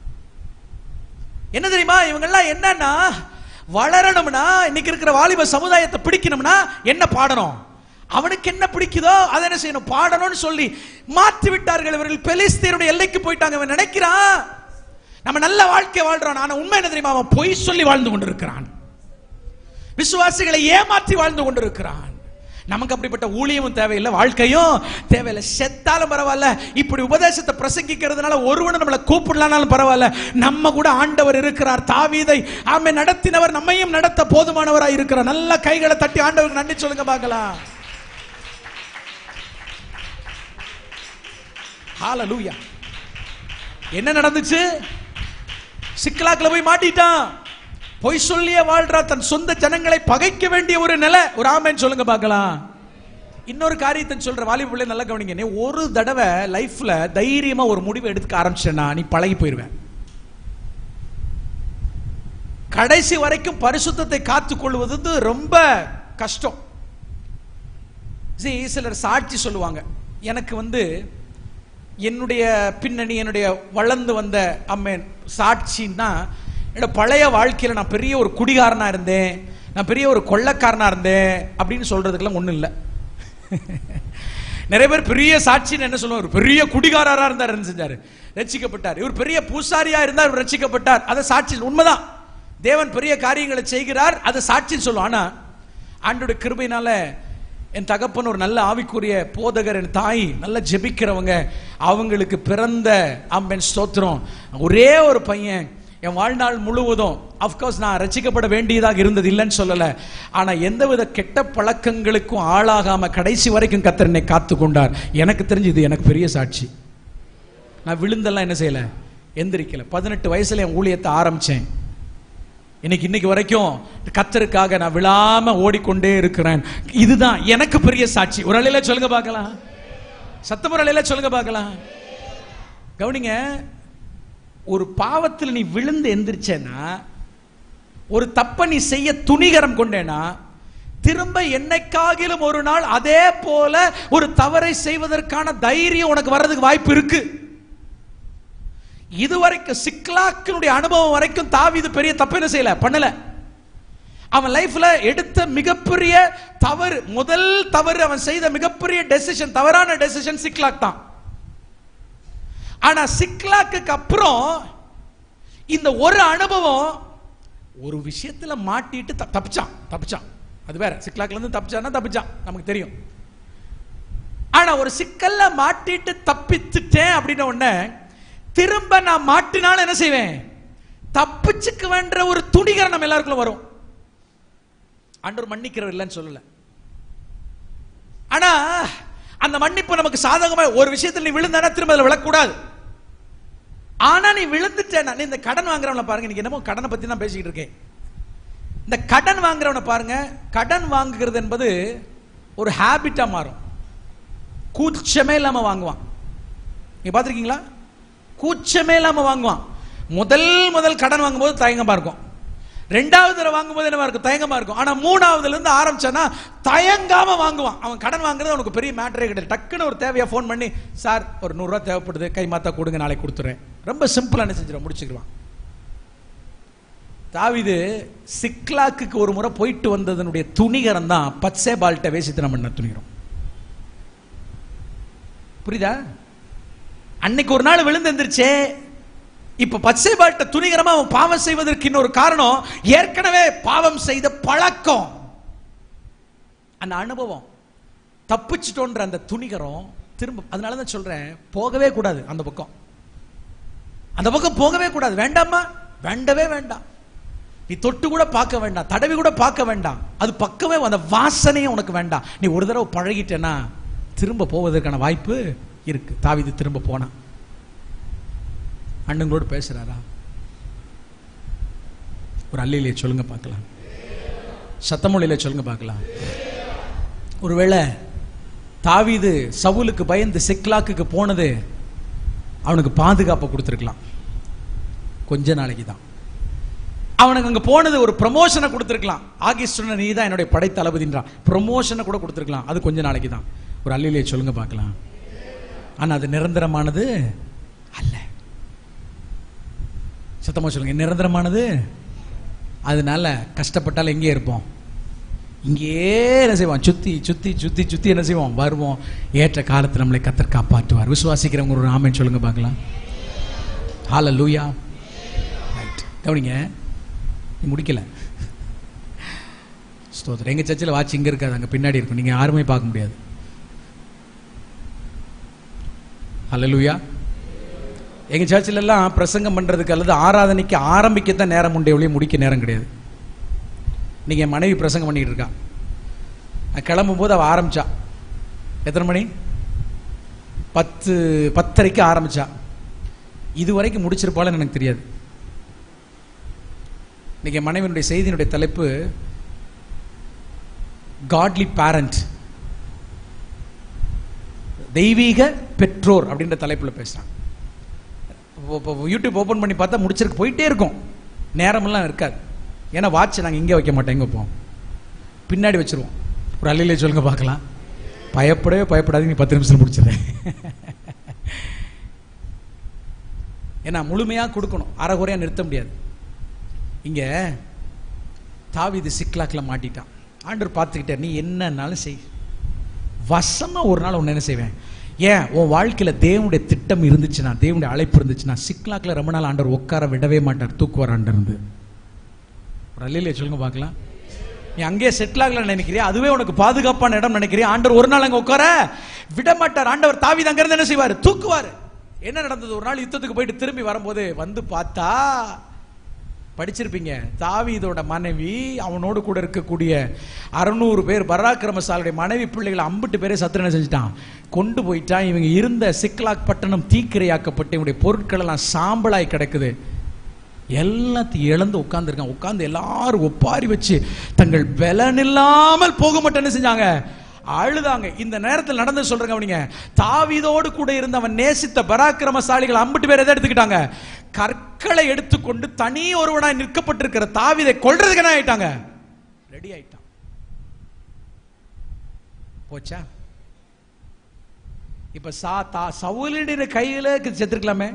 என்ன தெரியுமா இவங்கெல்லாம் என்னன்னா வளரணும்னா இன்னைக்கு இருக்கிற வாலிப சமுதாயத்தை பிடிக்கணும்னா என்ன பாடணும் அவனுக்கு என்ன பிடிக்குதோ அதை என்ன செய்யணும் பாடணும்னு சொல்லி மாற்றி விட்டார்கள் இவர்கள் பெலிஸ்தீனுடைய எல்லைக்கு போயிட்டாங்க அவன் நினைக்கிறான் நம்ம நல்ல வாழ்க்கை வாழ்றான் ஆனா உண்மை என்ன தெரியுமா அவன் பொய் சொல்லி வாழ்ந்து கொண்டிருக்கிறான் விசுவாசிகளை ஏமாற்றி வாழ்ந்து கொண்டிருக்கிறான் நமக்கு அப்படிப்பட்ட ஊழியமும் தேவையில்லை வாழ்க்கையும் தேவையில்லை செத்தாலும் பரவாயில்ல இப்படி உபதேசத்தை பிரசங்கிக்கிறதுனால ஒருவனும் நம்மளை கூப்பிடலானாலும் பரவாயில்ல நம்ம கூட ஆண்டவர் இருக்கிறார் தாவீதை ஆமை நடத்தினவர் நம்மையும் நடத்த போதுமானவராய் இருக்கிறார் நல்ல கைகளை தட்டி ஆண்டவருக்கு நன்றி சொல்லுங்க பார்க்கலாம் ஹalleluya என்ன நடந்துச்சு சிக்கலாக்குல போய் மாட்டிட்டான் பொய் சொல்லியே வாழ்றா தன் சொந்த ஜனங்களை பகைக்க வேண்டிய ஒரு நிலை ஒரு ஆமேன்னு சொல்லுங்க பார்க்கலாம் இன்னொரு காரியத்தை சொல்ற வாலிப பிள்ளை நல்லா கவனிங்க நீ ஒரு தடவை லைஃப்ல தைரியமா ஒரு முடிவை எடுக்க ஆரம்பிச்சேன்னா நீ பழகி போயிருவேன் கடைசி வரைக்கும் பரிசுத்தத்தை காத்துக் கொள்வது ரொம்ப கஷ்டம் See, சிலர் சாட்சி சொல்லுவாங்க எனக்கு வந்து என்னுடைய பின்னணி என்னுடைய வளர்ந்து வந்த அம்மேன் சாட்சின்னா என்னோட பழைய வாழ்க்கையில நான் பெரிய ஒரு குடிகாரனா இருந்தேன் நான் பெரிய ஒரு கொள்ளக்காரனா இருந்தேன் அப்படின்னு சொல்றதுக்கெல்லாம் ஒண்ணும் இல்லை நிறைய பேர் பெரிய சாட்சின்னு என்ன சொல்லுவாங்க ஒரு பெரிய குடிகாரரா இருந்தார் என்ன செஞ்சாரு ரட்சிக்கப்பட்டார் இவர் பெரிய பூசாரியா இருந்தார் இவர் ரட்சிக்கப்பட்டார் அதை சாட்சி உண்மைதான் தேவன் பெரிய காரியங்களை செய்கிறார் அதை சாட்சின்னு சொல்லுவோம் ஆனா ஆண்டோட கிருபையினால என் தகப்பன் ஒரு நல்ல ஆவிக்குரிய போதகர் என் தாய் நல்ல ஜெபிக்கிறவங்க அவங்களுக்கு பிறந்த அம்பன் ஸ்தோத்திரம் ஒரே ஒரு பையன் என் வாழ்நாள் முழுவதும் அஃப்கோர்ஸ் நான் ரசிக்கப்பட வேண்டியதாக இருந்தது இல்லைன்னு சொல்லலை ஆனால் எந்தவித கெட்ட பழக்கங்களுக்கும் ஆளாகாம கடைசி வரைக்கும் கத்தர் என்னை காத்து கொண்டார் எனக்கு தெரிஞ்சு இது எனக்கு பெரிய சாட்சி நான் விழுந்தெல்லாம் என்ன செய்யல எந்திரிக்கல பதினெட்டு வயசுல என் ஊழியத்தை ஆரம்பிச்சேன் இன்னைக்கு இன்னைக்கு வரைக்கும் கத்தருக்காக நான் விழாம ஓடிக்கொண்டே இருக்கிறேன் இதுதான் எனக்கு பெரிய சாட்சி ஒரு அலையில சொல்லுங்க பார்க்கலாம் சத்தம் ஒரு அலையில சொல்லுங்க பார்க்கலாம் கவனிங்க ஒரு பாவத்தில் நீ விழுந்து எந்திரிச்சேன்னா ஒரு தப்ப நீ செய்ய துணிகரம் கொண்டேனா திரும்ப என்னைக்காகிலும் ஒரு நாள் அதே போல ஒரு தவறை செய்வதற்கான தைரியம் உனக்கு வர்றதுக்கு வாய்ப்பு இருக்கு இதுவரைக்கும் சிக்லாக்கினுடைய அனுபவம் வரைக்கும் தாவீது பெரிய தப்பு என்ன செய்யல பண்ணல அவன் லைஃப்ல எடுத்த மிகப்பெரிய தவறு முதல் தவறு அவன் செய்த மிகப்பெரிய டெசிஷன் தவறான டெசிஷன் சிக்லாக் தான் ஆனா சிக்லாக்கு அப்புறம் இந்த ஒரு அனுபவம் ஒரு விஷயத்துல மாட்டிட்டு த- தப்பிச்சான் தப்பிச்சான் அது வேற சிக்லாக்ல இருந்து தப்பிச்சான்னா தப்பிச்சான் நமக்கு தெரியும் ஆனா ஒரு சிக்கல்ல மாட்டிட்டு தப்பிச்சுட்டேன் அப்படின்ன உடனே திரும்ப நான் மாட்டினாலும் என்ன செய்வேன் தப்பிச்சுக்க வேண்ட ஒரு துணிகரம் நம்ம எல்லாருக்குள்ள வரும் ஆண்டவர் மன்னிக்கிறவர் இல்லைன்னு சொல்லல ஆனா அந்த மன்னிப்பு நமக்கு சாதகமா ஒரு விஷயத்துல நீ விழுந்தானா திரும்ப அதுல விழக்கூடாது ஆனா நீ விழுந்துட்டேன்னா நீ இந்த கடன் வாங்குறவன பாருங்க இன்னைக்கு என்னமோ கடனை பத்தி தான் பேசிக்கிட்டு இருக்கேன் இந்த கடன் வாங்குறவனை பாருங்க கடன் வாங்குகிறது என்பது ஒரு ஹாபிட்டா மாறும் கூச்சமே இல்லாம வாங்குவான் நீங்க பாத்திருக்கீங்களா கூச்சமே இல்லாம வாங்குவான் முதல் முதல் கடன் வாங்கும்போது தயங்கமா இருக்கும் ரெண்டாவது தடவை வாங்கும்போது என்னவா இருக்கும் தயங்கமா இருக்கும் ஆனா மூணாவதுல இருந்து ஆரம்பிச்சானா தயங்காம வாங்குவான் அவன் கடன் வாங்குறது அவனுக்கு பெரிய மேட்டரே கிடையாது டக்குன்னு ஒரு தேவையா ஃபோன் பண்ணி சார் ஒரு நூறு ரூபாய் தேவைப்படுது கை மாத்தா கொடுங்க நாளைக்கு கொடுத்துறேன் ரொம்ப சிம்பிளா என்ன செஞ்சிடும் முடிச்சுக்கிடுவான் தாவிது சிக்லாக்கு ஒரு முறை போயிட்டு வந்ததனுடைய துணிகரம் தான் பச்சை பால்ட்ட வேசித்தனம் பண்ண துணிகரம் புரியுதா அன்னைக்கு ஒரு நாள் விழுந்து எந்திரிச்சே இப்ப பச்சை பால்ட்ட துணிகரமா அவன் பாவம் செய்வதற்கு இன்னொரு காரணம் ஏற்கனவே பாவம் செய்த பழக்கம் அந்த அனுபவம் தப்பிச்சிட்டோன்ற அந்த துணிகரம் திரும்ப அதனால தான் சொல்றேன் போகவே கூடாது அந்த பக்கம் அந்த பக்கம் போகவே கூடாது வேண்டாமா வேண்டவே வேண்டாம் நீ தொட்டு கூட பார்க்க வேண்டாம் தடவி கூட பார்க்க வேண்டாம் அது பக்கமே அந்த வாசனையே உனக்கு வேண்டாம் நீ ஒரு தடவை பழகிட்டேன்னா திரும்ப போவதற்கான வாய்ப்பு இருக்கு தாவிது திரும்ப போனான் அண்ணங்களோடு பேசுறாரா ஒரு அல்லையிலே சொல்லுங்க பார்க்கலாம் சத்தமொழியில சொல்லுங்க பார்க்கலாம் ஒருவேளை தாவீது சவுலுக்கு பயந்து சிக்லாக்குக்கு போனது அவனுக்கு பாதுகாப்பை கொடுத்துருக்கலாம் கொஞ்ச நாளைக்கு தான் அவனுக்கு அங்க போனது ஒரு ப்ரமோஷனை கொடுத்துருக்கலாம் ஆகிஸ்ட் நீ தான் என்னுடைய படை தளபதின்றான் ப்ரமோஷனை கூட கொடுத்துருக்கலாம் அது கொஞ்ச நாளைக்கு தான் ஒரு அல்லிலே சொல்லுங்க பார்க்கலாம் ஆனா அது நிரந்தரமானது அல்ல சத்தமா சொல்லுங்க நிரந்தரமானது அதனால கஷ்டப்பட்டாலும் எங்கே இருப்போம் இங்கேயே என்ன செய்வோம் சுத்தி சுத்தி சுத்தி சுத்தி என்ன செய்வோம் வருவோம் ஏற்ற காலத்தில் நம்மளை கத்தர் காப்பாற்றுவார் விசுவாசிக்கிறவங்க ஒரு ஆமென் சொல்லுங்க பார்க்கலாம் ஹால லூயா ரைட் கவனிங்க நீ முடிக்கல ஸ்தோத்திரம் எங்க சர்ச்சில் வாட்ச் இங்க இருக்காது அங்க பின்னாடி இருக்கும் நீங்க யாருமே பார்க்க முடியாது ஹalleluya எங்க சர்ச்சில் எல்லாம் பிரசங்கம் பண்றதுக்கு அல்லது ஆராதனைக்கு ஆரம்பிக்கத்தான் நேரம் உண்டே ஒழிய முடிக்க நேரம் கிடையாது நீங்க என் மனைவி பிரசங்கம் பண்ணிட்டு இருக்கா நான் கிளம்பும் போது அவ ஆரம்பிச்சா எத்தனை மணி பத்து பத்தரைக்கு ஆரம்பிச்சா இது வரைக்கும் முடிச்சிருப்பாள்னு எனக்கு தெரியாது இன்னைக்கு என் மனைவியினுடைய செய்தியினுடைய தலைப்பு காட்லி பேரண்ட் தெய்வீக பெற்றோர் அப்படின்ற தலைப்புல பேசுறான் இப்போ- இப்போ யூடியூப் ஓபன் பண்ணி பார்த்தா முடிச்சிருக்கு போயிட்டே இருக்கும் நேரமெல்லாம் இருக்காது ஏன்னா வாட்ச் நாங்கள் இங்கே வைக்க மாட்டோம் எங்கே வைப்போம் பின்னாடி வச்சிருவோம் ஒரு அல்லையிலே சொல்லுங்க பார்க்கலாம் பயப்படவே பயப்படாதீங்க நீ பத்து நிமிஷத்தில் முடிச்சிடுறேன் ஏன்னா முழுமையாக கொடுக்கணும் அரைகுறையாக நிறுத்த முடியாது இங்க தாவீது சிக்லாக்கில் மாட்டிட்டான் ஆண்டவர் பார்த்துக்கிட்டார் நீ என்னன்னாலும் செய் வசமா ஒரு நாள் ஒன்று என்ன செய்வேன் ஏன் உன் வாழ்க்கையில தேவனுடைய திட்டம் இருந்துச்சுன்னா தேவனுடைய அழைப்பு இருந்துச்சுன்னா சிக்லாக்ல ரொம்ப நாள் ஆண்டவர் உட்கார விடவே மாட்டார் தூக்குவார் ஆண்டர் இருந்து ஒரு அல்லையிலே சொல்லுங்க பார்க்கலாம் நீ அங்கேயே செட்டில் ஆகலன்னு நினைக்கிறியா அதுவே உனக்கு பாதுகாப்பான இடம் நினைக்கிறியா ஆண்டவர் ஒரு நாள் அங்க உட்கார விட மாட்டார் ஆண்டவர் தாவி அங்க இருந்து என்ன செய்வார் தூக்குவார் என்ன நடந்தது ஒரு நாள் யுத்தத்துக்கு போயிட்டு திரும்பி வரும்போது வந்து பார்த்தா படிச்சிருப்பீங்க தாவீதோட மனைவி அவனோடு கூட இருக்கக்கூடிய அறுநூறு பேர் பராக்கிரமசாலுடைய மனைவி பிள்ளைகளை அம்பிட்டு பேரே சத்திரனை செஞ்சுட்டான் கொண்டு போயிட்டான் இவங்க இருந்த சிக்லாக் பட்டணம் தீக்கிரையாக்கப்பட்டு இவங்களுடைய பொருட்கள் எல்லாம் சாம்பலாய் கிடக்குது எல்லாத்தையும் இழந்து உட்கார்ந்துருக்கான் உட்கார்ந்து எல்லாரும் ஒப்பாரி வச்சு தங்கள் பலன் இல்லாமல் போக மட்டும் என்ன செஞ்சாங்க அழுதாங்க இந்த நேரத்தில் நடந்து சொல்றேங்க அவனிங்க தாவீதோடு கூட இருந்த அவன் நேசித்த பராக்கிரமசாலிகள் அம்பிட்டு பேர் எதை எடுத்துக்கிட்டாங்க கற்களை எடுத்துக்கொண்டு தனி ஒருவனாய் நிற்கப்பட்டிருக்கிற தாவீதை கொல்றதுக்கு என்ன ஆயிட்டாங்க ரெடி ஆயிட்டான் போச்சா இப்ப சா தா சவுலுடைய கையில செத்துருக்கலாமே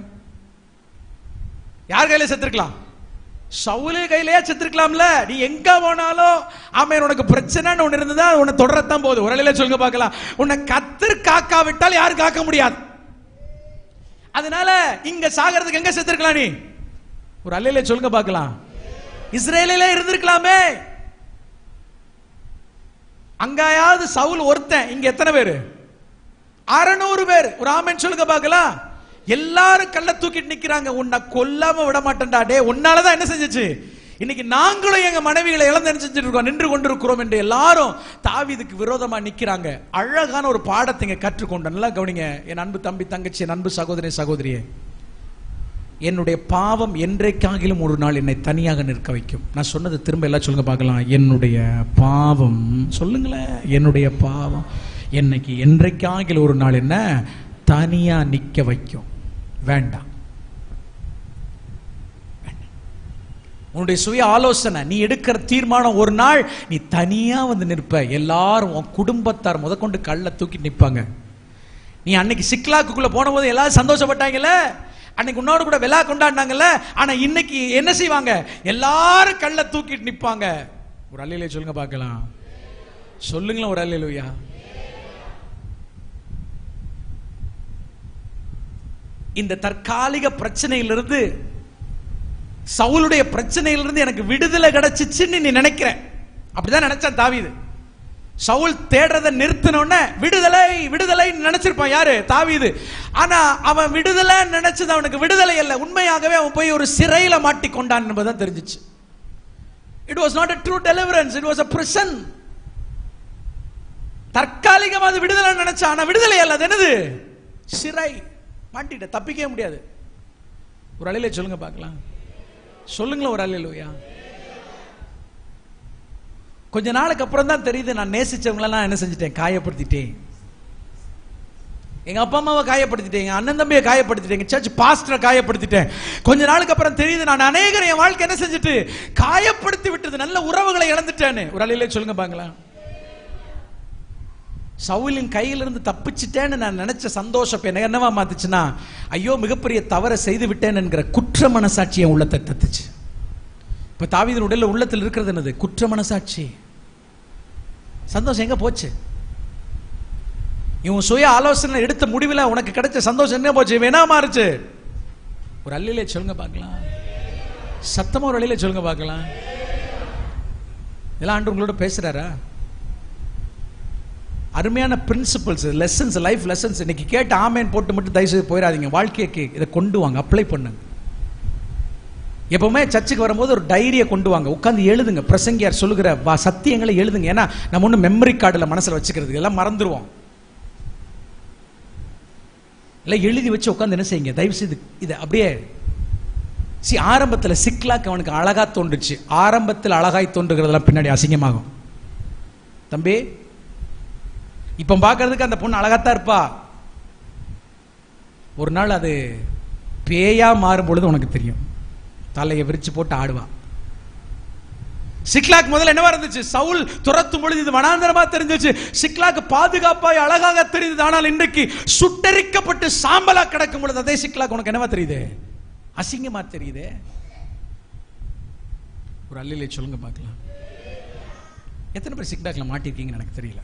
யார் கையில செத்துருக்கலாம் சவுலு கையிலேயே செத்துருக்கலாம்ல நீ எங்க போனாலும் ஆமென் உனக்கு பிரச்சனைன்னு ஒண்ணு இருந்ததா உன்னை தொடரத்தான் போகுது ஒரு அலையில சொல்லுங்க பார்க்கலாம் உன்னை கத்தர் காக்காவிட்டால் யாரும் காக்க முடியாது அதனால இங்க சாகிறதுக்கு எங்க செத்துருக்கலாம் நீ ஒரு அலையில சொல்லுங்க பார்க்கலாம் இஸ்ரேலிலே இருந்திருக்கலாமே அங்காயாவது சவுல் ஒருத்தன் இங்க எத்தனை பேரு அறநூறு பேர் ஒரு ஆமென் சொல்லுங்க பார்க்கலாம் எல்லாரும் கல்ல தூக்கிட்டு நிக்கிறாங்க உன்னை கொல்லாம விட மாட்டேன்டா டே உன்னாலதான் என்ன செஞ்சுச்சு இன்னைக்கு நாங்களும் எங்க மனைவிகளை இழந்து என்ன செஞ்சுட்டு இருக்கோம் நின்று கொண்டிருக்கிறோம் என்று எல்லாரும் தாவீதுக்கு விரோதமா நிக்கிறாங்க அழகான ஒரு பாடத்தை இங்க கற்றுக்கொண்டோம் நல்லா கவனிங்க என் அன்பு தம்பி தங்கச்சி என் அன்பு சகோதரி சகோதரியே என்னுடைய பாவம் என்றைக்காகிலும் ஒரு நாள் என்னை தனியாக நிற்க வைக்கும் நான் சொன்னது திரும்ப எல்லாம் சொல்லுங்க பார்க்கலாம் என்னுடைய பாவம் சொல்லுங்களேன் என்னுடைய பாவம் என்னைக்கு என்றைக்காகிலும் ஒரு நாள் என்ன தனியா நிக்க வைக்கும் வேண்டாம் உன்னுடைய சுய ஆலோசனை நீ எடுக்கிற தீர்மானம் ஒரு நாள் நீ தனியா வந்து நிற்ப எல்லாரும் உன் குடும்பத்தார் முதற்கொண்டு கல்ல தூக்கி நிப்பாங்க நீ அன்னைக்கு சிக்லாக்குள்ள போன போது எல்லாரும் சந்தோஷப்பட்டாங்கல்ல அன்னைக்கு உன்னோட கூட விழா கொண்டாடினாங்கல்ல ஆனா இன்னைக்கு என்ன செய்வாங்க எல்லாரும் கல்ல தூக்கிட்டு நிப்பாங்க ஒரு அல்லையிலே சொல்லுங்க பார்க்கலாம் சொல்லுங்களேன் ஒரு அல்லையிலுயா இந்த தற்காலிக பிரச்சனையிலிருந்து சவுலுடைய பிரச்சனையிலிருந்து எனக்கு விடுதலை கிடைச்சிச்சுன்னு நீ நினைக்கிற அப்படிதான் நினைச்சான் தாவீது சவுல் தேடுறதை நிறுத்தினோடனே விடுதலை விடுதலை நினைச்சிருப்பான் யாரு தாவீது ஆனா அவன் விடுதலை நினைச்சது அவனுக்கு விடுதலை அல்ல உண்மையாகவே அவன் போய் ஒரு சிறையில மாட்டிக்கொண்டான் என்பதுதான் தெரிஞ்சிச்சு it was not a true deliverance it was a prison தற்காலிகமா அது விடுதலை நினைச்சா ஆனா விடுதலை அல்ல அது என்னது சிறை மாட்டிட்ட தப்பிக்கவே முடியாது ஒரு அலையில சொல்லுங்க பார்க்கலாம் சொல்லுங்களேன் ஒரு அலையிலோயா கொஞ்ச நாளுக்கு அப்புறம் தான் தெரியுது நான் நேசிச்சவங்களெல்லாம் என்ன செஞ்சுட்டேன் காயப்படுத்திட்டேன் எங்க அப்பா அம்மாவை காயப்படுத்திட்டேன் எங்க அண்ணன் தம்பியை காயப்படுத்திட்டேன் எங்க சர்ச் பாஸ்டரை காயப்படுத்திட்டேன் கொஞ்ச நாளுக்கு அப்புறம் தெரியுது நான் அநேகர் என் வாழ்க்கை என்ன செஞ்சுட்டு காயப்படுத்தி விட்டது நல்ல உறவுகளை இழந்துட்டேன்னு ஒரு அலையிலே சொல்லுங்க பாக்கலாம் சவுலின் கையிலிருந்து தப்பிச்சிட்டேன்னு நான் நினைச்ச சந்தோஷம் இப்ப என்ன என்னவா மாத்துச்சுன்னா ஐயோ மிகப்பெரிய தவறை செய்து விட்டேன் என்கிற குற்ற மனசாட்சி என் உள்ளத்தை தத்துச்சு இப்ப தாவீதின் உடல்ல உள்ளத்தில் இருக்கிறது என்னது குற்ற மனசாட்சி சந்தோஷம் எங்க போச்சு இவன் சுய ஆலோசனை எடுத்த முடிவில் உனக்கு கிடைச்ச சந்தோஷம் என்ன போச்சு இவன் என்ன மாறுச்சு ஒரு அல்லிலே சொல்லுங்க பார்க்கலாம் சத்தமா ஒரு அள்ளிலே சொல்லுங்க பார்க்கலாம் இதெல்லாம் ஆண்டு உங்களோட பேசுறாரா அருமையான பிரின்சிபல்ஸ் லெசன்ஸ் லைஃப் லெசன்ஸ் இன்னைக்கு கேட்டு ஆமேன் போட்டு மட்டும் தயவு செய்து போயிடாதீங்க வாழ்க்கைக்கு இதை கொண்டு வாங்க அப்ளை பண்ணுங்க எப்பவுமே சர்ச்சுக்கு வரும்போது ஒரு டைரியை கொண்டு வாங்க உட்காந்து எழுதுங்க பிரசங்கியார் சொல்லுகிற வா சத்தியங்களை எழுதுங்க ஏன்னா நம்ம ஒன்றும் மெமரி கார்டில் மனசில் வச்சுக்கிறது எல்லாம் மறந்துடுவோம் இல்லை எழுதி வச்சு உட்காந்து என்ன செய்யுங்க தயவு செய்து இதை அப்படியே சி ஆரம்பத்தில் சிக்லாக்கு அவனுக்கு அழகா தோன்றுச்சு ஆரம்பத்தில் அழகாய் தோன்றுகிறதெல்லாம் பின்னாடி அசிங்கமாகும் தம்பி இப்போ பார்க்கறதுக்கு அந்த பொண்ணு அழகாத்தான் இருப்பா ஒரு நாள் அது பேயா மாறும் பொழுது உனக்கு தெரியும் தலையை விரிச்சு போட்டு ஆடுவா சிக்லாக் முதல்ல என்னவா இருந்துச்சு சவுல் துரத்தும் பொழுது இது வனாந்தரமா தெரிஞ்சிச்சு சிக்லாக் பாதுகாப்பாய் அழகாக தெரியுது ஆனால் இன்றைக்கு சுட்டரிக்கப்பட்டு சாம்பலா கிடக்கும் பொழுது அதே சிக்லாக் உனக்கு என்னவா தெரியுது அசிங்கமா தெரியுதே ஒரு அல்லிலே சொல்லுங்க பார்க்கலாம் எத்தனை பேர் சிக்லாக்ல மாட்டிருக்கீங்கன்னு எனக்கு தெரியல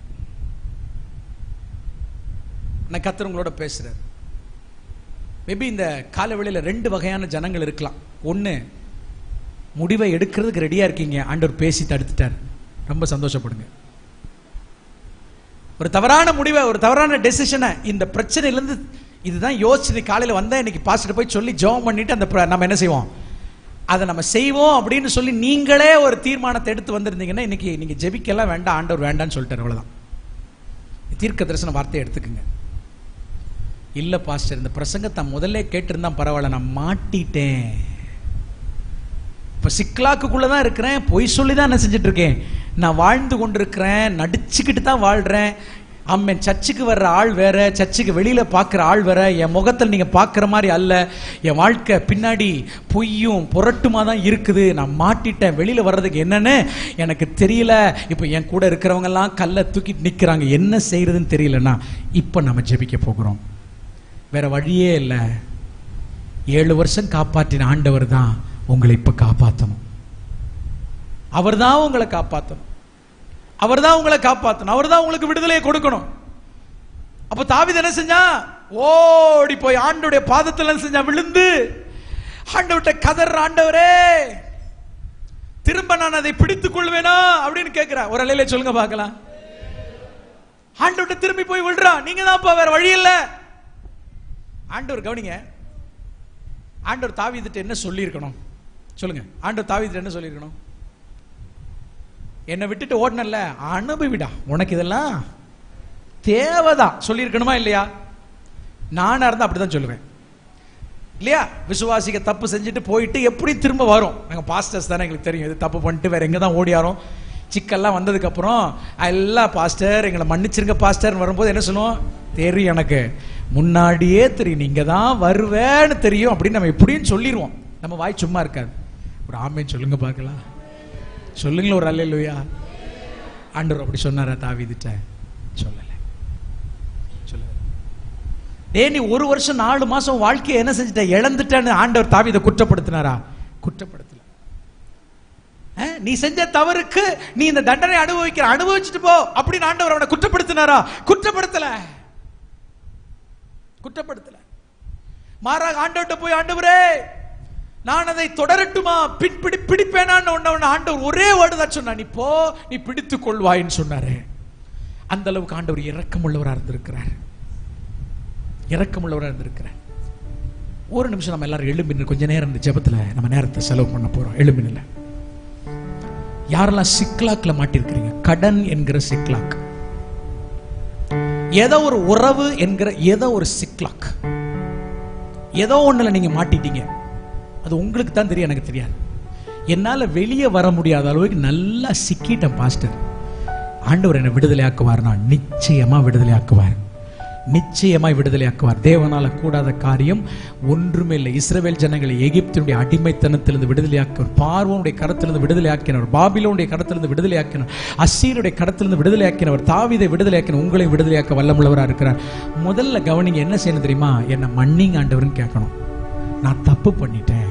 நான் கத்தர் உங்களோட பேசுறேன் மேபி இந்த காலவெளியில் ரெண்டு வகையான ஜனங்கள் இருக்கலாம் ஒன்று முடிவை எடுக்கிறதுக்கு ரெடியாக இருக்கீங்க ஆண்டவர் பேசி தடுத்துட்டார் ரொம்ப சந்தோஷப்படுங்க ஒரு தவறான முடிவை ஒரு தவறான டெசிஷனை இந்த பிரச்சனையிலேருந்து இதுதான் யோசிச்சு காலையில் வந்தேன் இன்னைக்கு பாஸ்டர் போய் சொல்லி ஜெபம் பண்ணிட்டு அந்த பிர- நம்ம என்ன செய்வோம் அதை நம்ம செய்வோம் அப்படின்னு சொல்லி நீங்களே ஒரு தீர்மானத்தை எடுத்து வந்திருந்தீங்கன்னா இன்னைக்கு நீங்க ஜெபிக்கலாம் வேண்டாம் ஆண்டவர் வேண்டாம்னு சொல்லிட்டார் அவ்வளவுதான் தீர்க்க தரிசன வார்த்தையை எடுத்துக்குங்க இல்ல பாஸ்டர் இந்த பிரசங்கத்தை முதல்ல கேட்டிருந்தா பரவாயில்ல நான் மாட்டிட்டேன் இப்ப சிக்லாக்குக்குள்ள தான் இருக்கிறேன் பொய் சொல்லி தான் என்ன செஞ்சுட்டு இருக்கேன் நான் வாழ்ந்து கொண்டிருக்கிறேன் நடிச்சுக்கிட்டு தான் வாழ்றேன் அம்மன் சர்ச்சுக்கு வர்ற ஆள் வேற சர்ச்சுக்கு வெளியில பார்க்குற ஆள் வேற என் முகத்தில் நீங்க பார்க்குற மாதிரி அல்ல என் வாழ்க்கை பின்னாடி பொய்யும் புரட்டுமா தான் இருக்குது நான் மாட்டிட்டேன் வெளியில வர்றதுக்கு என்னன்னு எனக்கு தெரியல இப்போ என் கூட இருக்கிறவங்க எல்லாம் கல்லை தூக்கிட்டு நிக்கிறாங்க என்ன செய்யறதுன்னு தெரியலன்னா இப்போ நம்ம ஜெபிக்க போகிறோம் வேற வழியே இல்லை ஏழு வருஷம் காப்பாற்றின ஆண்டவர் தான் உங்களை இப்ப காப்பாற்றணும் அவர் தான் உங்களை காப்பாற்றணும் அவர் தான் உங்களை காப்பாற்றணும் அவர் தான் உங்களுக்கு விடுதலையை கொடுக்கணும் அப்ப தாவீது என்ன செஞ்சா ஓடி போய் ஆண்டவருடைய பாதத்தில் என்ன செஞ்சா விழுந்து ஆண்டவர்கிட்ட கதற ஆண்டவரே திரும்ப நான் அதை பிடித்துக் கொள்வேனா அப்படின்னு கேட்கிறேன் ஒரு அலையில சொல்லுங்க பார்க்கலாம் ஆண்டவர்கிட்ட திரும்பி போய் விழுறா நீங்க தான்ப்பா வேற வழி இல்லை ஆண்டவர் கவனிங்க ஆண்டவர் தாவீதுட்டு என்ன சொல்லியிருக்கணும் சொல்லுங்க ஆண்டவர் தாவீதுட்டு என்ன சொல்லியிருக்கணும் என்னை விட்டுட்டு ஓடனல்ல அனுபவிடா உனக்கு இதெல்லாம் தேவைதான் சொல்லியிருக்கணுமா இல்லையா நானா இருந்தா அப்படிதான் சொல்லுவேன் இல்லையா விசுவாசிக்க தப்பு செஞ்சுட்டு போயிட்டு எப்படி திரும்ப வரும் நாங்கள் பாஸ்டர்ஸ் தானே எங்களுக்கு தெரியும் இது தப்பு பண்ணிட்டு வேற எங்கே தான் ஓடியாரோம் சிக்கெல்லாம் வந்ததுக்கு அப்புறம் எல்லாம் பாஸ்டர் எங்களை மன்னிச்சிருங்க பாஸ்டர் வரும்போது என்ன சொல்லுவோம் தெரியும் எனக்கு முன்னாடியே தெரியும் நீங்க தான் வருவேன்னு தெரியும் அப்படின்னு நம்ம எப்படியும் சொல்லிடுவோம் நம்ம வாய் சும்மா இருக்காது ஒரு ஆமேன்னு சொல்லுங்க பார்க்கலாம் சொல்லுங்களேன் ஒரு அல்லையா ஆண்டவர் அப்படி சொன்னாரா தாவிதிட்ட சொல்லலை சொல்லலை டேய் நீ ஒரு வருஷம் நாலு மாசம் வாழ்க்கையை என்ன செஞ்சுட்ட இழந்துட்டேன்னு ஆண்டவர் தாவீதை குற்றப்படுத்தினாரா குற்றப்படுத்தல அஹ், நீ செஞ்ச தவறுக்கு நீ இந்த தண்டனை அனுபவிக்கிற அனுபவிச்சுட்டு போ அப்படின்னு ஆண்டவர் அவனை குற்றப்படுத்தினாரா குற்றப்படுத்தல குற்றப்படுத்தல மாறாக ஆண்டவர்கிட்ட போய் ஆண்டவரே நான் அதை தொடரட்டுமா பின்படி பிடிப்பேனான்னு ஒண்ணு ஆண்டவர் ஒரே வேர்டு தான் சொன்னா நீ போ நீ பிடித்துக் கொள்வாயின்னு சொன்னாரு அந்த அளவுக்கு ஆண்டவர் இரக்கமுள்ளவரா இருந்திருக்கிறார் இரக்கமுள்ளவராக இருந்திருக்கிறேன் ஒரு நிமிஷம் நம்ம எல்லாரும் எழும்பின்னு கொஞ்ச நேரம் இந்த ஜெபத்துல நம்ம நேரத்தை செலவு பண்ண போறோம் எழும்பினில் யாரெல்லாம் சிக்லாக்ல மாட்டிருக்கிறீங்க கடன் என்கிற சிக்லாக் ஏதோ ஒரு உறவு என்கிற ஏதோ ஒரு சிக்லாக் ஏதோ ஒண்ணுல நீங்க மாட்டிட்டீங்க அது உங்களுக்கு தான் தெரியும் எனக்கு தெரியாது என்னால வெளியே வர முடியாத அளவுக்கு நல்லா சிக்கிட்டேன் பாஸ்டர் ஆண்டவர் என்னை விடுதலையாக்குவார் நான் நிச்சயமா விடுதலையாக்குவார் நிச்சயமாய் விடுதலையாக்குவார் தேவனால கூடாத காரியம் ஒன்றுமே இல்லை இஸ்ரவேல் ஜனங்களை எகிப்தினுடைய அடிமைத்தனத்திலிருந்து விடுதலையாக்குவார் பார்வோனுடைய கரத்திலிருந்து விடுதலையாக்கினவர் பாபிலோனுடைய கரத்திலிருந்து விடுதலையாக்கினவர் அசீருடைய கரத்திலிருந்து விடுதலையாக்கினவர் தாவீதை விடுதலையாக்கின உங்களை விடுதலையாக்க வல்லமுள்ளவரா இருக்கிறார் முதல்ல கவனிங்க என்ன செய்யணும் தெரியுமா என்ன மன்னிங்க ஆண்டவர்னு கேட்கணும் நான் தப்பு பண்ணிட்டேன்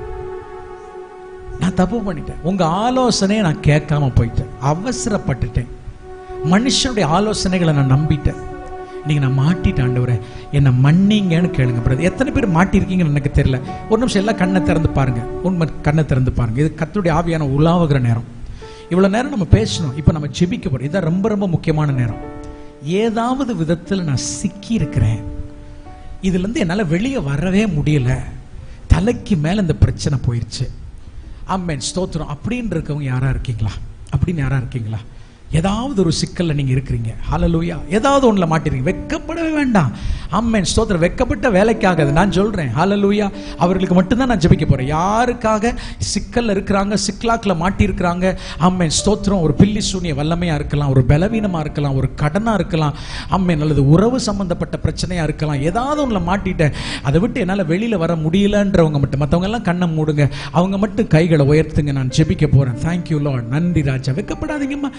நான் தப்பு பண்ணிட்டேன் உங்க ஆலோசனையை நான் கேட்காம போயிட்டேன் அவசரப்பட்டுட்டேன் மனுஷனுடைய ஆலோசனைகளை நான் நம்பிட்டேன் நீங்க நான் மாட்டிட்டேன் ஆண்டவரே என்னை மன்னிங்கன்னு கேளுங்க பிரதர் எத்தனை பேர் மாட்டிருக்கீங்கன்னு எனக்கு தெரியல ஒரு நிமிஷம் எல்லாம் கண்ணை திறந்து பாருங்க உண்மை கண்ணை திறந்து பாருங்க இது கத்துடைய ஆவியான உலாவுகிற நேரம் இவ்வளவு நேரம் நம்ம பேசணும் இப்போ நம்ம ஜெபிக்க போறோம் இதுதான் ரொம்ப ரொம்ப முக்கியமான நேரம் ஏதாவது விதத்தில் நான் சிக்கி இருக்கிறேன் இதுல இருந்து என்னால வெளியே வரவே முடியல தலைக்கு மேல இந்த பிரச்சனை போயிருச்சு ஆமென் ஸ்தோத்திரம் அப்படின்னு இருக்கவங்க யாரா இருக்கீங்களா அப்படின்னு யாரா இருக்கீங்களா ஏதாவது ஒரு சிக்கல்ல நீங்க இருக்கிறீங்க ஹalleluya ஏதாவது ஒண்ணுல மாட்டிருக்கீங்க வெக்கப்படவே வேண்டாம் ஆமென் ஸ்தோத்திரம் வெக்கப்பட்ட வேலைக்காகாது நான் சொல்றேன் ஹalleluya அவர்களுக்கு மட்டும்தான் நான் ஜெபிக்க போறேன் யாருக்காக சிக்கல்ல இருக்கிறாங்க சிக்கலாக்குல மாட்டி இருக்கிறாங்க ஆமென் ஸ்தோத்திரம் ஒரு பில்லி சூனிய வல்லமையா இருக்கலாம் ஒரு பலவீனமா இருக்கலாம் ஒரு கடனா இருக்கலாம் ஆமென் அல்லது உறவு சம்பந்தப்பட்ட பிரச்சனையா இருக்கலாம் ஏதாவது ஒண்ணுல மாட்டிட்டேன் அதை விட்டு என்னால வெளியில வர முடியலன்றவங்க மட்டும் மத்தவங்க எல்லாம் கண்ணை மூடுங்க அவங்க மட்டும் கைகளை உயர்த்துங்க நான் ஜெபிக்க போறேன் தேங்க்யூ லார்ட் நன்றி ராஜா வெக்கப்படாதீங்கம்மா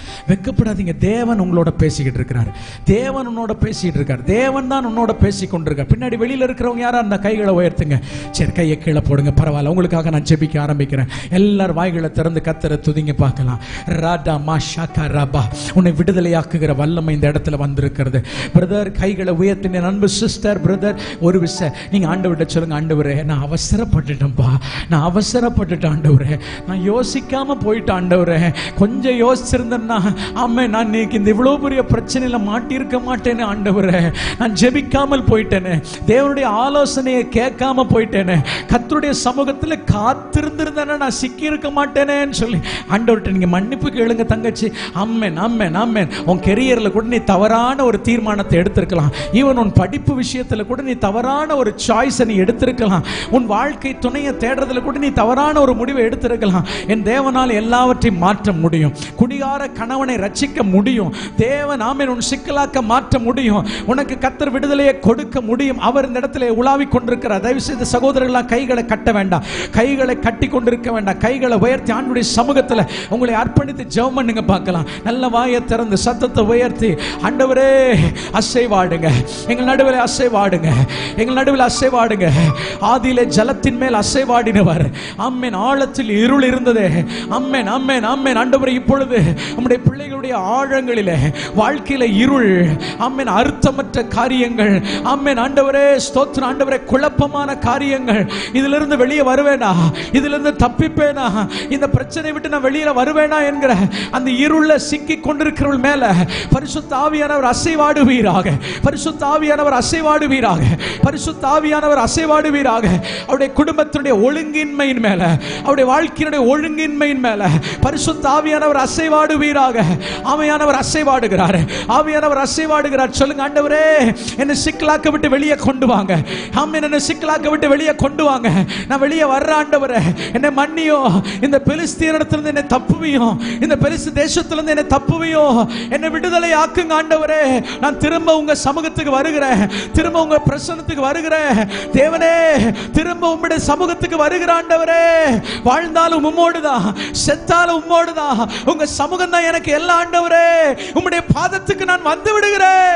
வெட்கப்படாதீங்க தேவன் உங்களோட பேசிக்கிட்டு இருக்கிறார் தேவன் உன்னோட பேசிக்கிட்டு இருக்கார் தேவன் தான் உன்னோட பேசி கொண்டிருக்கார் பின்னாடி வெளியில இருக்கிறவங்க யாரா அந்த கைகளை உயர்த்துங்க சரி கையை கீழே போடுங்க பரவாயில்ல உங்களுக்காக நான் ஜெபிக்க ஆரம்பிக்கிறேன் எல்லார் வாய்களை திறந்து கத்தரை துதிங்க பார்க்கலாம் ராடா மா ஷாக்கா ராபா உன்னை விடுதலையாக்குகிற வல்லமை இந்த இடத்துல வந்திருக்கிறது பிரதர் கைகளை உயர்த்தின அன்பு சிஸ்டர் பிரதர் ஒரு விஷயம் நீங்க ஆண்டவர்கிட்ட சொல்லுங்க ஆண்டவரே நான் அவசரப்பட்டுட்டேன்ப்பா நான் அவசரப்பட்டுட்டேன் ஆண்டவரே நான் யோசிக்காம போயிட்டேன் ஆண்டவரே கொஞ்சம் யோசிச்சிருந்தேன்னா ஆமே நான் இன்னைக்கு இந்த இவ்வளவு பெரிய பிரச்சனையில மாட்டியிருக்க மாட்டேனே ஆண்டவரே நான் ஜெபிக்காமல் போயிட்டேனே தேவனுடைய ஆலோசனையை கேட்காம போயிட்டேனே கர்த்தருடைய சமூகத்தில் காத்திருந்திருந்தேன்னா நான் சிக்கி இருக்க மாட்டேனேன்னு சொல்லி ஆண்டவர்கிட்ட நீங்க மன்னிப்பு கேளுங்க தங்கச்சி அம்மேன் அம்மேன் அம்மேன் உன் கெரியர்ல கூட நீ தவறான ஒரு தீர்மானத்தை எடுத்திருக்கலாம் ஈவன் உன் படிப்பு விஷயத்துல கூட நீ தவறான ஒரு சாய்ஸை நீ எடுத்திருக்கலாம் உன் வாழ்க்கை துணையை தேடுறதுல கூட நீ தவறான ஒரு முடிவை எடுத்திருக்கலாம் என் தேவனால் எல்லாவற்றையும் மாற்ற முடியும் குடிகார கணவனை ரட்சிக்க முடியும் தேவன் ஆமென் உன் சிக்கலாக்க மாற்ற முடியும் உனக்கு கத்தர் விடுதலையை கொடுக்க முடியும் அவர் இந்த இடத்துல உலாவிக் கொண்டிருக்கிறார் தயவு செய்து சகோதரர்களாம் கைகளை கட்ட வேண்டாம் கைகளை கட்டி கொண்டிருக்க வேண்டாம் கைகளை உயர்த்தி ஆண்டுடைய சமூகத்துல உங்களை அர்ப்பணித்து ஜெபம் பண்ணுங்க பார்க்கலாம் நல்ல வாயை திறந்து சத்தத்தை உயர்த்தி ஆண்டவரே அசைவாடுங்க எங்கள் நடுவில் அசைவாடுங்க எங்கள் நடுவில் அசைவாடுங்க ஆதியிலே ஜலத்தின் மேல் அசைவாடினவர் அம்மேன் ஆழத்தில் இருள் இருந்ததே அம்மேன் அம்மேன் அம்மேன் ஆண்டவரே இப்பொழுது நம்முடைய பிள்ளைகளுடைய ஆழங்களிலே வாழ்க்கையில இருள் அம்மேன் அர்த்தமற்ற காரியங்கள் அம்மேன் ஆண்டவரே ஸ்தோத்திரம் ஆண்டவரே குழப்பமான காரியங்கள் இதிலிருந்து வெளியே வருவேனா இதிலிருந்து தப்பிப்பேனா இந்த பிரச்சனை விட்டு நான் வெளியில வருவேனா என்கிற அந்த இருள சிக்கி கொண்டிருக்கிறவள் மேல பரிசுத்த ஆவியானவர் அசைவாடுவீராக பரிசுத்த ஆவியானவர் அசைவாடுவீராக பரிசுத்த ஆவியானவர் அசைவாடுவீராக அவருடைய குடும்பத்தினுடைய ஒழுங்கின்மையின் மேல அவருடைய வாழ்க்கையினுடைய ஒழுங்கின்மையின் மேல பரிசுத்த ஆவியானவர் அசைவாடுவீராக ஆவியானவர் அசைவாடுகிறார் ஆவியானவர் அசைவாடுகிறார் சொல்லுங்க ஆண்டவரே என்னை சிக்கலாக்க விட்டு வெளியே கொண்டு வாங்க ஆமென் என்னை சிக்கலாக்க விட்டு வெளியே கொண்டு வாங்க நான் வெளியே வர்ற ஆண்டவரே என்னை மன்னியோ இந்த பெலிஸ்தீனிடத்திலிருந்து என்னை தப்புவியோ இந்த பெலிஸ்து தேசத்திலிருந்து என்னை தப்புவியோ என்னை விடுதலை ஆக்குங்க ஆண்டவரே நான் திரும்ப உங்க சமூகத்துக்கு வருகிறேன் திரும்ப உங்க பிரசன்னத்துக்கு வருகிறேன் தேவனே திரும்ப உம்முடைய சமூகத்துக்கு வருகிற ஆண்டவரே வாழ்ந்தாலும் உம்மோடுதான் செத்தாலும் உம்மோடுதான் உங்க சமூகம் தான் எனக்கு எல்லா ஆண்டவரே உம்முடைய பாதத்துக்கு நான் வந்து விடுகிறேன்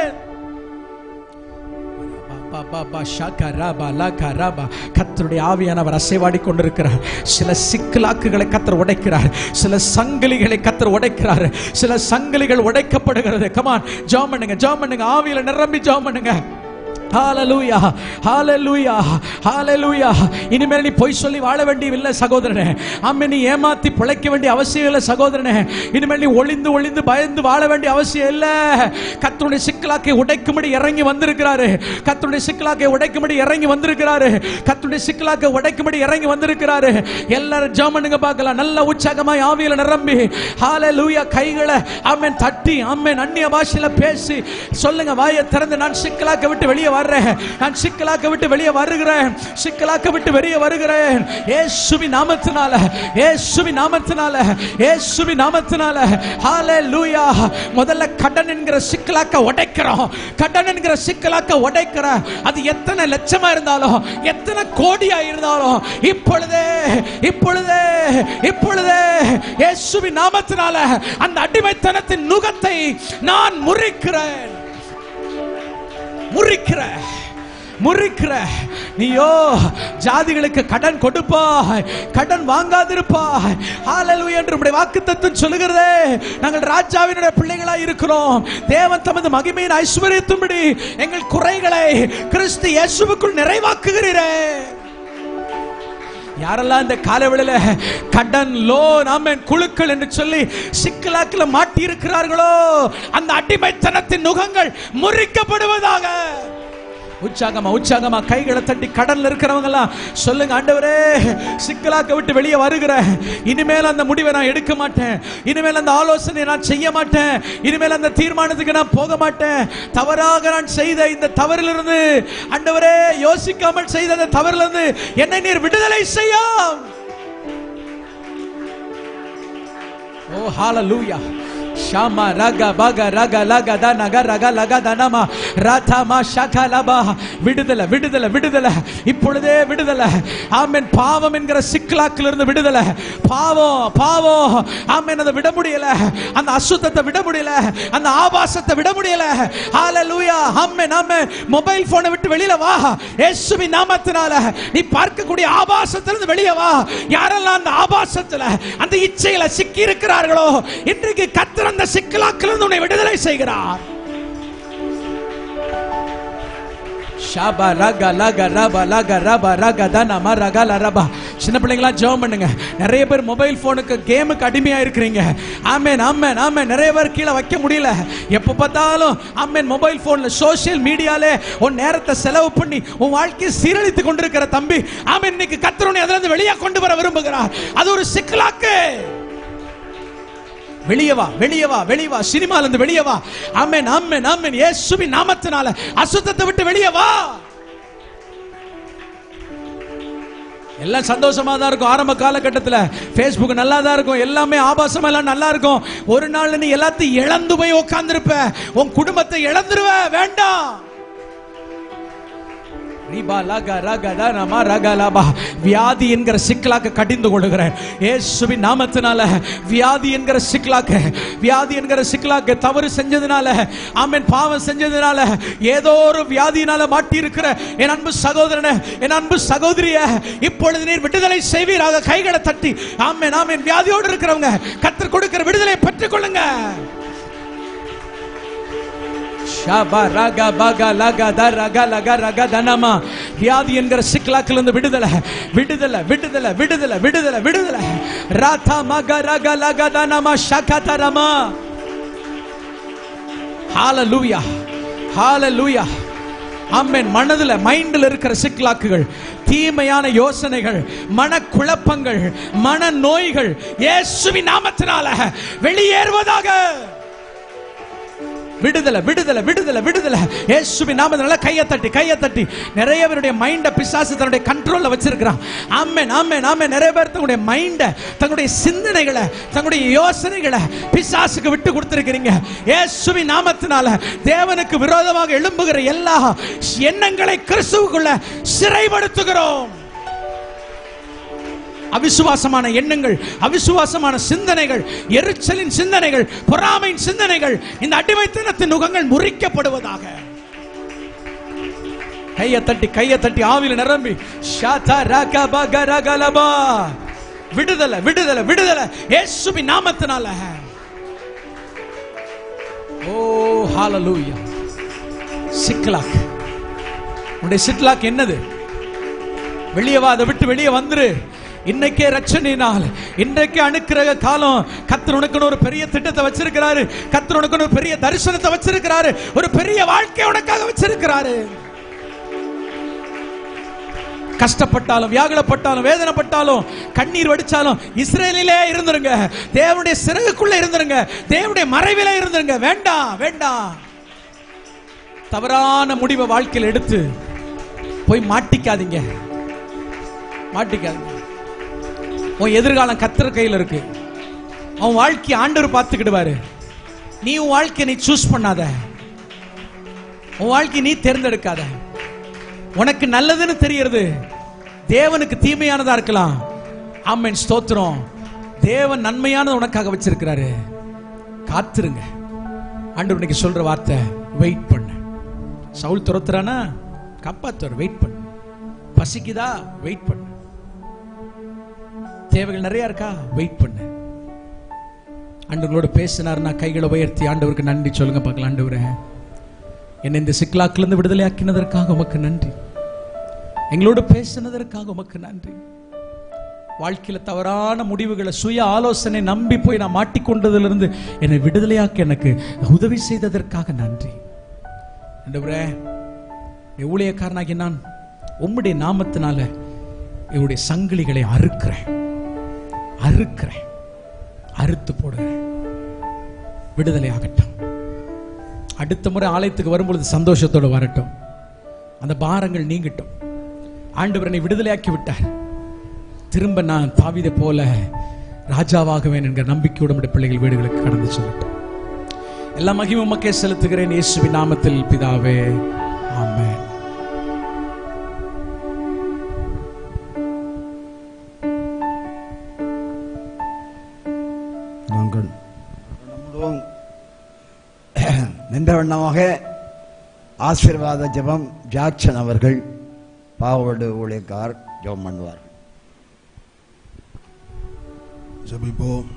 பா, பா, பா, ஷாக்கா, ராபா, லாக்கா, ராபா. கர்த்தருடைய ஆவியானவர் அசைவாடி கொண்டிருக்கிறார் சில சிக்கலாக்குகளை கத்தர் உடைக்கிறார் சில சங்கிலிகளை கத்தர் உடைக்கிறார் சில சங்கிலிகள் உடைக்கப்படுகிறது கமான் ஜாம் பண்ணுங்க ஜாம் பண்ணுங்க ஆவியில நிரம்பி ஜாம் பண்ணுங்க ஹalleluya ஹalleluya ஹalleluya இனிமேல் நீ பொய் சொல்லி வாழ வேண்டியதில்லை சகோதரனே ஆமே நீ ஏமாத்தி பிழைக்க வேண்டிய அவசியம் இல்லை சகோதரனே இனிமேல் நீ ஒளிந்து ஒளிந்து பயந்து வாழ வேண்டிய அவசியம் இல்லை கர்த்தருடைய சிக்கலாக்கை உடைக்கும்படி இறங்கி வந்திருக்கிறாரு கர்த்தருடைய சிக்கலாக்கை உடைக்கும்படி இறங்கி வந்திருக்கிறாரு கர்த்தருடைய சிக்கலாக்கை உடைக்கும்படி இறங்கி வந்திருக்கிறாரு எல்லாரும் ஜாமனுங்க பார்க்கலாம் நல்ல உற்சாகமாய் ஆவியில நிரம்பி ஹalleluya கைகளை ஆமென் தட்டி ஆமென் அந்நிய பாஷையில பேசி சொல்லுங்க வாயை திறந்து நான் சிக்கலாக்க விட்டு வெளியே வர்றேன் நான் சிக்கலாக்க விட்டு வெளியே வருகிறேன் சிக்கலாக்க விட்டு வெளியே வருகிறேன் இயேசுவின் நாமத்தினால இயேசுவின் நாமத்தினால இயேசுவின் நாமத்தினால ஹalleluya முதல்ல கடன் என்கிற சிக்கலாக்க உடைக்கிறோம் கடன் என்கிற சிக்கலாக்க உடைக்கிற அது எத்தனை லட்சமா இருந்தாலும் எத்தனை கோடியா இருந்தாலும் இப்பொழுதே இப்பொழுதே இப்பொழுதே இயேசுவின் நாமத்தினால அந்த அடிமைத்தனத்தின் நுகத்தை நான் முறிக்கிறேன் முறிக்கிற முறிக்கிற நீயோ ஜாதிகளுக்கு கடன் கொடுப்பாய் கடன் வாங்காதிருப்பாய் ஹalleluya என்று உம்முடைய வாக்குத்தத்தம் சொல்லுகிறதே நாங்கள் ராஜாவினுடைய பிள்ளைகளாய் இருக்கிறோம் தேவன் தமது மகிமையின் ஐஸ்வர்யத்தும்படி எங்கள் குறைகளை கிறிஸ்து இயேசுவுக்குள் நிறைவாக்குகிறீரே யாரெல்லாம் இந்த காலவெளியில கடன் லோன் ஆமென் குழுக்கள் என்று சொல்லி சிக்கலாக்கில் மாட்டி இருக்கிறார்களோ அந்த அடிமைத்தனத்தின் நுகங்கள் முறிக்கப்படுவதாக உற்சாகமா உற்சாகமா கைகளை தட்டி கடல்ல இருக்கிறவங்க எல்லாம் சொல்லுங்க ஆண்டவரே சிக்கலாக்க விட்டு வெளியே வருகிறேன் இனிமேல் அந்த முடிவை நான் எடுக்க மாட்டேன் இனிமேல் அந்த ஆலோசனை நான் செய்ய மாட்டேன் இனிமேல் அந்த தீர்மானத்துக்கு நான் போக மாட்டேன் தவறாக நான் செய்த இந்த தவறிலிருந்து ஆண்டவரே யோசிக்காமல் செய்த அந்த தவறிலிருந்து என்னை நீர் விடுதலை செய்யும் ஓ ஹalleluya ஷாமா ரக பக ரக லக த நக ரக லக தனமா ரதமா ஷகலபா விடுதலை விடுதலை விடுதலை இப்பொழுதே விடுதலை ஆமென் பாவம் என்கிற சிக்கலாக்கிலிருந்து விடுதலை பாவம் பாவம் ஆமென் அதை விட முடியல அந்த அசுத்தத்தை விட முடியல அந்த ஆபாசத்தை விட முடியல ஹalleluya ஆமென் ஆமென் மொபைல் போனை விட்டு வெளியில வா இயேசுவின் நாமத்தினால நீ பார்க்கக்கூடிய ஆபாசத்திலிருந்து வெளியே வா யாரெல்லாம் அந்த ஆபாசத்துல அந்த இச்சையில சிக்கி இருக்கிறார்களோ இன்றைக்கு கத்தர் அந்த சிக்கலாக்கிலிருந்து உன்னை விடுதலை செய்கிறார் ஷாபா ரக லக ரப லக ரப ரக தனம ரக லரபா சின்ன பிள்ளைங்களா ஜெபம் பண்ணுங்க நிறைய பேர் மொபைல் போனுக்கு கேமுக்கு அடிமையா இருக்கிறீங்க ஆமென் ஆமென் ஆமென் நிறைய பேர் கீழே வைக்க முடியல எப்ப பார்த்தாலும் ஆமென் மொபைல் போன்ல சோஷியல் மீடியாலே உன் நேரத்தை செலவு பண்ணி உன் வாழ்க்கையை சீரழித்து கொண்டிருக்கிற தம்பி ஆமென் இன்னைக்கு கத்தருனை அதுல இருந்து வெளியே கொண்டு வர விரும்புகிறார் அது ஒரு சிக்கலாக்கு வெளியே வா வெளியே வா வெளியே வா சினிமால இருந்து வெளியே வா ஆமென் ஆமென் ஆமென் இயேசுவின் நாமத்தினால அசுத்தத்தை விட்டு வெளியே வா எல்லாம் சந்தோஷமா தான் இருக்கும் ஆரம்ப காலகட்டத்தில் ஃபேஸ்புக் நல்லா தான் இருக்கும் எல்லாமே ஆபாசமா எல்லாம் நல்லா இருக்கும் ஒரு நாள் நீ எல்லாத்தையும் இழந்து போய் உட்கார்ந்திருப்ப உன் குடும்பத்தை இழந்துருவ வேண்டாம் ரீபா லக ரக த நம ரக லபா. வியாதி என்கிற சிக்கலாக்க கடிந்து கொள்கிறேன் இயேசுவின் நாமத்தினால வியாதி என்கிற சிக்கலாக்க வியாதி என்கிற சிக்கலாக்க தவறு செஞ்சதுனால ஆமென் பாவம் செஞ்சதுனால ஏதோ ஒரு வியாதியினால மாட்டி இருக்கிற என் அன்பு சகோதரனே என் அன்பு சகோதரிய இப்பொழுது நீர் விடுதலை செய்வீராக கைகளை தட்டி ஆமென் ஆமென் வியாதியோடு இருக்கிறவங்க கத்தர் கொடுக்கிற விடுதலை பெற்றுக்கொள்ளுங்க ஷபா ரக பக லக த ரக லக ரக தனமா வியாதி என்கிற சிக்கலாக்கிலிருந்து விடுதலை விடுதலை விடுதலை விடுதலை விடுதலை விடுதலை ராதா மக ரக லக தனமா ஷகதரமா ஹalleluya ஹalleluya ஆமென் மனதுல மைண்ட்ல இருக்கிற சிக்கலாக்குகள் தீமையான யோசனைகள் மனக்குழப்பங்கள் மன நோய்கள் இயேசுவின் நாமத்தினால வெளியேறுவதாக விடுதலை விடுதலை விடுதலை விடுதலை இயேசுவின் நாமத்தினால கையை தட்டி கையை தட்டி நிறைய பேருடைய மைண்ட பிசாசு தன்னுடைய கண்ட்ரோல்ல வச்சிருக்கிறான் ஆமென் ஆமென் ஆமென் நிறைய பேர் தங்களுடைய மைண்ட தங்களுடைய சிந்தனைகளை தங்களுடைய யோசனைகளை பிசாசுக்கு விட்டு கொடுத்திருக்கிறீங்க இயேசுவின் நாமத்தினால தேவனுக்கு விரோதமாக எழும்புகிற எல்லா எண்ணங்களை கிறிஸ்துவுக்குள்ள சிறைப்படுத்துகிறோம் அவிசுவாசமான எண்ணங்கள் அவிசுவாசமான சிந்தனைகள் எரிச்சலின் சிந்தனைகள் பொறாமையின் சிந்தனைகள் இந்த அடிமைத்தனத்தின் நுகங்கள் முறிக்கப்படுவதாக கையை தட்டி கையை தட்டி ஆவில நிரம்பி ஷாதா ரக பக ரகலபா விடுதலை விடுதலை விடுதலை இயேசுவின் நாமத்தினால ஓ ஹalleluya சிக்லாக் உன்னுடைய சிக்லாக் என்னது வெளியே வா அதை விட்டு வெளியே வந்துரு இன்னைக்கே ரட்சணினால் இன்றைக்கே அனுக்கிரக காலம் கத்தர் உனக்குன்னு ஒரு பெரிய திட்டத்தை வச்சிருக்கிறாரு கத்தர் உனக்குன்னு ஒரு பெரிய தரிசனத்தை வச்சிருக்கிறாரு ஒரு பெரிய வாழ்க்கை உனக்காக வச்சிருக்கிறாரு கஷ்டப்பட்டாலும் வியாகுலப்பட்டாலும் வேதனைப்பட்டாலும் கண்ணீர் வடிச்சாலும் இஸ்ரேலிலே இருந்துருங்க தேவனுடைய சிறகுக்குள்ள இருந்துருங்க தேவனுடைய மறைவிலே இருந்துருங்க வேண்டாம் வேண்டாம் தவறான முடிவை வாழ்க்கையில் எடுத்து போய் மாட்டிக்காதீங்க மாட்டிக்காதீங்க உன் எதிர்காலம் கத்தர் கையில் இருக்கு அவன் வாழ்க்கையை ஆண்டவர் பார்த்துக்கிடுவாரு நீ உன் வாழ்க்கையை நீ சூஸ் பண்ணாத உன் வாழ்க்கையை நீ தேர்ந்தெடுக்காத உனக்கு நல்லதுன்னு தெரியறது தேவனுக்கு தீமையானதா இருக்கலாம் ஆமென் ஸ்தோத்திரம் தேவன் நன்மையானது உனக்காக வச்சிருக்கிறாரு காத்துருங்க ஆண்டவர் இன்னைக்கு சொல்ற வார்த்தை வெயிட் பண்ணு சவுல் துரத்துறானா காப்பாத்துவார் வெயிட் பண்ணு பசிக்குதா வெயிட் பண்ணு தேவைகள் நிறைய இருக்கா வெயிட் பண்ணு ஆண்டவங்களோட பேசினார்னா கைகளை உயர்த்தி ஆண்டவருக்கு நன்றி சொல்லுங்க பார்க்கலாம் ஆண்டவரே என்னை இந்த சிக்கலாக்கிலிருந்து விடுதலை ஆக்கினதற்காக உமக்கு நன்றி எங்களோட பேசினதற்காக உமக்கு நன்றி வாழ்க்கையில தவறான முடிவுகளை சுய ஆலோசனை நம்பி போய் நான் மாட்டிக்கொண்டதிலிருந்து என்னை விடுதலையாக்க எனக்கு உதவி செய்ததற்காக நன்றி ஆண்டவரே ஊழியக்காரனாகி நான் உம்முடைய நாமத்தினால என்னுடைய சங்கிலிகளை அறுக்கிறேன் அறுக்கிறேன் அறுத்து போடுறேன் விடுதலை ஆகட்டும் அடுத்த முறை ஆலயத்துக்கு வரும்பொழுது சந்தோஷத்தோடு வரட்டும் அந்த பாரங்கள் நீங்கட்டும் ஆண்டவர் என்னை விடுதலையாக்கி விட்டார் திரும்ப நான் தாவிதை போல ராஜாவாகுவேன் என்கிற நம்பிக்கையோடு நம்முடைய பிள்ளைகள் வீடுகளுக்கு கடந்து சொல்லட்டும் எல்லா மகிமை உமக்கே செலுத்துகிறேன் இயேசுவின் நாமத்தில் பிதாவே ஆமென் நாங்கள் முழுவதும் நின்ற வண்ணமாக ஆசீர்வாத ஜெபம் ஜாக்சன் அவர்கள் பாவோடு ஊழியக்கார் ஜெபம் பண்ணுவார் ஜெபிப்போம்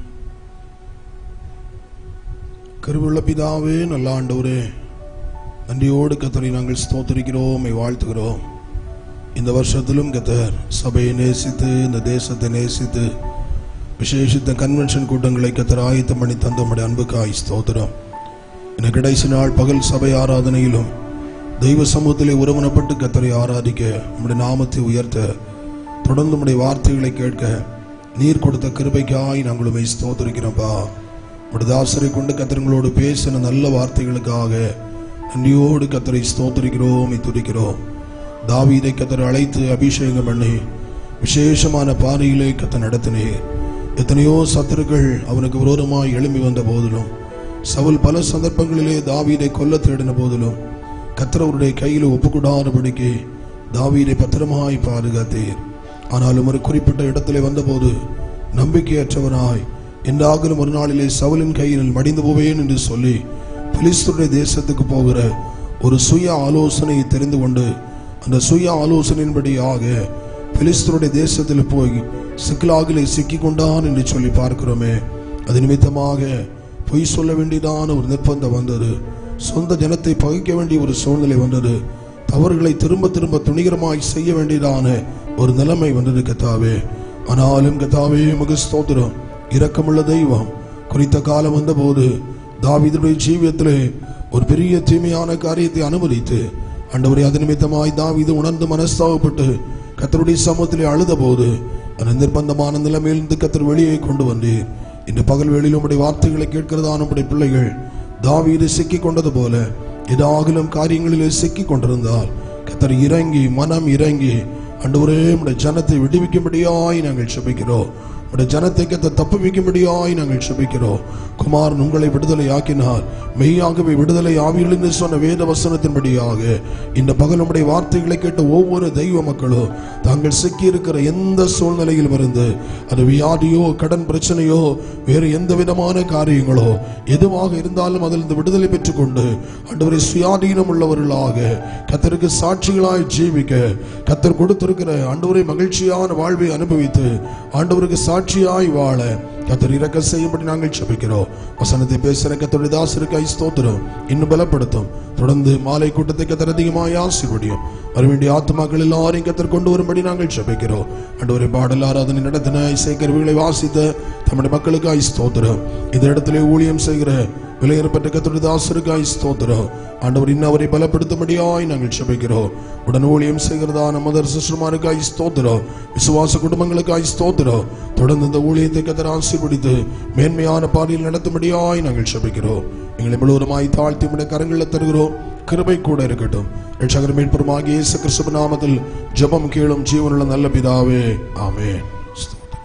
கருவுள்ள பிதாவே நல்ல ஆண்டவரே நன்றியோடு கத்தரை நாங்கள் ஸ்தோத்திரிக்கிறோம் உம்மை வாழ்த்துகிறோம் இந்த வருஷத்திலும் கத்தர் சபையை நேசித்து இந்த தேசத்தை நேசித்து விசேஷித்த கன்வென்ஷன் கூட்டங்களை கத்தர் ஆயத்தம் பண்ணி தந்த உம்முடைய அன்புக்காய் ஸ்தோத்திரம் இந்த கடைசி நாள் பகல் சபை ஆராதனையிலும் தெய்வ சமூகத்திலே உறவனப்பட்டு கத்தரை ஆராதிக்க உம்முடைய நாமத்தை உயர்த்த தொடர்ந்து உம்முடைய வார்த்தைகளை கேட்க நீர் கொடுத்த கிருபைக்காய் நாங்கள் உம்மை ஸ்தோத்திரிக்கிறோம்ப்பா உம்முடைய தாசரை கொண்டு கத்தரங்களோடு பேசின நல்ல வார்த்தைகளுக்காக நன்றியோடு கத்தரை ஸ்தோத்திரிக்கிறோம் துதிக்கிறோம் தாவீதை கத்தரை அழைத்து அபிஷேகம் பண்ணி விசேஷமான பாதையிலே கத்த நடத்தினீர் எத்தனையோ சத்துருக்கள் அவனுக்கு விரோதமாய் எழும்பி வந்த போதிலும் சவுல் பல சந்தர்ப்பங்களிலே தாவீதை கொல்ல தேடின போதிலும் கத்தர் அவருடைய கையில் ஒப்புக்கூடாதபடிக்கு தாவீதை பத்திரமாய் பாதுகாத்தீர் ஆனாலும் ஒரு குறிப்பிட்ட இடத்திலே வந்தபோது நம்பிக்கையற்றவனாய் என்றாகலும் ஒரு நாளிலே சவுலின் கையில் மடிந்து போவேன் என்று சொல்லி பிலிஸ்துடைய தேசத்துக்கு போகிற ஒரு சுய ஆலோசனையை தெரிந்து கொண்டு அந்த சுய ஆலோசனையின்படியாக பிலிஸ்தருடைய தேசத்தில் போய் சிக்கலாகிலே சிக்கிக் கொண்டான் என்று சொல்லி பார்க்கிறோமே அது நிமித்தமாக பொய் சொல்ல வேண்டியதான ஒரு நிர்பந்தம் வந்தது சொந்த ஜனத்தை பகைக்க வேண்டிய ஒரு சூழ்நிலை வந்தது தவறுகளை திரும்ப திரும்ப துணிகரமாய் செய்ய வேண்டியதான ஒரு நிலைமை வந்தது கத்தாவே ஆனாலும் கத்தாவே முக ஸ்தோத்திரம் இரக்கமுள்ள தெய்வம் குறித்த காலம் வந்தபோது தாவீதுடைய ஜீவியத்திலே ஒரு பெரிய தீமையான காரியத்தை அனுமதித்து ஆண்டவரே அது நிமித்தமாய் தாவீது உணர்ந்து மனஸ்தாவப்பட்டு கத்தருடைய சமூகத்திலே அழுத போது அந்த நிர்பந்தமான நிலைமையிலிருந்து கத்தர் வெளியே கொண்டு வந்தீர் இன்று பகல் வேளையில் உம்முடைய வார்த்தைகளை கேட்கிறதான உம்முடைய பிள்ளைகள் தாவீது சிக்கிக் கொண்டது போல ஏதாகிலும் காரியங்களிலே சிக்கிக் கொண்டிருந்தால் கத்தர் இறங்கி மனம் இறங்கி அன்றுவரே உம்முடைய ஜனத்தை விடுவிக்கும்படியாய் நாங்கள் செபிக்கிறோம் உடைய ஜனத்தை கத்த தப்பு வைக்கும்படியாய் நாங்கள் செபிக்கிறோம் குமாரன் உங்களை விடுதலை ஆக்கினார் மெய்யாகவே விடுதலை ஆவீர்கள் என்று சொன்ன வேத வசனத்தின்படியாக இந்த பகல் உடைய வார்த்தைகளை கேட்ட ஒவ்வொரு தெய்வ மக்களும் தாங்கள் சிக்கி இருக்கிற எந்த சூழ்நிலையில் இருந்து அது வியாதியோ கடன் பிரச்சனையோ வேறு எந்த விதமான காரியங்களோ எதுவாக இருந்தாலும் அதிலிருந்து விடுதலை பெற்றுக்கொண்டு ஆண்டவரை சுயாதீனம் உள்ளவர்களாக கத்தருக்கு சாட்சிகளாய் ஜீவிக்க கத்தர் கொடுத்திருக்கிற ஆண்டவரை மகிழ்ச்சியான வாழ்வை அனுபவித்து ஆண்டவருக்கு சாட்சியாய் வாழ கத்தர் இறக்க செய்யும்படி நாங்கள் செபிக்கிறோம் வசனத்தை பேசுற கத்தருடைய தாசருக்கு ஸ்தோத்திரம் இன்னும் பலப்படுத்தும் தொடர்ந்து மாலை கூட்டத்தை கத்தர் அதிகமாய் ஆசீர்வடியும் வர வேண்டிய ஆத்மாக்கள் எல்லாரையும் கத்தர் கொண்டு வரும்படி நாங்கள் செபிக்கிறோம் ஆண்டவரை பாடல் ஆராதனை நடத்தின இசை கருவிகளை வாசித்த நம்முடைய மக்களுக்காய் ஸ்தோத்திரம் இந்த இடத்திலே ஊழியம் செய்கிற விலையேறப்பட்ட கத்தருடைய தாசருக்காய் ஸ்தோத்திரம் ஆண்டவர் இன்னும் அவரை பலப்படுத்தும்படியாய் நாங்கள் செபிக்கிறோம் உடன் ஊழியம் செய்கிறதான மதர் சிஸ்டர்மாருக்காய் ஸ்தோத்திரம் விசுவாச குடும்பங்களுக்காய் ஸ்தோத்திரம் தொடர்ந்து இந்த ஊழியத்தை கத்தர் ஆசீர்வதித்து மேன்மையான பாதையில் நடத்தும்படியாய் நாங்கள் செபிக்கிறோம் எங்களை முழுவதுமாய் தாழ்த்தி உடைய கரங்களில் தருகிறோம் கிருபை கூட இருக்கட்டும் ரட்சகர் மீட்பருமாகிய இயேசு கிறிஸ்துவ நாமத்தில் ஜெபம் கேளும் ஜீவனுள்ள நல்ல பிதாவே ஆமென் ஸ்தோத்திரம்.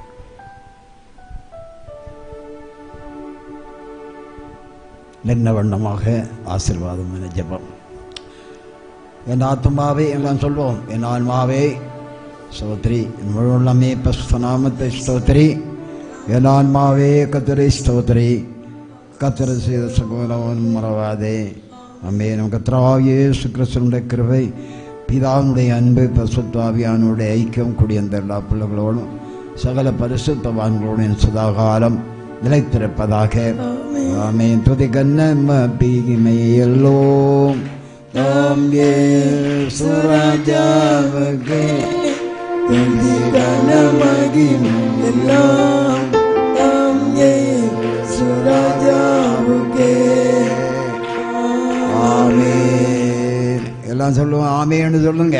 நின்ன வண்ணமாக ஆசீர்வாதம் என ஜெபம் என் ஆத்மாவே எல்லாம் சொல்வோம் என் ஆன்மாவே ஸ்தோத்ரி என் முழுள்ளமே பஸ்தநாமத்தை ஸ்தோத்ரி என் ஆன்மாவே கத்திரை ஸ்தோத்ரி கத்திர செய்த சகோதரவன் மறவாதே அம்மே நம் கத்திராவியே சுக்கிரசனுடைய கிருபை பிதாவினுடைய அன்பு பசுத்தாவியானுடைய ஐக்கியம் கூடிய அந்த எல்லா பிள்ளைகளோடும் சகல பரிசுத்தவான்களோடும் சதாகாலம் நிலைத்திருப்பதாக ஆமென் துதிகன்ன பீகிமையெல்லோம் தாம் சுராஜாவுக்கு துதிகன மகிமையெல்லாம் தாம் சுராஜாவுக்கே ஆமென் எல்லாம் சொல்லுவோம் ஆமேன்னு சொல்லுங்க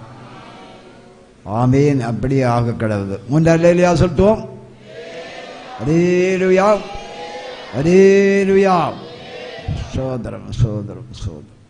ஆமேன் அப்படியே ஆக கிடவுது முன்னாலேயா சொல்லிட்டோம் அடேலுயா அடேலுயா சோதரம் சோதரம் சோதரம்